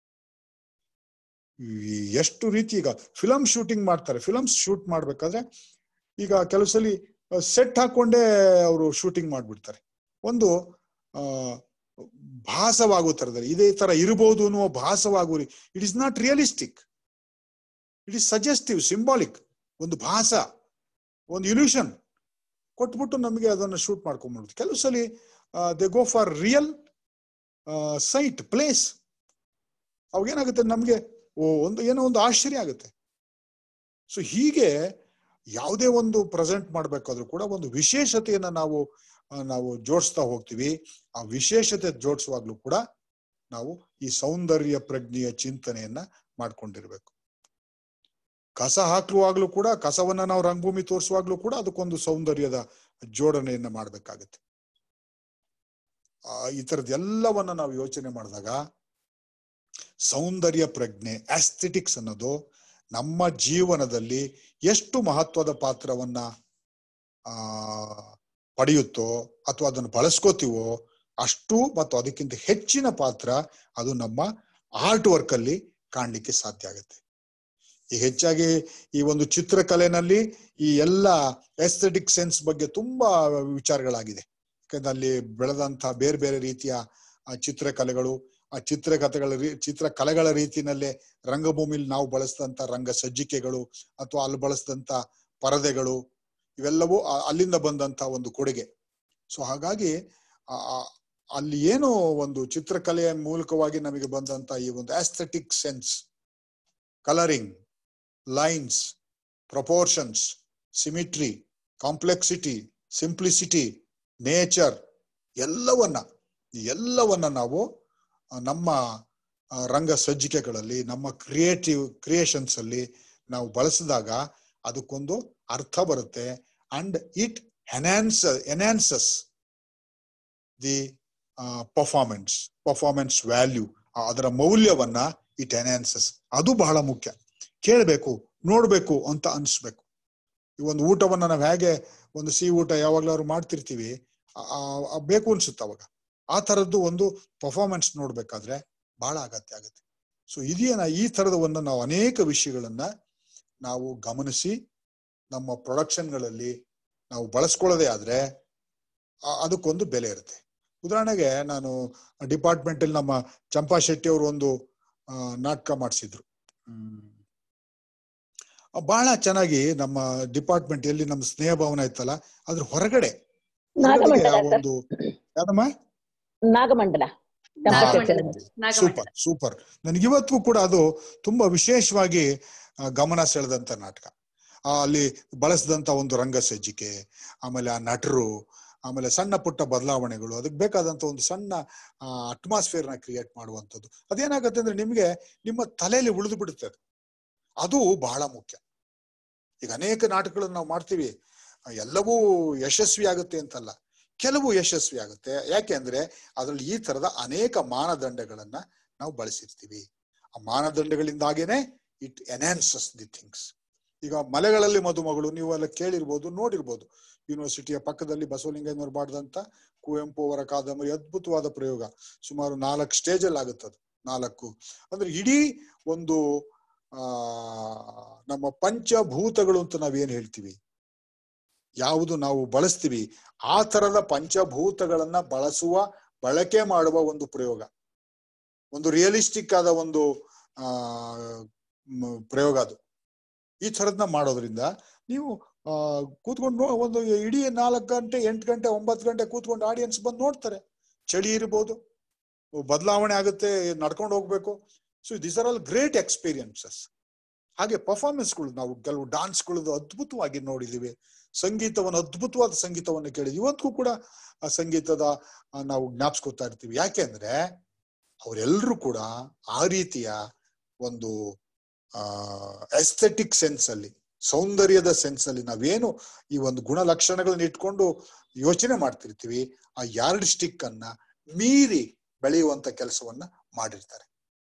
ಎಷ್ಟು ರೀತಿ ಈಗ ಫಿಲಮ್ ಶೂಟಿಂಗ್ ಮಾಡ್ತಾರೆ ಫಿಲಮ್ಸ್ ಶೂಟ್ ಮಾಡ್ಬೇಕಾದ್ರೆ ಈಗ ಕೆಲವು ಸಲ ಸೆಟ್ ಹಾಕೊಂಡೇ ಅವರು ಶೂಟಿಂಗ್ ಮಾಡ್ಬಿಡ್ತಾರೆ ಒಂದು ಆ ಭಾಸವಾಗೋ ತರದಲ್ಲಿ ಇದೇ ತರ ಇರಬಹುದು ಅನ್ನುವ ಭಾಸವಾಗುವ it is not realistic it is suggestive symbolic ಒಂದು ಭಾಸ ಒಂದು ಇಲ್ಯೂಷನ್ ಕೊಟ್ಬಿಟ್ಟು ನಮಗೆ ಅದನ್ನ ಶೂಟ್ ಮಾಡ್ಕೊಂಡ್ಬಿಡುತ್ತೆ ಕೆಲವು ಸಲ they go for real site place ಅವಾಗ ಏನಾಗುತ್ತೆ ನಮ್ಗೆ ಓ ಒಂದು ಏನೋ ಒಂದು ಆಶ್ಚರ್ಯ ಆಗುತ್ತೆ ಸೊ ಹೀಗೆ ಯಾವುದೇ ಒಂದು ಪ್ರೆಸೆಂಟ್ ಮಾಡ್ಬೇಕಾದ್ರೂ ಕೂಡ ಒಂದು ವಿಶೇಷತೆಯನ್ನ ನಾವು ಆ, ನಾವು ಜೋಡಿಸ್ತಾ ಹೋಗ್ತೀವಿ ಆ ವಿಶೇಷತೆ ಜೋಡಿಸುವಾಗ್ಲೂ ಕೂಡ ನಾವು ಈ ಸೌಂದರ್ಯ ಪ್ರಜ್ಞೆಯ ಚಿಂತನೆಯನ್ನ ಮಾಡ್ಕೊಂಡಿರ್ಬೇಕು ಕಸ ಹಾಕುವಾಗ್ಲೂ ಕೂಡ ಕಸವನ್ನ ನಾವು ರಂಗಭೂಮಿ ತೋರಿಸುವಾಗ್ಲೂ ಕೂಡ ಅದಕ್ಕೊಂದು ಸೌಂದರ್ಯದ ಜೋಡಣೆಯನ್ನ ಮಾಡ್ಬೇಕಾಗತ್ತೆ ಆ ಈ ತರದ್ದೆಲ್ಲವನ್ನ ನಾವು ಯೋಚನೆ ಮಾಡಿದಾಗ ಸೌಂದರ್ಯ ಪ್ರಜ್ಞೆ ಆಸ್ಥೆಟಿಕ್ಸ್ ಅನ್ನೋದು ನಮ್ಮ ಜೀವನದಲ್ಲಿ ಎಷ್ಟು ಮಹತ್ವದ ಪಾತ್ರವನ್ನ ಆ ಪಡೆಯುತ್ತೋ ಅಥವಾ ಅದನ್ನು ಬಳಸ್ಕೋತೀವೋ ಅಷ್ಟು ಮತ್ತು ಅದಕ್ಕಿಂತ ಹೆಚ್ಚಿನ ಪಾತ್ರ ಅದು ನಮ್ಮ ಆರ್ಟ್ ವರ್ಕ್ ಅಲ್ಲಿ ಕಾಣ್ಲಿಕ್ಕೆ ಸಾಧ್ಯ ಆಗುತ್ತೆ ಈ ಹೆಚ್ಚಾಗಿ ಈ ಒಂದು ಚಿತ್ರಕಲೆನಲ್ಲಿ ಈ ಎಲ್ಲ ಎಸ್ಥೆಟಿಕ್ ಸೆನ್ಸ್ ಬಗ್ಗೆ ತುಂಬಾ ವಿಚಾರಗಳಾಗಿದೆ ಯಾಕಂದ್ರೆ ಅಲ್ಲಿ ಬೆಳೆದಂತ ಬೇರೆ ಬೇರೆ ರೀತಿಯ ಆ ಚಿತ್ರಕಲೆಗಳು ಆ ಚಿತ್ರಕಥೆಗಳ ರೀ- ಚಿತ್ರಕಲೆಗಳ ರೀತಿನಲ್ಲೇ ರಂಗಭೂಮಿಲಿ ನಾವು ಬಳಸಿದಂತ ರಂಗ ಸಜ್ಜಿಕೆಗಳು ಅಥವಾ ಅಲ್ಲಿ ಬಳಸಿದಂತ ಪರದೆಗಳು ಇವೆಲ್ಲವೂ ಆ- ಅಲ್ಲಿಂದ ಬಂದಂತ ಒಂದು ಕೊಡುಗೆ ಸೊ ಹಾಗಾಗಿ ಆ- ಆ- ಅಲ್ಲಿ ಏನು ಒಂದು ಚಿತ್ರಕಲೆಯ ಮೂಲಕವಾಗಿ ನಮಗೆ ಬಂದಂತ ಈ ಒಂದು aesthetic sense colouring lines proportions symmetry complexity simplicity nature ಎಲ್ಲವನ್ನ ಎಲ್ಲವನ್ನ ನಾವು ಆ, ನಮ್ಮ ಆ, ರಂಗ ಸಜ್ಜಿಕೆಗಳಲ್ಲಿ ನಮ್ಮ ಕ್ರಿಯೇಟಿವ್ ಕ್ರಿಯೇಷನ್ಸ್ ಅಲ್ಲಿ ನಾವು ಬಳಸಿದಾಗ ಅದಕ್ಕೊಂದು ಅರ್ಥ ಬರುತ್ತೆ and it enhance enhances the performance performance value ಅದರ ಮೌಲ್ಯವನ್ನ ಇಟ್ ಎನ್ಹಾನ್ಸಸ್ ಅದು ಬಹಳ ಮುಖ್ಯ ಕೇಳಬೇಕು ನೋಡ್ಬೇಕು ಅಂತ ಅನ್ಸ್ಬೇಕು ಈ ಒಂದು ಊಟವನ್ನ ನಾವು ಹೇಗೆ ಒಂದು ಸಿಹಿ ಊಟ ಯಾವಾಗ್ಲಾದ್ರು ಮಾಡ್ತಿರ್ತೀವಿ ಆ- ಆ- ಆ ಬೇಕು ಅನ್ಸುತ್ತೆ ಅವಾಗ ಆ ತರದ್ದು ಒಂದು ಪರ್ಫಾರ್ಮೆನ್ಸ್ ನೋಡ್ಬೇಕಾದ್ರೆ ಬಹಳ ಅಗತ್ಯ ಆಗುತ್ತೆ ಸೊ ಇದೇನ ಈ ತರದವನ್ನ ನಾವು ಅನೇಕ ವಿಷಯಗಳನ್ನ ನಾವು ಗಮನಿಸಿ ನಮ್ಮ ಪ್ರೊಡಕ್ಷನ್ಗಳಲ್ಲಿ ನಾವು ಬಳಸ್ಕೊಳ್ಳೋದೇ ಆದ್ರೆ ಆ- ಅದಕ್ಕೊಂದು ಬೆಲೆ ಇರುತ್ತೆ ಉದಾಹರಣೆಗೆ ನಾನು ಡಿಪಾರ್ಟ್ಮೆಂಟ್ ಅಲ್ಲಿ ನಮ್ಮ ಚಂಪಾ ಶೆಟ್ಟಿ ಅವರು ಒಂದು ಆ, ನಾಟಕ ಮಾಡಿಸಿದ್ರು ಬಹಳ ಚೆನ್ನಾಗಿ ನಮ್ಮ ಡಿಪಾರ್ಟ್ಮೆಂಟ್ ಎಲ್ಲಿ ನಮ್ಮ ಸ್ನೇಹ ಭವನ ಇತ್ತಲ್ಲ ಅದ್ರ ಹೊರಗಡೆ ಹೊರಗಡೆಗೆ ಆ ನಾಗಮಂಡಲ ಸರ್ ಒಂದು ಯಾದಮ್ಮ ನಾಗಮಂಡಲ ನಾಗಮಂಡಲ. ಚಂಪಾಶೆಟ್ಟಿ ಸೂಪರ್ ಸೂಪರ್ ನನಗೆ ಇವತ್ತು ಕೂಡ ಅದು ತುಂಬಾ ವಿಶೇಷವಾಗಿ ಆ, ಗಮನ ಸೆಳೆದಂತ ನಾಟಕ ಆ, ಅಲ್ಲಿ ಬಳಸಿದಂತ ಒಂದು ರಂಗ ಸಜ್ಜಿಕೆ ಆಮೇಲೆ ಆ ನಟರು ಆಮೇಲೆ ಸಣ್ಣ ಪುಟ್ಟ ಬದಲಾವಣೆಗಳು ಅದಕ್ಕೆ ಬೇಕಾದಂತ ಒಂದು ಸಣ್ಣ ಅಟ್ಮಾಸ್ಫಿಯರ್ ನ ಕ್ರಿಯೇಟ್ ಮಾಡುವಂಥದ್ದು ಅದೇನಾಗತ್ತೆ ಅಂದ್ರೆ ನಿಮ್ಗೆ ನಿಮ್ಮ ತಲೆಯಲ್ಲಿ ಉಳಿದು ಬಿಡುತ್ತೆ ಅದು ಅದು ಬಹಳ ಮುಖ್ಯ ಈಗ ಅನೇಕ ನಾಟಕಗಳನ್ನು ನಾವು ಮಾಡ್ತೀವಿ ಆ, ಎಲ್ಲವೂ ಯಶಸ್ವಿ ಆಗುತ್ತೆ ಅಂತಲ್ಲ ಕೆಲವು ಯಶಸ್ವಿ ಆಗುತ್ತೆ ಯಾಕೆ ಅಂದ್ರೆ ಅದ್ರಲ್ಲಿ ಈ ತರದ ಅನೇಕ ಮಾನದಂಡಗಳನ್ನ ನಾವು ಬಳಸಿರ್ತೀವಿ ಆ ಮಾನದಂಡಗಳಿಂದಾಗೇನೆ ಇಟ್ ಎನ್ಹಾನ್ಸಸ್ ದಿ ಥಿಂಗ್ಸ್ ಈಗ ಮಲೆಗಳಲ್ಲಿ ಮದುಮಗಳು ನೀವು ಎಲ್ಲ ಕೇಳಿರ್ಬೋದು ನೋಡಿರ್ಬೋದು ಯೂನಿವರ್ಸಿಟಿಯ ಪಕ್ಕದಲ್ಲಿ ಬಸವಲಿಂಗಯ್ಯನವರು ಮಾಡಿದಂತ ಕುವೆಂಪು ಅವರ ಕಾದಂಬರಿ ಅದ್ಭುತವಾದ ಪ್ರಯೋಗ ಸುಮಾರು ನಾಲ್ಕು ಸ್ಟೇಜ್ ಅಲ್ಲಿ ಆಗುತ್ತದು ನಾಲ್ಕು ಅಂದ್ರೆ ಇಡೀ ಒಂದು ಆ ನಮ್ಮ ಪಂಚಭೂತಗಳು ಅಂತ ನಾವೇನ್ ಹೇಳ್ತೀವಿ ಯಾವುದು ನಾವು ಬಳಸ್ತೀವಿ ಆ ತರದ ಪಂಚಭೂತಗಳನ್ನ ಬಳಸುವ ಬಳಕೆ ಮಾಡುವ ಒಂದು ಪ್ರಯೋಗ ಒಂದು ರಿಯಲಿಸ್ಟಿಕ್ ಆದ ಒಂದು ಆ ಮ್, ಪ್ರಯೋಗ ಅದು ಈ ಥರದ್ನ ಮಾಡೋದ್ರಿಂದ ನೀವು ಆ ಕೂತ್ಕೊಂಡು ನೋ- ಒಂದು ಇಡೀ ನಾಲ್ಕು ಗಂಟೆ ಎಂಟು ಗಂಟೆ ಒಂಬತ್ತು ಗಂಟೆ ಕೂತ್ಕೊಂಡು ಆಡಿಯನ್ಸ್ ಬಂದು ನೋಡ್ತಾರೆ ಚಳಿ ಇರ್ಬೋದು ಬದಲಾವಣೆ ಆಗುತ್ತೆ ನಡ್ಕೊಂಡು ಹೋಗ್ಬೇಕು so this are all great experiences ಹಾಗೆ ಪರ್ಫಾರ್ಮೆನ್ಸ್ಗಳು ನಾವು ಕೆಲವು ಡಾನ್ಸ್ಗಳದ್ದು ಅದ್ಭುತವಾಗಿ ನೋಡಿದೀವಿ ಸಂಗೀತವನ್ನು ಅದ್ಭುತವಾದ ಸಂಗೀತವನ್ನು ಕೇಳಿದ್ವಿ ಇವತ್ತಿಗೂ ಕೂಡ ಆ ಸಂಗೀತದ ಆ, ನಾವು ಜ್ಞಾಪಿಸ್ಕೊತಾ ಇರ್ತೀವಿ ಯಾಕೆಂದ್ರೆ ಅವರೆಲ್ಲರೂ ಕೂಡ ಆ ರೀತಿಯ ಒಂದು ಆ ಎಸ್ಥೆಟಿಕ್ ಸೆನ್ಸ್ ಅಲ್ಲಿ ಸೌಂದರ್ಯದ ಸೆನ್ಸ್ ಅಲ್ಲಿ ನಾವೇನು ಈ ಒಂದು ಗುಣಲಕ್ಷಣಗಳನ್ನ ಇಟ್ಕೊಂಡು ಯೋಚನೆ ಮಾಡ್ತಿರ್ತೀವಿ ಆ ಯಾರ್ಡ್ ಸ್ಟಿಕ್ ಅನ್ನ ಮೀರಿ ಬೆಳೆಯುವಂತ ಕೆಲಸವನ್ನ ಮಾಡಿರ್ತಾರೆ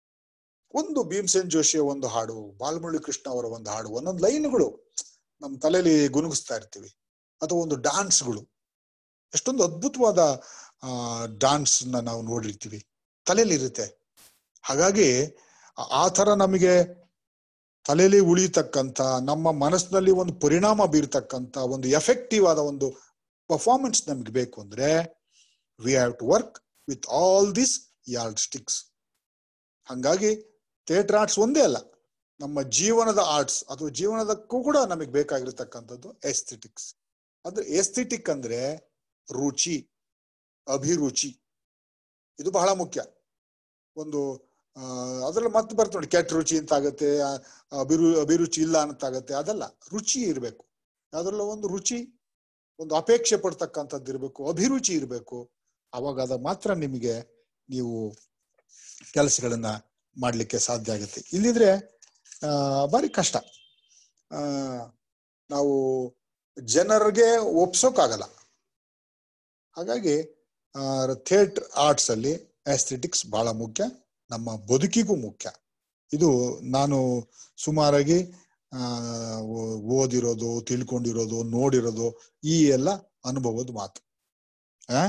ಒಂದು ಭೀಮಸೇನ್ ಜೋಶಿಯ ಒಂದು ಹಾಡು ಬಾಲಮುರಳಿ ಕೃಷ್ಣ ಅವರ ಒಂದು ಹಾಡು ಒಂದೊಂದು ಲೈನ್ಗಳು ನಮ್ಮ ತಲೆಯಲ್ಲಿ ಗುನುಗಿಸ್ತಾ ಇರ್ತೀವಿ ಅಥವಾ ಒಂದು ಡಾನ್ಸ್ಗಳು ಎಷ್ಟೊಂದು ಅದ್ಭುತವಾದ ಆ ಡಾನ್ಸ್ ನ ನಾವು ನೋಡಿರ್ತೀವಿ ತಲೆಯಲ್ಲಿ ಇರುತ್ತೆ ಹಾಗಾಗಿ ಆ- ಆ ತರ ನಮಗೆ ತಲೆಯಲ್ಲಿ ಉಳಿತಕ್ಕಂತ ನಮ್ಮ ಮನಸ್ಸಿನಲ್ಲಿ ಒಂದು ಪರಿಣಾಮ ಬೀರ್ತಕ್ಕಂತ ಒಂದು ಎಫೆಕ್ಟಿವ್ ಆದ ಒಂದು ಪರ್ಫಾರ್ಮೆನ್ಸ್ ನಮ್ಗೆ ಬೇಕು ಅಂದ್ರೆ we have to work with all this yardsticks ಹಂಗಾಗಿ ಥಿಯೇಟರ್ ಆರ್ಟ್ಸ್ ಒಂದೇ ಅಲ್ಲ ನಮ್ಮ ಜೀವನದ ಆರ್ಟ್ಸ್ ಅಥವಾ ಜೀವನದಕ್ಕೂ ಕೂಡ ನಮಗೆ ಬೇಕಾಗಿರ್ತಕ್ಕಂಥದ್ದು ಎಸ್ಥೆಟಿಕ್ಸ್ ಅಂದ್ರೆ ಎಸ್ಥೆಟಿಕ್ ಅಂದ್ರೆ ರುಚಿ ಅಭಿರುಚಿ ಇದು ಬಹಳ ಮುಖ್ಯ ಒಂದು ಆ ಅದ್ರಲ್ಲಿ ಮತ್ತೆ ಬರ್ತ ನೋಡಿ ಕೆಟ್ಟ ರುಚಿ ಅಂತ ಆಗತ್ತೆ ಆ, ಅಭಿರು ಅಭಿರುಚಿ ಇಲ್ಲ ಅಂತ ಆಗತ್ತೆ ಅದಲ್ಲ ರುಚಿ ಇರಬೇಕು ಅದ್ರಲ್ಲ ಒಂದು ರುಚಿ ಒಂದು ಅಪೇಕ್ಷೆ ಪಡ್ತಕ್ಕಂಥದ್ದು ಇರಬೇಕು ಅಭಿರುಚಿ ಇರಬೇಕು ಅವಾಗ ಅದ ಮಾತ್ರ ನಿಮಗೆ ನೀವು ಕೆಲಸಗಳನ್ನ ಮಾಡ್ಲಿಕ್ಕೆ ಸಾಧ್ಯ ಆಗುತ್ತೆ ಇಲ್ಲಿದ್ರೆ ಆ ಬಾರಿ ಕಷ್ಟ ಆ ನಾವು ಜನರಿಗೆ ಒಪ್ಸೋಕ್ಕಾಗಲ್ಲ ಹಾಗಾಗಿ ಥಿಯೇಟರ್ ಆರ್ಟ್ಸ್ ಅಲ್ಲಿ ಆಸ್ಥೆಟಿಕ್ಸ್ ಬಹಳ ಮುಖ್ಯ ನಮ್ಮ ಬದುಕಿಗೂ ಮುಖ್ಯ ಇದು ನಾನು ಸುಮಾರಾಗಿ ಆ ಓ- ಓದಿರೋದು ತಿಳ್ಕೊಂಡಿರೋದು ನೋಡಿರೋದು ಈ ಎಲ್ಲ ಅನುಭವದ ಮಾತು ಆ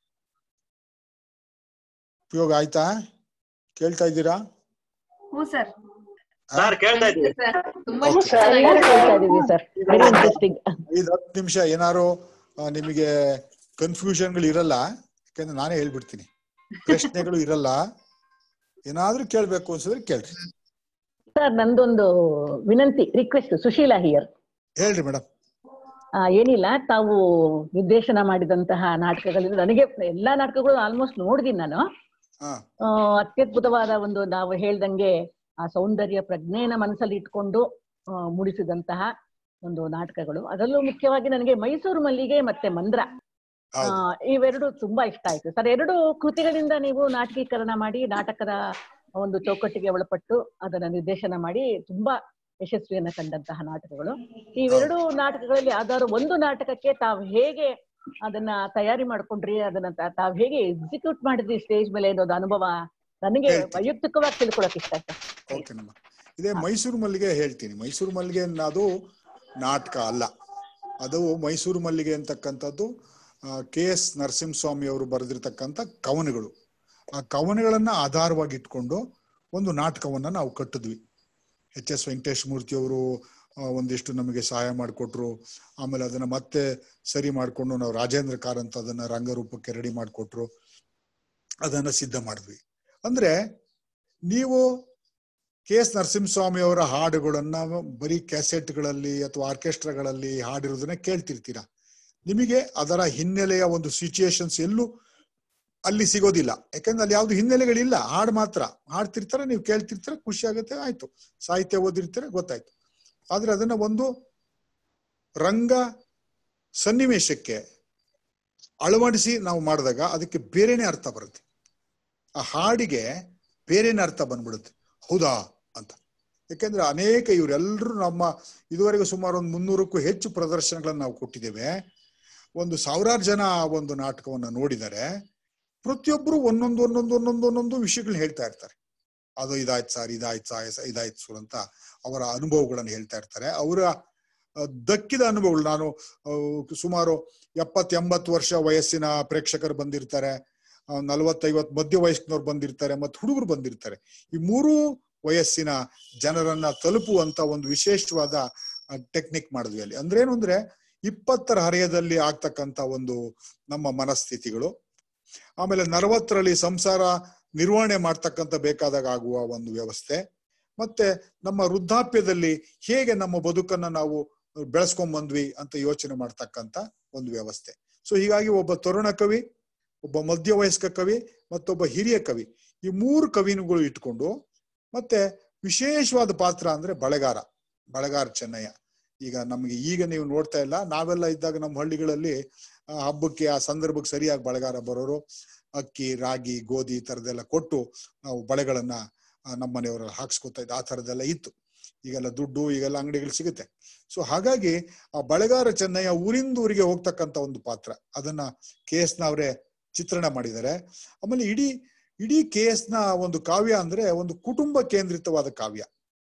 ಉಪಯೋಗ ಆಯ್ತಾ ಕೇಳ್ತಾ ಇದ್ದೀರಾ ಹ್ಞೂ ಸರ್ ಸರ್ ಕೇಳ್ತಾ ಇದ್ದೀವಿ ತುಂಬಾ Okay. ಎಲ್ಲರೂ ಕೇಳ್ತಾ ಇದೀವಿ ಸರ್ ವೆರಿ ಇಂಟ್ರೆಸ್ಟಿಂಗ್ ಐದು ಹತ್ತು ನಿಮಿಷ ಏನಾರು ಆ, ನಿಮಗೆ ಕನ್ಫ್ಯೂಷನ್ಗಳು ಇರಲ್ಲ ಯಾಕಂದ್ರೆ ನಾನೇ ಹೇಳ್ಬಿಡ್ತೀನಿ ಪ್ರಶ್ನೆಗಳು ಇರಲ್ಲ ಏನಾದ್ರೂ ಕೇಳ್ಬೇಕು ಅನ್ಸಿದ್ರೆ ಕೇಳ್ರಿ ಸರ್ ನಂದೊಂದು ವಿನಂತಿ ರಿಕ್ವೆಸ್ಟ್ ಸುಶೀಲಾ ಹಿಯರ್ ಹೇಳ್ರಿ ಮೇಡಮ್ ಆ, ಏನಿಲ್ಲ ತಾವು ನಿರ್ದೇಶನ ಮಾಡಿದಂತಹ ನಾಟಕಗಳಿಂದ ನನಗೆ ಎಲ್ಲಾ ನಾಟಕಗಳು ಆಲ್ಮೋಸ್ಟ್ ನೋಡಿದೀನಿ ನಾನು ಹಾ ಆ, ಅತ್ಯದ್ಭುತವಾದ ಒಂದು ನಾವು ಹೇಳ್ದಂಗೆ ಆ ಸೌಂದರ್ಯ ಪ್ರಜ್ಞೆಯನ್ನ ಮನಸ್ಸಲ್ಲಿ ಇಟ್ಕೊಂಡು ಆ, ಮೂಡಿಸಿದಂತಹ ಒಂದು ನಾಟಕಗಳು ಅದರಲ್ಲೂ ಮುಖ್ಯವಾಗಿ ನನಗೆ ಮೈಸೂರು ಮಲ್ಲಿಗೆ ಮತ್ತೆ ಮಂದ್ರ ಆ, ಹೌದು ಇವೆರಡು ತುಂಬಾ ಇಷ್ಟ ಆಯ್ತು ಸರ್ ಎರಡು ಕೃತಿಗಳಿಂದ ನೀವು ನಾಟಕೀಕರಣ ಮಾಡಿ ನಾಟಕದ ಒಂದು ಚೌಕಟ್ಟಿಗೆ ಒಳಪಟ್ಟು ಅದನ್ನ ನಿರ್ದೇಶನ ಮಾಡಿ ತುಂಬಾ ಯಶಸ್ವಿಯನ್ನ ಕಂಡಂತಹ ನಾಟಕಗಳು ಇವೆರಡು ನಾಟಕಗಳಲ್ಲಿ ಯಾವ್ದಾದ್ರು ಒಂದು ನಾಟಕಕ್ಕೆ ತಾವು ಹೇಗೆ ಅದನ್ನ ತಯಾರಿ ಮಾಡ್ಕೊಂಡ್ರಿ ಅದನ್ನ ತಾ- ತಾವ್ ಹೇಗೆ ಎಕ್ಸಿಕ್ಯೂಟ್ ಮಾಡಿದ್ರಿ ಸ್ಟೇಜ್ ಮೇಲೆ ಅನ್ನೋದು ಅನುಭವ ನನಗೆ ಹೇಳ್ತೀನಿ. ವೈಯಕ್ತಿಕವಾಗಿ ತಿಳ್ಕೊಳಕ್ ಇಷ್ಟ ಆಯ್ತು ಓಕೆ ನಮ್ಮ ಇದೇ ಮೈಸೂರು ಮಲ್ಲಿಗೆ ಹೇಳ್ತೀನಿ ಮೈಸೂರು ಮಲ್ಲಿಗೆ ಅದು ನಾಟಕ ಅಲ್ಲ ಅದು ಮೈಸೂರು ಮಲ್ಲಿಗೆ ಅಂತಕ್ಕಂಥದ್ದು ಕೆ ಎಸ್ ನರಸಿಂಹಸ್ವಾಮಿ ಅವರು ಬರೆದಿರ್ತಕ್ಕಂಥ ಕವನಗಳು ಆ ಕವನಗಳನ್ನ ಆಧಾರವಾಗಿ ಇಟ್ಕೊಂಡು ಒಂದು ನಾಟಕವನ್ನ ನಾವು ಕಟ್ಟಿದ್ವಿ ಎಚ್ ಎಸ್ ವೆಂಕಟೇಶ್ ಮೂರ್ತಿ ಅವರು ಆ, ಒಂದಿಷ್ಟು ನಮಗೆ ಸಹಾಯ ಮಾಡಿಕೊಟ್ರು ಆಮೇಲೆ ಅದನ್ನ ಮತ್ತೆ ಸರಿ ಮಾಡಿಕೊಂಡು ನಾವು ರಾಜೇಂದ್ರ ಕಾರಂತ್ ಅದನ್ನ ರಂಗರೂಪಕ್ಕೆ ರೆಡಿ ಮಾಡಿಕೊಟ್ರು ಅದನ್ನ ಸಿದ್ಧ ಮಾಡಿದ್ವಿ ಅಂದ್ರೆ ನೀವು ಕೆ ಎಸ್ ನರಸಿಂಹಸ್ವಾಮಿ ಅವರ ಹಾಡುಗಳನ್ನ ಬರೀ ಕ್ಯಾಸೆಟ್ಗಳಲ್ಲಿ ಅಥವಾ ಆರ್ಕೆಸ್ಟ್ರಾಗಳಲ್ಲಿ ಹಾಡಿರೋದನ್ನ ಕೇಳ್ತಿರ್ತೀರಾ ನಿಮಗೆ ಅದರ ಹಿನ್ನೆಲೆಯ ಒಂದು ಸಿಚುಯೇಷನ್ಸ್ ಎಲ್ಲೂ ಅಲ್ಲಿ ಸಿಗೋದಿಲ್ಲ ಯಾಕಂದ್ರೆ ಅಲ್ಲಿ ಯಾವ್ದು ಹಿನ್ನೆಲೆಗಳಿಲ್ಲ ಹಾಡು ಮಾತ್ರ ಹಾಡ್ತಿರ್ತಾರೆ ನೀವು ಕೇಳ್ತಿರ್ತೀರ ಖುಷಿ ಆಗುತ್ತೆ ಆಯ್ತು ಸಾಹಿತ್ಯ ಓದಿರ್ತೀರ ಗೊತ್ತಾಯ್ತು ಆದ್ರೆ ಅದನ್ನ ಒಂದು ರಂಗ ಸನ್ನಿವೇಶಕ್ಕೆ ಅಳವಡಿಸಿ ನಾವು ಮಾಡಿದಾಗ ಅದಕ್ಕೆ ಬೇರೆನೆ ಅರ್ಥ ಬರುತ್ತೆ ಆ ಹಾಡಿಗೆ ಬೇರೆನೆ ಅರ್ಥ ಬಂದ್ಬಿಡುತ್ತೆ ಹೌದಾ ಅಂತ ಯಾಕೆಂದ್ರೆ ಅನೇಕ ಇವರೆಲ್ಲರೂ ನಮ್ಮ ಇದುವರೆಗೂ ಸುಮಾರು ಒಂದು ಮುನ್ನೂರಕ್ಕೂ ಹೆಚ್ಚು ಪ್ರದರ್ಶನಗಳನ್ನ ನಾವು ಕೊಟ್ಟಿದ್ದೇವೆ ಒಂದು ಸಾವಿರಾರು ಜನ ಆ ಒಂದು ನಾಟಕವನ್ನ ನೋಡಿದರೆ ಪ್ರತಿಯೊಬ್ಬರು ಒಂದೊಂದು ಒಂದೊಂದು ಒಂದೊಂದು ಒಂದೊಂದು ವಿಷಯಗಳನ್ನ ಹೇಳ್ತಾ ಇರ್ತಾರೆ ಅದು ಇದಾಯ್ತು ಸರ್ ಇದಾಯ್ತು ಸರ್ ಇದಾಯ್ತು ಸರ್ ಅಂತ ಅವರ ಅನುಭವಗಳನ್ನು ಹೇಳ್ತಾ ಇರ್ತಾರೆ ಅವರ ಆ, ದಕ್ಕಿದ ಅನುಭವಗಳು ನಾನು ಆ, ಸುಮಾರು ಎಪ್ಪತ್ ಎಂಬತ್ತು ವರ್ಷ ವಯಸ್ಸಿನ ಪ್ರೇಕ್ಷಕರು ಬಂದಿರ್ತಾರೆ ನಲವತ್ತೈವತ್ ಮಧ್ಯ ವಯಸ್ಸಿನವ್ರು ಬಂದಿರ್ತಾರೆ ಮತ್ತು ಹುಡುಗರು ಬಂದಿರ್ತಾರೆ ಈ ಮೂರೂ ವಯಸ್ಸಿನ ಜನರನ್ನ ತಲುಪುವಂತ ಒಂದು ವಿಶೇಷವಾದ ಟೆಕ್ನಿಕ್ ಮಾಡಿದ್ವಿ ಅಲ್ಲಿ ಅಂದ್ರೆ ಏನು ಅಂದ್ರೆ ಇಪ್ಪತ್ತರ ಹರೆಯದಲ್ಲಿ ಆಗ್ತಕ್ಕಂತ ಒಂದು ನಮ್ಮ ಮನಸ್ಥಿತಿಗಳು ಆಮೇಲೆ ನಲವತ್ತರಲ್ಲಿ ಸಂಸಾರ ನಿರ್ವಹಣೆ ಮಾಡ್ತಕ್ಕಂಥ ಬೇಕಾದಾಗ ಆಗುವ ಒಂದು ವ್ಯವಸ್ಥೆ ಮತ್ತೆ ನಮ್ಮ ವೃದ್ಧಾಪ್ಯದಲ್ಲಿ ಹೇಗೆ ನಮ್ಮ ಬದುಕನ್ನ ನಾವು ಬೆಳೆಸ್ಕೊಂಡ್ ಬಂದ್ವಿ ಅಂತ ಯೋಚನೆ ಮಾಡ್ತಕ್ಕಂತ ಒಂದು ವ್ಯವಸ್ಥೆ ಸೊ ಹೀಗಾಗಿ ಒಬ್ಬ ತರುಣ ಕವಿ ಒಬ್ಬ ಮಧ್ಯವಯಸ್ಕ ಕವಿ ಮತ್ತೊಬ್ಬ ಹಿರಿಯ ಕವಿ ಈ ಮೂರು ಕವಿನುಗಳು ಇಟ್ಕೊಂಡು ಮತ್ತೆ ವಿಶೇಷವಾದ ಪಾತ್ರ ಅಂದ್ರೆ ಬಳೆಗಾರ ಬಳೆಗಾರ ಚೆನ್ನಯ್ಯ ಈಗ ನಮ್ಗೆ ಈಗ ನೀವು ನೋಡ್ತಾ ಇಲ್ಲ ನಾವೆಲ್ಲ ಇದ್ದಾಗ ನಮ್ಮ ಹಳ್ಳಿಗಳಲ್ಲಿ ಆ ಹಬ್ಬಕ್ಕೆ ಆ ಸಂದರ್ಭಕ್ಕೆ ಸರಿಯಾಗಿ ಬಳೆಗಾರ ಬರೋರು ಅಕ್ಕಿ ರಾಗಿ ಗೋಧಿ ಈ ತರದೆಲ್ಲ ಕೊಟ್ಟು ನಾವು ಬಳೆಗಳನ್ನ ಆ, ನಮ್ಮ ಮನೆಯವರೆಲ್ಲ ಹಾಕ್ಸ್ಕೊತಾ ಇದ್ದ ಆ ತರದೆಲ್ಲ ಇತ್ತು ಈಗೆಲ್ಲ ದುಡ್ಡು ಈಗೆಲ್ಲ ಅಂಗಡಿಗಳು ಸಿಗುತ್ತೆ ಸೊ ಹಾಗಾಗಿ ಆ ಬಳೆಗಾರ ಚೆನ್ನಯ್ಯ ಊರಿಂದ ಊರಿಗೆ ಹೋಗ್ತಕ್ಕಂತ ಒಂದು ಪಾತ್ರ ಅದನ್ನ ಕೆ ಎಸ್ ನವರೇ ಚಿತ್ರಣ ಮಾಡಿದ್ದಾರೆ ಆಮೇಲೆ ಇಡೀ ಇಡೀ ಕೆ ಎಸ್ ನ ಒಂದು ಕಾವ್ಯ ಅಂದ್ರೆ ಒಂದು ಕುಟುಂಬ ಕೇಂದ್ರಿತವಾದ ಕಾವ್ಯ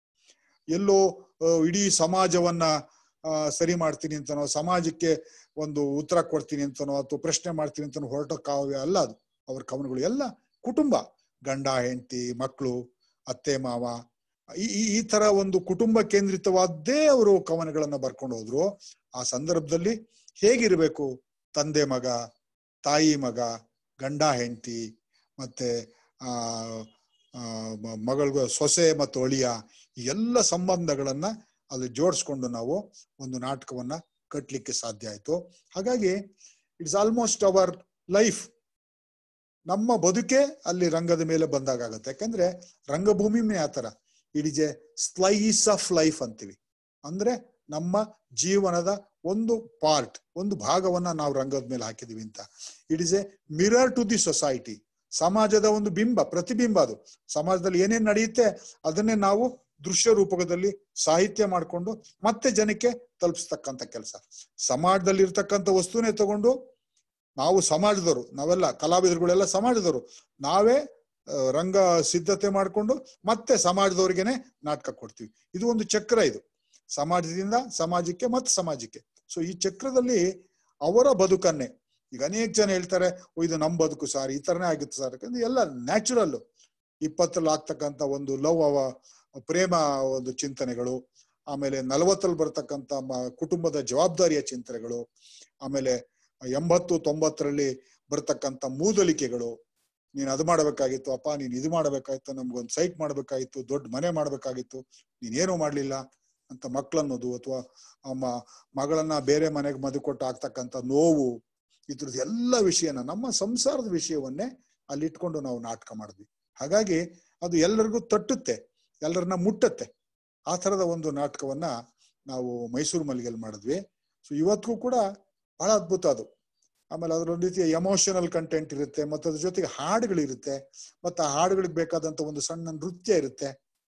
ಎಲ್ಲೋ ಆ, ಇಡೀ ಸಮಾಜವನ್ನ ಆ, ಸರಿ ಮಾಡ್ತೀನಿ ಅಂತನೋ ಸಮಾಜಕ್ಕೆ ಒಂದು ಉತ್ತರ ಕೊಡ್ತೀನಿ ಅಂತನೋ ಅಥವಾ ಪ್ರಶ್ನೆ ಮಾಡ್ತೀನಿ ಅಂತನೋ ಹೊರಟ ಕಾವ್ಯ ಅಲ್ಲ ಅದು ಅವ್ರ ಕವನಗಳು ಎಲ್ಲ ಕುಟುಂಬ ಗಂಡ ಹೆಂಡತಿ ಮಕ್ಕಳು ಅತ್ತೆ ಮಾವ ಈ ಈ- ಈ ತರ ಒಂದು ಕುಟುಂಬ ಕೇಂದ್ರಿತವಾದ್ದೇ ಅವರು ಕವನಗಳನ್ನ ಬರ್ಕೊಂಡು ಹೋದ್ರು ಆ ಸಂದರ್ಭದಲ್ಲಿ ಹೇಗಿರ್ಬೇಕು ತಂದೆ ಮಗ ತಾಯಿ ಮಗ ಗಂಡ ಹೆಂಡತಿ ಮತ್ತೆ ಆ ಆ, ಮ- ಮಗಳಿಗೂ ಸೊಸೆ ಮತ್ತು ಅಳಿಯ ಈ ಎಲ್ಲ ಸಂಬಂಧಗಳನ್ನ ಅಲ್ಲಿ ಜೋಡಿಸ್ಕೊಂಡು ನಾವು ಒಂದು ನಾಟಕವನ್ನ ಕಟ್ಲಿಕ್ಕೆ ಸಾಧ್ಯ ಆಯ್ತು ಹಾಗಾಗಿ ಇಟ್ಸ್ ಆಲ್ಮೋಸ್ಟ್ ಅವರ್ ಲೈಫ್ ನಮ್ಮ ಬದುಕೆ ಅಲ್ಲಿ ರಂಗದ ಮೇಲೆ ಬಂದಾಗತ್ತೆ ಯಾಕಂದ್ರೆ ರಂಗಭೂಮಿನೇ ಆತರ it is a slice of life ಅಂತೀವಿ ಅಂದ್ರೆ ನಮ್ಮ ಜೀವನದ ಒಂದು ಪಾರ್ಟ್ ಒಂದು ಭಾಗವನ್ನ ನಾವು ರಂಗದ ಮೇಲೆ ಹಾಕಿದೀವಿ ಅಂತ it is a mirror to the society ಸಮಾಜದ ಒಂದು ಬಿಂಬ ಪ್ರತಿಬಿಂಬ ಅದು ಸಮಾಜದಲ್ಲಿ ಏನೇನ್ ನಡೆಯುತ್ತೆ ಅದನ್ನೇ ನಾವು ದೃಶ್ಯ ರೂಪಕದಲ್ಲಿ ಸಾಹಿತ್ಯ ಮಾಡಿಕೊಂಡು ಮತ್ತೆ ಜನಕ್ಕೆ ತಲುಪಿಸ್ತಕ್ಕಂಥ ಕೆಲಸ ಸಮಾಜದಲ್ಲಿ ಇರ್ತಕ್ಕಂಥ ವಸ್ತುನೇ ತಗೊಂಡು ನಾವು ಸಮಾಜದವರು ನಾವೆಲ್ಲ ಕಲಾವಿದರುಗಳೆಲ್ಲ ಸಮಾಜದವರು ನಾವೇ ಆ, ರಂಗ ಸಿದ್ಧತೆ ಮಾಡಿಕೊಂಡು ಮತ್ತೆ ಸಮಾಜದವ್ರಿಗೆನೆ ನಾಟಕ ಕೊಡ್ತೀವಿ ಇದು ಒಂದು ಚಕ್ರ ಇದು ಸಮಾಜದಿಂದ ಸಮಾಜಕ್ಕೆ ಮತ್ತೆ ಸಮಾಜಕ್ಕೆ ಸೊ ಈ ಚಕ್ರದಲ್ಲಿ ಅವರ ಬದುಕನ್ನೇ ಈಗ ಅನೇಕ ಜನ ಹೇಳ್ತಾರೆ "ಓ, ಇದು ನಮ್ ಬದುಕು ಸರ್ ಈ ತರನೇ ಆಗಿತ್ತು ಸರ್ ಯಾಕಂದ್ರೆ ಎಲ್ಲ ನ್ಯಾಚುರಲ್ ಇಪ್ಪತ್ತರಲ್ಲಿ ಆಗ್ತಕ್ಕಂಥ ಒಂದು ಲವ್ ಅವ ಪ್ರೇಮ ಒಂದು ಚಿಂತನೆಗಳು ಆಮೇಲೆ ನಲವತ್ತರಲ್ಲಿ ಬರ್ತಕ್ಕಂಥ ಮ- ಕುಟುಂಬದ ಜವಾಬ್ದಾರಿಯ ಚಿಂತನೆಗಳು ಆಮೇಲೆ ಎಂಬತ್ತು ತೊಂಬತ್ತರಲ್ಲಿ ಬರ್ತಕ್ಕಂಥ ಮೂದಲಿಕೆಗಳು ನೀನ್ ಅದು ಮಾಡಬೇಕಾಗಿತ್ತು ಅಪ್ಪ ನೀನ್ ಇದು ಮಾಡಬೇಕಾಗಿತ್ತು ನಮ್ಗೊಂದು ಸೈಟ್ ಮಾಡ್ಬೇಕಾಗಿತ್ತು ದೊಡ್ಡ ಮನೆ ಮಾಡ್ಬೇಕಾಗಿತ್ತು ನೀನೇನು ಮಾಡ್ಲಿಲ್ಲ ಅಂತ ಮಕ್ಕಳನ್ನೋದು ಅಥವಾ ಅಮ್ಮ ಮಗಳನ್ನ ಬೇರೆ ಮನೆಗೆ ಮದು ಕೊಟ್ಟು ಆಗ್ತಕ್ಕಂಥ ನೋವು ಇದ್ರದ್ದು ಎಲ್ಲ ವಿಷಯನ ನಮ್ಮ ಸಂಸಾರದ ವಿಷಯವನ್ನೇ ಅಲ್ಲಿ ಇಟ್ಕೊಂಡು ನಾವು ನಾಟಕ ಮಾಡಿದ್ವಿ ಹಾಗಾಗಿ ಅದು ಎಲ್ಲರಿಗೂ ತಟ್ಟುತ್ತೆ ಎಲ್ಲರನ್ನ ಮುಟ್ಟತ್ತೆ ಆ ತರದ ಒಂದು ನಾಟಕವನ್ನ ನಾವು ಮೈಸೂರು ಮಲ್ಲಿಗೆಯಲ್ಲಿ ಮಾಡಿದ್ವಿ ಸೊ ಇವತ್ತಿಗೂ ಕೂಡ ಬಹಳ ಅದ್ಭುತ ಅದು ಆಮೇಲೆ ಅದರೊಂದು ರೀತಿಯ ಎಮೋಷನಲ್ ಕಂಟೆಂಟ್ ಇರುತ್ತೆ ಮತ್ತೆ ಅದ್ರ ಜೊತೆಗೆ ಹಾಡುಗಳಿರುತ್ತೆ ಮತ್ತೆ ಆ ಹಾಡುಗಳಿಗೆ ಬೇಕಾದಂತ ಒಂದು ಸಣ್ಣ ನೃತ್ಯ ಇರುತ್ತೆ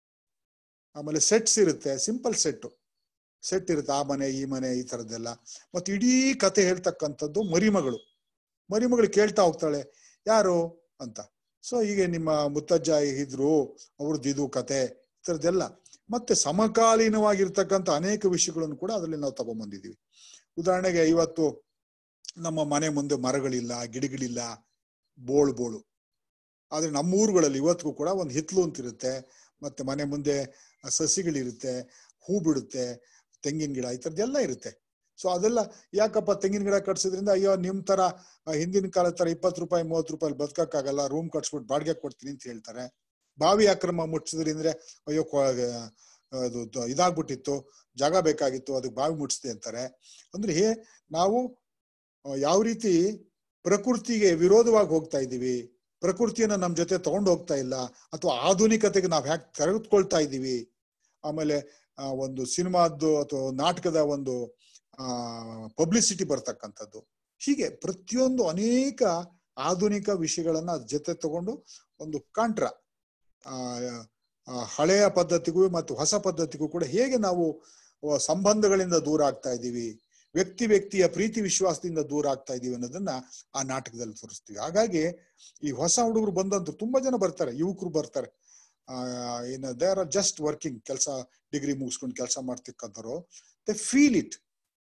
ಆಮೇಲೆ ಸೆಟ್ಸ್ ಇರುತ್ತೆ ಸಿಂಪಲ್ ಸೆಟ್ ಸೆಟ್ ಇರುತ್ತೆ ಆ ಮನೆ ಈ ಮನೆ ಈ ತರದ್ದೆಲ್ಲ ಮತ್ತೆ ಇಡೀ ಕತೆ ಹೇಳ್ತಕ್ಕಂಥದ್ದು ಮರಿಮಗಳು ಮರಿಮಗಳು ಕೇಳ್ತಾ ಹೋಗ್ತಾಳೆ ಯಾರು ಅಂತ ಸೊ ಹೀಗೆ ನಿಮ್ಮ ಮುತ್ತಜ್ಜ ಇದ್ರು ಅವ್ರದ್ದು ಇದು ಕತೆ ಈ ಥರದ್ದೆಲ್ಲ ಮತ್ತೆ ಸಮಕಾಲೀನವಾಗಿರ್ತಕ್ಕಂಥ ಅನೇಕ ವಿಷಯಗಳನ್ನು ಕೂಡ ಅದರಲ್ಲಿ ನಾವು ತಗೊಂಡ್ಬಂದಿದ್ದೀವಿ ಉದಾಹರಣೆಗೆ ಇವತ್ತು ನಮ್ಮ ಮನೆ ಮುಂದೆ ಮರಗಳಿಲ್ಲ ಗಿಡಗಳಿಲ್ಲ ಬೋಳು ಬೋಳು ಆದ್ರೆ ನಮ್ಮ ಊರುಗಳಲ್ಲಿ ಇವತ್ತಿಗೂ ಕೂಡ ಒಂದು ಹಿತ್ಲು ಅಂತ ಇರುತ್ತೆ ಮತ್ತೆ ಮನೆ ಮುಂದೆ ಸಸಿಗಳಿರುತ್ತೆ ಹೂ ಬಿಡುತ್ತೆ ತೆಂಗಿನ ಗಿಡ ಈ ಥರದ್ದೆಲ್ಲ ಇರುತ್ತೆ ಸೊ ಅದೆಲ್ಲ ಯಾಕಪ್ಪ ತೆಂಗಿನ ಗಿಡ ಕಟ್ಸಿದ್ರಿಂದ ಅಯ್ಯೋ ನಿಮ್ ತರ ಆ, ಹಿಂದಿನ ಕಾಲದ ತರ ಇಪ್ಪತ್ತು ರೂಪಾಯಿ ಮೂವತ್ತು ರೂಪಾಯಿ ಬದುಕಕ್ಕಾಗಲ್ಲ ರೂಮ್ ಕಟ್ಸ್ಬಿಟ್ಟು ಬಾಡಿಗೆ ಕೊಡ್ತೀನಿ ಅಂತ ಹೇಳ್ತಾರೆ ಬಾವಿ ಅಕ್ರಮ ಮುಟ್ಸಿದ್ರಿಂದ್ರೆ ಅಯ್ಯೋ ಕೊ- ಅದು ದ- ಇದಾಗ್ಬಿಟ್ಟಿತ್ತು ಜಾಗ ಬೇಕಾಗಿತ್ತು ಅದಕ್ಕೆ ಬಾವಿ ಮುಟ್ಸ್ದೆ ಅಂತಾರೆ ಅಂದ್ರೆ ಹೇ ನಾವು ಆ, ಯಾವ ರೀತಿ ಪ್ರಕೃತಿಗೆ ವಿರೋಧವಾಗಿ ಹೋಗ್ತಾ ಇದ್ದೀವಿ ಪ್ರಕೃತಿಯನ್ನ ನಮ್ ಜೊತೆ ತಗೊಂಡು ಹೋಗ್ತಾ ಇಲ್ಲ ಅಥವಾ ಆಧುನಿಕತೆಗೆ ನಾವ್ ಹ್ಯಾಕ್ ತೆಗೆದುಕೊಳ್ತಾ ಇದ್ದೀವಿ ಆಮೇಲೆ ಆ, ಒಂದು ಸಿನಿಮಾದ್ದು ಅಥವಾ ನಾಟಕದ ಒಂದು ಆ ಪಬ್ಲಿಸಿಟಿ ಬರ್ತಕ್ಕಂಥದ್ದು ಹೀಗೆ ಪ್ರತಿಯೊಂದು ಅನೇಕ ಆಧುನಿಕ ವಿಷಯಗಳನ್ನ ಅದ್ ಜೊತೆ ತಗೊಂಡು ಒಂದು ಕಾಂಟ್ರ ಆ ಆ, ಹಳೆಯ ಪದ್ಧತಿಗೂ ಮತ್ತು ಹೊಸ ಪದ್ಧತಿಗೂ ಕೂಡ ಹೇಗೆ ನಾವು ಆ, ಸಂಬಂಧಗಳಿಂದ ದೂರ ಆಗ್ತಾ ಇದ್ದೀವಿ ವ್ಯಕ್ತಿ ವ್ಯಕ್ತಿಯ ಪ್ರೀತಿ ವಿಶ್ವಾಸದಿಂದ ದೂರ ಆಗ್ತಾ ಇದೀವಿ ಅನ್ನೋದನ್ನ ಆ ನಾಟಕದಲ್ಲಿ ತೋರಿಸ್ತೀವಿ ಹಾಗಾಗಿ ಈ ಹೊಸ ಹುಡುಗರು ಬಂದಂತರು ತುಂಬಾ ಜನ ಬರ್ತಾರೆ ಯುವಕರು ಬರ್ತಾರೆ ಆ ಏನು ದೇ ಆರ್ ಜಸ್ಟ್ ವರ್ಕಿಂಗ್ ಕೆಲಸ ಡಿಗ್ರಿ ಮುಗಿಸ್ಕೊಂಡು ಕೆಲಸ ಮಾಡ್ತಿಕ್ಕಂಥವ್ರು ದೇ ಫೀಲ್ ಇಟ್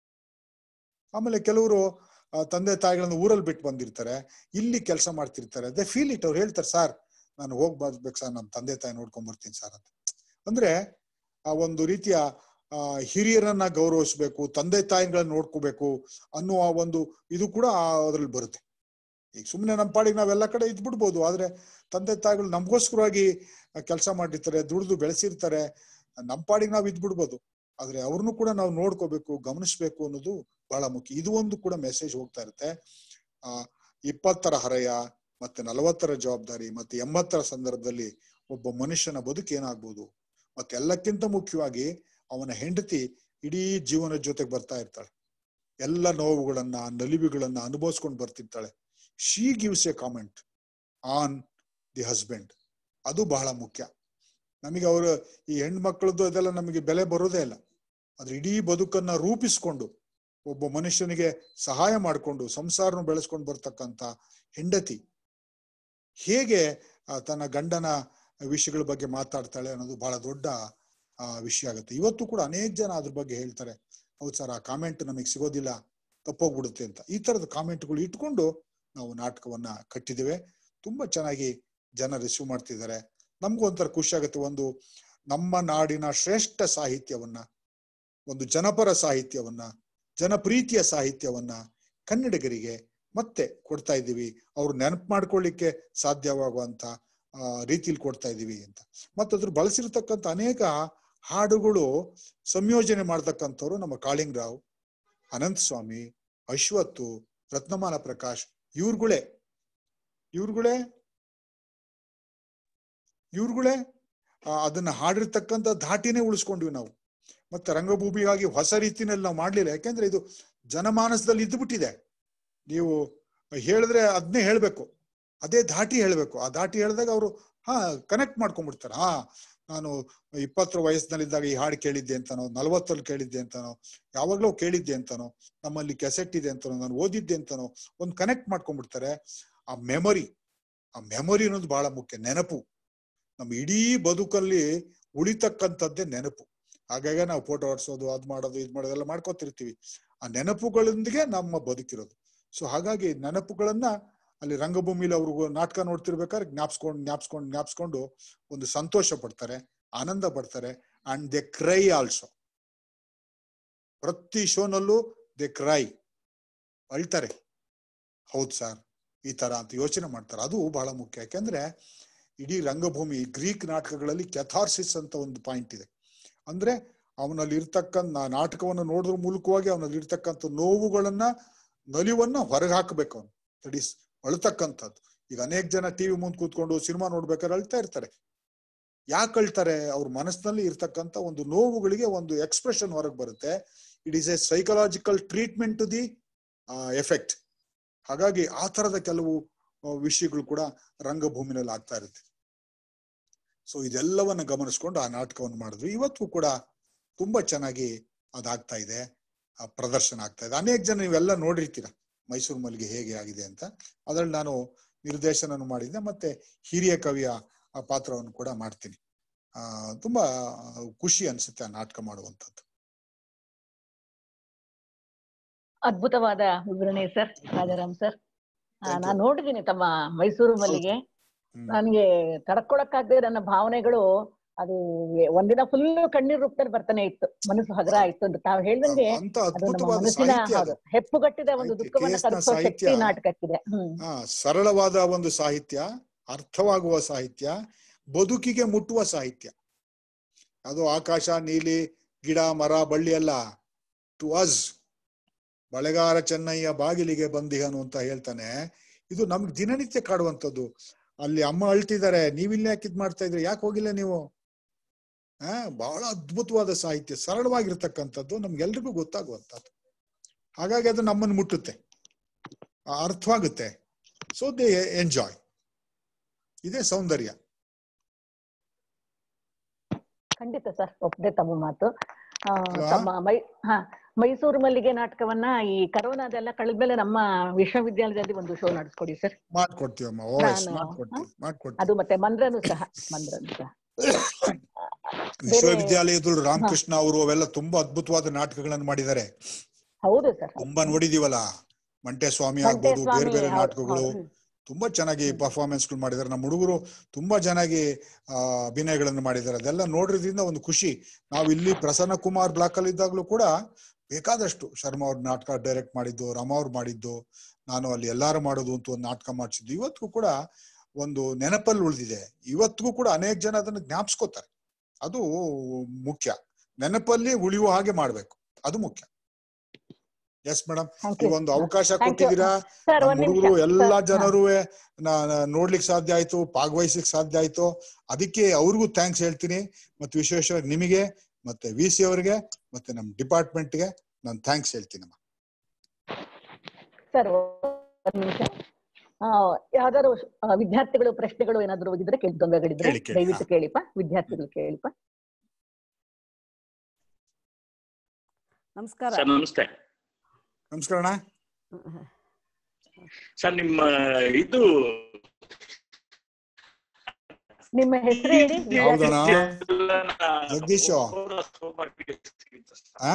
ಆಮೇಲೆ ಕೆಲವರು ಆ, ತಂದೆ ತಾಯಿಗಳನ್ನ ಊರಲ್ಲಿ ಬಿಟ್ಟು ಬಂದಿರ್ತಾರೆ ಇಲ್ಲಿ ಕೆಲಸ ಮಾಡ್ತಿರ್ತಾರೆ ದೇ ಫೀಲ್ ಇಟ್ ಅವ್ರು ಹೇಳ್ತಾರೆ ಸರ್ ನಾನು ಹೋಗ್ ಬರ್ಬೇಕು ಸರ್ ನಮ್ಮ ತಂದೆ ತಾಯಿ ನೋಡ್ಕೊಂಡ್ ಬರ್ತೀನಿ ಸರ್ ಅಂತ ಅಂದ್ರೆ ಆ ಒಂದು ರೀತಿಯ ಆ ಹಿರಿಯರನ್ನ ಗೌರವಿಸ್ಬೇಕು ತಂದೆ ತಾಯಿಗಳನ್ನ ನೋಡ್ಕೋಬೇಕು ಅನ್ನುವ ಒಂದು ಇದು ಕೂಡ ಅದ್ರಲ್ಲಿ ಬರುತ್ತೆ ಈಗ ಸುಮ್ಮನೆ ನಮ್ಮ ಪಾಡಿಗೆ ನಾವೆಲ್ಲ ಕಡೆ ಇದ್ ಬಿಡ್ಬೋದು ಆದ್ರೆ ತಂದೆ ತಾಯಿಗಳು ನಮಗೋಸ್ಕರವಾಗಿ ಕೆಲಸ ಮಾಡಿರ್ತಾರೆ ದುಡಿದು ಬೆಳೆಸಿರ್ತಾರೆ ನಮ್ಮ ಪಾಡಿಗೆ ನಾವು ಇದ್ ಬಿಡ್ಬೋದು ಆದ್ರೆ ಅವ್ರನ್ನು ಕೂಡ ನಾವು ನೋಡ್ಕೋಬೇಕು ಗಮನಿಸ್ಬೇಕು ಅನ್ನೋದು ಬಹಳ ಮುಖ್ಯ ಇದು ಒಂದು ಕೂಡ ಮೆಸೇಜ್ ಹೋಗ್ತಾ ಇರುತ್ತೆ ಆ ಇಪ್ಪತ್ತರ ಹರೆಯ ಮತ್ತೆ ನಲವತ್ತರ ಜವಾಬ್ದಾರಿ ಮತ್ತೆ ಎಂಬತ್ತರ ಸಂದರ್ಭದಲ್ಲಿ ಒಬ್ಬ ಮನುಷ್ಯನ ಬದುಕು ಏನಾಗ್ಬೋದು ಮತ್ತೆ ಎಲ್ಲಕ್ಕಿಂತ ಮುಖ್ಯವಾಗಿ ಅವನ ಹೆಂಡತಿ ಇಡೀ ಜೀವನದ ಜೊತೆಗೆ ಬರ್ತಾ ಇರ್ತಾಳೆ ಎಲ್ಲ ನೋವುಗಳನ್ನ ನಲಿವುಗಳನ್ನ ಅನುಭವಿಸ್ಕೊಂಡು ಬರ್ತಿರ್ತಾಳೆ she gives a comment on the husband ಅದು ಬಹಳ ಮುಖ್ಯ ನಮಗೆ ಅವರು ಈ ಹೆಣ್ಮಕ್ಳದ್ದು ಅದೆಲ್ಲ ನಮಗೆ ಬೆಲೆ ಬರೋದೇ ಇಲ್ಲ ಆದ್ರೆ ಇಡೀ ಬದುಕನ್ನ ರೂಪಿಸ್ಕೊಂಡು ಒಬ್ಬ ಮನುಷ್ಯನಿಗೆ ಸಹಾಯ ಮಾಡಿಕೊಂಡು ಸಂಸಾರನ ಬೆಳೆಸ್ಕೊಂಡು ಬರ್ತಕ್ಕಂತ ಹೆಂಡತಿ ಹೇಗೆ ಆ, ತನ್ನ ಗಂಡನ ವಿಷಯಗಳ ಬಗ್ಗೆ ಮಾತಾಡ್ತಾಳೆ ಅನ್ನೋದು ಬಹಳ ದೊಡ್ಡ ಆ, ವಿಷಯ ಆಗುತ್ತೆ ಇವತ್ತು ಕೂಡ ಅನೇಕ ಜನ ಅದ್ರ ಬಗ್ಗೆ ಹೇಳ್ತಾರೆ ಹೌದು ಸರ್ ಆ ಕಾಮೆಂಟ್ ನಮಗೆ ಸಿಗೋದಿಲ್ಲ ತಪ್ಪೋಗ್ಬಿಡುತ್ತೆ ಅಂತ ಈ ತರದ ಕಾಮೆಂಟ್ಗಳು ಇಟ್ಕೊಂಡು ನಾವು ನಾಟಕವನ್ನ ಕಟ್ಟಿದ್ದೇವೆ ತುಂಬಾ ಚೆನ್ನಾಗಿ ಜನ ರಿಸೀವ್ ಮಾಡ್ತಿದ್ದಾರೆ ನಮ್ಗೂ ಒಂಥರ ಖುಷಿ ಆಗುತ್ತೆ ಒಂದು ನಮ್ಮ ನಾಡಿನ ಶ್ರೇಷ್ಠ ಸಾಹಿತ್ಯವನ್ನ ಒಂದು ಜನಪರ ಸಾಹಿತ್ಯವನ್ನ ಜನಪ್ರೀತಿಯ ಸಾಹಿತ್ಯವನ್ನ ಕನ್ನಡಿಗರಿಗೆ ಮತ್ತೆ ಕೊಡ್ತಾ ಇದ್ದೀವಿ ಅವ್ರು ನೆನಪು ಮಾಡ್ಕೊಳ್ಳಿಕ್ಕೆ ಸಾಧ್ಯವಾಗುವಂತ ಆ, ರೀತಿಲಿ ಕೊಡ್ತಾ ಇದ್ದೀವಿ ಅಂತ ಮತ್ತೆ ಅದ್ರ ಬಳಸಿರ್ತಕ್ಕಂಥ ಅನೇಕ ಹಾಡುಗಳು ಸಂಯೋಜನೆ ಮಾಡ್ತಕ್ಕಂಥವ್ರು ನಮ್ಮ ಕಾಳಿಂಗರಾವ್ ಅನಂತ ಸ್ವಾಮಿ ಅಶ್ವತ್ತು ರತ್ನಮಾಲ ಪ್ರಕಾಶ್ ಇವ್ರುಗಳೇ ಇವ್ರುಗಳೇ ಇವ್ರುಗಳೇ ಆ, ಅದನ್ನ ಹಾಡಿರ್ತಕ್ಕಂಥ ಧಾಟಿನೇ ಉಳಿಸ್ಕೊಂಡ್ವಿ ನಾವು ಮತ್ತೆ ರಂಗಭೂಮಿಗಾಗಿ ಹೊಸ ರೀತಿನಲ್ಲಿ ನಾವು ಮಾಡ್ಲಿಲ್ಲ ಯಾಕೆಂದ್ರೆ ಇದು ಜನಮಾನಸದಲ್ಲಿ ಇದ್ದುಬಿಟ್ಟಿದೆ ನೀವು ಹೇಳಿದ್ರೆ ಅದನ್ನೇ ಹೇಳ್ಬೇಕು ಅದೇ ಧಾಟಿ ಹೇಳ್ಬೇಕು ಆ ಧಾಟಿ ಹೇಳಿದಾಗ ಅವರು ಹಾ ಕನೆಕ್ಟ್ ಮಾಡ್ಕೊಂಡ್ಬಿಡ್ತಾರೆ ಹಾ ನಾನು ಇಪ್ಪತ್ತರ ವಯಸ್ಸಿನಲ್ಲಿದ್ದಾಗ ಈ ಹಾಡು ಕೇಳಿದ್ದೆ ಅಂತಾನೋ ನಲವತ್ತರಲ್ಲಿ ಕೇಳಿದ್ದೆ ಅಂತಾನೋ ಯಾವಾಗ್ಲೋ ಕೇಳಿದ್ದೆ ಅಂತಾನೋ ನಮ್ಮಲ್ಲಿ ಕೆಸೆಟ್ ಇದೆ ಅಂತಾನೋ ನಾನು ಓದಿದ್ದೆ ಅಂತಾನೋ ಒಂದು ಕನೆಕ್ಟ್ ಮಾಡ್ಕೊಂಡ್ಬಿಡ್ತಾರೆ ಆ ಮೆಮೊರಿ ಆ ಮೆಮೊರಿ ಅನ್ನೋದು ಬಹಳ ಮುಖ್ಯ ನೆನಪು ನಮ್ಮ ಇಡೀ ಬದುಕಲ್ಲಿ ಉಳಿತಕ್ಕಂಥದ್ದೇ ನೆನಪು ಹಾಗಾಗಿ ನಾವು ಫೋಟೋ ಹೊಡ್ಸೋದು ಅದ್ ಮಾಡೋದು ಇದ್ ಮಾಡೋದು ಎಲ್ಲ ಮಾಡ್ಕೊತಿರ್ತೀವಿ ಆ ನೆನಪುಗಳೊಂದಿಗೆ ನಮ್ಮ ಬದುಕಿರೋದು ಸೊ ಹಾಗಾಗಿ ನೆನಪುಗಳನ್ನ ಅಲ್ಲಿ ರಂಗಭೂಮಿಲಿ ಅವ್ರಿಗೂ ನಾಟಕ ನೋಡ್ತಿರ್ಬೇಕಾದ್ರೆ ಜ್ಞಾಪಿಸ್ಕೊಂಡು ಜ್ಞಾಪಿಸ್ಕೊಂಡು ಜ್ಞಾಪಿಸ್ಕೊಂಡು ಒಂದು ಸಂತೋಷ ಪಡ್ತಾರೆ ಆನಂದ ಪಡ್ತಾರೆ ಅಂಡ್ ದೆ ಕ್ರೈ ಆಲ್ಸೋ ಪ್ರತಿ ಶೋನಲ್ಲೂ ದೆ ಕ್ರೈ ಅಳ್ತಾರೆ ಹೌದು ಸರ್ ಈ ತರ ಅಂತ ಯೋಚನೆ ಮಾಡ್ತಾರೆ ಅದು ಬಹಳ ಮುಖ್ಯ ಯಾಕೆಂದ್ರೆ ಇಡೀ ರಂಗಭೂಮಿ ಗ್ರೀಕ್ ನಾಟಕಗಳಲ್ಲಿ ಕೆಥಾರ್ಸಿಸ್ ಅಂತ ಒಂದು ಪಾಯಿಂಟ್ ಇದೆ ಅಂದ್ರೆ ಅವನಲ್ಲಿ ಇರ್ತಕ್ಕಂಥ ನಾಟಕವನ್ನು ನೋಡೋದ್ರ ಮೂಲಕವಾಗಿ ಅವನಲ್ಲಿ ಇರ್ತಕ್ಕಂಥ ನೋವುಗಳನ್ನ ನಲಿವನ್ನ ಹೊರಗೆ ಹಾಕಬೇಕು ಅವನು ದಟ್ ಈಸ್ ಅಳ್ತಕ್ಕಂಥದ್ದು ಈಗ ಅನೇಕ ಜನ ಟಿವಿ ಮುಂದೆ ಕೂತ್ಕೊಂಡು ಸಿನಿಮಾ ನೋಡ್ಬೇಕಾದ್ರೆ ಅಳ್ತಾ ಇರ್ತಾರೆ ಯಾಕೆ ಅಳ್ತಾರೆ ಅವ್ರ ಮನಸ್ಸಿನಲ್ಲಿ ಇರ್ತಕ್ಕಂಥ ಒಂದು ನೋವುಗಳಿಗೆ ಒಂದು ಎಕ್ಸ್ಪ್ರೆಷನ್ ಹೊರಗೆ ಬರುತ್ತೆ it is a psychological treatment to the effect ಹಾಗಾಗಿ ಆ ತರದ ಕೆಲವು ಆ, ವಿಷಯಗಳು ಕೂಡ ರಂಗಭೂಮಿನಲ್ಲಿ ಆಗ್ತಾ ಇರುತ್ತೆ ಸೊ ಇದೆಲ್ಲವನ್ನ ಗಮನಿಸ್ಕೊಂಡು ಆ ನಾಟಕವನ್ನು ಮಾಡಿದ್ವಿ ಇವತ್ತು ಕೂಡ ತುಂಬಾ ಚೆನ್ನಾಗಿ ಅದಾಗ್ತಾ ಇದೆ ಆ ಪ್ರದರ್ಶನ ಆಗ್ತಾ ಇದೆ ಅನೇಕ ಜನ ನೀವೆಲ್ಲ ನೋಡಿರ್ತೀರ ಮೈಸೂರು ಮಲ್ಲಿಗೆ ಹೇಗೆ ಆಗಿದೆ ಅಂತ ಅದ್ರಲ್ಲಿ ನಾನು ನಿರ್ದೇಶನ ಮಾಡಿದ್ದೆ ಮತ್ತೆ ಹಿರಿಯ ಕವಿಯ ಆ ಪಾತ್ರವನ್ನು ಕೂಡ ಮಾಡ್ತೀನಿ ಆ ತುಂಬಾ ಖುಷಿ ಅನ್ಸುತ್ತೆ ಆ ನಾಟಕ ಮಾಡುವಂಥದ್ದು ಅದ್ಭುತವಾದ ವಿವರಣೆ sir Rajaram sir Thank you. ನಾನು ನೋಡಿದ್ದೀನಿ ತಮ್ಮ ಮೈಸೂರು ಮಲ್ಲಿಗೆ ಹ್ಮ್. ನನ್ಗೆ ತಡ್ಕೊಳಕ್ಕಾಗದೆ ನನ್ನ ಭಾವನೆಗಳು ಅದು ಒಂದಿನ ಫುಲ್ ಕಣ್ಣೀರ್ ರೂಪದಲ್ಲಿ ಬರ್ತಾನೆ ಇತ್ತು ಮನಸ್ಸು ಹಗರ ಆಯ್ತು ಅಂತ ತಾವ್ ಹೇಳ್ದಂಗೆ ಅಂತ ಅದು ನಮ್ಮ ಅದ್ಭುತವಾದ ಮನಸ್ಸಿನ ಸಾಹಿತ್ಯ ಹೌದು ಅದು ಹೆಪ್ಪುಗಟ್ಟಿದ ಒಂದು ಸಾಹಿತ್ಯ, ದುಃಖವನ್ನ ಕೇಸ್ನ ಕರಗಿಸೋ ಶಕ್ತಿ ಸಾಹಿತ್ಯ. ನಾಟಕಕ್ಕಿದೆ ಹ್ಮ್ ಆ ಸರಳವಾದ ಒಂದು ಸಾಹಿತ್ಯ ಅರ್ಥವಾಗುವ ಸಾಹಿತ್ಯ ಬದುಕಿಗೆ ಮುಟ್ಟುವ ಸಾಹಿತ್ಯ ಅದು ಆಕಾಶ ನೀಲಿ ಗಿಡ ಮರ ಬಳ್ಳಿ ಅಲ್ಲ ಟು ಅಸ್ ಬಳೆಗಾರ ಚೆನ್ನಯ್ಯ ಬಾಗಿಲಿಗೆ ಬಂದಿಹನು ಅಂತ ಹೇಳ್ತಾನೆ ಇದು ನಮ್ಗೆ ದಿನನಿತ್ಯ ಕಾಡುವಂಥದ್ದು ಅಲ್ಲಿ ಅಮ್ಮ ಅಳ್ತಿದ್ದಾರೆ ನೀವಿಲ್ಲಿ ಯಾಕೆ ಇದ್ ಮಾಡ್ತಾ ಇದ್ರಿ ಯಾಕೆ ಹೋಗಿಲ್ಲ ನೀವು ಆ ಬಹಳ ಅದ್ಭುತವಾದ ಸಾಹಿತ್ಯ ಸರಳವಾಗಿರ್ತಕ್ಕಂಥದ್ದು ನಮ್ಗೆಲ್ರಿಗೂ ಗೊತ್ತಾಗುವಂಥದ್ದು ಹಾಗಾಗಿ ಅದು ನಮ್ಮನ್ನು ಮುಟ್ಟುತ್ತೆ ಆ ಅರ್ಥವಾಗುತ್ತೆ ಸೊ ದೇ ಎಂಜಾಯ್ ಇದೇ ಸೌಂದರ್ಯ ಖಂಡಿತ ಸರ್ ಒಪ್ಪದೆ ತಮ್ಮ ಮಾತು ಆ, ಅಲ್ವಾ? ತಮ್ಮ ಮೈ ಹಾ ಮೈಸೂರು ಮಲ್ಲಿಗೆ ನಾಟಕವನ್ನ ಈ ಕರೋನಾದೆಲ್ಲ ಕಳೆದ್ಮೇಲೆ ನಮ್ಮ ವಿಶ್ವವಿದ್ಯಾಲಯದಲ್ಲಿ ಒಂದು ಶೋ ನಡೆಸ್ಕೊಡಿ ಸರ್ ಮಾಡ್ಕೊಡ್ತೀವಮ್ಮ ಓ ಎಸ್ ನಾನು- ಮಾಡ್ಕೊಡ್ತೀವಿ ಮಾಡ್ಕೊಡ್ತೀವಿ ಅದು ಮತ್ತೆ ಮಂದ್ರನು ಸಹ ಮಂದ್ರನು ಸಹ ವಿಶ್ವವಿದ್ಯಾಲಯದಲ್ಲಿ ರಾಮಕೃಷ್ಣ ಅವರು ಅವೆಲ್ಲ ತುಂಬಾ ಅದ್ಭುತವಾದ ನಾಟಕಗಳನ್ನು ಮಾಡಿದ್ದಾರೆ ಹೌದು ಸರ್ ತುಂಬಾ ನೋಡಿದೀವಲ್ಲ ಮಂಟೆ ಸ್ವಾಮಿ ಮಂಟೆ ಆಗ್ಬೋದು ಬೇರೆ ಸ್ವಾಮಿ ಬೇರೆ ಹೌದು, ನಾಟಕಗಳು ಹೌದು. ತುಂಬಾ ಚೆನ್ನಾಗಿ ಪರ್ಫಾರ್ಮೆನ್ಸ್ ಗಳು ಮಾಡಿದ್ದಾರೆ ನಮ್ಮ ಹುಡುಗರು ತುಂಬಾ ಚೆನ್ನಾಗಿ ಆ, ಅಭಿನಯಗಳನ್ನು ಮಾಡಿದ್ದಾರೆ ಅದೆಲ್ಲ ನೋಡಿದ್ರಿಂದ ಒಂದು ಖುಷಿ ನಾವು ಇಲ್ಲಿ ಪ್ರಸನ್ನ ಕುಮಾರ್ ಬ್ಲಾಕ್ ಅಲ್ಲಿ ಇದ್ದಾಗಲೂ ಕೂಡ ಬೇಕಾದಷ್ಟು ಶರ್ಮಾ ಅವ್ರ ನಾಟಕ ಡೈರೆಕ್ಟ್ ಮಾಡಿದ್ದು ರಮಾ ಅವ್ರು ಮಾಡಿದ್ದು ನಾನು ಅಲ್ಲಿ ಎಲ್ಲಾರು ಮಾಡೋದು ಅಂತ ಒಂದು ನಾಟಕ ಮಾಡಿಸಿದ್ದು ಇವತ್ತಿಗೂ ಕೂಡ ಒಂದು ನೆನಪಲ್ಲಿ ಉಳಿದಿದೆ ಇವತ್ತಿಗೂ ಕೂಡ ಅನೇಕ ಜನ ಅದನ್ನು ಜ್ಞಾಪಿಸ್ಕೋತಾರೆ ಅದು ಮುಖ್ಯ ನೆನಪಲ್ಲಿ ಉಳಿಯುವ ಹಾಗೆ ಮಾಡ್ಬೇಕು ಅದು ಮುಖ್ಯ ಎಸ್ ಮೇಡಮ್ Thank ಈ you. ಒಂದು ಅವಕಾಶ Thank you. ಕೊಟ್ಟಿದ್ದೀರಾ ಸರ್ ನಮ್ಮ ಒಂದ್ ನಿಮಿಷ ಹುಡುಗರು ಎಲ್ಲಾ ಸರ್, ಹಾ. ಜನರು ನೋಡ್ಲಿಕ್ಕೆ ಸಾಧ್ಯ ಆಯ್ತು ಭಾಗವಹಿಸ್ಲಿಕ್ಕೆ ಸಾಧ್ಯ ಆಯ್ತು ಅದಕ್ಕೆ ಅವ್ರಿಗೂ ಥ್ಯಾಂಕ್ಸ್ ಹೇಳ್ತೀನಿ ಮತ್ತು ವಿಶೇಷವಾಗಿ ನಿಮಗೆ ಮತ್ತೆ ವಿ ಸಿ ಅವರಿಗೆ ಮತ್ತೆ ನಮ್ಮ ಡಿಪಾರ್ಟ್ಮೆಂಟ್ಗೆ ನಾನು ಥ್ಯಾಂಕ್ಸ್ ಹೇಳ್ತೀನಮ್ಮ ಸರ್ ಒಂದ್ ನಿಮಿಷ ಆ, ಯಾವ್ದಾದ್ರು ಆ, ವಿದ್ಯಾರ್ಥಿಗಳು ಪ್ರಶ್ನೆಗಳು ಏನಾದ್ರು ಇದ್ರೆ ಕೇಳಿ ತೊಂದರೆಗಳಿದ್ರೆ ಕೇಳಿ, ಕೇಳಿ. ದಯವಿಟ್ಟು ಕೇಳಿಪ್ಪ ವಿದ್ಯಾರ್ಥಿಗಳು ಕೇಳಿಪ್ಪ ನಮಸ್ಕಾರ ಸರ್ ನಮಸ್ತೆ ನಮಸ್ಕಾರ ಅಣ್ಣ ಸರ್ ನಿಮ್ಮ ಇದು ನಿಮ್ಮ ಹೆಸರು ಹೇಳಿ ಹೌದಣ್ಣ ವಿದ್ಯಾರ್ಥಿ- ಜಗದೀಶ್ ಆ?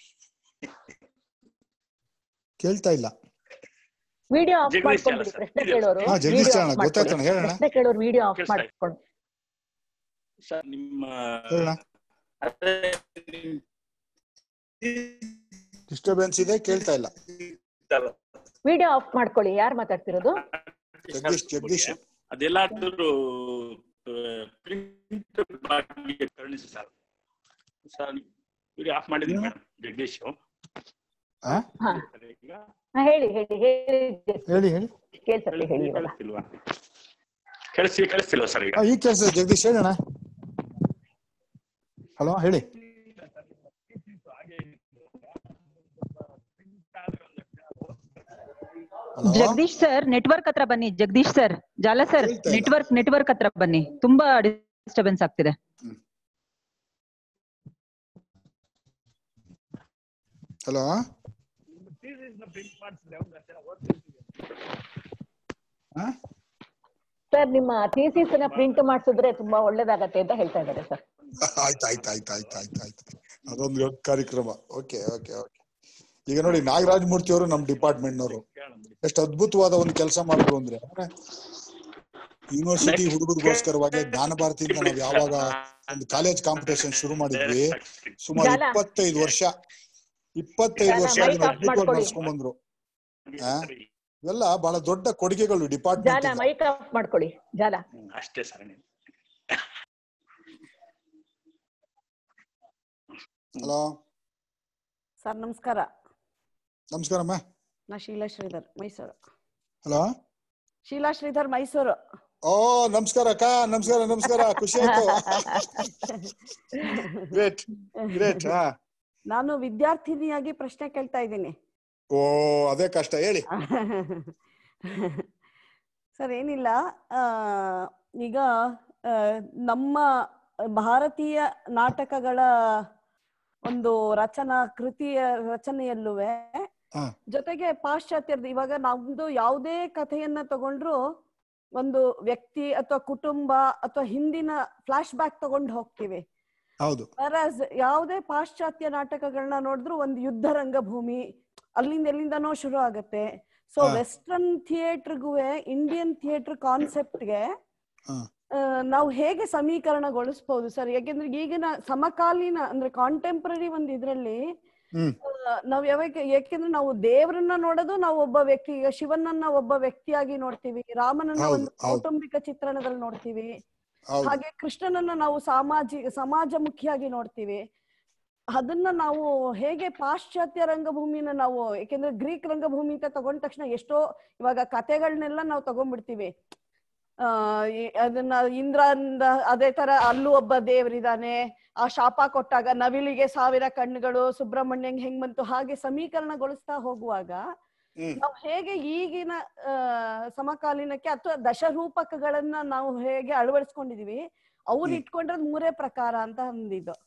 ಕೇಳ್ತಾ ಇಲ್ಲ ವಿಡಿಯೋ ಆಫ್ ಜಗದೀಶ್ ಮಾಡ್ಕೊಂಡ್ಬಿಡಿ ಅಲ್ಲ ಪ್ರಶ್ನೆ ಸರ್. ಕೇಳೋರು ಹಾ, ಜಗದೀಶ್ ವಿಡಿಯೋ ಅಣ್ಣ, ಆಫ್ ಗೊತ್ತಾಯ್ತು ಅಣ್ಣ, ಹೇಳಣ್ಣ. ಪ್ರಶ್ನೆ ಕೇಳೋರು ವಿಡಿಯೋ ಆಫ್ ಕೇಳಿಸ್ತಾ ಇದೆ. ಮಾಡ್ಕೊಂಡು ಸರ್ ನಿಮ್ಮ ಹೇಳಣ್ಣ ಅದೇ ನಿಮ್ ಡಿಸ್ಟರ್ಬೆನ್ಸ್ ಇದೆ ಕೇಳ್ತಾ ಇಲ್ಲ ವಿಡಿಯೋ ಆಫ್ ಮಾಡ್ಕೊಳ್ಳಿ ಯಾರು ಮಾತಾಡ್ತಿರೋದು ಜಗದೀಶ್ ಜಗದೀಶ್ ಅದೆಲ್ಲಾದ್ರೂ ಪ್ರಿಂಟ್ ಮಾಡಿ ಕರುಣಿಸಿ ಸರ್ ಸರ್ ವಿಡಿಯೋ ಆಫ್ ಮಾಡಿದ್ದೀನಿ ಮೇಡಮ್ ಜಗದೀಶ್ ಆ? ಹಾ ಈಗ ಹಾ, ಹೇಳಿ ಹೇಳಿ ಹೇಳಿ ಹೇಳಿ ಹೇಳಿ ಕೇಳ್ಸತ್ತೆ ಹೇಳಿ ಇವಾಗ ಕೇಳಿಸ್ತಿಲ್ವಾ ಕೇಳಿಸ್ತಿ ಕೇಳಿಸ್ತಿಲ್ವಾ ಸರ್ ಈಗ ಆ, ಈಗ ಕೆಲಸ ಜಗದೀಶ್ ಹೇಳಣ್ಣ ಹಲೋ ಹೇಳಿ ಹಲೋ ಜಗದೀಶ್ ಸರ್ ನೆಟ್ವರ್ಕ್ ಹತ್ರ ಬನ್ನಿ ಜಗದೀಶ್ ಸರ್ ಜಾಲ ಸರ್ ಕೇಳ್ತಾ ಇಲ್ಲ. ನೆಟ್ವರ್ಕ್ ನೆಟ್ವರ್ಕ್ ಹತ್ರ ಬನ್ನಿ ತುಂಬಾ ಡಿಸ್ಟರ್ಬೆನ್ಸ್ ಆಗ್ತಿದೆ ಹಲೋ ಸರ್ ನಿಮ್ಮ ಥೀಸಿಸ್ ನ ಪ್ರಿಂಟ್ ಮಾಡಿಸಿದ್ರೆ ತುಂಬಾ ಒಳ್ಳೇದಾಗತ್ತೆ ಅಂತ ಹೇಳ್ತಾ ಇದ್ದಾರೆ ಸರ್ ಆಯ್ತು ಆಯ್ತು ಆಯ್ತು ಆಯ್ತು ಆಯ್ತು ಆಯ್ತು ಅದೊಂದು ದೊಡ್ಡ ಕಾರ್ಯಕ್ರಮ ಓಕೆ ಓಕೆ ಓಕೆ ಈಗ ನೋಡಿ ನಾಗರಾಜ್ ಮೂರ್ತಿ ಅವರು ನಮ್ಮ ಡಿಪಾರ್ಟ್ಮೆಂಟ್ನವರು ಎಷ್ಟು ಅದ್ಭುತವಾದ ಒಂದು ಕೆಲಸ ಮಾಡಿದ್ರು ಅಂದ್ರೆ ಯೂನಿವರ್ಸಿಟಿ ಹುಡುಗರಿಗೋಸ್ಕರವಾಗಿ ಜ್ಞಾನ ಭಾರತಿಯಿಂದ ನಾವು ಯಾವಾಗ ಒಂದು ಕಾಲೇಜ್ ಕಾಂಪಿಟೇಷನ್ ಶುರು ಮಾಡಿದ್ವಿ ಸುಮಾರು ಜಾಲ. ಇಪ್ಪತ್ತೈದು ವರ್ಷ ಇಪ್ಪತ್ತೈದು ಜಾಲ, ವರ್ಷ mic ಅದನ್ನ off ಅದ್ಭುತವಾಗಿ ಮಾಡ್ಕೊಳ್ಳಿ. ನಡ್ಸ್ಕೊಂಡ್ ಬಂದ್ರು ಆ? ಇವೆಲ್ಲ ಬಹಳ ದೊಡ್ಡ ಕೊಡುಗೆಗಳು ಜಾಲ ಡಿಪಾರ್ಟ್ಮೆಂಟ್ ಮೈಕ್ ಆಫ್ ಮಾಡ್ಕೊಳ್ಳಿ ಜಾಲ ಹ್ಮ್, ಅಷ್ಟೇ ಸರ್ ನೀವು ಹಲೋ ಸರ್ ನಮಸ್ಕಾರ ನಮಸ್ಕಾರಮ್ಮ ನಾ ಶೀಲಾ ಶ್ರೀಧರ್ ಮೈಸೂರು ಹಲೋ ಶೀಲಾ ಶ್ರೀಧರ್ ಮೈಸೂರು ಓ ನಮಸ್ಕಾರ ಅಕ್ಕ ನಮಸ್ಕಾರ ನಮಸ್ಕಾರ ಖುಷಿ ಆಯ್ತು ಗ್ರೇಟ್ ಗ್ರೇಟ್ ಹಾ ನಾನು ವಿದ್ಯಾರ್ಥಿನಿಯಾಗಿ ಪ್ರಶ್ನೆ ಕೇಳ್ತಾ ಇದ್ದೀನಿ ಓ ಅದೇ ಕಷ್ಟ ಹೇಳಿ ಸರ್ ಏನಿಲ್ಲ ಆ, ಈಗ ಆ, ನಮ್ಮ ಭಾರತೀಯ ನಾಟಕಗಳ ಒಂದು ರಚನಾ ಕೃತಿಯ ರಚನೆಯಲ್ಲುವೆ ಹಾ. ಜೊತೆಗೆ ಪಾಶ್ಚಾತ್ಯದ ಇವಾಗ ನಮ್ದು ಯಾವುದೇ ಕಥೆಯನ್ನ ತಗೊಂಡ್ರು ಒಂದು ವ್ಯಕ್ತಿ ಅಥವಾ ಕುಟುಂಬ ಅಥವಾ ಹಿಂದಿನ ಫ್ಲಾಶ್ ಬ್ಯಾಕ್ ತಗೊಂಡು ಹೋಗ್ತೀವಿ ಹೌದು whereas ಯಾವುದೇ ಪಾಶ್ಚಾತ್ಯ ನಾಟಕಗಳನ್ನ ನೋಡಿದ್ರು ಒಂದು ಯುದ್ಧ ರಂಗಭೂಮಿ ಅಲ್ಲಿಂದ ಎಲ್ಲಿಂದನೋ ಶುರು ಆಗತ್ತೆ ಸೊ ಹಾ. ವೆಸ್ಟರ್ನ್ ಥಿಯೇಟರ್ಗುವೆ ಇಂಡಿಯನ್ ಥಿಯೇಟರ್ ಕಾನ್ಸೆಪ್ಟ್ಗೆ ಹಾ. ನಾವು ಹೇಗೆ ಸಮೀಕರಣಗೊಳಿಸ್ಬೋದು ಸರ್ ಯಾಕೆಂದ್ರೆ ಈಗಿನ ಸಮಕಾಲೀನ ಅಂದ್ರೆ ಕಾಂಟೆಂಪ್ರರಿ ಒಂದು ಇದ್ರಲ್ಲಿ ಹ್ಮ್ ಆ, ನಾವ್ ಯಾವಾಗ ಯಾಕೆಂದ್ರೆ ನಾವು ದೇವರನ್ನ ನೋಡೋದು ನಾವು ಒಬ್ಬ ವ್ಯಕ್ತಿ ಈಗ ಶಿವನನ್ನ ಒಬ್ಬ ವ್ಯಕ್ತಿಯಾಗಿ ನೋಡ್ತೀವಿ ರಾಮನನ್ನ ಹೌದು, ಒಂದು ಹೌದು. ಕೌಟುಂಬಿಕ ಚಿತ್ರಣದಲ್ಲಿ ನೋಡ್ತೀವಿ ಹೌದು ಹಾಗೆ ಕೃಷ್ಣನನ್ನ ನಾವು ಸಾಮಾಜಿಕ ಸಮಾಜಮುಖಿಯಾಗಿ ನೋಡ್ತೀವಿ ಅದನ್ನ ನಾವು ಹೇಗೆ ಪಾಶ್ಚಾತ್ಯ ರಂಗಭೂಮಿನ ನಾವು ಯಾಕೆಂದ್ರೆ ಗ್ರೀಕ್ ರಂಗಭೂಮಿ ಅಂತ ತಗೊಂಡ ತಕ್ಷಣ ಎಷ್ಟೋ ಇವಾಗ ಕತೆಗಳನ್ನೆಲ್ಲ ನಾವು ತಗೊಂಡ್ಬಿಡ್ತೀವಿ ಆ ಈ- ಅದನ್ನ ಇಂದ್ರನಿಂದ ಅದೇ ತರ ಅಲ್ಲೂ ಒಬ್ಬ ದೇವರಿದಾನೆ ಆ ಶಾಪ ಕೊಟ್ಟಾಗ ನವಿಲಿಗೆ ಸಾವಿರ ಕಣ್ಣುಗಳು ಸುಬ್ರಹ್ಮಣ್ಯಂಗ್ ಹೆಂಗ್ ಬಂತು ಹಾಗೆ ಸಮೀಕರಣಗೊಳಿಸ್ತಾ ಹೋಗುವಾಗ ಹ್ಮ್ ನಾವು ಹೇಗೆ ಈಗಿನ ಆ, ಸಮಕಾಲೀನಕ್ಕೆ ಅಥವಾ ದಶರೂಪಕಗಳನ್ನ ನಾವು ಹೇಗೆ ಅಳವಡಿಸ್ಕೊಂಡಿದೀವಿ ಅವ್ರು ಹ್ಮ್. ಇಟ್ಕೊಂಡಿರೋದ್ ಮೂರೇ ಪ್ರಕಾರ ಅಂತ ಅಂದಿದ್ದು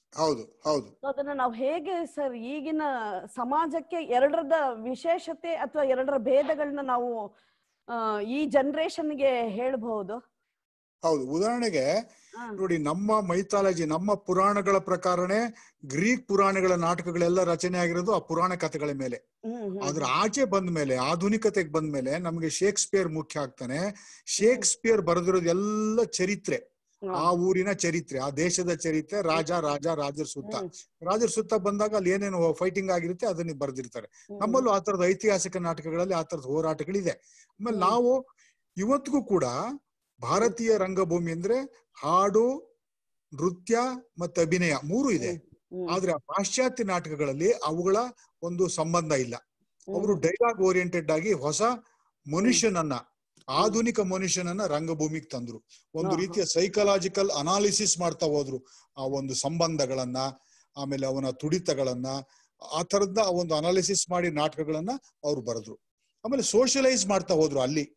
ಹೌದು ಹೌದು So ಅದನ್ನ ನಾವು ಹೇಗೆ ಸರ್ ಈಗಿನ ಸಮಾಜಕ್ಕೆ ಎರಡರದ ವಿಶೇಷತೆ ಅಥವಾ ಎರಡರ ಭೇದಗಳನ್ನ ನಾವು ಆ, ಈ ಜನರೇಷನ್ಗೆ ಹೇಳ್ಬಹುದು ಹೌದು ಉದಾಹರಣೆಗೆ ಹಾ. ನೋಡಿ ನಮ್ಮ ಮೈಥಾಲಜಿ ನಮ್ಮ ಪುರಾಣಗಳ ಪ್ರಕಾರನೇ ಗ್ರೀಕ್ ಪುರಾಣಗಳ ನಾಟಕಗಳೆಲ್ಲ ರಚನೆ ಆಗಿರೋದು ಆ ಪುರಾಣ ಕಥೆಗಳ ಮೇಲೆ ಹ್ಮ್ ಹ್ಮ್ ಅದ್ರ ಆಚೆ ಬಂದ ಮೇಲೆ ಆಧುನಿಕತೆಗೆ ಬಂದ ಮೇಲೆ ನಮಗೆ ಶೇಕ್ಸ್ಪಿಯರ್ ಮುಖ್ಯ ಆಗ್ತಾನೆ ಶೇಕ್ಸ್ಪಿಯರ್ ಬರೆದಿರೋದು ಎಲ್ಲ ಚರಿತ್ರೆ ಆ ಊರಿನ ಚರಿತ್ರೆ ಆ ದೇಶದ ಚರಿತ್ರೆ ರಾಜ ರಾಜ ರಾಜರ ಸುತ್ತ ರಾಜರ ಸುತ್ತ ಬಂದಾಗ ಅಲ್ಲಿ ಏನೇನು ಫೈಟಿಂಗ್ ಆಗಿರುತ್ತೆ ಅದನ್ನ ಬರೆದಿರ್ತಾರೆ ನಮ್ಮಲ್ಲೂ ಆ ತರದ ಐತಿಹಾಸಿಕ ನಾಟಕಗಳಲ್ಲಿ ಆ ತರದ ಹೋರಾಟಗಳಿದೆ ಆಮೇಲೆ ನಾವು ಇವತ್ತಿಗೂ ಕೂಡ ಭಾರತೀಯ ರಂಗಭೂಮಿ ಅಂದ್ರೆ ಹಾಡು ನೃತ್ಯ ಮತ್ತೆ ಅಭಿನಯ ಮೂರು ಇದೆ ಆದ್ರೆ ಆ ಪಾಶ್ಚಾತ್ಯ ನಾಟಕಗಳಲ್ಲಿ ಅವುಗಳ ಒಂದು ಸಂಬಂಧ ಇಲ್ಲ ಅವರು ಡೈಲಾಗ್ ಓರಿಯೆಂಟೆಡ್ ಆಗಿ ಹೊಸ ಮನುಷ್ಯನನ್ನ ಆಧುನಿಕ ಮನುಷ್ಯನನ್ನ ರಂಗಭೂಮಿಗೆ ತಂದ್ರು ಒಂದು ಹಾ, ರೀತಿಯ ಸೈಕಲಾಜಿಕಲ್ ಅನಾಲಿಸಿಸ್ ಮಾಡ್ತಾ ಹೋದ್ರು ಆ ಒಂದು ಸಂಬಂಧಗಳನ್ನ ಆಮೇಲೆ ಅವನ ತುಡಿತಗಳನ್ನ ಆ ತರದ ಒಂದು ಅನಾಲಿಸಿಸ್ ಮಾಡಿ ನಾಟಕಗಳನ್ನ ಅವ್ರು ಬರೆದ್ರು ಆಮೇಲೆ ಸೋಷಿಯಲೈಸ್ ಮಾಡ್ತಾ ಹೋದ್ರು ಅಲ್ಲಿ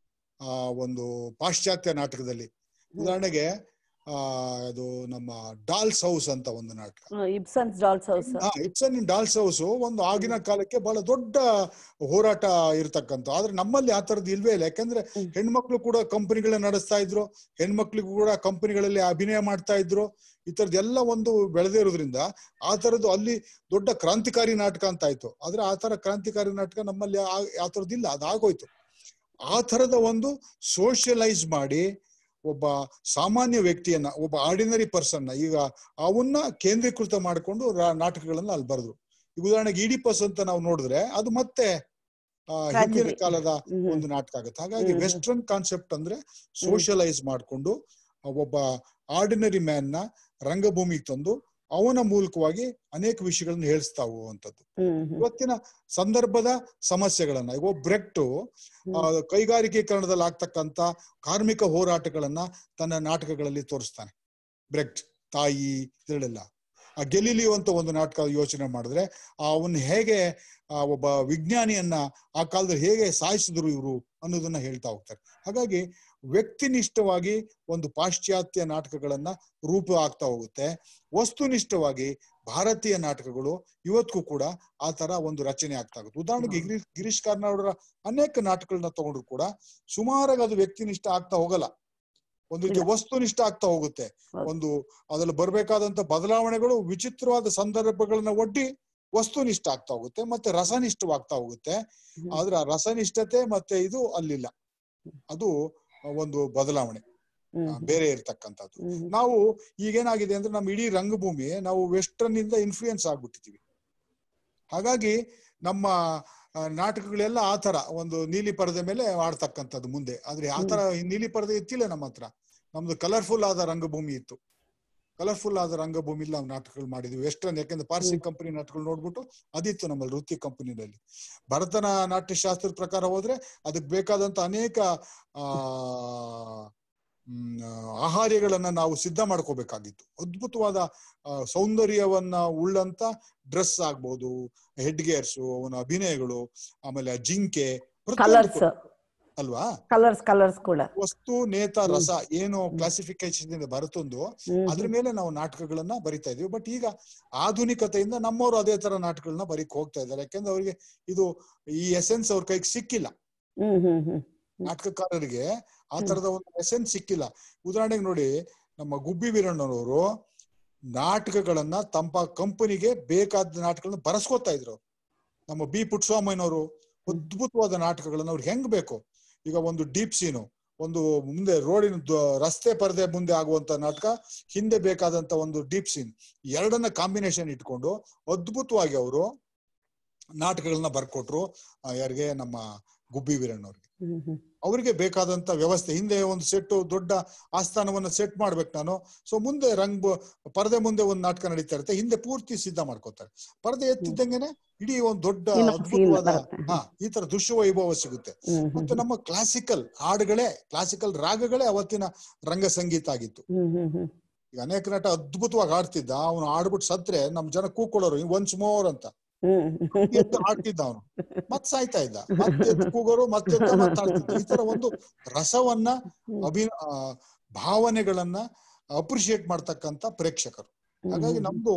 ಆ ಒಂದು ಪಾಶ್ಚಾತ್ಯ ನಾಟಕದಲ್ಲಿ ಉದಾಹರಣೆಗೆ ಆ ಅದು ನಮ್ಮ ಡಾಲ್ಸ್ ಹೌಸ್ ಅಂತ ಒಂದು ನಾಟಕ ಇಬ್ಸನ್ಸ್ ಡಾಲ್ಸ್ ಹೌಸ್ ಹಾ ಇಟ್ಸನ್ ಇನ್ ಡಾಲ್ಸ್ ಹೌಸ್ ಒಂದು ಆಗಿನ ಕಾಲಕ್ಕೆ ಬಹಳ ದೊಡ್ಡ ಹೋರಾಟ ಇರ್ತಕ್ಕಂಥ ಆದ್ರೆ ನಮ್ಮಲ್ಲಿ ಆ ತರದ್ದು ಇಲ್ವೇ ಇಲ್ಲ ಯಾಕಂದ್ರೆ ಹೆಣ್ಮಕ್ಳು ಕೂಡ ಕಂಪನಿಗಳನ್ನ ನಡೆಸ್ತಾ ಇದ್ರು ಹೆಣ್ಮಕ್ಳಿಗೂ ಕೂಡ ಕಂಪನಿಗಳಲ್ಲಿ ಅಭಿನಯ ಮಾಡ್ತಾ ಇದ್ರು ಈ ತರದ್ ಎಲ್ಲ ಒಂದು ಬೆಳೆದೇ ಇರೋದ್ರಿಂದ ಆ ತರದ್ದು ಅಲ್ಲಿ ದೊಡ್ಡ ಕ್ರಾಂತಿಕಾರಿ ನಾಟಕ ಅಂತ ಆಯ್ತು ಆದ್ರೆ ಆ ತರ ಕ್ರಾಂತಿಕಾರಿ ನಾಟಕ ನಮ್ಮಲ್ಲಿ ಆ ಆ ತರದ್ದಿಲ್ಲ ಅದಾಗೋಯ್ತು ಆ ತರದ ಒಂದು ಸೋಷಿಯಲೈಸ್ ಮಾಡಿ ಒಬ್ಬ ಸಾಮಾನ್ಯ ವ್ಯಕ್ತಿಯನ್ನ ಒಬ್ಬ ಆರ್ಡಿನರಿ ಪರ್ಸನ್ ಈಗ ಅವನ್ನ ಕೇಂದ್ರೀಕೃತ ಮಾಡಿಕೊಂಡು ನಾಟಕಗಳನ್ನ ಅಲ್ಲಿ ಬರೆದ್ರು ಈಗ ಉದಾಹರಣೆಗೆ ಇಡಿಪಸ್ ಅಂತ ನಾವು ನೋಡಿದ್ರೆ ಅದು ಮತ್ತೆ ಆ, ಹಿಂದಿನ Tragedy. ಕಾಲದ ಹ್ಮ್. ಒಂದು ನಾಟಕ ಆಗುತ್ತೆ ಹಾಗಾಗಿ ಹ್ಮ್. ವೆಸ್ಟರ್ನ್ ಕಾನ್ಸೆಪ್ಟ್ ಅಂದ್ರೆ ಸೋಷಿಯಲೈಸ್ ಮಾಡಿಕೊಂಡು ಒಬ್ಬ ಆರ್ಡಿನರಿ ಮ್ಯಾನ್ ನ ರಂಗಭೂಮಿಗೆ ತಂದು ಅವನ ಮೂಲಕವಾಗಿ ಅನೇಕ ವಿಷಯಗಳನ್ನ ಹೇಳಿಸ್ತಾ ಹೋಗುವಂಥದ್ದು ಹ್ಮ್ ಹ್ಮ್ ಇವತ್ತಿನ ಸಂದರ್ಭದ ಸಮಸ್ಯೆಗಳನ್ನ ಈಗ ಒಬ್ಬ ಬ್ರೆಕ್ಟು ಆ, ಕೈಗಾರಿಕೀಕರಣದಲ್ಲಿ ಆಗ್ತಕ್ಕಂತ ಕಾರ್ಮಿಕ ಹೋರಾಟಗಳನ್ನ ತನ್ನ ನಾಟಕಗಳಲ್ಲಿ ತೋರಿಸ್ತಾನೆ ಬ್ರೆಕ್ಟ್ ತಾಯಿ ಇದರಲ್ಲೆಲ್ಲ ಆ ಗೆಲಿಲಿಯೋ ಅಂತ ಒಂದು ನಾಟಕ ಯೋಚನೆ ಮಾಡಿದ್ರೆ ಅವನ್ ಹೇಗೆ ಆ ಒಬ್ಬ ವಿಜ್ಞಾನಿಯನ್ನ ಆ ಕಾಲದಲ್ಲಿ ಹೇಗೆ ಸಾಯಿಸಿದ್ರು ಇವರು ಅನ್ನೋದನ್ನ ಹೇಳ್ತಾ ಹೋಗ್ತಾರೆ ಹಾಗಾಗಿ ವ್ಯಕ್ತಿನಿಷ್ಠವಾಗಿ ಒಂದು ಪಾಶ್ಚಾತ್ಯ ನಾಟಕಗಳನ್ನ ರೂಪ ಆಗ್ತಾ ಹೋಗುತ್ತೆ ವಸ್ತುನಿಷ್ಠವಾಗಿ ಭಾರತೀಯ ನಾಟಕಗಳು ಇವತ್ತಿಗೂ ಕೂಡ ಆ ತರ ಒಂದು ರಚನೆ ಆಗ್ತಾ ಆಗುತ್ತೆ ಉದಾಹರಣೆಗೆ ಗಿರೀಶ್ ಗಿರೀಶ್ ಕಾರ್ನಾಡರ ಅನೇಕ ನಾಟಕಗಳನ್ನ ತಗೊಂಡ್ರು ಕೂಡ ಸುಮಾರಾಗಿ ಅದು ವ್ಯಕ್ತಿನಿಷ್ಠ ಆಗ್ತಾ ಹೋಗಲ್ಲ ಒಂದು ರೀತಿ ವಸ್ತುನಿಷ್ಠ ಆಗ್ತಾ ಹೋಗುತ್ತೆ ಒಂದು ಅದ್ರಲ್ಲಿ ಬರ್ಬೇಕಾದಂತ ಬದಲಾವಣೆಗಳು ವಿಚಿತ್ರವಾದ ಸಂದರ್ಭಗಳನ್ನ ಒಡ್ಡಿ ವಸ್ತುನಿಷ್ಠ ಆಗ್ತಾ ಹೋಗುತ್ತೆ ಮತ್ತೆ ರಸನಿಷ್ಠವಾಗ್ತಾ ಹೋಗುತ್ತೆ ಆದ್ರೆ ಆ ರಸನಿಷ್ಠತೆ ಮತ್ತೆ ಇದು ಅಲ್ಲಿಲ್ಲ ಅದು ಒಂದು ಬದಲಾವಣೆ ಆ, ಬೇರೆ ಇರ್ತಕ್ಕಂಥದ್ದು ನಾವು ಈಗೇನಾಗಿದೆ ಅಂದ್ರೆ ನಮ್ಮ ಇಡೀ ರಂಗಭೂಮಿ ನಾವು ವೆಸ್ಟರ್ನ್ ಇಂದ ಇನ್ಫ್ಲೂಯೆನ್ಸ್ ಆಗ್ಬಿಟ್ಟಿದೀವಿ ಹಾಗಾಗಿ ನಮ್ಮ ಆ, ನಾಟಕಗಳೆಲ್ಲ ಆ ತರ ಒಂದು ನೀಲಿ ಪರದೆ ಮೇಲೆ ಆಡ್ತಕ್ಕಂಥದ್ದು ಮುಂದೆ ಆದ್ರೆ ಆ ತರ ಈ ನೀಲಿ ಪರದೆ ಇತ್ತಿಲ್ಲ ನಮ್ಮ ಹತ್ರ ನಮ್ದು ಕಲರ್ಫುಲ್ ಆದ ರಂಗಭೂಮಿ ಇತ್ತು ಕಲರ್ಫುಲ್ ಆದ ರಂಗಭೂಮಿಲಿ ನಾವು ನಾಟಕಗಳು ಮಾಡಿದ್ವಿ ವೆಸ್ಟರ್ನ್ ಯಾಕಂದ್ರೆ ಪಾರ್ಸಿ ಕಂಪನಿ ನಾಟಕಗಳು ನೋಡ್ಬಿಟ್ಟು ಅದಿತ್ತು ನಮ್ಮಲ್ಲಿ ವೃತ್ತಿ ಕಂಪನಿನಲ್ಲಿ ಭರತನ ನಾಟ್ಯ ಶಾಸ್ತ್ರದ ಪ್ರಕಾರ ಹೋದ್ರೆ ಅದಕ್ಕೆ ಬೇಕಾದಂತ ಅನೇಕ ಆ ಮ್, ಆಹಾರ್ಯಗಳನ್ನ ನಾವು ಸಿದ್ಧ ಮಾಡ್ಕೋಬೇಕಾಗಿತ್ತು ಅದ್ಭುತವಾದ ಆ, ಸೌಂದರ್ಯವನ್ನ ಉಳ್ಳಂತ ಡ್ರೆಸ್ ಆಗ್ಬೋದು ಹೆಡ್ ಗೇರ್ಸು ಅವನ ಅಭಿನಯಗಳು ಆಮೇಲೆ ಆ ಜಿಂಕೆ ಪ್ರತಿಯೊಂದು ಕಲರ್ಸ್ ಕೂಡ, ಅಲ್ವಾ ಕಲರ್ಸ್ ಕಲರ್ಸ್ ಕೂಡ ವಸ್ತು ನೇತ ರಸ ಏನು ಕ್ಲಾಸಿಫಿಕೇಶನ್ ಇಂದ ಬರುತ್ತೊಂದು ಅದ್ರ ಮೇಲೆ ನಾವು ನಾಟಕಗಳನ್ನ ಬರಿತಾ ಇದೀವಿ ಬಟ್ ಈಗ ಆಧುನಿಕತೆಯಿಂದ ನಮ್ಮವರು ಅದೇ ತರ ನಾಟಕಗಳನ್ನ ಬರೀಕ್ ಹೋಗ್ತಾ ಇದ್ದಾರೆ ಯಾಕಂದ್ರೆ ಅವರಿಗೆ ಇದು ಈ ಎಸೆನ್ಸ್ ಅವ್ರ ಕೈಗೆ ಸಿಕ್ಕಿಲ್ಲ ಹ್ಮ್ ಹ್ಮ್ ಹ್ಮ್ ನಾಟಕಕಾರರಿಗೆ ಆ ತರದ ಒಂದು ಎಸೆನ್ಸ್ ಸಿಕ್ಕಿಲ್ಲ ಉದಾಹರಣೆಗೆ ನೋಡಿ ನಮ್ಮ ಗುಬ್ಬಿ ವೀರಣ್ಣನವರು ನಾಟಕಗಳನ್ನ ತಂಪ ಕಂಪನಿಗೆ ಬೇಕಾದ ನಾಟಕಗಳನ್ನ ಬರೆಸ್ಕೊತಾ ಇದ್ರು ಅವ್ರು. ನಮ್ಮ ಬಿ ಪುಟ್ಟಸ್ವಾಮಯ್ಯನವರು ಅದ್ಭುತವಾದ ನಾಟಕಗಳನ್ನ ಅವ್ರಿಗೆ ಹೆಂಗ್ ಬೇಕು ಈಗ ಒಂದು ಡೀಪ್ ಸೀನು ಒಂದು ಮುಂದೆ ರೋಡಿನ ದ- ರಸ್ತೆ ಪರದೆ ಮುಂದೆ ಆಗುವಂತ ನಾಟಕ ಹಿಂದೆ ಬೇಕಾದಂತ ಒಂದು ಡೀಪ್ ಸೀನ್ ಎರಡನ್ನ ಕಾಂಬಿನೇಷನ್ ಇಟ್ಕೊಂಡು ಅದ್ಭುತವಾಗಿ ಅವರು ನಾಟಕಗಳನ್ನ ಬರ್ಕೊಟ್ರು ಆ, ಯಾರಿಗೆ ನಮ್ಮ ಗುಬ್ಬಿ ವೀರಣ್ಣವ್ರಿಗೆ ಹ್ಮ್ ಹ್ಮ್ ಅವರಿಗೆ ಬೇಕಾದಂತ ವ್ಯವಸ್ಥೆ ಹಿಂದೆ ಒಂದು ಸೆಟ್ ದೊಡ್ಡ ಆಸ್ಥಾನವನ್ನ ಸೆಟ್ ಮಾಡ್ಬೇಕು ನಾನು ಸೊ ಮುಂದೆ ರಂಗ್ ಬ- ಪರದೆ ಮುಂದೆ ಒಂದು ನಾಟಕ ನಡೀತಾ ಇರುತ್ತೆ ಹಿಂದೆ ಪೂರ್ತಿ ಸಿದ್ಧ ಮಾಡ್ಕೋತಾರೆ ಪರದೆ ಎತ್ತಿದ್ದಂಗೆನೆ ಇಡೀ ಒಂದು ದೊಡ್ಡ ಇನ್ನೊಂದು scene ಅದ್ಭುತವಾದ ಬರುತ್ತೆ. ಹಾ ಈ ತರ ದೃಶ್ಯ ವೈಭವ ಸಿಗುತ್ತೆ ಹ್ಮ್ ಹ್ಮ್ ಮತ್ತೆ ನಮ್ಮ ಕ್ಲಾಸಿಕಲ್ ಹಾಡುಗಳೇ ಕ್ಲಾಸಿಕಲ್ ರಾಗಗಳೇ ಅವತ್ತಿನ ರಂಗ ಸಂಗೀತ ಆಗಿತ್ತು ಹ್ಮ್ ಹ್ಮ್ ಹ್ಮ್ ಈಗ ಅನೇಕ ನಟ ಅದ್ಭುತವಾಗಿ ಆಡ್ತಿದ್ದ ಅವನು ಆಡ್ಬಿಟ್ಟು ಸತ್ರೆ ನಮ್ ಜನ ಕೂಕೊಳ್ಳೋರು ಒನ್ಸ್ ಮೋರ್ ಅಂತ ಹ್ಮ್ ಎದ್ದು ಆಡ್ತಿದ್ದ ಅವನು ಮತ್ ಸಾಯ್ತಾ ಇದ್ದ ಮತ್ತೆ ಎದ್ದು ಕೂಗೋರು ಮತ್ತೆ ಎದ್ದು ಮತ್ತೆ ಆಡ್ತಿದ್ದ ಈ ತರ ಒಂದು ರಸವನ್ನ ಅಭಿ ಆ, ಭಾವನೆಗಳನ್ನ ಅಪ್ರಿಶಿಯೇಟ್ ಮಾಡ್ತಕ್ಕಂತ ಪ್ರೇಕ್ಷಕರು ಹಾಗಾಗಿ ನಮ್ದು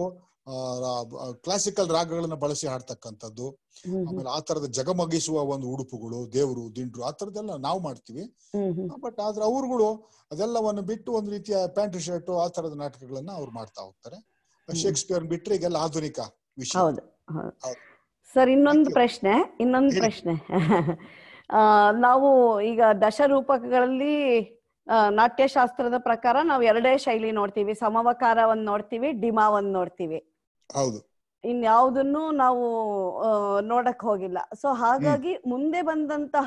ಕ್ಲಾಸಿಕಲ್ ರಾಗಗಳನ್ನ ಬಳಸಿ ಹಾಡ್ತಕ್ಕಂಥದ್ದು ಆಮೇಲೆ ಆ ತರದ ಜಗಮಗಿಸುವ ಒಂದು ಉಡುಪುಗಳು ದೇವರು ದಿಂಡ್ರು ಆ ತರದೆಲ್ಲ ನಾವು ಮಾಡ್ತೀವಿ ಬಟ್ ಆದ್ರೆ ಅವ್ರುಗಳು ಅದೆಲ್ಲವನ್ನು ಬಿಟ್ಟು ಒಂದು ರೀತಿಯ ಪ್ಯಾಂಟ್ ಶರ್ಟ್ ಆ ತರದ ನಾಟಕಗಳನ್ನ ಅವ್ರು ಮಾಡ್ತಾ ಹೋಗ್ತಾರೆ ಶೇಕ್ಸ್ಪಿಯರ್ ಬಿಟ್ರೆ ಈಗೆಲ್ಲ ಆಧುನಿಕ ವಿಷಯ ಹೌದು ಸರ್ ಇನ್ನೊಂದು ಪ್ರಶ್ನೆ ಇನ್ನೊಂದು ಪ್ರಶ್ನೆ ಆ, ನಾವು ಈಗ ದಶರೂಪಕಗಳಲ್ಲಿ ಆ, ನಾಟ್ಯಶಾಸ್ತ್ರದ ಪ್ರಕಾರ ನಾವು ಎರಡೇ ಶೈಲಿ ನೋಡ್ತೀವಿ ಸಮವಕಾರ ಒಂದ್ ನೋಡ್ತೀವಿ ಡಿಮಾ ಒಂದ್ ನೋಡ್ತೀವಿ ಹೌದು ಇನ್ಯಾವುದನ್ನು ನಾವು ಆ, ನೋಡಕ್ ಹೋಗಿಲ್ಲ ಸೊ ಹಾಗಾಗಿ ಮುಂದೆ ಬಂದಂತಹ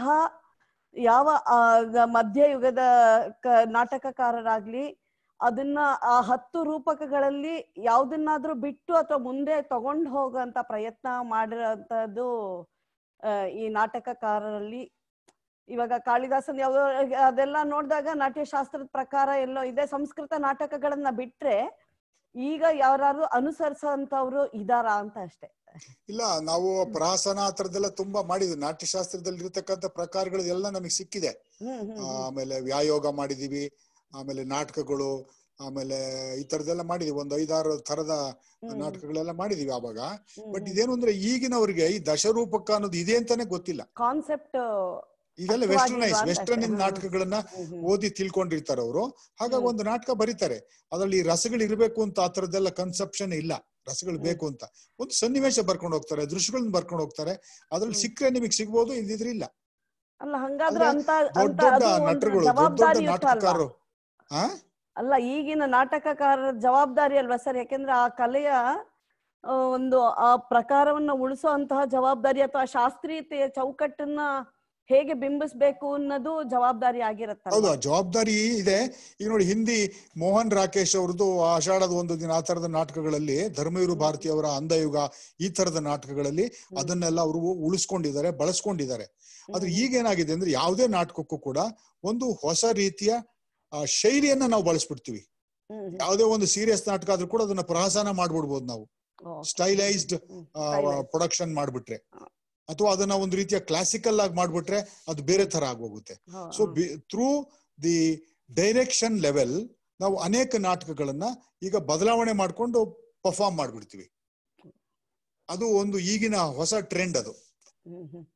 ಯಾವ ಆ, ಗ- ಮಧ್ಯಯುಗದ ಕ- ನಾಟಕಕಾರರಾಗ್ಲಿ ಅದನ್ನ ಆ ಹತ್ತು ರೂಪಕಗಳಲ್ಲಿ ಯಾವ್ದನ್ನಾದ್ರೂ ಬಿಟ್ಟು ಅಥವಾ ಮುಂದೆ ತಗೊಂಡು ಹೋಗುವಂತ ಪ್ರಯತ್ನ ಮಾಡಿರೋಂಥದ್ದು ಆ, ಈ ನಾಟಕಕಾರರಲ್ಲಿ ಇವಾಗ ಕಾಳಿದಾಸನ್ ಯಾವ್ದೋ ಅದೆಲ್ಲ ನೋಡಿದಾಗ ನಾಟ್ಯಶಾಸ್ತ್ರದ ಪ್ರಕಾರ ಎಲ್ಲೋ ಇದೆ ಸಂಸ್ಕೃತ ನಾಟಕಗಳನ್ನ ಬಿಟ್ರೆ ಈಗ ಯಾರು ಅನುಸರಿಸೋಂಥವ್ರು ಇದಾರಾ ಅಂತ ಅಷ್ಟೇ ಇಲ್ಲ ನಾವು ಪ್ರಹಸನ ಆ ತರದೆಲ್ಲ ತುಂಬಾ ಮಾಡಿದ್ವಿ ನಾಟ್ಯಶಾಸ್ತ್ರದಲ್ಲಿ ಇರತಕ್ಕಂತ ಪ್ರಕಾರಗಳು ಎಲ್ಲ ನಮಗೆ ಸಿಕ್ಕಿದೆ ಹ್ಮ್ ಹ್ಮ್ ಆ, ಆಮೇಲೆ ವ್ಯಾಯೋಗ ಮಾಡಿದೀವಿ ಆಮೇಲೆ ನಾಟಕಗಳು ಆಮೇಲೆ ಈ ತರದೆಲ್ಲ ಮಾಡಿದೀವಿ ಒಂದು ಐದಾರು ತರದ ನಾಟಕಗಳೆಲ್ಲ ಮಾಡಿದೀವಿ ಆವಾಗ ಬಟ್ ಇದೇನು ಅಂದ್ರೆ ಈಗಿನವ್ರಿಗೆ ಈ ದಶರೂಪಕ ಅನ್ನೋದು ಇದೆ ಅಂತಾನೆ ಗೊತ್ತಿಲ್ಲ ಕಾನ್ಸೆಪ್ಟ್ ಈಗೆಲ್ಲ ವೆಸ್ಟರ್ನೈಸ್ ವೆಸ್ಟರ್ನ್ ನಾಟಕಗಳನ್ನ ಓದಿ ತಿಳ್ಕೊಂಡಿರ್ತಾರೆ ಅವರು ಹಾಗಾಗಿ ಒಂದು ನಾಟಕ ಬರೀತಾರೆ ಅದ್ರಲ್ಲಿ ಈ ರಸಗಳು ಇರಬೇಕು ಅಂತ ಆ ತರದ್ದೆಲ್ಲ ಕನ್ಸೆಪ್ಷನ್ ಇಲ್ಲ ರಸಗಳು ಬೇಕು ಅಂತ ಒಂದು ಸನ್ನಿವೇಶ ಬರ್ಕೊಂಡು ಹೋಗ್ತಾರೆ ದೃಶ್ಯಗಳನ್ನ ಬರ್ಕೊಂಡು ಹೋಗ್ತಾರೆ ಅದ್ರಲ್ಲಿ ಸಿಕ್ಕರೆ ನಿಮಗೆ ಸಿಗ್ಬೋದು ಇಲ್ದಿದ್ರೆ ಇಲ್ಲ ಅಲ್ಲ ಹಂಗಾದ್ರೆ ಅಂತ ದೊಡ್ಡ ಅಂತ ದೊಡ್ಡ ಅದು ಒಂದು ನಟರುಗಳು ದೊಡ್ಡ ದೊಡ್ಡ ಜವಾಬ್ದಾರಿ ಇರುತ್ತಲ್ವಾ? ನಾಟಕಕಾರರು ಆ ಅಲ್ಲ ಈಗಿನ ನಾಟಕಕಾರರ ಜವಾಬ್ದಾರಿ ಅಲ್ವಾ ಸರ್ ಯಾಕೆಂದ್ರೆ ಆ ಕಲೆಯ ಆ, ಒಂದು ಆ ಪ್ರಕಾರವನ್ನ ಉಳಿಸುವಂತಹ ಜವಾಬ್ದಾರಿ ಅಥವಾ ಶಾಸ್ತ್ರೀಯತೆಯ ಚೌಕಟ್ಟನ್ನ ಹೇಗೆ ಬಿಂಬಿಸ್ಬೇಕು ಅನ್ನೋದು ಜವಾಬ್ದಾರಿ ಹೌದು ಆಗಿರತ್ತಲ್ಲ ಆ ಜವಾಬ್ದಾರಿ ಇದೆ ಈಗ ನೋಡಿ ಹಿಂದಿ ಮೋಹನ್ ರಾಕೇಶ್ ಅವ್ರದ್ದು ಆಷಾಢದ ಒಂದು ದಿನ ಆ ತರದ ನಾಟಕಗಳಲ್ಲಿ ಧರ್ಮಯುರು ಭಾರತಿ ಅವರ ಅಂಧಯುಗ ಈ ತರದ ನಾಟಕಗಳಲ್ಲಿ ಅದನ್ನೆಲ್ಲ ಅವರು ಉಳಿಸ್ಕೊಂಡಿದ್ದಾರೆ ಬಳಸ್ಕೊಂಡಿದ್ದಾರೆ ಆದ್ರೆ ಈಗ ಏನಾಗಿದೆ ಅಂದ್ರೆ ಯಾವುದೇ ನಾಟಕಕ್ಕೂ ಕೂಡ ಒಂದು ಹೊಸ ರೀತಿಯ ಆ, ಶೈಲಿಯನ್ನ ನಾವು ಬಳಸ್ಬಿಡ್ತೀವಿ ಯಾವುದೇ ಒಂದು ಸೀರಿಯಸ್ ನಾಟಕ ಆದ್ರೂ ಕೂಡ ಅದನ್ನ ಪ್ರಹಸನ ಮಾಡ್ಬಿಡ್ಬೋದು ನಾವು ಸ್ಟೈಲೈಸ್ಡ್ ಪ್ರೊಡಕ್ಷನ್ ಮಾಡ್ಬಿಟ್ರೆ ಅಥವಾ ಅದನ್ನ ಒಂದು ರೀತಿಯ ಕ್ಲಾಸಿಕಲ್ ಆಗಿ ಮಾಡ್ಬಿಟ್ರೆ ಅದು ಬೇರೆ ತರ ಆಗೋಗುತ್ತೆ so through the direction level ನಾವು ಅನೇಕ ನಾಟಕಗಳನ್ನ ಈಗ ಬದಲಾವಣೆ ಮಾಡ್ಕೊಂಡು ಪರ್ಫಾರ್ಮ್ ಮಾಡ್ಬಿಡ್ತೀವಿ ಅದು ಒಂದು ಈಗಿನ ಹೊಸ ಟ್ರೆಂಡ್ ಅದು ಹ್ಮ್ ಹ್ಮ್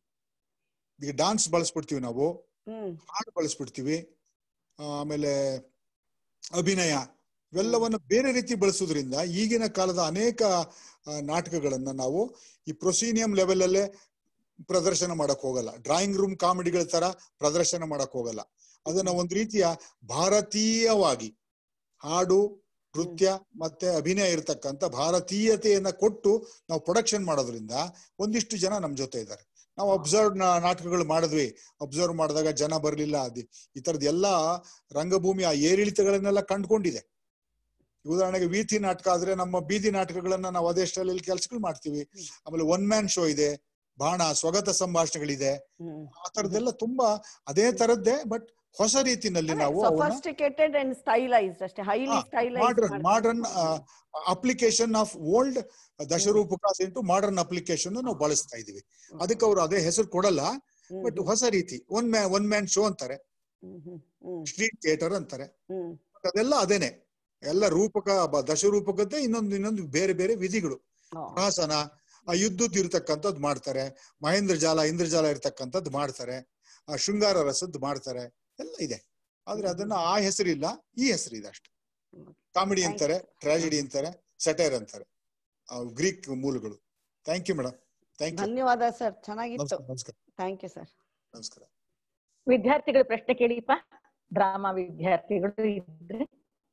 ಈಗ ಡಾನ್ಸ್ ಬಳಸ್ಬಿಡ್ತೀವಿ ನಾವು ಹ್ಮ್ ಹಾಡು ಬಳಸ್ಬಿಡ್ತೀವಿ ಆಮೇಲೆ ಅಭಿನಯ ಇವೆಲ್ಲವನ್ನು ಬೇರೆ ರೀತಿ ಬಳಸೋದ್ರಿಂದ ಈಗಿನ ಕಾಲದ ಅನೇಕ ಆ, ನಾಟಕಗಳನ್ನ ನಾವು ಈ ಪ್ರೊಸೀನಿಯಂ ಲೆವೆಲ್ ಅಲ್ಲೇ ಪ್ರದರ್ಶನ ಮಾಡಕ್ ಹೋಗಲ್ಲ ಡ್ರಾಯಿಂಗ್ ರೂಮ್ ಕಾಮಿಡಿಗಳ ತರ ಪ್ರದರ್ಶನ ಮಾಡಕ್ ಹೋಗಲ್ಲ ಅದನ್ನ ಒಂದು ರೀತಿಯ ಭಾರತೀಯವಾಗಿ ಹಾಡು ನೃತ್ಯ ಮತ್ತೆ ಅಭಿನಯ ಇರತಕ್ಕಂತ ಭಾರತೀಯತೆಯನ್ನ ಕೊಟ್ಟು ನಾವು ಪ್ರೊಡಕ್ಷನ್ ಮಾಡೋದ್ರಿಂದ ಒಂದಿಷ್ಟು ಜನ ನಮ್ ಜೊತೆ ಇದ್ದಾರೆ ನಾವು ಅಬ್ಸರ್ವ್ ನಾಟಕಗಳು ಮಾಡಿದ್ವಿ ಅಬ್ಸರ್ವ್ ಮಾಡಿದಾಗ ಜನ ಬರ್ಲಿಲ್ಲ ಅದಿ ಈ ತರದ್ ಎಲ್ಲಾ ರಂಗಭೂಮಿ ಆ ಏರಿಳಿತಗಳನ್ನೆಲ್ಲ ಕಂಡ್ಕೊಂಡಿದೆ ಉದಾಹರಣೆಗೆ ವೀಥಿ ನಾಟಕ ಆದ್ರೆ ನಮ್ಮ ಬೀದಿ ನಾಟಕಗಳನ್ನ ನಾವು ಅದೇ ಸ್ಟೈಲಲ್ಲಿ ಕೆಲಸಗಳು ಮಾಡ್ತೀವಿ ಆಮೇಲೆ ಒನ್ ಮ್ಯಾನ್ ಶೋ ಇದೆ ಬಾಣ ಸ್ವಗತ ಸಂಭಾಷಣೆಗಳಿದೆ ಆ ತರದ್ದೆಲ್ಲ ತುಂಬಾ ಅದೇ ತರದ್ದೇ ಬಟ್ ಹೊಸ ರೀತಿನಲ್ಲಿ ನಾವು ಅವನ್ನ ಸೊಫಾಸ್ಟಿಕೇಟೆಡ್ ಅಂಡ್ ಸ್ಟೈಲೈಸ್ಡ್ ಅಷ್ಟೇ highly stylise modern modern application of old Dasharupakas into modern application ನಾವು ಬಳಸ್ತಾ ಇದೀವಿ ಅದಕ್ಕೆ ಅವರು ಅದೇ ಹೆಸರು ಕೊಡಲ್ಲ ಬಟ್ ಹೊಸ ರೀತಿ one man one man show ಅಂತಾರೆ ಸ್ಟ್ರೀಟ್ ಥಿಯೇಟರ್ ಅಂತಾರೆ But ಅದೆಲ್ಲ ಅದೇನೆ ಎಲ್ಲ ರೂಪಕ ಬ- ದಶರೂಪಕತೆ ಇನ್ನೊಂದು ಇನ್ನೊಂದು ಬೇರೆ ಬೇರೆ ವಿಧಿಗಳು ಪ್ರಹಸನ ಆ ಯುದ್ಧದ್ದು ಇರ್ತಕ್ಕಂಥದ್ದು ಮಾಡ್ತಾರೆ ಮಹೇಂದ್ರ ಜಾಲ ಇಂದ್ರಜಾಲ ಇರ್ತಕ್ಕಂಥದ್ದು ಮಾಡ್ತಾರೆ ಆ ಶೃಂಗಾರ ರಸದ್ದು ಮಾಡ್ತಾರೆ ಎಲ್ಲ ಇದೆ ಆದ್ರೆ ಅದನ್ನ ಆ ಹೆಸರಿಲ್ಲ ಈ ಹೆಸರಿದೆ ಅಷ್ಟೆ ಕಾಮಿಡಿ ಅಂತಾರೆ ಟ್ರಾಜಿಡಿ ಅಂತಾರೆ ಸೆಟೈರ್ ಅಂತಾರೆ ಗ್ರೀಕ್ ಮೂಲಗಳು thank you madam thank you ಧನ್ಯವಾದ ಸರ್ ಚೆನ್ನಾಗಿತ್ತು ನಮಸ್ಕಾರ ನಮಸ್ಕಾರ ಥ್ಯಾಂಕ್ ಯು ಸರ್ ನಮಸ್ಕಾರ ವಿದ್ಯಾರ್ಥಿಗಳ ಪ್ರಶ್ನೆ ಕೇಳಿಪ್ಪ ಡ್ರಾಮಾ ವಿದ್ಯಾರ್ಥಿಗಳು ಇದ್ರೆ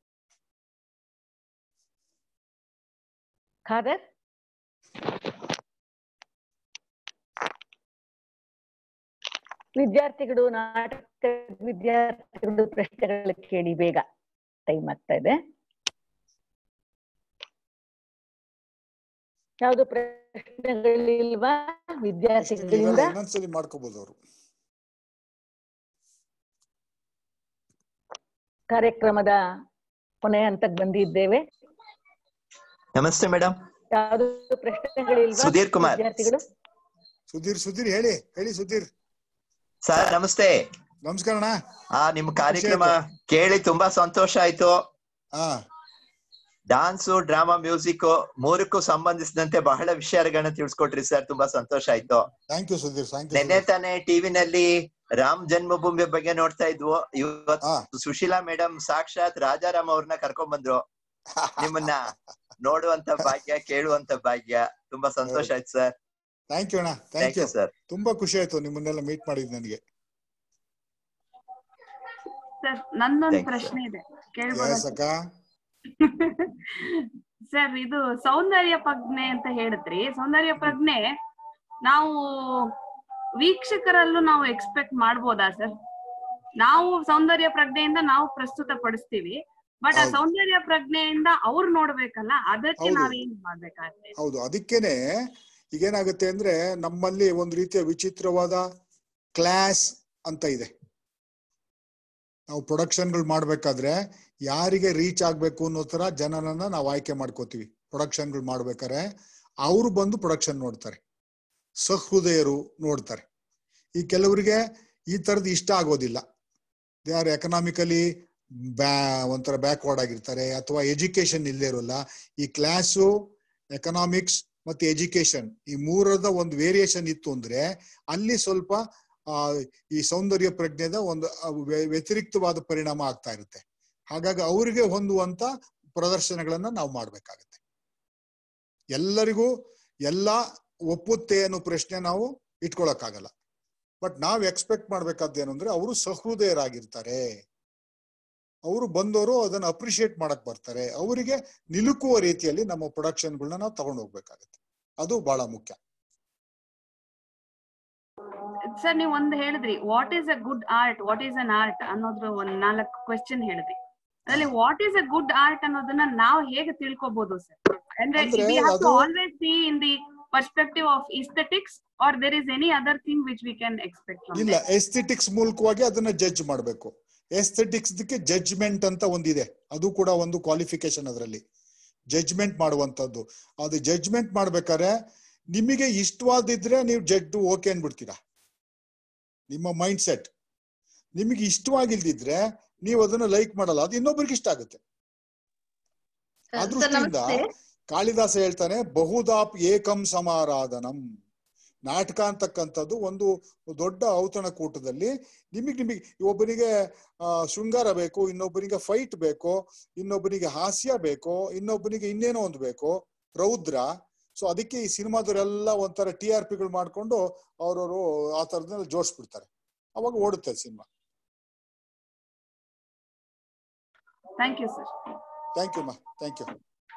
ಖಾದರ್ ವಿದ್ಯಾರ್ಥಿಗಳು ನಾಟಕ ವಿದ್ಯಾರ್ಥಿಗಳು ಪ್ರಶ್ನೆಗಳು ಕೇಳಿ ಬೇಗ ಟೈಮ್ ಆಗ್ತಾ ಇದೆ ಯಾವ್ದು ಪ್ರಶ್ನೆಗಳಿಲ್ವಾ ವಿದ್ಯಾರ್ಥಿಗಳಿಂದ ಇನ್ನೊಂದ್ಸಲಿ ಮಾಡ್ಕೋಬಹುದು ಅವರು ಕಾರ್ಯಕ್ರಮದ ಕೊನೆ ಹಂತಕ್ಕೆ ಬಂದಿದ್ದೇವೆ ನಮಸ್ತೆ ಮೇಡಮ್ ಯಾವ್ದು ಪ್ರಶ್ನೆಗಳಿಲ್ವಾ ಸುಧೀರ್ ಕುಮಾರ್. ವಿದ್ಯಾರ್ಥಿಗಳು ಸುಧೀರ್ ಸುಧೀರ್ ಹೇಳಿ ಹೇಳಿ ಸುಧೀರ್ ಸರ್ ನಮಸ್ತೆ ನಮಸ್ಕಾರ ಅಣ್ಣ ಆ ನಿಮ್ ಕಾರ್ಯಕ್ರಮ ಕೇಳಿ ತುಂಬಾ ಸಂತೋಷ ಆಯ್ತು ಹಾ ಡಾನ್ಸು ಡ್ರಾಮಾ ಮ್ಯೂಸಿಕ್ ಮೂರಕ್ಕೂ ಸಂಬಂಧಿಸಿದಂತೆ ಬಹಳ ವಿಷಯಗಳನ್ನ ತಿಳಿಸ್ಕೊಟ್ರಿ ಸರ್ ತುಂಬಾ ಸಂತೋಷ ಆಯ್ತು thank you Sudhir thank you ನಿನ್ನೆ ತಾನೇ ಟಿವಿನಲ್ಲಿ ರಾಮ್ ಜನ್ಮಭೂಮಿ ಬಗ್ಗೆ ನೋಡ್ತಾ ಇದ್ವು ಇವತ್ತು ಸುಶೀಲಾ ಮೇಡಮ್ ಸಾಕ್ಷಾತ್ ರಾಜಾರಾಮ್ ಅವ್ರನ್ನ ಕರ್ಕೊಂಡ್ ಬಂದ್ರು ನಿಮ್ಮನ್ನ ನೋಡುವಂತ ಭಾಗ್ಯ ಕೇಳುವಂತ ಭಾಗ್ಯ ತುಂಬಾ ಸಂತೋಷ ಆಯ್ತು ಸರ್ ಥ್ಯಾಂಕ್ ಯು ಅಣ್ಣ Thank thank you, you sir. ತುಂಬಾ ಖುಷಿ ಆಯ್ತು ನಿಮ್ಮನ್ನೆಲ್ಲ ಮೀಟ್ ಮಾಡಿದ್ ನನಗೆ ಸರ್ ನಂದೊಂದು Thanks, sir. ಪ್ರಶ್ನೆ ಇದೆ ಕೇಳ್ಬೋದಾ ಎಸ್ ಅಕ್ಕ ಸರ್ ಇದು ಸೌಂದರ್ಯ ಪ್ರಜ್ಞೆ ಅಂತ ಹೇಳಿದ್ರಿ ಸೌಂದರ್ಯ ಪ್ರಜ್ಞೆ ನಾವು ವೀಕ್ಷಕರಲ್ಲೂ ನಾವು ಎಕ್ಸ್ಪೆಕ್ಟ್ ಮಾಡ್ಬೋದಾ ಸರ್ ನಾವು ಸೌಂದರ್ಯ ಪ್ರಜ್ಞೆಯಿಂದ ನಾವು ಪ್ರಸ್ತುತ ಪಡಿಸ್ತೀವಿ ಬಟ್ ಆ ಹೌದು. ಸೌಂದರ್ಯ ಪ್ರಜ್ಞೆಯಿಂದ ಅವ್ರು ನೋಡ್ಬೇಕಲ್ಲ ಅದಕ್ಕೆ ಹೌದು. ನಾವೇನ್ ಮಾಡ್ಬೇಕಾಗ್ತದೆ ಹೌದು ಅದಕ್ಕೇನೆ ಈಗೇನಾಗುತ್ತೆ ಅಂದ್ರೆ ನಮ್ಮಲ್ಲಿ ಒಂದು ರೀತಿಯ ವಿಚಿತ್ರವಾದ ಕ್ಲಾಸ್ ಅಂತ ಇದೆ ನಾವು ಪ್ರೊಡಕ್ಷನ್ಗಳು ಮಾಡ್ಬೇಕಾದ್ರೆ ಯಾರಿಗೆ ರೀಚ್ ಆಗ್ಬೇಕು ಅನ್ನೋ ತರ ಜನನನ್ನ ನಾವು ಆಯ್ಕೆ ಮಾಡ್ಕೋತೀವಿ ಪ್ರೊಡಕ್ಷನ್ಗಳು ಮಾಡ್ಬೇಕಾದ್ರೆ ಅವರು ಬಂದು ಪ್ರೊಡಕ್ಷನ್ ನೋಡ್ತಾರೆ ಸಹೃದಯರು ನೋಡ್ತಾರೆ ಈ ಕೆಲವರಿಗೆ ಈ ತರದ್ ಇಷ್ಟ ಆಗೋದಿಲ್ಲ ದೇ ಆರ್ ಎಕನಾಮಿಕಲಿ ಬ್ಯಾ ಒಂಥರ ಬ್ಯಾಕ್ವರ್ಡ್ ಆಗಿರ್ತಾರೆ ಅಥವಾ ಎಜುಕೇಶನ್ ಇಲ್ಲದೆ ಇರೋಲ್ಲ ಈ ಕ್ಲಾಸು ಎಕನಾಮಿಕ್ಸ್ ಮತ್ತೆ ಎಜುಕೇಶನ್ ಈ ಮೂರದ ಒಂದು ವೇರಿಯೇಷನ್ ಇತ್ತು ಅಂದ್ರೆ ಅಲ್ಲಿ ಸ್ವಲ್ಪ ಆ ಈ ಸೌಂದರ್ಯ ಪ್ರಜ್ಞೆದ ಒಂದು ಆ, ವ್ಯ- ವ್ಯತಿರಿಕ್ತವಾದ ಪರಿಣಾಮ ಆಗ್ತಾ ಇರುತ್ತೆ ಹಾಗಾಗಿ ಅವರಿಗೆ ಹೊಂದುವಂತ ಪ್ರದರ್ಶನಗಳನ್ನ ನಾವು ಮಾಡ್ಬೇಕಾಗತ್ತೆ ಎಲ್ಲರಿಗೂ ಎಲ್ಲ ಒಪ್ಪುತ್ತೆ ಅನ್ನೋ ಪ್ರಶ್ನೆ ನಾವು ಇಟ್ಕೊಳಕ್ಕಾಗಲ್ಲ ಬಟ್ ನಾವ್ ಎಕ್ಸ್ಪೆಕ್ಟ್ ಮಾಡ್ಬೇಕಾದ್ದು ಏನು ಅಂದ್ರೆ ಅವರು ಸಹೃದಯರಾಗಿರ್ತಾರೆ ಅವರು ಬಂದವರು ಅದನ್ನ ಅಪ್ರಿಶಿಯೇಟ್ ಮಾಡಕ್ ಬರ್ತಾರೆ ಅವರಿಗೆ ನಿಲುಕುವ ರೀತಿಯಲ್ಲಿ ನಮ್ಮ ಪ್ರೊಡಕ್ಷನ್ಗಳನ್ನ ನಾವು ತಗೊಂಡು ಹೋಗ್ಬೇಕಾಗತ್ತೆ ಅದು ಬಹಳ ಮುಖ್ಯ ಸರ್ ನೀವು ಒಂದು ಹೇಳಿದ್ರಿ what is a good art what is an art ಅನ್ನೋದ್ರ ಒಂದ್ ನಾಲ್ಕು ಕ್ವೆಶ್ಚನ್ ಹೇಳಿದ್ರಿ ಅದ್ರಲ್ಲಿ what is a good art ಅನ್ನೋದನ್ನ ನಾವು ಹೇಗೆ ತಿಳ್ಕೊಬಹುದು ಸರ್ ಅಂದ್ರೆ ಅಂದ್ರೆ ವಿ ಹ್ಯಾವ್ ಟು ಅದು- always see in the perspective of aesthetics or there is any other thing which we can expect from ಇಲ್ಲ ಎಸ್ಥೆಟಿಕ್ಸ್ ಮೂಲಕವಾಗಿ ಅದನ್ನ ಜಡ್ಜ್ ಮಾಡಬೇಕು ಎಸ್ಥೆಟಿಕ್ಸ್ ಜಡ್ಜ್ಮೆಂಟ್ ಅಂತ ಒಂದಿದೆ ಅದು ಕೂಡ ಒಂದು ಕ್ವಾಲಿಫಿಕೇಶನ್ ಅದರಲ್ಲಿ ಜಡ್ಜ್ಮೆಂಟ್ ಮಾಡುವಂತದ್ದು ಅದು ಜಡ್ಜ್ಮೆಂಟ್ ಮಾಡ್ಬೇಕಾದ್ರೆ ನಿಮಗೆ ಇಷ್ಟವಾದಿದ್ರೆ ನೀವು ಜಡ್ಜ್ ಓಕೆ ಅನ್ಬಿಡ್ತೀರಾ ನಿಮ್ಮ ಮೈಂಡ್ ಸೆಟ್ ನಿಮಗೆ ಇಷ್ಟವಾಗಿಲ್ದಿದ್ರೆ ನೀವು ಅದನ್ನ ಲೈಕ್ ಮಾಡಲ್ಲ ಅದು ಇನ್ನೊಬ್ಬರಿಗೆ ಇಷ್ಟ ಆಗುತ್ತೆ ಆ ಸರ್ ದೃಷ್ಟಿಯಿಂದ ನಮಸ್ತೆ ಕಾಳಿದಾಸ ಹೇಳ್ತಾನೆ ಬಹುದಾಪ್ ಏಕಂ ಸಮಾರಾಧನಂ ನಾಟಕ ಅಂತಕ್ಕಂಥದ್ದು ಒಂದು ದೊಡ್ಡ ಔತಣಕೂಟದಲ್ಲಿ ನಿಮಗೆ ನಿಮಗೆ ಒಬ್ಬನಿಗೆ ಆ, ಶೃಂಗಾರ ಬೇಕು ಇನ್ನೊಬ್ಬನಿಗೆ ಫೈಟ್ ಬೇಕು ಇನ್ನೊಬ್ಬನಿಗೆ ಹಾಸ್ಯ ಬೇಕು ಇನ್ನೊಬ್ಬನಿಗೆ ಇನ್ನೇನೋ ಒಂದು ಬೇಕು ರೌದ್ರ ಸೊ ಅದಕ್ಕೆ ಈ ಸಿನಿಮಾದವರೆಲ್ಲ ಒಂಥರ ಟಿ ಆರ್ ಪಿಗಳು ಮಾಡ್ಕೊಂಡು ಅವ್ರವ್ರು ಆ ತರದ್ನೆಲ್ಲ ಜೋಡಿಸ್ಬಿಡ್ತಾರೆ ಅವಾಗ ಓಡುತ್ತೆ cinema thank you sir thank you ಮಾ thank you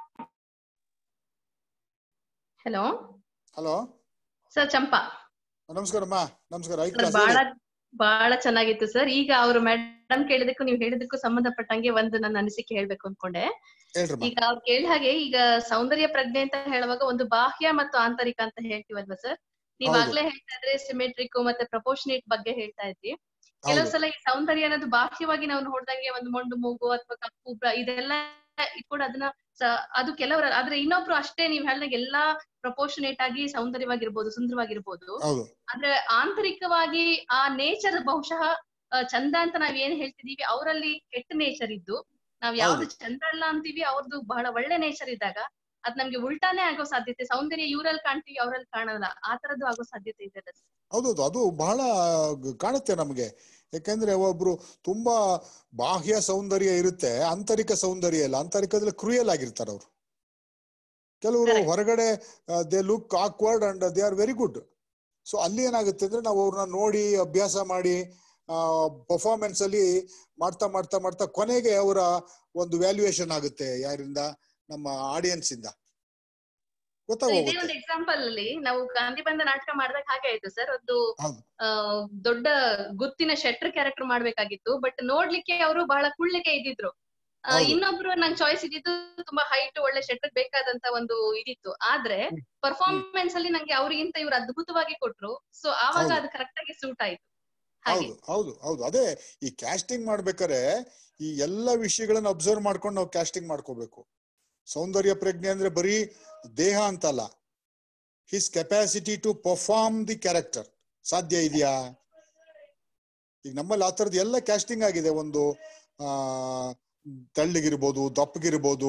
hello hello sir Champa ನಮಸ್ಕಾರಮ್ಮ ನಮಸ್ಕಾರ ಐದು ಸರ್ ಕ್ಲಾಸ್ ಬಹಳ ಬಹಳ ಚೆನ್ನಾಗಿತ್ತು ಸರ್ ಈಗ ಅವರು ಮೇಡಮ್ ಕೇಳಿದಕ್ಕೂ ನೀವು ಹೇಳಿದಕ್ಕೂ ಸಂಬಂಧಪಟ್ಟಂಗೆ ಒಂದು ನನ್ನ ಅನಿಸಿಕೆ ಹೇಳ್ಬೇಕು ಅನ್ಕೊಂಡೆ ಹೇಳ್ರಮ್ಮ ಈಗ ಅವ್ರು ಕೇಳಿದ ಹಾಗೆ ಈಗ ಸೌಂದರ್ಯ ಪ್ರಜ್ಞೆ ಅಂತ ಹೇಳುವಾಗ ಒಂದು ಬಾಹ್ಯ ಮತ್ತು ಆಂತರಿಕ ಅಂತ ಹೇಳ್ತೀವಲ್ವಾ ಸರ್ ನೀವ್ ಹೌದು. ಆಗ್ಲೇ ಹೇಳ್ತಾ ಇದ್ರೆ ಸಿಮೆಟ್ರಿಕ್ ಮತ್ತೆ ಪ್ರಪೋರ್ಷನೇಟ್ ಬಗ್ಗೆ ಹೇಳ್ತಾ ಇದ್ರಿ ಕೆಲವು ಸಲ ಈ ಸೌಂದರ್ಯ ಅನ್ನೋದು ಬಾಹ್ಯವಾಗಿ ನಾವು ನೋಡ್ದಂಗೆ ಒಂದು ಮೊಂಡು ಮೂಗು ಅಥವಾ ಕಪ್ಪು ಬ್ರ- ಇದೆಲ್ಲ ಇಟ್ಕೊಂಡು ಅದನ್ನ ಸ- ಅದು ಕೆಲವರ ಆದ್ರೆ ಇನ್ನೊಬ್ರು ಅಷ್ಟೇ ನೀವ್ ಹೇಳ್ದಂಗೆ ಎಲ್ಲಾ ಪ್ರಪೋರ್ಷನೇಟ್ ಆಗಿ ಸೌಂದರ್ಯವಾಗಿರ್ಬೋದು ಸುಂದರವಾಗಿರ್ಬೋದು ಹೌದು ಆದ್ರೆ ಆಂತರಿಕವಾಗಿ ಆ ನೇಚರ್ ಬಹುಶಃ ಆ, ಚಂದ ಅಂತ ನಾವ್ ಏನ್ ಹೇಳ್ತಿದೀವಿ ಅವರಲ್ಲಿ ಕೆಟ್ಟ ನೇಚರ್ ಇದ್ದು ನಾವ್ ಯಾವ್ದು ಚಂದ ಅಲ್ಲ ಅಂತೀವಿ ಅವ್ರದ್ದು ಬಹಳ ಒಳ್ಳೆ ನೇಚರ್ ಇದ್ದಾಗ ಅದ್ ನಮ್ಗೆ ಉಲ್ಟಾನೇ ಆಗೋ ಸಾಧ್ಯತೆ ಸೌಂದರ್ಯ ಇವ್ರಲ್ಲಿ ಕಾಣ್ತೀವಿ ಅವ್ರಲ್ಲಿ ಕಾಣಲ್ಲ ಆ ತರದ್ದು ಆಗೋ ಸಾಧ್ಯತೆ ಇದೆ ಅಲ್ಲ sir? ಹೌದೌದು ಅದು ಬಹಳ ಗ- ಕಾಣುತ್ತೆ ನಮಗೆ ಯಾಕಂದ್ರೆ ಒಬ್ರು ತುಂಬಾ ಬಾಹ್ಯ ಸೌಂದರ್ಯ ಇರುತ್ತೆ ಆಂತರಿಕ ಸೌಂದರ್ಯ ಇಲ್ಲ ಆಂತರಿಕದಲ್ಲಿ ಕ್ರೂಯಲ್ ಆಗಿರ್ತಾರೆ ಅವರು ಕೆಲವರು ಹೊರಗಡೆ they look awkward and they are very good so ಅಲ್ಲಿ ಏನಾಗುತ್ತೆ ಅಂದ್ರೆ ನಾವು ಅವ್ರನ್ನ ನೋಡಿ ಅಭ್ಯಾಸ ಮಾಡಿ ಪರ್ಫಾರ್ಮೆನ್ಸ್ ಅಲ್ಲಿ ಮಾಡ್ತಾ ಮಾಡ್ತಾ ಮಾಡ್ತಾ ಕೊನೆಗೆ ಅವರ ಒಂದು ವ್ಯಾಲ್ಯೂಯೇಷನ್ ಆಗುತ್ತೆ ಯಾರಿಂದ ನಮ್ಮ ಆಡಿಯನ್ಸ್ ಇಂದ So, ಇದೇ ಗೊತ್ತಾಗೋಗುತ್ತೆ ಒಂದು ಎಕ್ಸಾಂಪಲ್ ಅಲ್ಲಿ ನಾವು ಗಾಂಧಿ ಬಂದ ನಾಟಕ ಮಾಡಿದಾಗ ಹಾಗೆ ಆಯ್ತು ಸರ್ ಒಂದು ಹೌದು ಆ, ದೊಡ್ಡ ಗುತ್ತಿನ ಶೆಟ್ರ್ ಕ್ಯಾರೆಕ್ಟರ್ ಮಾಡ್ಬೇಕಾಗಿತ್ತು ಬಟ್ ನೋಡ್ಲಿಕ್ಕೆ ಅವರು ಬಹಳ ಕುಳ್ಳಿಗೆ ಇದ್ದಿದ್ರು ಆ, ಹೌದು. ಇನ್ನೊಬ್ರು ನಂಗೆ ಚಾಯ್ಸ್ ಇದ್ದಿದ್ದು ತುಂಬಾ ಹೈಟ್ ಒಳ್ಳೆ ಶೆಟ್ರ್ ಬೇಕಾದಂತ ಒಂದು ಇದಿತ್ತು ಆದ್ರೆ ಪರ್ಫಾರ್ಮೆನ್ಸ್ ಅಲ್ಲಿ ನಂಗೆ ಅವ್ರಿಗಿಂತ ಇವ್ರು ಅದ್ಭುತವಾಗಿ ಕೊಟ್ರು ಸೊ ಆವಾಗ ಹೌದು. ಅದು ಕರೆಕ್ಟ್ ಆಗಿ ಸೂಟ್ ಆಯ್ತು ಹಾಗೆ ಹೌದು ಹೌದು ಹೌದು ಅದೇ ಈ ಕ್ಯಾಸ್ಟಿಂಗ್ ಮಾಡ್ಬೇಕಾದ್ರೆ ಈ ಎಲ್ಲ ವಿಷಯಗಳನ್ನ ಅಬ್ಸರ್ವ್ ಮಾಡ್ಕೊಂಡು ನಾವು ಕ್ಯಾಸ್ಟಿಂಗ್ ಮಾಡ್ಕೋಬೇಕು ಸೌಂದರ್ಯ ಪ್ರಜ್ಞೆ ಅಂದ್ರೆ ಬರೀ ದೇಹ ಅಂತಲ್ಲ his capacity to perform the character ಸಾಧ್ಯ ಇದೆಯಾ ಈಗ ನಮ್ಮಲ್ಲಿ ಆ ಥರದ್ದು ಎಲ್ಲ ಕ್ಯಾಸ್ಟಿಂಗ್ ಆಗಿದೆ ಒಂದು ಆ ತೆಳ್ಳಗಿರ್ಬೋದು ದಪ್ಪಗಿರ್ಬೋದು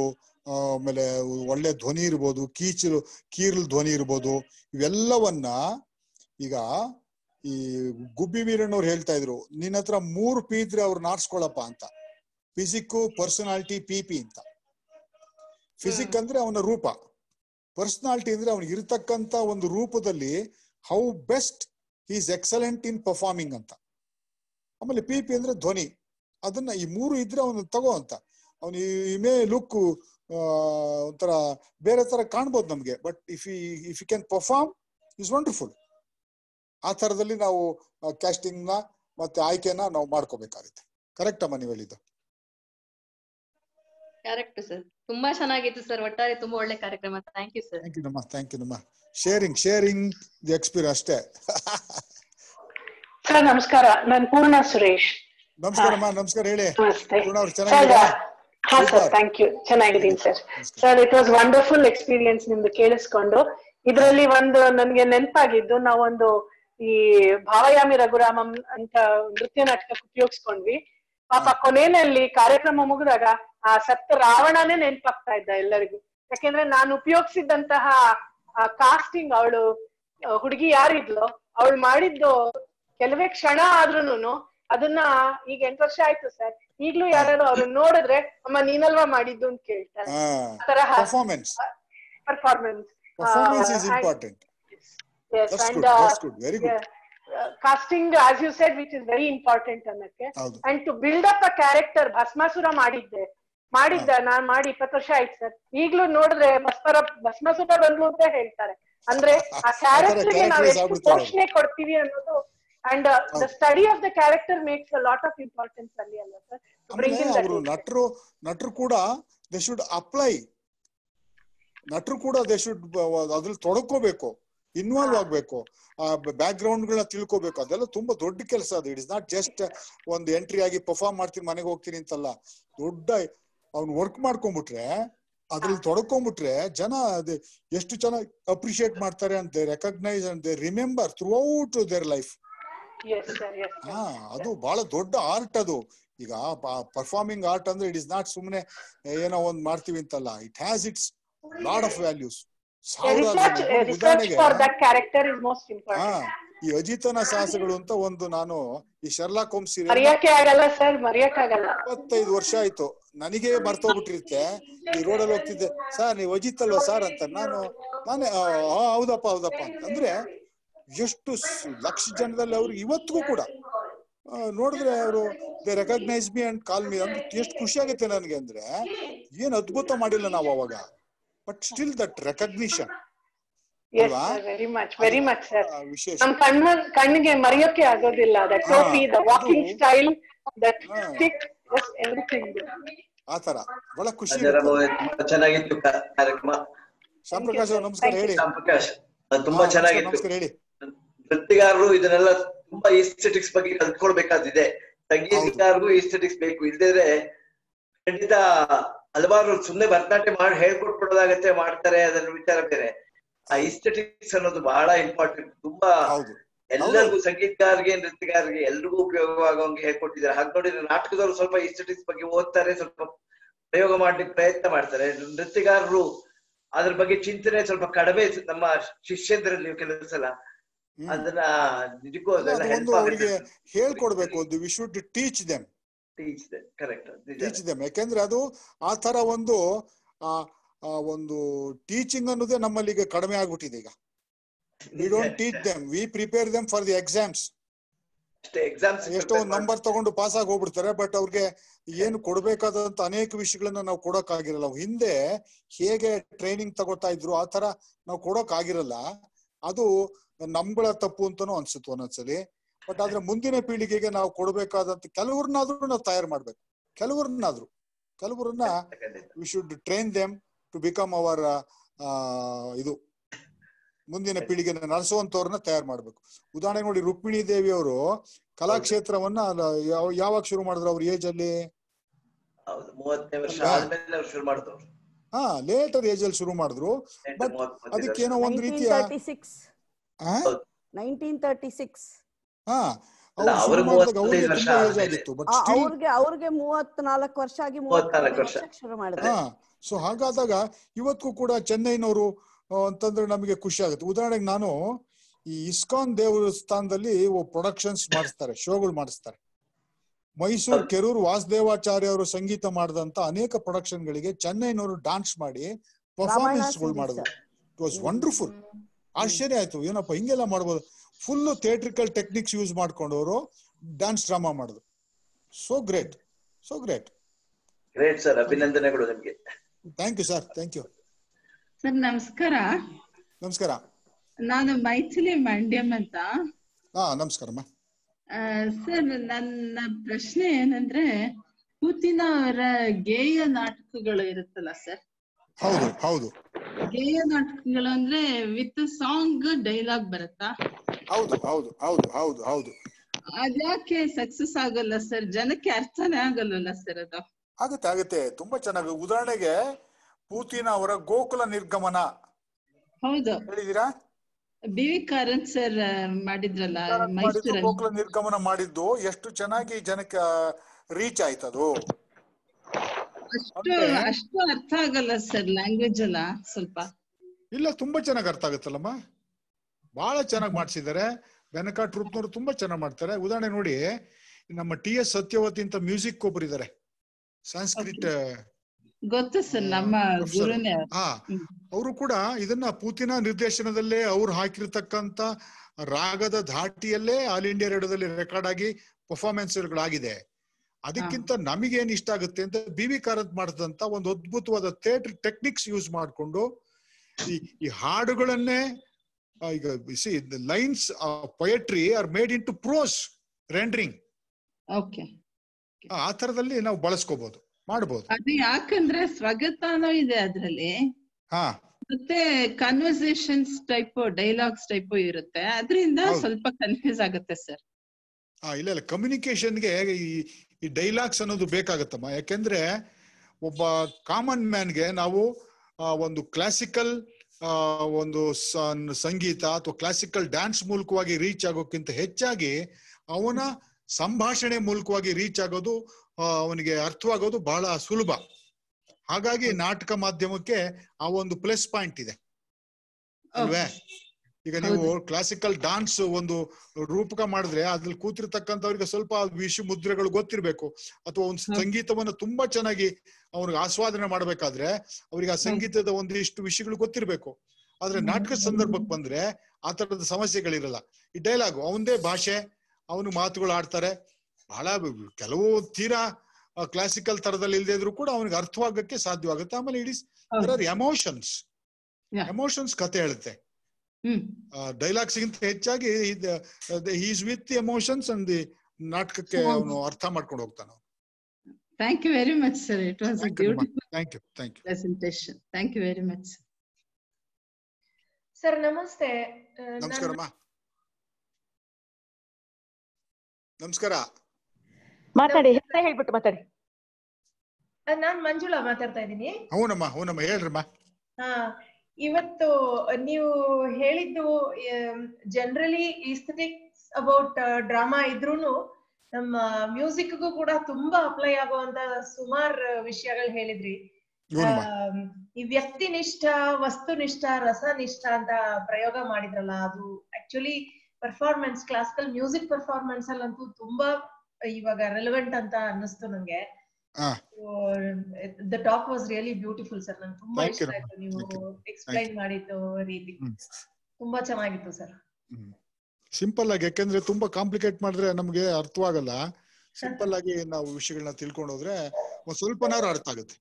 ಆಮೇಲೆ ಒಳ್ಳೆ ಧ್ವನಿ ಇರ್ಬೋದು ಕೀಚಲು ಕೀರ್ಲ್ ಧ್ವನಿ ಇರ್ಬೋದು ಇವೆಲ್ಲವನ್ನ ಈಗ ಈ ಗುಬ್ಬಿ ವೀರಣ್ಣವ್ರು ಹೇಳ್ತಾ ಇದ್ರು ನಿನ್ನ ಹತ್ರ ಮೂರು ಪಿ ಇದ್ರೆ ಅವ್ರು ನಾಡ್ಸ್ಕೊಳಪ್ಪ ಅಂತ ಫಿಸಿಕ್ ಪರ್ಸನಾಲಿಟಿ ಪಿ ಪಿ ಅಂತ ಫಿಸಿಕ್ ಅಂದ್ರೆ ಅವನ ರೂಪ ಪರ್ಸನಾಲಿಟಿ ಅಂದ್ರೆ ಅವನಿಗೆ ಇರತಕ್ಕಂತ ಒಂದು ರೂಪದಲ್ಲಿ how best is excellent in performing ಅಂತ ಆಮೇಲೆ ಪಿ ಪಿ ಅಂದ್ರೆ ಧ್ವನಿ ಅದನ್ನ ಈ ಮೂರು ಇದ್ರೆ ಅವನು ತಗೋ ಅಂತ ಅವನು ಮೇ ಲುಕ್ ಒಂಥರ ಬೇರೆ ತರ ಕಾಣ್ಬೋದು ನಮ್ಗೆ but if if you can perform is wonderful ಆ ತರದಲ್ಲಿ ನಾವು ಕ್ಯಾಸ್ಟಿಂಗ್ ನ ಮತ್ತೆ ಆಯ್ಕೆನ ನಾವು ಮಾಡ್ಕೋಬೇಕಾಗುತ್ತೆ ಕರೆಕ್ಟ್ ಅಮ್ಮ ನೀವು ಹೇಳಿದ್ದು ಕರೆಕ್ಟ್ ಸರ್ ತುಂಬಾ ಚೆನ್ನಾಗಿತ್ತು ಸರ್ ಒಟ್ಟಾರೆ ತುಂಬಾ ಒಳ್ಳೆ ಕಾರ್ಯಕ್ರಮ thank you sir thank you ನಮ್ಮ ಥ್ಯಾಂಕ್ ಯು ನಮ್ಮ ಶೇರಿಂಗ್ ಶೇರಿಂಗ್ ದಿ ಎಕ್ಸ್ಪೀರಿಯನ್ಸ್ ಅಷ್ಟೇ ಸರ್ ನಮಸ್ಕಾರ ನಾನು ಪೂರ್ಣ ಸುರೇಶ್ ನಮಸ್ಕಾರಮ್ಮ ನಮಸ್ಕಾರ ಹೇಳಿ ನಮಸ್ತೆ ಪೂರ್ಣ ಅವ್ರು ಸರ್ ಚೆನ್ನಾಗಿದ್ದೀರಾ ಹಾ ಸರ್ Super. ಥ್ಯಾಂಕ್ ಯು ಚೆನ್ನಾಗಿದ್ದೀನಿ sir sir it was wonderful experience ನಿಮ್ದು ಕೇಳಿಸ್ಕೊಂಡು ಇದರಲ್ಲಿ ಒಂದು ನನ್ಗೆ ನೆನಪಾಗಿದ್ದು ನಾವೊಂದು ಈ ಭಾವಯಾಮಿ ರಘುರಾಮಂ ಅಂತ ನೃತ್ಯ ನಾಟಕ ಉಪಯೋಗಿಸ್ಕೊಂಡ್ವಿ ಪಾಪ ಕೊನೆಯಲ್ಲಿ ಕಾರ್ಯಕ್ರಮ ಮುಗಿದಾಗ ಆ ಸತ್ತ ರಾವಣನೇ ನೆನಪಾಗ್ತಾ ಇದ್ದ ಎಲ್ಲರಿಗೂ ಯಾಕೆಂದ್ರೆ ನಾನು ಉಪಯೋಗಿಸಿದಂತಹ ಕಾಸ್ಟಿಂಗ್ ಅವಳು ಹುಡುಗಿ ಯಾರಿದ್ಲೋ ಅವಳು ಮಾಡಿದ್ದು ಕೆಲವೇ ಕ್ಷಣ ಆದ್ರೂನು ಅದನ್ನ ಈಗ ಎಂಟು ವರ್ಷ ಆಯ್ತು ಸರ್ ಈಗ್ಲೂ ಯಾರು ಅವ್ರನ್ನ ನೋಡಿದ್ರೆ ಅಮ್ಮ ನೀನಲ್ವಾ ಮಾಡಿದ್ದು ಅಂತ ಕೇಳ್ತಾರೆ ಆ ತರಹ performance performance performance is important yes That's and good, uh, that's good, very good. yeah, uh, casting as you said which is very important ಅನ್ನಕ್ಕೆ ಹೌದು and to build up a character Bhasmasura ಮಾಡಿದ್ದೆ ಮಾಡಿದ್ದ ನಾನ್ ಮಾಡಿ ಇಪ್ಪತ್ತು ವರ್ಷ ಆಯ್ತು ಸರ್ ಈಗ್ಲೂ ನೋಡಿದ್ರೆ ಭಸ್ಮರ ಭಸ್ಮಾಸುರ ಬಂದ್ಲು ಅಂತ ಹೇಳ್ತಾರೆ ಅಂದ್ರೆ ಆ ಕ್ಯಾರೆಕ್ಟರ್ ಗೆ ನಾವ್ characterize ಎಷ್ಟು ಆಗ್ಬಿಡ್ತಾರೆ ಅವ್ರು. ಪೋಷಣೆ ಕೊಡ್ತೀವಿ ಅನ್ನೋದು and the study of the character makes a lot of importance ಅಲ್ಲಿ ಅಲ್ಲ ಸರ್ ಬ್ರಿಂಗ್ ಆಮೇಲೆ ಇನ್ ಅವರು ನಟರು ನಟರು ಕೂಡ ದೇ ಶುಡ್ ಅಪ್ಲೈ ನಟರು ಕೂಡ ದೇ ಶುಡ್ ಅದ್ರಲ್ಲಿ ತೊಡಕೋಬೇಕು ಇನ್ವಾಲ್ವ್ ಆಗ್ಬೇಕು ಆ ಬ್ಯಾಕ್ ಗ್ರೌಂಡ್ ಗಳನ್ನ ತಿಳ್ಕೋಬೇಕು ಅದೆಲ್ಲ ತುಂಬಾ ದೊಡ್ಡ ಕೆಲಸ ಅದು ಇಟ್ ಇಸ್ ನಾಟ್ ಜಸ್ಟ್ ಒಂದು ಎಂಟ್ರಿ ಆಗಿ ಪರ್ಫಾರ್ಮ್ ಮಾಡ್ತೀನಿ ಮನೆಗೆ ಹೋಗ್ತೀನಿ ಅಂತಲ್ಲ ದೊಡ್ಡ ಅವ್ನು ವರ್ಕ್ ಮಾಡ್ಕೊಂಡ್ಬಿಟ್ರೆ ಅದ್ರಲ್ಲಿ ತೊಡ್ಕೊಂಡ್ಬಿಟ್ರೆ ಜನ ಅದೇ ಎಷ್ಟು ಚೆನ್ನಾಗಿ ಅಪ್ರಿಶಿಯೇಟ್ ಮಾಡ್ತಾರೆ ಅಂತ recognise and remember throughout their life yes sir yes ಹಾ ಅದು ಬಹಳ ದೊಡ್ಡ ಆರ್ಟ್ ಅದು ಈಗ ಪರ್ಫಾರ್ಮಿಂಗ್ ಆರ್ಟ್ ಅಂದ್ರೆ ಇಟ್ ಇಸ್ ನಾಟ್ ಸುಮ್ನೆ ಏನೋ ಒಂದ್ ಮಾಡ್ತೀವಿ ಅಂತಲ್ಲ it has it's lot of values research research for that character is most ಹಾ ಇಂಪಾರ್ಟೆಂಟ್ ಈ ಅಜಿತನ ಸಾಹಸಗಳು ಅಂತ ಒಂದು ನಾನು ಈ ಶರ್ಲಾಕ್ ಹೋಮ್ ಸೀರಿಯಲ್ ಮರೆಯಕ್ಕೆ ಆಗಲ್ಲ ಸರ್ ಮರೆಯಕ್ ಆಗಲ್ಲ ಇಪ್ಪತ್ತೈದು ವರ್ಷ ಆಯ್ತು ನನಗೆ ಮರ್ತೋಗ್ಬಿಟ್ಟಿರುತ್ತೆ ಈ ರೋಡಲ್ಲಿ ಹೋಗ್ತಿದ್ದೆ ಸರ್ ನೀವು ಅಜಿತ್ ಅಲ್ವಾ ಸರ್ ಅಂತ ನಾನು ನಾನೇ ಆ, ಆ, ಹೌದಪ್ಪ ಹೌದಪ್ಪ ಅಂತ ಅಂದ್ರೆ ಎಷ್ಟು ಸ್- ಲಕ್ಷ ಜನದಲ್ಲಿ ಅವ್ರು ಇವತ್ತಿಗೂ ಕೂಡ ಆ, ನೋಡಿದ್ರೆ ಅವರು they recognise me and call me ಅಂದ್ರೆ ಎಷ್ಟು ಖುಷಿ ಆಗುತ್ತೆ ನನಗೆ ಅಂದ್ರೆ ಏನ್ ಅದ್ಭುತ ಮಾಡಿಲ್ಲ ನಾವು ಅವಾಗ but still that recognition yes ಅಲ್ವಾ very much very much sir ವಿಶೇಷ ನಮ್ ಕಣ್ಣ ಕಣ್ಣಿಗೆ ಮರೆಯೋಕೆ ಆಗೋದಿಲ್ಲ ದಟ್ ಹಾ, ಟೋಪಿ ದ ವಾಕಿಂಗ್ ಅದು- ಸ್ಟೈಲ್ ದಟ್ ಹಾ. ಸ್ಟಿಕ್ ಎವ್ರಿಥಿಂಗ್ ಆತರ ಬಹಳ ಖುಷಿ ರಾಜಾರಾಮ್ ಅವರೇ, ತುಂಬಾ ಚೆನ್ನಾಗಿತ್ತು ಕಾ- ಕಾರ್ಯಕ್ರಮ ಶ್ಯಾಮ್ ಪ್ರಕಾಶ್ ಅವ್ರು ನಮಸ್ಕಾರ ಹೇಳಿ ಶ್ಯಾಮ್ ಪ್ರಕಾಶ್ ಅದು ತುಂಬಾ ಹಾ, ನಮಸ್ಕಾರ, ಚೆನ್ನಾಗಿತ್ತು ನಮಸ್ಕಾರ ಹೇಳಿ ನೃತ್ಯಗಾರರು ಇದನ್ನೆಲ್ಲ ತುಂಬಾ ಈಸ್ಥೆಟಿಕ್ಸ್ ಬಗ್ಗೆ ಕಲ್ತ್ಕೊಳ್ಬೇಕಾದಿದೆ ಸಂಗೀತಗಾರರಿಗೂ ಈಸ್ಥೆಟಿಕ್ಸ್ ಬೇಕು ಇಲ್ದಿದ್ರೆ ಖಂಡಿತ ಹಲವಾರು ಸುಮ್ನೆ ಭರತನಾಟ್ಯ ಮಾಡಿ ಹೇಳ್ಕೊಟ್ಬಿಡೋದಾಗತ್ತೆ ಮಾಡ್ತಾರೆ ಅದನ್ನ ವಿಚಾರ ಬೇರೆ ಆ ಈಸ್ಥೆಟಿಕ್ಸ್ ಅನ್ನೋದು ಬಹಳ ಇಂಪಾರ್ಟೆಂಟ್ ತುಂಬಾ ಎಲ್ಲರಿಗೂ ಸಂಗೀತಗಾರರಿಗೆ ನೃತ್ಯಗಾರರಿಗೆ ಎಲ್ರಿಗೂ ಉಪಯೋಗವಾಗುವಂಗೆ ಹೇಳ್ಕೊಟ್ಟಿದ್ದಾರೆ ಹಾಗೆ ನೋಡಿದ್ರೆ ನಾಟಕದವರು ಸ್ವಲ್ಪ ಈಸ್ಥೆಟಿಕ್ಸ್ ಬಗ್ಗೆ ಓದ್ತಾರೆ ಸ್ವಲ್ಪ ಪ್ರಯೋಗ ಮಾಡ್ಲಿಕ್ಕೆ ಪ್ರಯತ್ನ ಮಾಡ್ತಾರೆ ನೃತ್ಯಗಾರರು ಅದ್ರ ಬಗ್ಗೆ ಚಿಂತನೆ ಸ್ವಲ್ಪ ಕಡಿಮೆ ನಮ್ಮ ಶಿಷ್ಯಂದ್ರಲ್ಲಿ ಕೆಲವು ಸಲ ಅದನ್ನ ನಿಜಕ್ಕೂ ಅಲ್ಲ, ಅದೆಲ್ಲ ಅದು ಹೆಲ್ಪ್ ಒಂದು ಆಗುತ್ತೆ ಅವರಿಗೆ ಹೇಳ್ಕೊಡ್ಬೇಕು ಒಂದು we should teach them teach correct teach them ಯಾಕೆಂದ್ರೆ ಅದು ಆ ತರ ಒಂದು ಆ ಆ ಒಂದು ಟೀಚಿಂಗ್ ಅನ್ನೋದೇ ನಮ್ಮಲ್ಲಿ ಈಗ ಕಡಿಮೆ ಆಗ್ಬಿಟ್ಟಿದೆ ಈಗ we don't teach them we prepare them for the exams exams ಎಷ್ಟೋ ಒಂದು ನಂಬರ್ ತಗೊಂಡು ಪಾಸ್ ಆಗಿ ಹೋಗ್ಬಿಡ್ತಾರೆ ಬಟ್ ಅವ್ರಿಗೆ ಏನು ಕೊಡ್ಬೇಕಾದಂತ ಅನೇಕ ವಿಷಯಗಳನ್ನ ನಾವು ಕೊಡಕ್ ಆಗಿರಲ್ಲ ಹಿಂದೆ ಹೇಗೆ ಟ್ರೈನಿಂಗ್ ತಗೋತಾ ಇದ್ರು ಆ ತರ ನಾವು ಕೊಡಕ್ ಆಗಿರಲ್ಲ ಅದು ನಮ್ಗಳ ತಪ್ಪು ಅಂತಾನು ಅನ್ಸುತ್ತೆ ಒಂದೊಂದ್ಸಲಿ ಬಟ್ ಆದ್ರೆ ಮುಂದಿನ ಪೀಳಿಗೆಗೆ ನಾವು ಕೊಡ್ಬೇಕಾದಂತ ಕೆಲವ್ರನ್ನಾದ್ರೂ ನಾವು ತಯಾರು ಮಾಡ್ಬೇಕು ಕೆಲವ್ರನ್ನಾದ್ರೂ ಕೆಲವ್ರನ್ನ we should train them to become our ಇದು ಮುಂದಿನ ಪೀಳಿಗೆನ ನಡೆಸುವಂತವ್ರನ್ನ ತಯಾರು ಮಾಡ್ಬೇಕು ಉದಾಹರಣೆ ನೋಡಿ ರುಕ್ಮಿಣಿ ದೇವಿ ಅವರು ಕಲಾಕ್ಷೇತ್ರವನ್ನ ಅಲ್ಲ- ಯಾವ- ಯಾವಾಗ ಶುರು ಮಾಡಿದ್ರು ಅವ್ರ ಏಜ್ ಅಲ್ಲಿ ಹೌದು ಮೂವತ್ತನೇ ವರ್ಷ ಅಲ್ವಾ? ಆದ್ಮೇಲೆ ಅವ್ರು ಶುರು ಮಾಡಿದವ್ರು ಹಾ ಲೇಟರ್ ಏಜ್ ಅಲ್ಲಿ ಶುರು ಮಾಡಿದ್ರು ಬಟ್ ಅದಕ್ಕೇನೋ ಒಂದ್ ರೀತಿಯ ತರ್ಟಿ ಸಿಕ್ಸ್ ಆ? ನೈನ್ಟೀನ್ ತರ್ಟಿ ಸಿಕ್ಸ್ ಹಾ ಅಲ್ಲ, ಅವ್ರು ಅವ್ರು ಶುರು ಮಾಡಿದಾಗ ಮೂವತ್ತೈದು ಅವ್ರಿಗೆ ವರ್ಷ ತುಂಬಾ ಏಜ್ ಆದ್ಮೇಲೆ. ಆಗಿತ್ತು ಬಟ್ ಆ- ಸ್ಟಿಲ್ ಅವ್ರಿಗೆ ಅವ್ರಿಗೆ ಮೂವತ್ನಾಲ್ಕು ವರ್ಷ ಆಗಿ ಮೂವತ್ನಾಲ್ಕು ಮೂವತ್ತೈದು ವರ್ಷ. ವರ್ಷಕ್ಕೆ ಶುರು ಮಾಡಿದ್ರು ಹಾ ಸೊ ಹಾಗಾದಾಗ ಇವತ್ತು ಕೂಡ ಚೆನ್ನೈನವರು ಆ, ಅಂತಂದ್ರೆ ನಮಗೆ ಖುಷಿ ಆಗುತ್ತೆ ಉದಾಹರಣೆಗೆ ನಾನು ಈ ಇಸ್ಕಾನ್ ದೇವಸ್ಥಾನದಲ್ಲಿ ಪ್ರೊಡಕ್ಷನ್ಸ್ ಮಾಡಿಸ್ತಾರೆ ಶೋಗಳು ಮಾಡಿಸ್ತಾರೆ ಮೈಸೂರು ಕೆರೂರು ವಾಸುದೇವಾಚಾರ್ಯ ಅವರು ಸಂಗೀತ ಮಾಡಿದಂತ ಅನೇಕ ಪ್ರೊಡಕ್ಷನ್ ಗಳಿಗೆ ಚೆನ್ನೈನವರು ಡಾನ್ಸ್ ಮಾಡಿ ಪರ್ಫಾರ್ಮೆನ್ಸ್ ಗಳು series. ಮಾಡಿದ್ರು ಇಟ್ ವಾಸ್ ವಂಡರ್ಫುಲ್ ಆಶ್ಚರ್ಯ ಆಯ್ತು ಏನಪ್ಪ ಹಿಂಗೆಲ್ಲ ಮಾಡ್ಬೋದು ಫುಲ್ ಥಿಯೇಟ್ರಿಕಲ್ ಟೆಕ್ನಿಕ್ಸ್ ಯೂಸ್ ಮಾಡ್ಕೊಂಡವರು ಡ್ಯಾನ್ಸ್ ಡ್ರಾಮಾ ಮಾಡಿದ್ರು so great so great great sir ಅಭಿನಂದನೆಗಳು ನಿಮ್ಗೆ thank you sir thank you sir ನಮಸ್ಕಾರ ನಮಸ್ಕಾರ ನಾನು ಮೈಥಿಲಿ ಮಂಡ್ಯಂ ಅಂತ ಹಾ ನಮಸ್ಕಾರಮ್ಮ ಆ, ಸರ್ ನನ್ನ ಪ್ರಶ್ನೆ ಏನಂದ್ರೆ ಪೂತಿನ ಅವರ ಗೇಯ ನಾಟಕಗಳು ಇರುತ್ತಲ್ಲ ಸರ್ ಹೌದು ಹೌದು ಗೇಯ ನಾಟಕಗಳು ಅಂದ್ರೆ ವಿತ್ ಸಾಂಗ್ ಡೈಲಾಗ್ ಬರುತ್ತಾ ಹೌದು ಹೌದು ಹೌದು ಹೌದು ಹೌದು ಅದ್ಯಾಕೆ ಸಕ್ಸಸ್ ಆಗಲ್ಲ ಸರ್ ಜನಕ್ಕೆ ಅರ್ಥನೇ ಆಗಲ್ಲ ಸರ್ ಅದು ಆಗುತ್ತೆ ಆಗುತ್ತೆ ತುಂಬಾ ಚೆನ್ನಾಗಿ ಉದಾಹರಣೆಗೆ ಪೂತಿನ ಅವರ ಗೋಕುಲ ನಿರ್ಗಮನ ಹೌದು ಹೇಳಿದೀರಾ ಬಿ ವಿ ಕಾರಂತ್ ಸರ್ ಮಾಡಿದ್ರಲ್ಲ ಮಾಡಿದ್ದು ಮೈಸೂರಲ್ಲಿ ಗೋಕುಲ ನಿರ್ಗಮನ ಮಾಡಿದ್ದು ಎಷ್ಟು ಚೆನ್ನಾಗಿ ಜನಕ್ಕೆ ರೀಚ್ ಆಯ್ತದು ಅಷ್ಟು ಅಷ್ಟು ಅರ್ಥ ಆಗಲ್ಲ ಸರ್ ಲ್ಯಾಂಗ್ವೇಜ್ ಅಲ್ಲ ಸ್ವಲ್ಪ ಇಲ್ಲ ತುಂಬಾ ಚೆನ್ನಾಗಿ ಅರ್ಥ ಆಗುತ್ತಲ್ಲಮ್ಮ ಬಹಳ ಚೆನ್ನಾಗಿ ಮಾಡ್ಸಿದ್ದಾರೆ ಬೆನಕ ಟ್ರೂಪ್ನವರು ತುಂಬಾ ಚೆನ್ನಾಗಿ ಮಾಡ್ತಾರೆ ಉದಾಹರಣೆ ನೋಡಿ ನಮ್ಮ ಟಿ ಎಸ್ ಸತ್ಯವತಿ ಅಂತ ಮ್ಯೂಸಿಕ್ ಒಬ್ರು ಇದಾರೆ ಸಂಸ್ಕೃತ್ ಗೊತ್ತು ಸರ್ ನಮ್ಮ ಗುರುನೇ ಅವ್ರು. ಹಾ ಅವರು ಕೂಡ ಇದನ್ನ ಪೂತಿನ ನಿರ್ದೇಶನದಲ್ಲೇ ಅವ್ರು ಹಾಕಿರ್ತಕ್ಕಂತ ರಾಗದ ಧಾಟಿಯಲ್ಲೇ ಆಲ್ ಇಂಡಿಯಾ ರೇಡಿಯೋದಲ್ಲಿ ರೆಕಾರ್ಡ್ ಆಗಿ ಪರ್ಫಾರ್ಮೆನ್ಸ್ಗಳಾಗಿದೆ ಅದಕ್ಕಿಂತ ನಮಗೇನ್ ಇಷ್ಟ ಆಗುತ್ತೆ ಅಂತ ಬಿ ವಿ ಕಾರಂತ್ ಮಾಡಿದಂತ ಒಂದು ಅದ್ಭುತವಾದ ಥಿಯೇಟರ್ ಟೆಕ್ನಿಕ್ಸ್ ಯೂಸ್ ಮಾಡಿಕೊಂಡು ಈ ಈ ಹಾಡುಗಳನ್ನೇ ಆ, ಈಗ see lines poetry are made into prose rendering okay ಆ ತರದಲ್ಲಿ ನಾವು ಬಳಸ್ಕೋಬಹುದು ಮಾಡಬಹುದು ಅದು ಯಾಕಂದ್ರೆ ಸ್ವಗತಾನೂ ಇದೆ ಅದ್ರಲ್ಲಿ ಹಾ ಮತ್ತೆ ಕನ್ವರ್ಸೇಷನ್ಸ್ ಟೈಪ್ ಡೈಲಾಗ್ಸ್ ಟೈಪ್ ಇರುತ್ತೆ ಅದರಿಂದ ಹೌದು. ಸ್ವಲ್ಪ ಕನ್ಫ್ಯೂಸ್ ಆಗುತ್ತೆ ಸರ್ ಆ ಇಲ್ಲ ಇಲ್ಲ ಕಮ್ಯುನಿಕೇಶನ್ಗೆ ಈ ಈ ಡೈಲಾಗ್ಸ್ ಅನ್ನೋದು ಬೇಕಾಗತ್ತಮ್ಮ ಯಾಕೆಂದ್ರೆ ಒಬ್ಬ ಕಾಮನ್ ಮ್ಯಾನ್ಗೆ ನಾವು ಆ, ಒಂದು ಕ್ಲಾಸಿಕಲ್ ಒಂದು ಸ- ಸಂಗೀತ ಅಥವಾ ಕ್ಲಾಸಿಕಲ್ ಡ್ಯಾನ್ಸ್ ಮೂಲಕವಾಗಿ ರೀಚ್ ಆಗೋಕ್ಕಿಂತ ಹೆಚ್ಚಾಗಿ ಅವನ ಸಂಭಾಷಣೆ ಮೂಲಕವಾಗಿ ರೀಚ್ ಆಗೋದು ಆ, ಅವನಿಗೆ ಅರ್ಥವಾಗೋದು ಬಹಳ ಸುಲಭ ಹಾಗಾಗಿ ನಾಟಕ ಮಾಧ್ಯಮಕ್ಕೆ ಆ ಒಂದು ಪ್ಲಸ್ ಪಾಯಿಂಟ್ ಇದೆ ಅಲ್ವೇ ಈಗ ನೀವು ಕ್ಲಾಸಿಕಲ್ ಡಾನ್ಸ್ ಒಂದು ರೂಪಕ ಮಾಡಿದ್ರೆ ಅದ್ರಲ್ಲಿ ಕೂತಿರ್ತಕ್ಕಂಥವ್ರಿಗೆ ಸ್ವಲ್ಪ ವಿಷ ಮುದ್ರೆಗಳು ಗೊತ್ತಿರ್ಬೇಕು ಅಥವಾ ಒಂದು ಸಂಗೀತವನ್ನ ತುಂಬಾ ಚೆನ್ನಾಗಿ ಅವ್ರಿಗೆ ಆಸ್ವಾದನೆ ಮಾಡ್ಬೇಕಾದ್ರೆ ಅವ್ರಿಗೆ ಆ ಸಂಗೀತದ ಒಂದಿಷ್ಟು ವಿಷಯಗಳು ಗೊತ್ತಿರ್ಬೇಕು ಆದ್ರೆ ನಾಟಕ ಸಂದರ್ಭಕ್ಕೆ ಬಂದ್ರೆ ಆ ತರದ ಸಮಸ್ಯೆಗಳಿರಲ್ಲ ಈ ಡೈಲಾಗು ಅವಂದೇ ಭಾಷೆ ಅವನು ಮಾತುಗಳು ಆಡ್ತಾರೆ ಬಹಳ ಕೆಲವು ತೀರಾ ಕ್ಲಾಸಿಕಲ್ ತರದಲ್ಲಿ ಇಲ್ಲದೆ ಇದ್ರು ಕೂಡ ಅವನಿಗೆ ಅರ್ಥವಾಗಕ್ಕೆ ಸಾಧ್ಯವಾಗುತ್ತೆ ಆಮೇಲೆ ಇಡೀ ಎಮೋಷನ್ಸ್ ಎಮೋಷನ್ಸ್ ಕತೆ ಹೇಳುತ್ತೆ ಡೈಲಾಗ್ಸ್ ಗಿಂತ ಹೆಚ್ಚಾಗಿ is with emotions and the ನಾಟಕಕ್ಕೆ ಅವನು ಅರ್ಥ ಮಾಡ್ಕೊಂಡು ಹೋಗ್ತಾನೆ thank you very much sir it was a beautiful thank you thank you presentation thank you very much sir ನಮಸ್ತೆ ಆ, ನಾನ್- ನಮಸ್ಕಾರಮ್ಮ ನಮಸ್ಕಾರ ಮಾತಾಡಿ ಹೆಸರೇ ಹೇಳ್ಬಿಟ್ಟು ಮಾತಾಡಿ ಆ, ನಾನ್ ಮಂಜುಳಾ ಮಾತಾಡ್ತಾ ಇದ್ದೀನಿ ಹೌನಮ್ಮ ಹೌನಮ್ಮ ಹೇಳ್ರಮ್ಮ ಹಾ ಇವತ್ತು ನೀವು ಹೇಳಿದ್ದು ಜನರಲಿ ಈಸ್ಥೆಟಿಕ್ಸ್ ಅಬೌಟ್ ಡ್ರಾಮಾ ಇದ್ರೂನು ನಮ್ಮ ಮ್ಯೂಸಿಕ್ಗೂ ಕೂಡ ತುಂಬಾ ಅಪ್ಲೈ ಆಗುವಂತ ಸುಮಾರು ವಿಷಯಗಳು ಹೇಳಿದ್ರಿ ಹೌನಮ್ಮ. ಆಮ್, ಈ ವ್ಯಕ್ತಿನಿಷ್ಠ ವಸ್ತುನಿಷ್ಠ ರಸನಿಷ್ಠ ಅಂತ ಪ್ರಯೋಗ ಮಾಡಿದ್ರಲ್ಲ ಅದು actually performance classical music performance ಅಲ್ಲಂತೂ ತುಂಬಾ ಇವಾಗ ರೆಲೆವೆಂಟ್ ಅಂತ ಅನ್ನಿಸ್ತು ನಂಗೆ ಹಾ the talk was really beautiful sir ನಂಗೆ ತುಂಬಾ Thank ಇಷ್ಟ you, ಆಯ್ತು ನೀವು Thank you. ಎಕ್ಸ್ಪ್ಲೈನ್ ಮಾಡಿದ್ದು ರೀತಿ ತುಂಬಾ ಚೆನ್ನಾಗಿತ್ತು ಸರ್ ಸಿಂಪಲ್ ಆಗಿ ಯಾಕೆಂದ್ರೆ ತುಂಬಾ ಕಾಂಪ್ಲಿಕೇಟ್ ಮಾಡಿದ್ರೆ ನಮ್ಗೆ ಅರ್ಥವಾಗಲ್ಲ ಸಿಂಪಲ್ ಆಗಿ ನಾವು ವಿಷಯಗಳನ್ನ ತಿಳ್ಕೊಂಡು ಹೋದ್ರೆ ಒಂದ್ ಸ್ವಲ್ಪನಾರು ಅರ್ಥ ಆಗುತ್ತೆ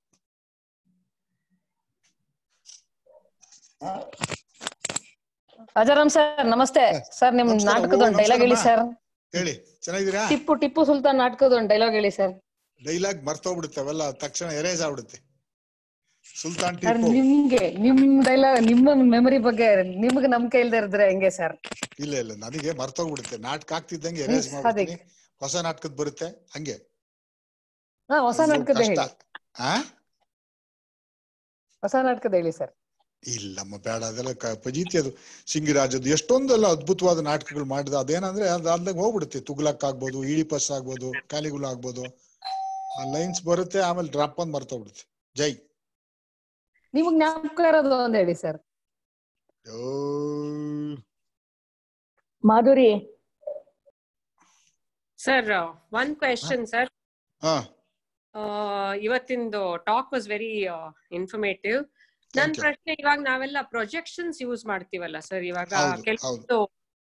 ರಾಜಾರಾಮ್ ಸರ್ ನಮಸ್ತೆ ಸರ್ ನಿಮ್ ನಮಸ್ಕಾರ. ನಾಟಕದ ಓ, ಒಂದು ಡೈಲಾಗ್ ಹೇಳಿ ಸರ್ ನಮಸ್ಕಾರಮ್ಮ. ಹೇಳಿ ಚೆನ್ನಾಗಿದ್ದೀರಾ ಟಿಪ್ಪು ಟಿಪ್ಪು ಸುಲ್ತಾನ್ ನಾಟಕದ ಒಂದು ಡೈಲಾಗ್ ಹೇಳಿ ಸರ್ ಡೈಲಾಗ್ ಮರ್ತೋಗ್ಬಿಡುತ್ತೆ ಅವೆಲ್ಲ ತಕ್ಷಣ ಎರೇಸ್ ಆಗ್ಬಿಡುತ್ತೆ ಸುಲ್ತಾನ್ ಸರ್ ಟಿಪ್ಪು ನಿಮ್ಗೆ ನಿಮ್ ಡೈಲಾಗ್ ನಿಮ್ಮ ಮೆಮರಿ ಬಗ್ಗೆ ನಿಮ್ಗೆ ನಂಬಿಕೆ ಇಲ್ದೇ ಇದ್ರೆ ಹೆಂಗೆ ಸರ್ ಇಲ್ಲ ಇಲ್ಲ ನನಗೆ ಮರ್ತೋಗ್ಬಿಡುತ್ತೆ ನಾಟಕ ಆಗ್ತಿದ್ದಂಗೆ ಎರೇಸ್ ಹ್ಮ್, ಮಾಡ್ಬಿಡ್ತೀನಿ ಹೊಸ ನಾಟಕದ ಬರುತ್ತೆ ಹಂಗೆ ಹಾ ಹೊಸ ಅದು ನಾಟಕದ ಕಷ್ಟ. ಹೇಳಿ ಆ ಹೊಸ ನಾಟಕದ ಹೇಳಿ ಸರ್ ಇಲ್ಲಮ್ಮ ಬೇಡ ಅದೆಲ್ಲ ಕ- ಪಜೀತಿ ಅದು ಸಿಂಗಿರಾಜದ್ದು ಎಷ್ಟೊಂದೆಲ್ಲ ಅದ್ಭುತವಾದ ನಾಟಕಗಳು ಮಾಡಿದ ಅದೇನಂದ್ರೆ ಅದು ಅಲ್ದಾಗ ಹೋಗ್ಬಿಡುತ್ತೆ ತುಗ್ಲಕ್ ಆಗ್ಬೋದು ಈಡಿಪಸ್ ಆಗ್ಬೋದು ಕಾಲಿಗುಲ ಆಗ್ಬೋದು ಆ ಲೈನ್ಸ್ ಬರುತ್ತೆ ಆಮೇಲೆ ಡ್ರಾಪ್ ಅಂದ್ ಮರ್ತೋಗ್ಬಿಡುತ್ತೆ ಜೈ ನಿಮಗ್ ಜ್ಞಾಪಕ ಇರೋದು ಒಂದ್ ಹೇಳಿ sir Madhuri sir one question sir ಹಾ ಇವತ್ತಿಂದು ಟಾಕ್ ವಾಸ್ ವೆರಿ ಇನ್ಫಾರ್ಮೇಟಿವ್ ನನ್ Thank you. ಪ್ರಶ್ನೆ ಇವಾಗ ನಾವೆಲ್ಲ ಪ್ರೊಜೆಕ್ಷನ್ಸ್ ಯೂಸ್ ಮಾಡ್ತೀವಲ್ಲ ಸರ್ ಇವಾಗ ಹೌದು, ಕೆಲವೊಂದು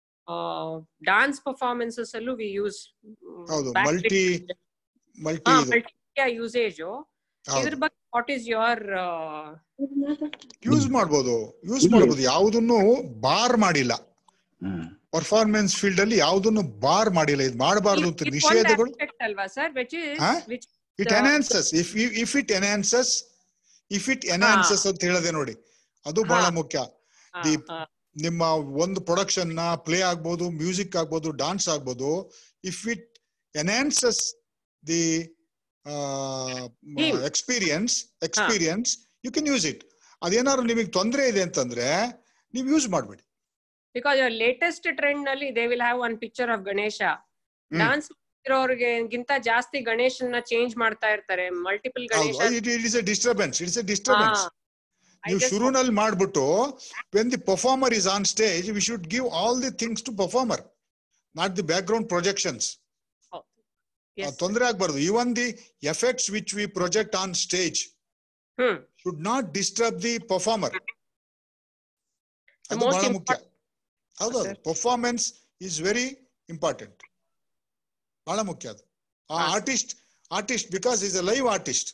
ಡಾನ್ಸ್ ಪರ್ಫಾರ್ಮೆನ್ಸಸ್ ಅಲ್ಲೂ ವಿ ಯೂಸ್ ಹೌದು ಮಲ್ಟಿ ಮಲ್ಟಿ ಇದು ಮಲ್ಟಿಮೀಡಿಯಾ ಯೂಸೇಜ್ ಇದ್ರ ಬಗ್ಗೆ ವಾಟ್ ಈಸ್ ಯುವರ್ ಯೂಸ್ ಮಾಡ್ಬೋದು ಯೂಸ್ ಮಾಡ್ಬೋದು ಯಾವುದನ್ನು ಬಾರ್ ಮಾಡಿಲ್ಲ ಪರ್ಫಾರ್ಮೆನ್ಸ್ ಫೀಲ್ಡ್ ಅಲ್ಲಿ ಯಾವುದನ್ನು ಬಾರ್ ಮಾಡಿಲ್ಲ ಇದು ಮಾಡಬಾರ್ದು ಅಂತ ನಿಷೇಧಗಳು ಅಲ್ವಾ ಸರ್ ವಿಚ್ ಹಾ? Is which it enhances if if it enhances if it enhances ಅಂತ ಹೇಳದೆ ನೋಡಿ ಅದು ಬಹಳ ಮುಖ್ಯ ದಿ ನಿಮ್ಮ ಒಂದು ಪ್ರೊಡಕ್ಷನ್ ನ ಪ್ಲೇ ಆಗ್ಬೋದು ಮ್ಯೂಸಿಕ್ ಆಗ್ಬೋದು ಡಾನ್ಸ್ ಆಗ್ಬೋದು if it enhances the Theme. Experience experience you can use it ಅದೇನಾದ್ರು ನಿಮಗೆ ತೊಂದರೆ ಇದೆ ಅಂತಂದ್ರೆ ನೀವು ಯೂಸ್ ಮಾಡಬೇಡಿ ಬಿಕಾಸ್ ಲೇಟೆಸ್ಟ್ ಟ್ರೆಂಡ್ ನಲ್ಲಿ they will have one picture of Ganesha dance ಇರೋರಿಗೆ ಗಿಂತ ಜಾಸ್ತಿ ಗಣೇಶನ್ನ ಚೇಂಜ್ ಮಾಡ್ತಾ ಇರ್ತಾರೆ multiple Ganesha it is a disturbance it's a disturbance ಹಾ. I ನೀವು just ಶುರುನಲ್ಲಿ ಮಾಡ್ಬಿಟ್ಟು when the performer is on stage we should give all the things to performer not the background projections ತೊಂದರೆ ಆಗ್ಬಾರ್ದು even the effects which we project on stage should not disturb the performer ಅದು most ಬಹಳ ಮುಖ್ಯ ಹೌದು performance is very important ಬಹಳ ಮುಖ್ಯ ಅದು ಆ artist artist because is a live artist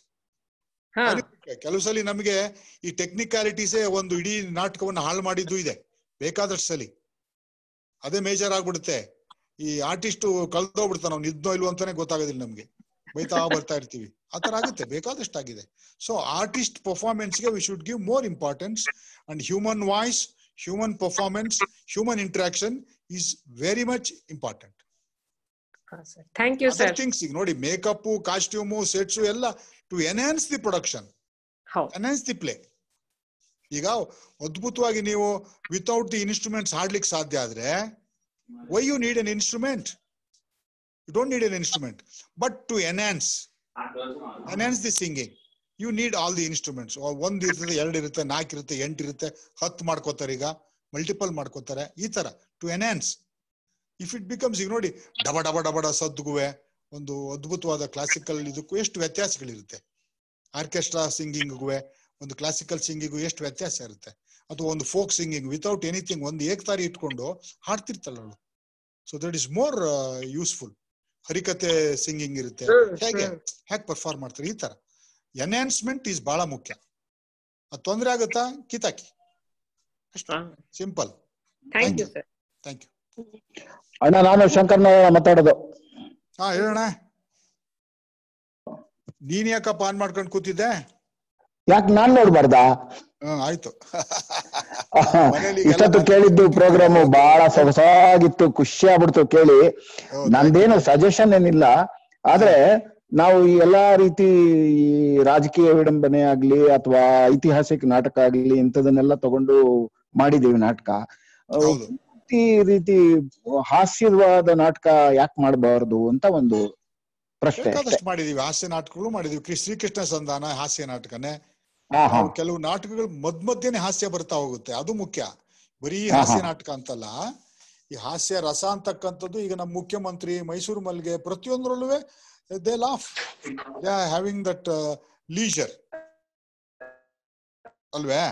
ಕೆಲವು ಸಲ ನಮಗೆ ಈ ಟೆಕ್ನಿಕಾಲಿಟೀಸೇ ಒಂದು ಇಡೀ ನಾಟಕವನ್ನು ಹಾಳು ಮಾಡಿದ್ದು ಇದೆ ಬೇಕಾದಷ್ಟು ಸಲಿ ಅದೇ ಮೇಜರ್ ಆಗ್ಬಿಡುತ್ತೆ ಈ ಆರ್ಟಿಸ್ಟ್ ಕಳ್ದೋಗ್ಬಿಡ್ತಾನೆ ಅವ್ನು ಇದ್ನೋ ಇಲ್ವೋ ಅಂತಾನೆ ಗೊತ್ತಾಗೋದಿಲ್ಲ ನಮ್ಗೆ ಬೈತಾ ಬರ್ತಾ ಇರ್ತೀವಿ ಆತರ ಆಗುತ್ತೆ ಬೇಕಾದಷ್ಟು ಆಗಿದೆ ಸೊ ಆರ್ಟಿಸ್ಟ್ ಪರ್ಫಾರ್ಮೆನ್ಸ್ಗೆ we should give more importance and human voice human performance human interaction is very much important thank you sir things ಈಗ ನೋಡಿ ಮೇಕಪ್ ಕಾಸ್ಟ್ಯೂಮು ಸೆಟ್ಸು ಎಲ್ಲ to enhance the production enhance the play ಈಗ ಅದ್ಭುತವಾಗಿ ನೀವು without the instruments ಹಾಡ್ಲಿಕ್ಕೆ ಸಾಧ್ಯ ಆದ್ರೆ why you need an instrument you don't need an instrument but to enhance enhance the singing you need all the instruments ಒಂದ್ ಇರ್ತದೆ ಎರಡು ಇರುತ್ತೆ ನಾಲ್ಕು ಇರುತ್ತೆ ಎಂಟು ಇರುತ್ತೆ ಹತ್ತು ಮಾಡ್ಕೋತಾರೆ ಈಗ ಮಲ್ಟಿಪಲ್ ಮಾಡ್ಕೋತಾರೆ ಈ ತರ to enhance if it becomes ಈಗ ನೋಡಿ ಡಬ ಡಬ ಡಬಡ ಸದ್ಗುವೆ ಒಂದು ಅದ್ಭುತವಾದ ಕ್ಲಾಸಿಕಲ್ ಇದಕ್ಕೂ ಎಷ್ಟು ವ್ಯತ್ಯಾಸಗಳಿರುತ್ತೆ ಆರ್ಕೆಸ್ಟ್ರಾ ಸಿಂಗಿಂಗ್ಗುವೆ ಒಂದು ಕ್ಲಾಸಿಕಲ್ ಸಿಂಗಿಂಗು ಎಷ್ಟು ವ್ಯತ್ಯಾಸ ಇರುತ್ತೆ ಅಥವಾ ಒಂದು ಫೋಕ್ ಸಿಂಗಿಂಗ್ ವಿತೌಟ್ ಎನಿಥಿಂಗ್ ಒಂದು ಏಕ್ತಾರಿ ಇಟ್ಕೊಂಡು ಹಾಡ್ತಿರ್ತಾಳೆ ಅವಳು so that is more useful ಹರಿಕತೆ ಸಿಂಗಿಂಗ್ ಇರುತ್ತೆ ಹೇಗೆ ಹೇಗೆ ಪರ್ಫಾರ್ಮ್ ಮಾಡ್ತಾರೆ ಈ ತರ ಎನ್ಹಾನ್ಸ್ಮೆಂಟ್ ಈಸ್ ಬಹಳ ಮುಖ್ಯ ಅದು ತೊಂದರೆ ಆಗುತ್ತಾ ಕಿತಾಕಿ ಅಷ್ಟು simple thank you sir thank you ಅಣ್ಣ ನಾನು ಶಂಕರ್ನ ಮಾತಾಡೋದು ಹಾ ಹೇಳೋಣ ನೀನ್ ಯಾಕಪ್ಪ ಆನ್ ಮಾಡ್ಕೊಂಡು ಕೂತಿದ್ದೆ ಯಾಕೆ ನಾನ್ ನೋಡ್ಬಾರ್ದಾ ಹ್ಮ್ ಆಯ್ತು ಇಷ್ಟೊತ್ತು ಕೇಳಿದ್ದು ಪ್ರೋಗ್ರಾಮ್ ಬಹಳ ಸೊಗಸಾಗಿತ್ತು ಖುಷಿ ಆಗ್ಬಿಡ್ತು ಕೇಳಿ ನಂದೇನು ಸಜೆಷನ್ ಏನಿಲ್ಲ ಆದ್ರೆ ನಾವು ಈ ಎಲ್ಲಾ ರೀತಿ ಈ ರಾಜಕೀಯ ವಿಡಂಬನೆ ಆಗ್ಲಿ ಅಥವಾ ಐತಿಹಾಸಿಕ ನಾಟಕ ಆಗ್ಲಿ ಇಂಥದನ್ನೆಲ್ಲ ತಗೊಂಡು ಮಾಡಿದೀವಿ ನಾಟಕ ಅಹ್, ಈ ರೀತಿ ಹಾಸ್ಯವಾದ ನಾಟಕ ಯಾಕೆ ಮಾಡಬಾರ್ದು ಅಂತ ಒಂದು ಪ್ರಶ್ನೆ ಅಷ್ಟೇ ಬೇಕಾದಷ್ಟು ಮಾಡಿದೀವಿ ಹಾಸ್ಯ ನಾಟಕಗಳು ಮಾಡಿದೀವಿ ಕೃ- ಶ್ರೀಕೃಷ್ಣ ಸಂಧಾನ ಹಾಸ್ಯ ನಾಟಕನೇ ಹಾ ಹಾ ನಾವು ಕೆಲವು ನಾಟಕಗಳು ಮಧ್ಯ ಮಧ್ಯೆನೆ ಹಾಸ್ಯ ಬರ್ತಾ ಹೋಗುತ್ತೆ ಅದು ಮುಖ್ಯ ಬರೀ ಹಾ, ಹಾಸ್ಯ ಹಾ. ನಾಟಕ ಅಂತಲ್ಲ ಈ ಹಾಸ್ಯ ರಸ ಅಂತಕ್ಕಂಥದ್ದು ಈಗ ನಮ್ಮ ಮುಖ್ಯಮಂತ್ರಿ ಮೈಸೂರು ಮಲ್ಗೆ ಪ್ರತಿಯೊಂದರಲ್ಲೂ they laugh they having that leisure ಅಲ್ವೇ